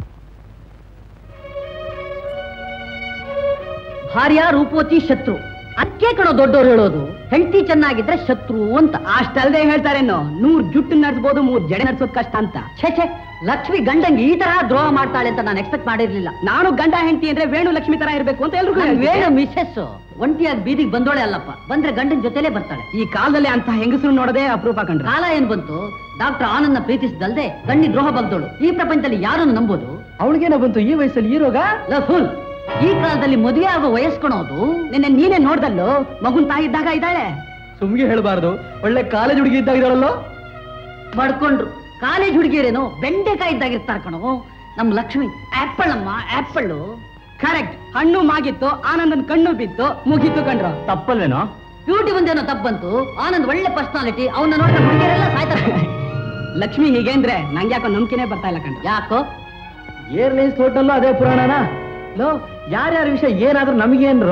ಭಾರ್ಯ ರೂಪವತಿ ಶತ್ರು ಅದಕ್ಕೆ ಕಣೋ ದೊಡ್ಡವ್ರು ಹೇಳೋದು ಹೆಂಡತಿ ಚೆನ್ನಾಗಿದ್ರೆ ಶತ್ರು ಅಂತ ಅಷ್ಟಲ್ದೇ ಹೇಳ್ತಾರೇನೋ ನೂರ್ ಜುಟ್ಟು ನಡ್ಸ್ಬೋದು ಮೂರ್ ಜಡೆ ನಡ್ಸೋದ್ ಕಷ್ಟ ಅಂತ ಛೇ ಛೇ ಲಕ್ಷ್ಮಿ ಗಂಡಂಗೆ ಈ ತರ ದ್ರೋಹ ಮಾಡ್ತಾಳೆ ಅಂತ ನಾನು ಎಕ್ಸ್ಪೆಕ್ಟ್ ಮಾಡಿರ್ಲಿಲ್ಲ ನಾನು ಗಂಡ ಹೆಂಡತಿ ಅಂದ್ರೆ ವೇಣು ಲಕ್ಷ್ಮಿ ತರ ಇರ್ಬೇಕು ಅಂತ ಎಲ್ರಿಗೂ ನನ್ ಹೇಳ್ತಿದ್ದೆ. ವೇಣು ಮಿಸ್ಸೆಸ್ ಒಂಟಿಯಾಗಿ ಬೀದಿಗೆ ಬಂದೋಳೆ ಅಲ್ಲಪ್ಪ ಬಂದ್ರೆ ಗಂಡನ ಜೊತೆಲೇ ಬರ್ತಾಳೆ ಈ ಕಾಲದಲ್ಲಿ ಅಂತ ಹೆಂಗಸರು ನೋಡೋದೇ ಅಪರೂಪ ಕಂಡ್ರೆ ಕಾಲ ಏನ್ ಬಂತು ಡಾಕ್ಟರ್ ಆನಂದ್ನ ಪ್ರೀತಿಸಿದಲ್ದೆ ಗಂಡಿ ದ್ರೋಹ ಬಗ್ದೋಳು ಈ ಪ್ರಪಂಚದಲ್ಲಿ ಯಾರನ್ನು ನಂಬೋದು ಅವಳಿಗೇನೋ ಬಂತು ಈ ವಯಸ್ಸಲ್ಲಿ ಈ ರೋಗ ಫುಲ್ ಈ ಕಾಲದಲ್ಲಿ ಮದುವೆ ಆಗೋ ವಯಸ್ಕೊಳೋದು ನಿನ್ನೆ ನೀನೇ ನೋಡ್ದಲ್ಲೋ ಮಗುನ್ ತಾಯಿ ಇದ್ದಾಗ ಇದ್ದಾಳೆ ಸುಮ್ಗೆ ಹೇಳ್ಬಾರ್ದು ಒಳ್ಳೆ ಕಾಲೇಜ್ ಹುಡುಗಿ ಇದ್ದಾಗ ಇದ್ದಾಳಲ್ಲೋ ಮಾಡ್ಕೊಂಡ್ರು ಕಾಲೇಜ್ ಹುಡುಗಿಯರೇನೋ ಬೆಂಡೆಕಾಯಿ ಇದ್ದಾಗಿರ್ತಾರ ಕಣೋ ನಮ್ ಲಕ್ಷ್ಮಿ ಆಪಲ್ ಅಮ್ಮ ಆಪಲ್ ಕರೆಕ್ಟ್ ಹಣ್ಣು ಮಾಗಿತ್ತು ಆನಂದನ್ ಕಣ್ಣು ಬಿತ್ತು ಮುಗೀತು ಕಂಡ್ರು ತಪ್ಪಲ್ವೇನೋ ಬ್ಯೂಟಿ ಒಂದೇನೋ ತಪ್ಪಂತು ಆನಂದ್ ಒಳ್ಳೆ ಪರ್ಸನಾಲಿಟಿ ಅವನ್ನ ನೋಡಿದ್ರೆ ಹುಡುಗಿಯರೆಲ್ಲ ಸಾಯ್ತಾರೆ ಲಕ್ಷ್ಮಿ ಹೀಗೆ ಅಂದ್ರೆ ನಂಗೆ ಯಾಕೋ ನಂಬಿಕೆನೆ ಬರ್ತಾ ಇಲ್ಲ ಕಂಡ್ರು ಯಾಕೋ ಏರ್ಲೈನ್ಸ್ ಹೋಟೆಲ್ಲೂ ಅದೇ ಪುರಾಣನ ಲೋ ಯಾರ್ಯಾರ ವಿಷಯ ಏನಾದ್ರೂ ನಮಗೇನ್ರು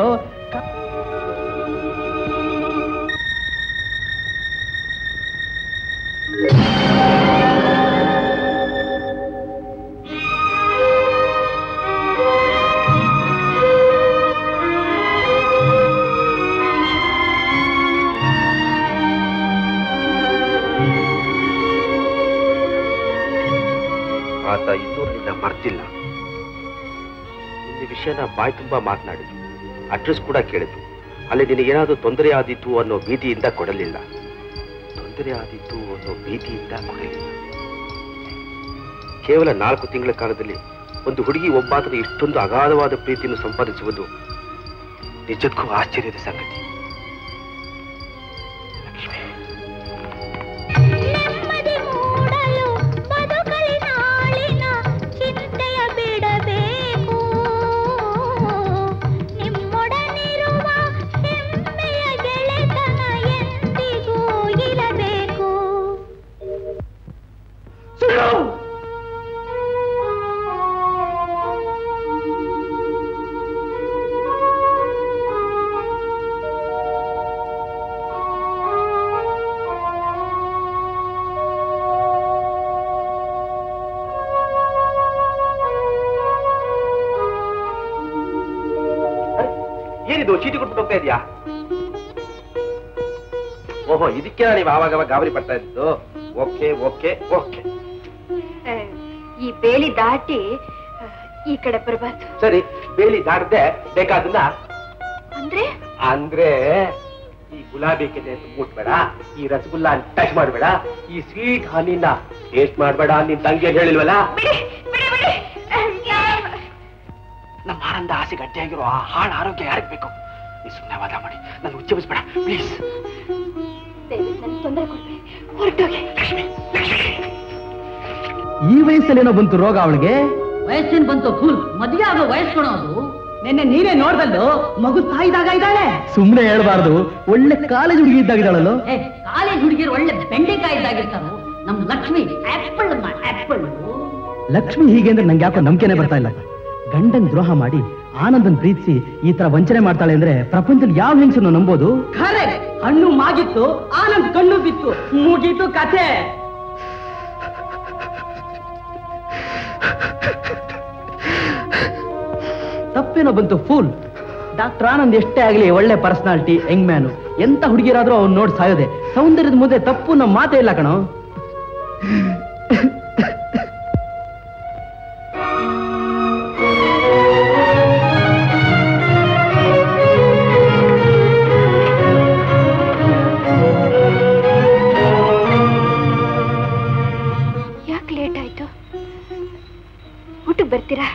ಆತ ಇನ್ನೂ ನಿನ್ನ ಮರ್ತಿಲ್ಲ ನಿನ್ನ ವಿಷಯನ ಬಾಯಿ ತುಂಬಾ ಮಾತನಾಡಿದ್ರು ಅಡ್ರೆಸ್ ಕೂಡ ಕೇಳಿದ್ರು ಅಲ್ಲಿ ನಿನಗೇನಾದ್ರೂ ತೊಂದರೆ ಆದೀತು ಅನ್ನೋ ಭೀತಿಯಿಂದ ಕೊಡಲಿಲ್ಲ ತೊಂದರೆ ಆದೀತು ಅನ್ನೋ ಭೀತಿಯಿಂದ ಕೊಡಲಿಲ್ಲ ಕೇವಲ ನಾಲ್ಕು ತಿಂಗಳ ಕಾಲದಲ್ಲಿ ಒಂದು ಹುಡುಗಿ ಒಬ್ಬಾತನ ಇಷ್ಟೊಂದು ಅಗಾಧವಾದ ಪ್ರೀತಿಯನ್ನು ಸಂಪಾದಿಸುವುದು ನಿಜಕ್ಕೂ ಆಶ್ಚರ್ಯದ ಸಂಗತಿ ಬದುಕಲಿ ನಾಳಿನ ಚಿಂತೆಯ ಬಿಡಬೇಕು ನಿಮ್ಮೊಡನಿರುವ ಹೆಮ್ಮೆಯ ಗೆಳೆತನ ಎಂದಿಗೂ ಇರಬೇಕು ಏನಿದು ಚೀಟಿ ಕೊಟ್ಬಿಟ್ಟು ಹೋಗ್ತಾ ಇದೆಯಾ ಓಹೋ ಇದಕ್ಕೆ ನೀವು ಆವಾಗ ಆವಾಗ ಗಾಬರಿ ಪಡ್ತಾ ಇದ್ದು ಓಕೆ ಓಕೆ ಓಕೆ ಈ ಬೇಲಿ ದಾಟಿ ಈ ಕಡೆ ಬರಬಾರ್ದು ಸರಿ ಬೇಲಿ ದಾಟದೆ ಬೇಕಾದನ್ನ ಅಂದ್ರೆ ಅಂದ್ರೆ ಈ ಗುಲಾಬಿ ಕೆನೆ ಮುಟ್ಬೇಡ ಈ ರಸಗುಲ್ಲ ಟಚ್ ಮಾಡ್ಬೇಡ ಈ ಸ್ವೀಟ್ ಹನಿನ ಟೇಸ್ಟ್ ಮಾಡ್ಬೇಡ ನಿನ್ ತಂಗಿ ಏನ್ ಹೇಳಿಲ್ವಲ್ಲ ನಮ್ಮ ಆನಂದ ಆಸೆ ಗಟ್ಟಿಯಾಗಿರೋ ಆ ಹಾಳ ಆರೋಗ್ಯ ಯಾರಿಗೆ ಬೇಕು ನೀ ಸುಮ್ಮನೆ ವಾದ ಮಾಡಿ ನಾನು ಉಚ್ಚಬಿಸ್ಬೇಡ ಪ್ಲೀಸ್ ನನ್ಗೆ ತೊಂದರೆ ಕೊಡ್ಬೇಡಿ ಹೊರಟೋಗಿ ಈ ವಯಸ್ಸಲ್ಲೇನೋ ಬಂತು ರೋಗ ಅವಳಿಗೆ ವಯಸ್ಸಿನ ಬಂತು ಫುಲ್ ಮದುವೆ ಆಗೋ ವಯಸ್ಕೊಳೋದು ನಿನ್ನೆ ನೀನೇ ನೋಡ್ದಲ್ಲು ಮಗು ತಾಯಿದಾಗ ಇದ್ದಾಳೆ ಸುಮ್ನೆ ಹೇಳ್ಬಾರ್ದು ಒಳ್ಳೆ ಕಾಲೇಜ್ ಹುಡುಗಿ ಇದ್ದಾಗ ಇದ್ದಾಳಲ್ಲೋ ಏ ಕಾಲೇಜ್ ಹುಡುಗಿರು ಒಳ್ಳೆ ಬೆಂಡೆಕಾಯಿ ಇದ್ದಾಗಿರ್ತಾರೋ ನಮ್ ಲಕ್ಷ್ಮಿ ಆಪಲ್ ಆಪಲ್ ಲಕ್ಷ್ಮಿ ಹೀಗೆ ಅಂದ್ರೆ ನಂಗೆ ಯಾಕೋ ನಂಬಿಕೆನೆ ಬರ್ತಾ ಇಲ್ಲ ಗಂಡನ್ ದ್ರೋಹ ಮಾಡಿ ಆನಂದನ್ ಪ್ರೀತಿಸಿ ಈ ತರ ವಂಚನೆ ಮಾಡ್ತಾಳೆ ಅಂದ್ರೆ ಪ್ರಪಂಚದಲ್ಲಿ ಯಾವ ಹೆಂಗಸನ್ನು ನಂಬೋದು ಖರೆ ಹಣ್ಣು ಮಾಗಿತ್ತು ಆನಂದ್ ಕಣ್ಣು ಬಿತ್ತು ಮುಗೀತು ಕಥೆ ತಪ್ಪೇನೋ ಬಂತು ಫೂಲ್ ಡಾಕ್ಟರ್ ಆನಂದ್ ಎಷ್ಟೇ ಆಗಲಿ ಒಳ್ಳೆ ಪರ್ಸನಾಲಿಟಿ ಯಂಗ್ ಮ್ಯಾನು ಎಂತ ಹುಡುಗಿರಾದ್ರೂ ಅವ್ನು ನೋಡಿ ಸಾಯೋದೆ ಸೌಂದರ್ಯದ ಮುಂದೆ ತಪ್ಪು ನಮ್ಮ ಮಾತೇ ಇಲ್ಲ ಕಣೋ ಯಾಕೆ ಲೇಟ್ ಆಯ್ತು ಊಟಕ್ಕೆ ಬರ್ತೀರಾ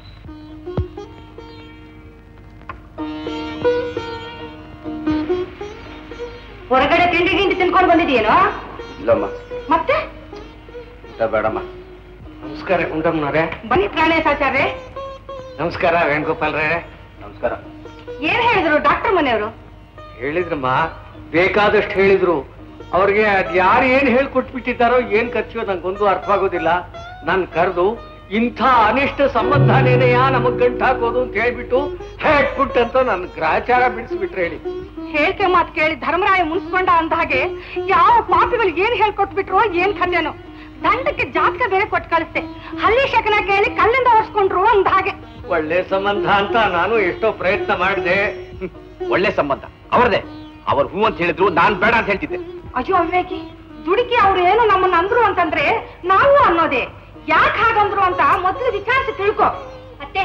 ಹೊರಗಡೆ ತಿಂಡಿ ಗಿಂಡಿ ತಿನ್ಕೊಂಡು ಬಂದಿದೆಯೇನೋ ಇಲ್ಲಮ್ಮ ಮತ್ತೆ ಊಟ ಬೇಡಮ್ಮ ನಮಸ್ಕಾರ ಗುಂಡಮ್ಮನವ್ರೆ ಬನ್ನಿ ಪ್ರಾಣೇಶಾಚಾರ್ಯ ನಮಸ್ಕಾರ ವೇಣುಗೋಪಾಲ್ರೇ ನಮಸ್ಕಾರ ಏನ್ ಹೇಳಿದ್ರು ಡಾಕ್ಟರ್ ಮನೆಯವರು ಹೇಳಿದ್ರಮ್ಮ ಬೇಕಾದಷ್ಟು ಹೇಳಿದ್ರು ಅವ್ರಿಗೆ ಅದ್ ಯಾರು ಏನ್ ಹೇಳ್ಕೊಟ್ಬಿಟ್ಟಿದ್ದಾರೋ ಏನ್ ಖರ್ಚು ನಂಗೊಂದು ಅರ್ಥವಾಗೋದಿಲ್ಲ ನಾನ್ ಕರೆದು ಇಂಥ ಅನಿಷ್ಟ ಸಂಬಂಧನೇನೆಯಾ ನಮಗ್ ಗಂಟು ಹಾಕೋದು ಅಂತ ಹೇಳ್ಬಿಟ್ಟು ಹೇಟ್ ಪುಟ್ ಅಂತ ನನ್ ಗ್ರಾಚಾರ ಬಿಡಿಸ್ಬಿಟ್ರೆ ಹೇಳಿ ಹೇಳ್ಕೆ ಮಾತು ಕೇಳಿ ಧರ್ಮರಾಯ ಮುನ್ಸ್ಕೊಂಡ ಅಂದ ಹಾಗೆ ಯಾವ ಪಾಪಿಗಳು ಏನ್ ಹೇಳ್ಕೊಟ್ಬಿಟ್ರೋ ಏನ್ ಕನ್ಯನೋ ದಂಡಕ್ಕೆ ಜಾತಕ ಬೇರೆ ಕೊಟ್ಟು ಕಳಿಸ್ತೆ ಹಳ್ಳಿ ಶಕನ ಕೇಳಿ ಕಲ್ಲಿಂದ ಒರ್ಸ್ಕೊಂಡ್ರು ಅಂದ ಹಾಗೆ ಒಳ್ಳೆ ಸಂಬಂಧ ಅಂತ ನಾನು ಎಷ್ಟೋ ಪ್ರಯತ್ನ ಮಾಡಿದೆ ಒಳ್ಳೆ ಸಂಬಂಧ ಅವ್ರದೇ ಅವ್ರ ಹೂ ಅಂತ ಹೇಳಿದ್ರು ನಾನ್ ಬೇಡ ಅಂತ ಹೇಳ್ತಿದ್ದೆ ಅಯ್ಯೋ ಅವಿವೇಕಿ ದುಡುಕಿ ಅವ್ರು ಏನು ನಮ್ಮನ್ನ ಅಂದ್ರು ಅಂತಂದ್ರೆ ನಾವು ಅನ್ನೋದೇ ಯಾಕೆ ಹಾಗಂದ್ರು ಅಂತ ಮೊದಲು ವಿಚಾರಿಸಿ ತಿಳ್ಕೊ ಅತ್ತೆ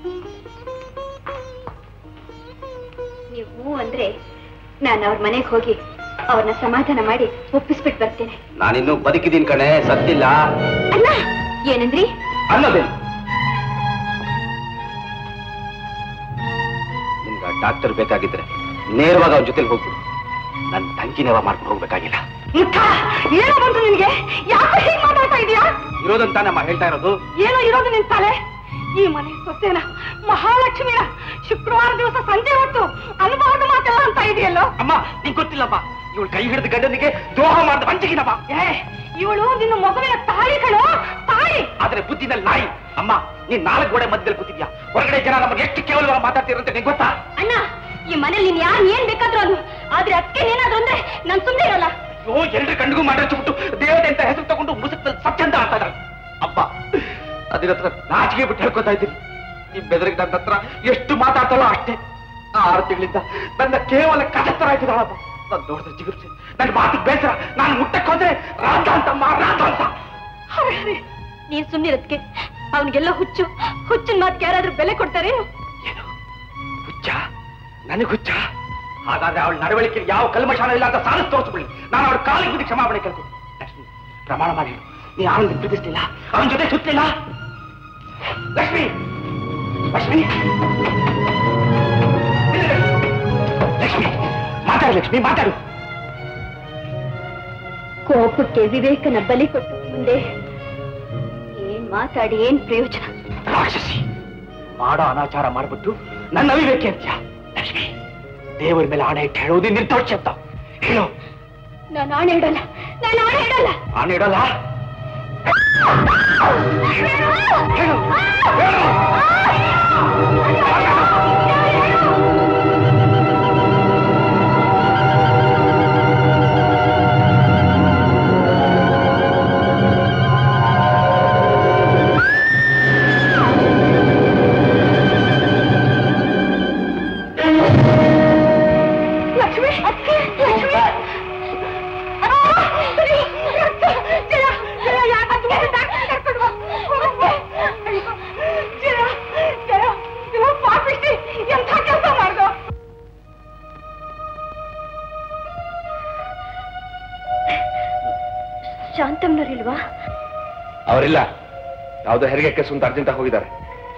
ನೀವು ಹೂ ಅಂದ್ರೆ ನಾನು ಅವ್ರ ಮನೆಗೆ ಹೋಗಿ ಅವ್ರನ್ನ ಸಮಾಧಾನ ಮಾಡಿ ಒಪ್ಪಿಸ್ಬಿಟ್ಟು ಬರ್ತೇನೆ ನಾನಿನ್ನೂ ಬದುಕಿದ್ದೀನಿ ಕಣೆ ಸತ್ತಿಲ್ಲ ಅಲ್ಲ ಏನಂದ್ರಿ ಅನ್ನೋದೇನು ನಿಮ್ಗ ಡಾಕ್ಟರ್ ಬೇಕಾಗಿದ್ರೆ ನೇರವಾಗಿ ಅವ್ರ ಜೊತೆಲಿ ಹೋಗ್ಬಿಡು ನನ್ ತಂಗಿನೇವ ಮಾಡ್ಕೊಂಡು ಹೋಗ್ಬೇಕಾಗಿಲ್ಲ ಮುಖ ಏನೋ ಬಂತು ನಿನ್ಗೆ ಯಾಕೆ ಹೀಗೆ ಮಾತಾಡ್ತಾ ಇದೀಯಾ ಇರೋದಂತ ನಮ್ಮ ಹೇಳ್ತಾ ಇರೋದು ಏನೋ ಇರೋದು ನಿನ್ ತಲೆ ಈ ಮನೆ ಸೊಸೆನ ಮಹಾಲಕ್ಷ್ಮಿನ ಶುಕ್ರವಾರ ದಿವಸ ಸಂಜೆ ಹೊತ್ತು ಅನುಭವದ ಮಾತೆಲ್ಲ ಅಂತ ಇದೆಯಲ್ಲೋ ಅಮ್ಮ ನಿಂಗ್ ಗೊತ್ತಿಲ್ಲಪ್ಪ ಇವಳು ಕೈ ಹಿಡಿದ ಗಂಡನಿಗೆ ದ್ರೋಹ ಮಾಡಿದ ವಂಚಕಿನಪ್ಪ ಏ ಇವಳು ನಿನ್ನ ಮಗುವಿನ ತಾಯಿ ಕಣೋ ತಾಯಿ ಆದ್ರೆ ಬುದ್ಧಿನಲ್ಲಿ ನಾಯಿ ಅಮ್ಮ ನೀನ್ ನಾಲ್ಕು ಗೋಡೆ ಮಧ್ಯದಲ್ಲಿ ಕೂತಿದ್ಯಾ ಹೊರಗಡೆ ಜನ ನಮಗೆ ಎಷ್ಟು ಕೇವಲ ಮಾತಾಡ್ತಿರಂತೆ ನಿಂಗೆ ಗೊತ್ತಾ ಅಣ್ಣ ಈ ಮನೇಲಿ ನೀನ್ ಯಾರು ಏನ್ ಬೇಕಾದ್ರೂ ಅನ್ನು ಆದ್ರೆ ಅದಕ್ಕೆ ಏನಾದ್ರು ಅಂದ್ರೆ ನಾನ್ ಸುಮ್ಮನೆ ಇರಲ್ಲ ಅಯ್ಯೋ ಎಲ್ರ ಕಣ್ಣಿಗೂ ಮಾಡಿಬಿಟ್ಟು ದೇವತೆ ಅಂತ ಹೆಸರು ತಗೊಂಡು ಮುಸುಕ್ದಲ್ಲಿ ಸತ್ಯಂತ ಆಡ್ತಾ ಇದ್ದಾರೆ ಅಪ್ಪ ಅದ್ರ ಹತ್ರ ನಾಚಿಕೆ ಬಿಟ್ಟು ಹೇಳ್ಕೊತಾ ಇದ್ದೀನಿ ಈ ಬೆದರಿಗೆ ನನ್ನ ಹತ್ರ ಎಷ್ಟು ಮಾತಾಡ್ತಾಳೋ ಅಷ್ಟೇ ಆ ಆರು ತಿಂಗಳಿಂದ ನನ್ನ ಕೇವಲ ಕಚತ್ತರ ಆಯ್ತಿದ್ದಾಳಪ್ಪ ನಾನು ನೋಡಿದ್ರೆ ಜಿಗುರ್ಸೆ ನನ್ನ ಮಾತಿಗೆ ಬೇಸರ ನಾನು ಮುಟ್ಟಕ್ಕೆ ಹೋದ್ರೆ ರಾಧ ಅಂತಮ್ಮ ರಾಧ ಅಂತ ಹರೇ ಹರೇ, ನೀನ್ ಸುಮ್ಮನಿರೋದಕ್ಕೆ ಅವನಿಗೆಲ್ಲ ಹುಚ್ಚು ಹುಚ್ಚಿನ ಮಾತಿಗೆ ಯಾರಾದ್ರೂ ಬೆಲೆ ಕೊಡ್ತಾರೇನು ಹುಚ್ಚ ನನಗೆ ಹುಚ್ಚ ಹಾಗಾದ್ರೆ ಅವಳ ನಡವಳಿಕೆ ಯಾವ ಕಲ್ಮಶಾನ ಇಲ್ಲ ಅಂತ ಸಾಧಿಸಿ ತೋರಿಸ್ಬಿಡಿ ನಾನು ಅವಳ ಕಾಲಿಗೆ ಬಿದ್ದು ಕ್ಷಮಾಪಣೆ ಕೇಳ್ಕೊ ಲಕ್ಷ್ಮಿ ಪ್ರಮಾಣ ಮಾಡಿ ಹೇಳು. ನೀ ಆನಂದ ಪ್ರೀತಿಸ್ತಿಲ್ಲ ಅವನ ಜೊತೆ ಸುತ್ತಲಿಲ್ಲ ಲಕ್ಷ್ಮಿ ಲಕ್ಷ್ಮಿ ಲಕ್ಷ್ಮಿ ಮಾತಾಡು ಲಕ್ಷ್ಮಿ ಮಾತಾಡು ಕೋಪಕ್ಕೆ ವಿವೇಕನ ಬಲಿ ಕೊಟ್ಟು ಮುಂದೆ ಏನ್ ಮಾತಾಡಿ ಏನ್ ಪ್ರಯೋಜನ ರಾಕ್ಷಸಿ ಮಾಡೋ ಅನಾಚಾರ ಮಾಡ್ಬಿಟ್ಟು ನನ್ನ ಅವಿವೇಕೆ ಅಂತ್ಯ ಲಕ್ಷ್ಮಿ ದೇವರ ಮೇಲೆ ಆಣೆ ಇಟ್ಟು ಹೇಳೋದು ನಿರ್ದೋಷ ಅಂತ ಹೇಳು ನಾನು ಆಣೆ ಇಡಲ್ಲ ನಾನು ಆಣೆ ಇಡಲ್ಲ ಆಣೆ ಇಡಲ್ಲ ಲಕ್ಷ್ಮಿ ಅಕ್ಕೆ ಲಕ್ಷ್ಮಿ ಎಂಥ ಕೆಲಸ ಮಾಡ್ದು ಶಾಂತಮ್ನವ್ರಿಲ್ವಾ ಅವರಿಲ್ಲ ಯಾವುದೋ ಹೆರಿಗೆ ಕೆಸು ಅಂತ ಅರ್ಜೆಂಟ್ ಹೋಗಿದ್ದಾರೆ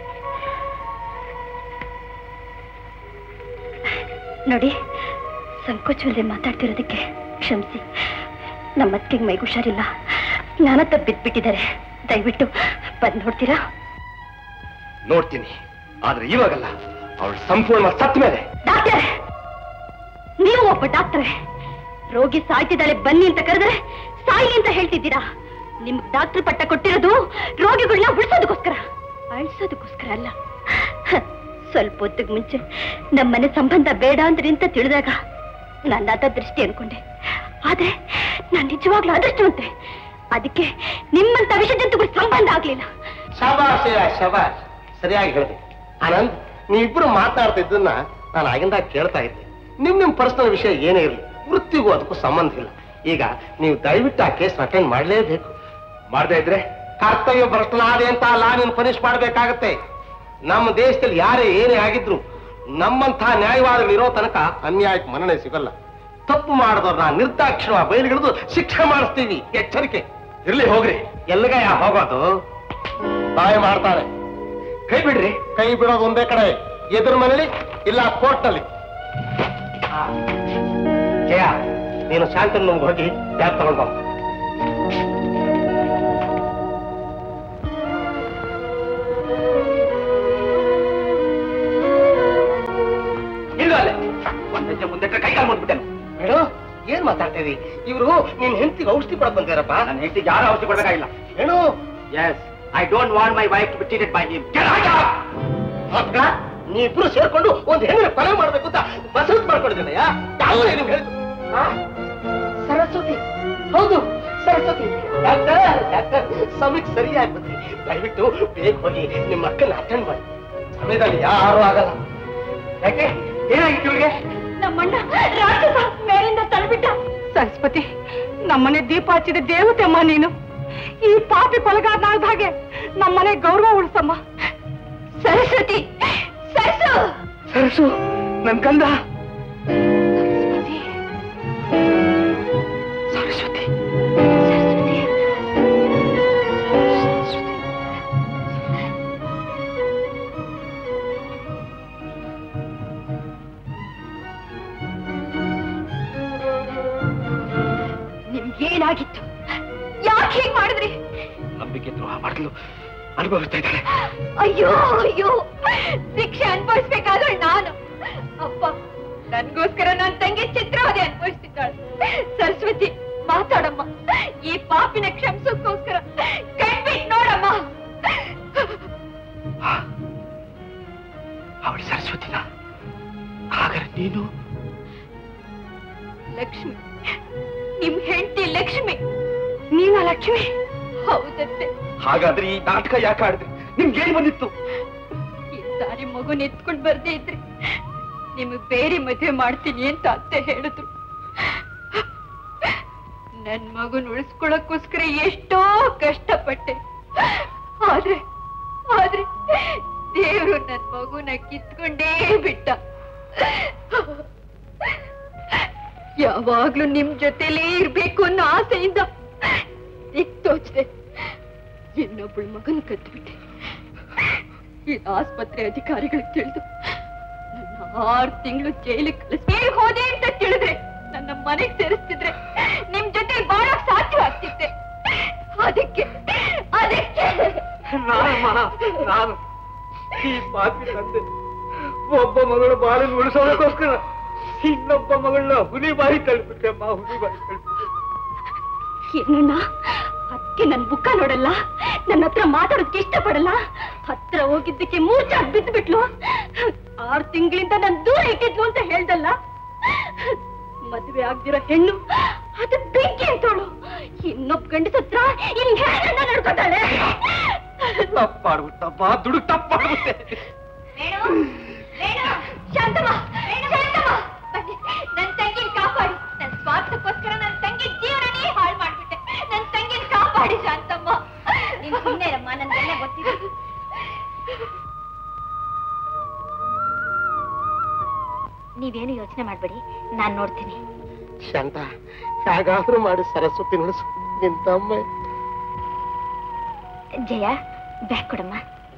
ನೋಡಿ ಸಂಕೋಚವಿಲ್ಲದೆ ಮಾತಾಡ್ತಿರೋದಕ್ಕೆ ಕ್ಷಮಿಸಿ ನಮ್ಮ ಅತ್ತಿಗೆ ಮೈಗೆ ಹುಷಾರಿಲ್ಲ ಜ್ಞಾನ ತಪ್ಪಿದ್ಬಿಟ್ಟಿದ್ದಾರೆ ದಯವಿಟ್ಟು ಬಂದು ನೋಡ್ತೀರಾ ನೋಡ್ತೀನಿ ಆದ್ರೆ ಇವಾಗಲ್ಲ ಅವಳು ಸಂಪೂರ್ಣ ಸತ್ತ ಮೇಲೆ ಡಾಕ್ಟರ್ ನೀವು ಒಬ್ಬ ಡಾಕ್ಟರ್ ರೋಗಿ ಸಾಯ್ತಿದ್ದಾಳೆ ಬನ್ನಿ ಅಂತ ಕರೆದ್ರೆ ಸಾಯಿ ಅಂತ ಹೇಳ್ತಿದ್ದೀರಾ ನಿಮ್ಗ್ ಡಾಕ್ಟರ್ ಪಟ್ಟ ಕೊಟ್ಟಿರೋದು ರೋಗಿಗಳನ್ನ ಉಳಿಸೋದಕ್ಕೋಸ್ಕರ ಅಳಿಸೋದಕ್ಕೋಸ್ಕರ ಅಲ್ಲ ಹ, ಸ್ವಲ್ಪ ಹೊತ್ತಿಗೆ ಮುಂಚೆ ನಮ್ಮನೆ ಸಂಬಂಧ ಬೇಡ ಅಂತ ನಿಂತ ತಿಳಿದಾಗ ನನ್ನ ಅದ ದೃಷ್ಟಿ ಅನ್ಕೊಂಡೆ ಆದ್ರೆ ನಾನ್ ನಿಜವಾಗ್ಲೂ ಅದೃಷ್ಟವಂತೆ ಅದಕ್ಕೆ ನಿಮ್ಮಂತ ವಿಷಜಂತುಗಳ ಸಂಬಂಧ ಆಗ್ಲಿಲ್ಲ ಶಬಾಷ್ ಶಬಾಷ್ ಸರಿಯಾಗಿ ಹೇಳಿದೆ ಆನಂದ್ ನೀವಿಬ್ರು ಮಾತಾಡ್ತಿದ್ದನ್ನ ನಾನು ಆಗಿಂದ ಕೇಳ್ತಾ ಇದ್ದೆ ನಿಮ್ ನಿಮ್ ಪರ್ಸನಲ್ ವಿಷಯ ಏನೇ ಇರಲಿ ವೃತ್ತಿಗೂ ಅದಕ್ಕೂ ಸಂಬಂಧ ಇಲ್ಲ ಈಗ ನೀವು ದಯವಿಟ್ಟು ಆ ಕೇಸ್ ಅಟೆಂಡ್ ಮಾಡಲೇಬೇಕು ಮಾಡದೇ ಇದ್ರೆ ಕರ್ತವ್ಯ ಭ್ರಷ್ಟನಾದೆ ಅಂತ ಅಲ್ಲ ನೀನು ಪನಿಷ್ ಮಾಡಬೇಕಾಗತ್ತೆ ನಮ್ಮ ದೇಶದಲ್ಲಿ ಯಾರೇ ಏನೇ ಆಗಿದ್ರು ನಮ್ಮಂಥ ನ್ಯಾಯವಾದಿಗಳು ಇರೋ ತನಕ ಅನ್ಯಾಯಕ್ಕೆ ಮನ್ನಣೆ ಸಿಗಲ್ಲ ತಪ್ಪು ಮಾಡಿದವ್ರನ್ನ ನಿರ್ದಾಕ್ಷಿಣ ಬಯಲಿಗಿಳಿದು ಶಿಕ್ಷೆ ಮಾಡಿಸ್ತೀವಿ ಎಚ್ಚರಿಕೆ ಇರ್ಲಿ ಹೋಗ್ರಿ ಎಲ್ಲಿಗಯ್ಯ ಹೋಗೋದು ತಾಯಿ ಮಾಡ್ತಾಳೆ ಕೈ ಬಿಡ್ರಿ ಕೈ ಬಿಡೋದು ಒಂದೇ ಕಡೆ ಎದುರು ಮನೇಲಿ ಇಲ್ಲ ಕೋರ್ಟ್ನಲ್ಲಿ ಜಯ ನೀನು ಶಾಂತನ್ ನಮ್ಗೆ ಹೋಗಿ ಬ್ಯಾಗ್ ತಗೊಂಡ್ ಬಾ ಇಲ್ಲ ಅಲ್ಲೇ ಒಂದ್ ಹೆಜ್ಜೆ ಮುಂದೆ ಕೈ ಕಾಲು ಮುಟ್ಬಿಟ್ಟೆನು ಬೇಡ ಏನ್ ಮಾತಾಡ್ತಾ ಇದೀವಿ ಇವರು ನಿನ್ ಹೆಂಡತಿಗೆ ಔಷಧಿ ಕೊಡಕ್ ಬಂದಾರಪ್ಪ ನನ್ನ ಹೆಂಡತಿ ಯಾರು ಔಷಧಿ ಕೊಡಬೇಕಾಗಿಲ್ಲ ಏನು yes I don't want my wife to be treated by him ಅಕ್ಕ ನೀವಿಬ್ರು ಸೇರ್ಕೊಂಡು ಒಂದ್ ಹೆಣ್ಣಿನ ಕೊಲೆ ಮಾಡ್ಬೇಕು ಅಂತ ಬಸವತ್ ಮಾಡ್ಕೊಂಡಿದ್ದೀನಯ್ಯ ಯಾವ ನಿಮ್ಗೆ ಹೇಳಿದ್ದು ಆ? ಸರಸ್ವತಿ ಹೌದು ಸರಸ್ವತಿ ಡಾಕ್ಟರ್ ಡಾಕ್ಟರ್ ಸಮಯಕ್ಕೆ ಸರಿಯಾಗಿ ಬಂದ್ರಿ ದಯವಿಟ್ಟು ಬೇಗ ಹೋಗಿ ನಿಮ್ಮ ಅಕ್ಕನ ಅಟೆಂಡ್ ಮಾಡಿ ಸಮಯದಲ್ಲಿ ಯಾರು ಆಗಲ್ಲ ಯಾಕೆ ಏನಾಗಿತ್ತು ಇವ್ರಿಗೆ ನಮ್ಮಣ್ಣ ರಾಕ್ಷಸ ಮೇಲಿಂದ ತಳ್ಬಿಟ್ಟ ಸರಸ್ವತಿ ನಮ್ಮನೆ ದೀಪ ಹಚ್ಚಿದ ದೇವತೆ ಅಮ್ಮ ನೀನು ಈ ಪಾಪಿ ಕೊಲಗಾರನಾದ ಹಾಗೆ ನಮ್ಮನೆ ಗೌರವ ಉಳಿಸಮ್ಮ ಸರಸ್ವತಿ ಸರಸು ಸರಸು ನನ್ ಕಂದ ಸರಸ್ವತಿ ನಿಮ್ಗೇನಾಗಿತ್ತು ಯಾಕೆ ಹೀಗ್ ಮಾಡಿದ್ರಿ ನಂಬಿಕೆ ದ್ರೋಹ ಮಾಡಲು ಅನುಭವಿಸ್ತಾ ಇದ್ದಾಳೆ ಅಯ್ಯೋ ಅಯ್ಯೋ ಶಿಕ್ಷೆ ಅನ್ಭವಿಸ್ಬೇಕಾದ್ರೆ ನಾನು ಅಪ್ಪ ನನ್ಗೋಸ್ಕರ ನನ್ ತಂಗಿ ಚಿತ್ರವದೆ ಅನ್ಭವಿಸ್ತಿದ್ದಾಳೆ ಸರಸ್ವತಿ ಮಾತಾಡಮ್ಮ ಈ ಪಾಪಿನ ಕ್ಷಮಿಸೋಕ್ಕೋಸ್ಕರ ಕಣ್ಬಿಟ್ ನೋಡಮ್ಮ ಅವಳು ಸರಸ್ವತಿನ ಹಾಗಾದ್ರೆ ನೀನು ಲಕ್ಷ್ಮಿ ನಿಮ್ ಹೆಂಡತಿ ಲಕ್ಷ್ಮಿ ನೀನ ಲಕ್ಷ್ಮಿ ಹೌದಂತೆ ಹಾಗಾದ್ರೆ ಈ ನಾಟಕ ಯಾಕೆ ಆಡಿದ್ರಿ ನಿಮ್ಗೇನು ಬಂದಿತ್ತು ಈ ಸಾರಿ ಮಗುನ ಎತ್ಕೊಂಡ್ ಬರ್ದೇ ಇದ್ರಿ ನಿಮಗ್ ಬೇರೆ ಮದುವೆ ಮಾಡ್ತೀನಿ ಅಂತ ಅತ್ತೆ ಹೇಳಿದ್ರು ನನ್ ಮಗುನ್ ಉಳಿಸ್ಕೊಳಕ್ಕೋಸ್ಕರ ಎಷ್ಟೋ ಕಷ್ಟಪಟ್ಟೆ ಆದ್ರೆ ಆದ್ರೆ ದೇವ್ರು ನನ್ ಮಗುನ ಕಿತ್ಕೊಂಡೇ ಬಿಟ್ಟ ಯಾವಾಗ್ಲೂ ನಿಮ್ ಜೊತೆಲೇ ಇರ್ಬೇಕು ಅನ್ನೋ ಆಸೆಯಿಂದ ದಿಕ್ ತೋಚದೆ ಇನ್ನೊಬ್ಬಳ ಮಗನ್ ಕದ್ಬಿಟ್ಟೆ ಈ ಆಸ್ಪತ್ರೆ ಅಧಿಕಾರಿಗಳಿಗೆ ತಿಳಿದು ನನ್ನ ಆರು ತಿಂಗಳು ಜೈಲಿಗೆ ಕಳಿಸಿ ಹೋದೆ ಅಂತ ತಿಳಿದ್ರೆ ನನ್ನ ಮನೆಗೆ ಸೇರಿಸ್ತಿದ್ರೆ ನಿಮ್ ಜೊತೆ ಬಾಳಕ್ ಸಾಧ್ಯವಾಗ್ತಿದ್ದೆ ಅದಕ್ಕೆ ಅದಕ್ಕೆ ನಾನಮ್ಮ ನಾನು ಈ ಪಾಪಿ ತಂದೆ ಒಬ್ಬ ಮಗಳು ಬಾಳನ್ನು ಉಳಿಸೋದಕ್ಕೋಸ್ಕರ ಇನ್ನೊಬ್ಬ ಮಗಳನ್ನ ಹುಲಿ ಬಾಯಿ ತಳ್ಬಿಟ್ಟೆ ಅಮ್ಮ ಹುಲಿ ಬಾಯಿ ತಳ್ಬಿಟ್ಟೆ ಏನಣ್ಣ ಅದಕ್ಕೆ ನನ್ ಬುಕ್ಕ ನೋಡಲ್ಲ ನನ್ನ ಹತ್ರ ಮಾತಾಡೋದಕ್ಕೆ ಇಷ್ಟಪಡಲ್ಲ ಹತ್ರ ಹೋಗಿದ್ದಕ್ಕೆ ಮೂರ್ಛಾಗ್ ಬಿದ್ದು ಬಿಟ್ಲು ಆರು ತಿಂಗಳಿಂದ ನನ್ ದೂರ ಇಟ್ಟಿದ್ಲು ಅಂತ ಹೇಳ್ದಲ್ಲ ಮದ್ವೆ ಆಗ್ದಿರೋ ಹೆಣ್ಣು ಅದು ಬೆಂಕಿ ಅಂತೋಳು ಇನ್ನೊಬ್ಬ ಗಂಡಸ ಹತ್ರ ಇನ್ ಹೇಳನ್ನ ನಡ್ಕೊತಾಳೆ ತಪ್ಪಾಡ್ಬಿಟ್ಟಪ್ಪ ದುಡುಕ್ ತಪ್ಪಾಡ್ಬಿಟ್ಟೆ ಶಾಂತಮ್ಮ ಶಾಂತಮ್ಮ ಬನ್ನಿ, ನನ್ ತಂಗಿನ ಕಾಪಾಡಿ ನನ್ ಸ್ವಾರ್ಥಕ್ಕೋಸ್ಕರ ನನ್ ತಂಗಿ ಜೀವನನೇ ಹಾಳು ಮಾಡ್ಬಿಟ್ಟೆ ನನ್ ತಂಗಿನ ಕಾಪಾಡಿ ಶಾಂತಮ್ಮ ನೀನ್ ಸುಮ್ಮನೆ ಇರಮ್ಮ ನನ್ಗೆಲ್ಲ ಗೊತ್ತಿದೆ ನೀವೇನು ಯೋಚನೆ ಮಾಡ್ಬೇಡಿ ನಾನ್ ನೋಡ್ತೀನಿ ಶಾಂತ ಹೇಗಾದ್ರೂ ಮಾಡಿ ಸರಸ್ವತಿ ಉಳಿಸು ನಿನ್ ತಮ್ಮ ಜಯ ಬ್ಯಾಗ್ ಕೊಡಮ್ಮ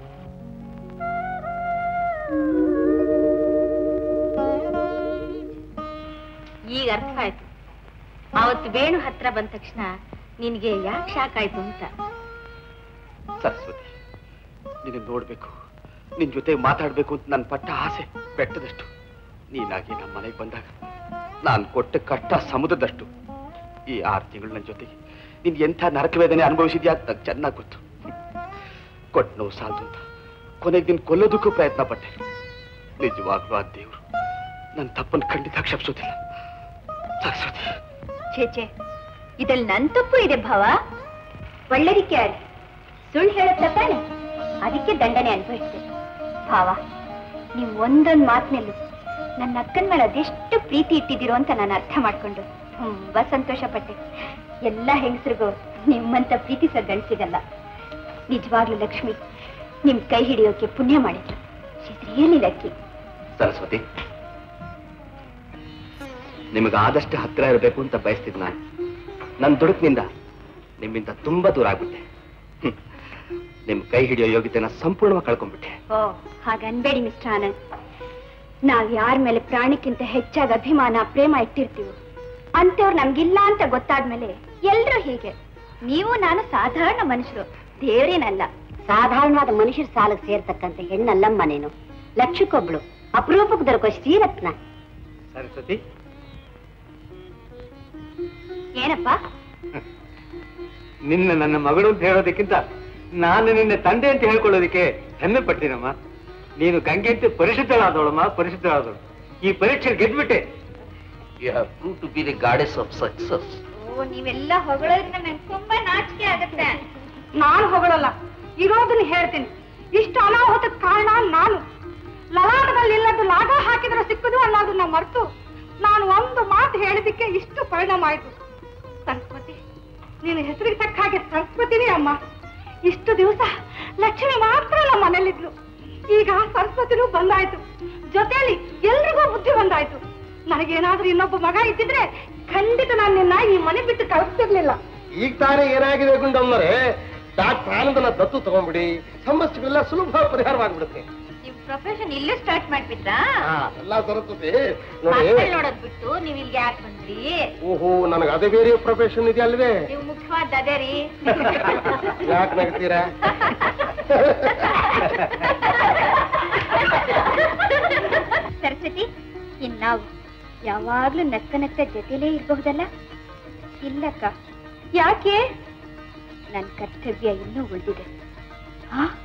ಈಗ ಅರ್ಥ ಆಯ್ತು ಅವತ್ತು ವೇಣು ಹತ್ರ ಬಂದ ತಕ್ಷಣ ನಿನ್ಗೆ ಯಾಕೆ ಶಾಕ್ ಆಯ್ತು ಅಂತ ಸರಸ್ವತಿ ನಿನ್ನ ನೋಡ್ಬೇಕು ನಿನ್ ಜೊತೆ ಮಾತಾಡ್ಬೇಕು ಅಂತ ನನ್ ಪಟ್ಟ ಆಸೆ ಬೆಟ್ಟದಷ್ಟು ನೀನಾಗಿ ನಮ್ಮ ಮನೆಗೆ ಬಂದಾಗ ನಾನು ಕೊಟ್ಟ ಕಟ್ಟ ಸಮುದ್ರದಷ್ಟು ಈ ಆರು ತಿಂಗಳು ನನ್ನ ಜೊತೆಗೆ ನೀನ್ ಎಂಥ ನರಕ ವೇದನೆ ಅನುಭವಿಸಿದ್ಯಾ ಅಂತ ನಂಗ್ ಚೆನ್ನಾಗ್ ಗೊತ್ತು ಕೊಟ್ಟ ನೋವು ಸಾಲದು ಅಂತ ಕೊನೆಗೆ ನಿನ್ ಕೊಲ್ಲೋದಕ್ಕೂ ಪ್ರಯತ್ನ ಪಟ್ಟೆ ನಿಜವಾಗ್ಲೂ ಆ ದೇವ್ರು ನನ್ನ ತಪ್ಪನ್ನು ಖಂಡಿತ ಕ್ಷಮಿಸೋದಿಲ್ಲ ಸರಸ್ವತಿ ಛೇ ಇದ್ರಲ್ಲಿ ನನ್ ತಪ್ಪು ಇದೆ ಭಾವ ಒಳ್ಳೆದಿಕ್ಕೆ ಯಾರು ಸುಳ್ಳು ಹೇಳುತ್ತ ತಾನೆ ಅದಕ್ಕೆ ದಂಡನೆ ಅನುಭವಿಸಿದೆ ಭಾವ ನೀವು ಒಂದೊಂದ್ ಮಾತಿನಲ್ಲೂ ನನ್ನ ಅಕ್ಕನ ಮೇಲೆ ಅದೆಷ್ಟು ಪ್ರೀತಿ ಇಟ್ಟಿದ್ದೀರೋ ಅಂತ ನಾನು ಅರ್ಥ ಮಾಡ್ಕೊಂಡು ತುಂಬಾ ಸಂತೋಷ ಪಟ್ಟೆ ಎಲ್ಲ ಹೆಂಗಸರಿಗೂ ನಿಮ್ಮಂತ ಪ್ರೀತಿಸೋ ಗಂಡಸಿಗಲ್ಲ ನಿಜವಾಗ್ಲೂ ಲಕ್ಷ್ಮಿ ನಿಮ್ ಕೈ ಹಿಡಿಯೋಕೆ ಪುಣ್ಯ ಮಾಡಿದ್ರು ರಿಯಲಿ ಲಕ್ಕಿ ಸರಸ್ವತಿ ನಿಮಗೆ ಆದಷ್ಟು ಹತ್ರ ಇರಬೇಕು ಅಂತ ಬಯಸ್ತಿದ್ ನಾನು ನನ್ನ ದುಡುಕ್ನಿಂದ ನಿಮ್ಮಿಂದ ತುಂಬಾ ದೂರ ಆಗ್ಬಿಟ್ಟೆ ಹ್ಮ್. ನಿಮ್ ಕೈ ಹಿಡಿಯೋ ಯೋಗ್ಯತೆನ ಸಂಪೂರ್ಣವಾಗಿ ಕಳ್ಕೊಂಡ್ಬಿಟ್ಟೆ ಓ ಹಾಗನ್ಬೇಡಿ ಮಿಸ್ಟರ್ ಆನಂದ್ ನಾವ್ ಯಾರ ಮೇಲೆ ಪ್ರಾಣಕ್ಕಿಂತ ಹೆಚ್ಚಾಗಿ ಅಭಿಮಾನ ಪ್ರೇಮ ಇಟ್ಟಿರ್ತೀವೋ ಅಂತವ್ರು ನಮ್ಗಿಲ್ಲ ಅಂತ ಗೊತ್ತಾದ್ಮೇಲೆ ಎಲ್ರೂ ಹೀಗೆ ನೀವು ನಾನು ಸಾಧಾರಣ ಮನುಷ್ಯರು ದೇವ್ರೇನಲ್ಲ ಸಾಧಾರಣವಾದ ಮನುಷ್ಯರ ಸಾಲಕ್ಕೆ ಸೇರ್ತಕ್ಕಂತ ಹೆಣ್ಣಲ್ಲಮ್ಮ ನೀನು ಲಕ್ಷಕ್ಕೊಬ್ಳು ಅಪರೂಪಕ್ಕೆ ದೊರಕೋ ಶ್ರೀರತ್ನ ಸರಸ್ವತಿ ಏನಪ್ಪ ನಿನ್ನ ನನ್ನ ಮಗಳು ಅಂತ ಹೇಳೋದಕ್ಕಿಂತ ನಾನು ನಿನ್ನ ತಂದೆ ಅಂತ ಹೇಳ್ಕೊಳ್ಳೋದಕ್ಕೆ ಹೆಮ್ಮೆ ಪಡ್ತೀನಮ್ಮ ನೀನು ಗಂಗೆ ಅಂತ ಪರಿಶುದ್ಧಳಾದವಳಮ್ಮ ಪರಿಶುದ್ಧಳಾದವಳು ಈ ಪರೀಕ್ಷೆ ಗೆದ್ಬಿಟ್ಟೆ you have prove to be the goddess of success ಓ ನೀವೆಲ್ಲ ಹೊಗಳೋದ್ರೆ ನಂಗೆ ತುಂಬಾ ನಾಚಿಕೆ ಆಗತ್ತೆ ನಾನು ಹೊಗಳಲ್ಲ ಇರೋದನ್ನ ಹೇಳ್ತೀನಿ ಇಷ್ಟು ಅನಾಹುತಕ್ಕೆ ಕಾರಣ ನಾನು ಲಲಾಟದಲ್ಲಿ ಇಲ್ಲದ್ದು ಲಾಗ ಹಾಕಿದ್ರೆ ಸಿಕ್ಕದು ಅನ್ನೋದನ್ನ ಮರೆತು ನಾನು ಒಂದು ಮಾತು ಹೇಳಿದ್ದಕ್ಕೆ ಇಷ್ಟು ಪರಿಣಾಮ ಆಯ್ತು ಸರಸ್ವತಿ ನೀನು ಹೆಸರಿಗೆ ತಕ್ಕ ಹಾಗೆ ಸರಸ್ವತಿನೇ ಅಮ್ಮ ಇಷ್ಟು ದಿವಸ ಲಕ್ಷ್ಮಿ ಮಾತ್ರ ನಮ್ಮ ಮನೇಲಿದ್ಲು ಈಗ ಸರಸ್ವತಿನೂ ಬಂದಾಯ್ತು ಜೊತೆಯಲ್ಲಿ ಎಲ್ರಿಗೂ ಬುದ್ಧಿ ಬಂದಾಯ್ತು ನನಗೇನಾದ್ರೂ ಇನ್ನೊಬ್ಬ ಮಗ ಇದ್ದಿದ್ರೆ ಖಂಡಿತ ನಾನು ನಿನ್ನ ಈ ಮನೆ ಬಿಟ್ಟು ಕಳಿಸ್ತಿರ್ಲಿಲ್ಲ ಈಗ ತಾನೇ ಏನಾಗಿದೆ ಗುಂಡಮ್ಮರೆ ಡಾಕ್ಟರ್ ಆನಂದನ ದತ್ತು ತಗೊಂಡ್ಬಿಡಿ ಸಮಸ್ಯೆಗಳೆಲ್ಲ ಸುಲಭ ಪರಿಹಾರವಾಗ್ಬಿಡುತ್ತೆ ನಿಮ್ ಪ್ರೊಫೆಷನ್ ಇಲ್ಲೇ ಸ್ಟಾರ್ಟ್ ಮಾಡ್ಬಿಟ್ರಾ ಹಾ, ಎಲ್ಲ ಸರಸ್ವತಿ ನೋಡಿ ಮಕ್ಕಳ್ ನೋಡೋದ್ ಬಿಟ್ಟು ನೀವ್ ಇಲ್ಲಿಗೆ ಯಾಕೆ ಬಂದ್ರಿ ಓಹೋ ನನಗೆ ಅದೇ ಬೇರೆ ಪ್ರೊಫೆಷನ್ ಇದೆ ಅಲ್ವೇ ನೀವು ಮುಖ್ಯವಾದ ಅದೇ ರೀ ಯಾಕೆ ನಗ್ತೀರಾ ಸರಸ್ವತಿ ಇನ್ನಾವು ಯಾವಾಗ್ಲೂ ನಕ್ಕ ನಕ್ಕ ಜೊತೆಲೇ ಇರಬಹುದಲ್ಲ ಇಲ್ಲಕ್ಕ ಯಾಕೆ ನನ್ ಕರ್ತವ್ಯ ಇನ್ನೂ ಉಳಿದಿದೆ ಹಾ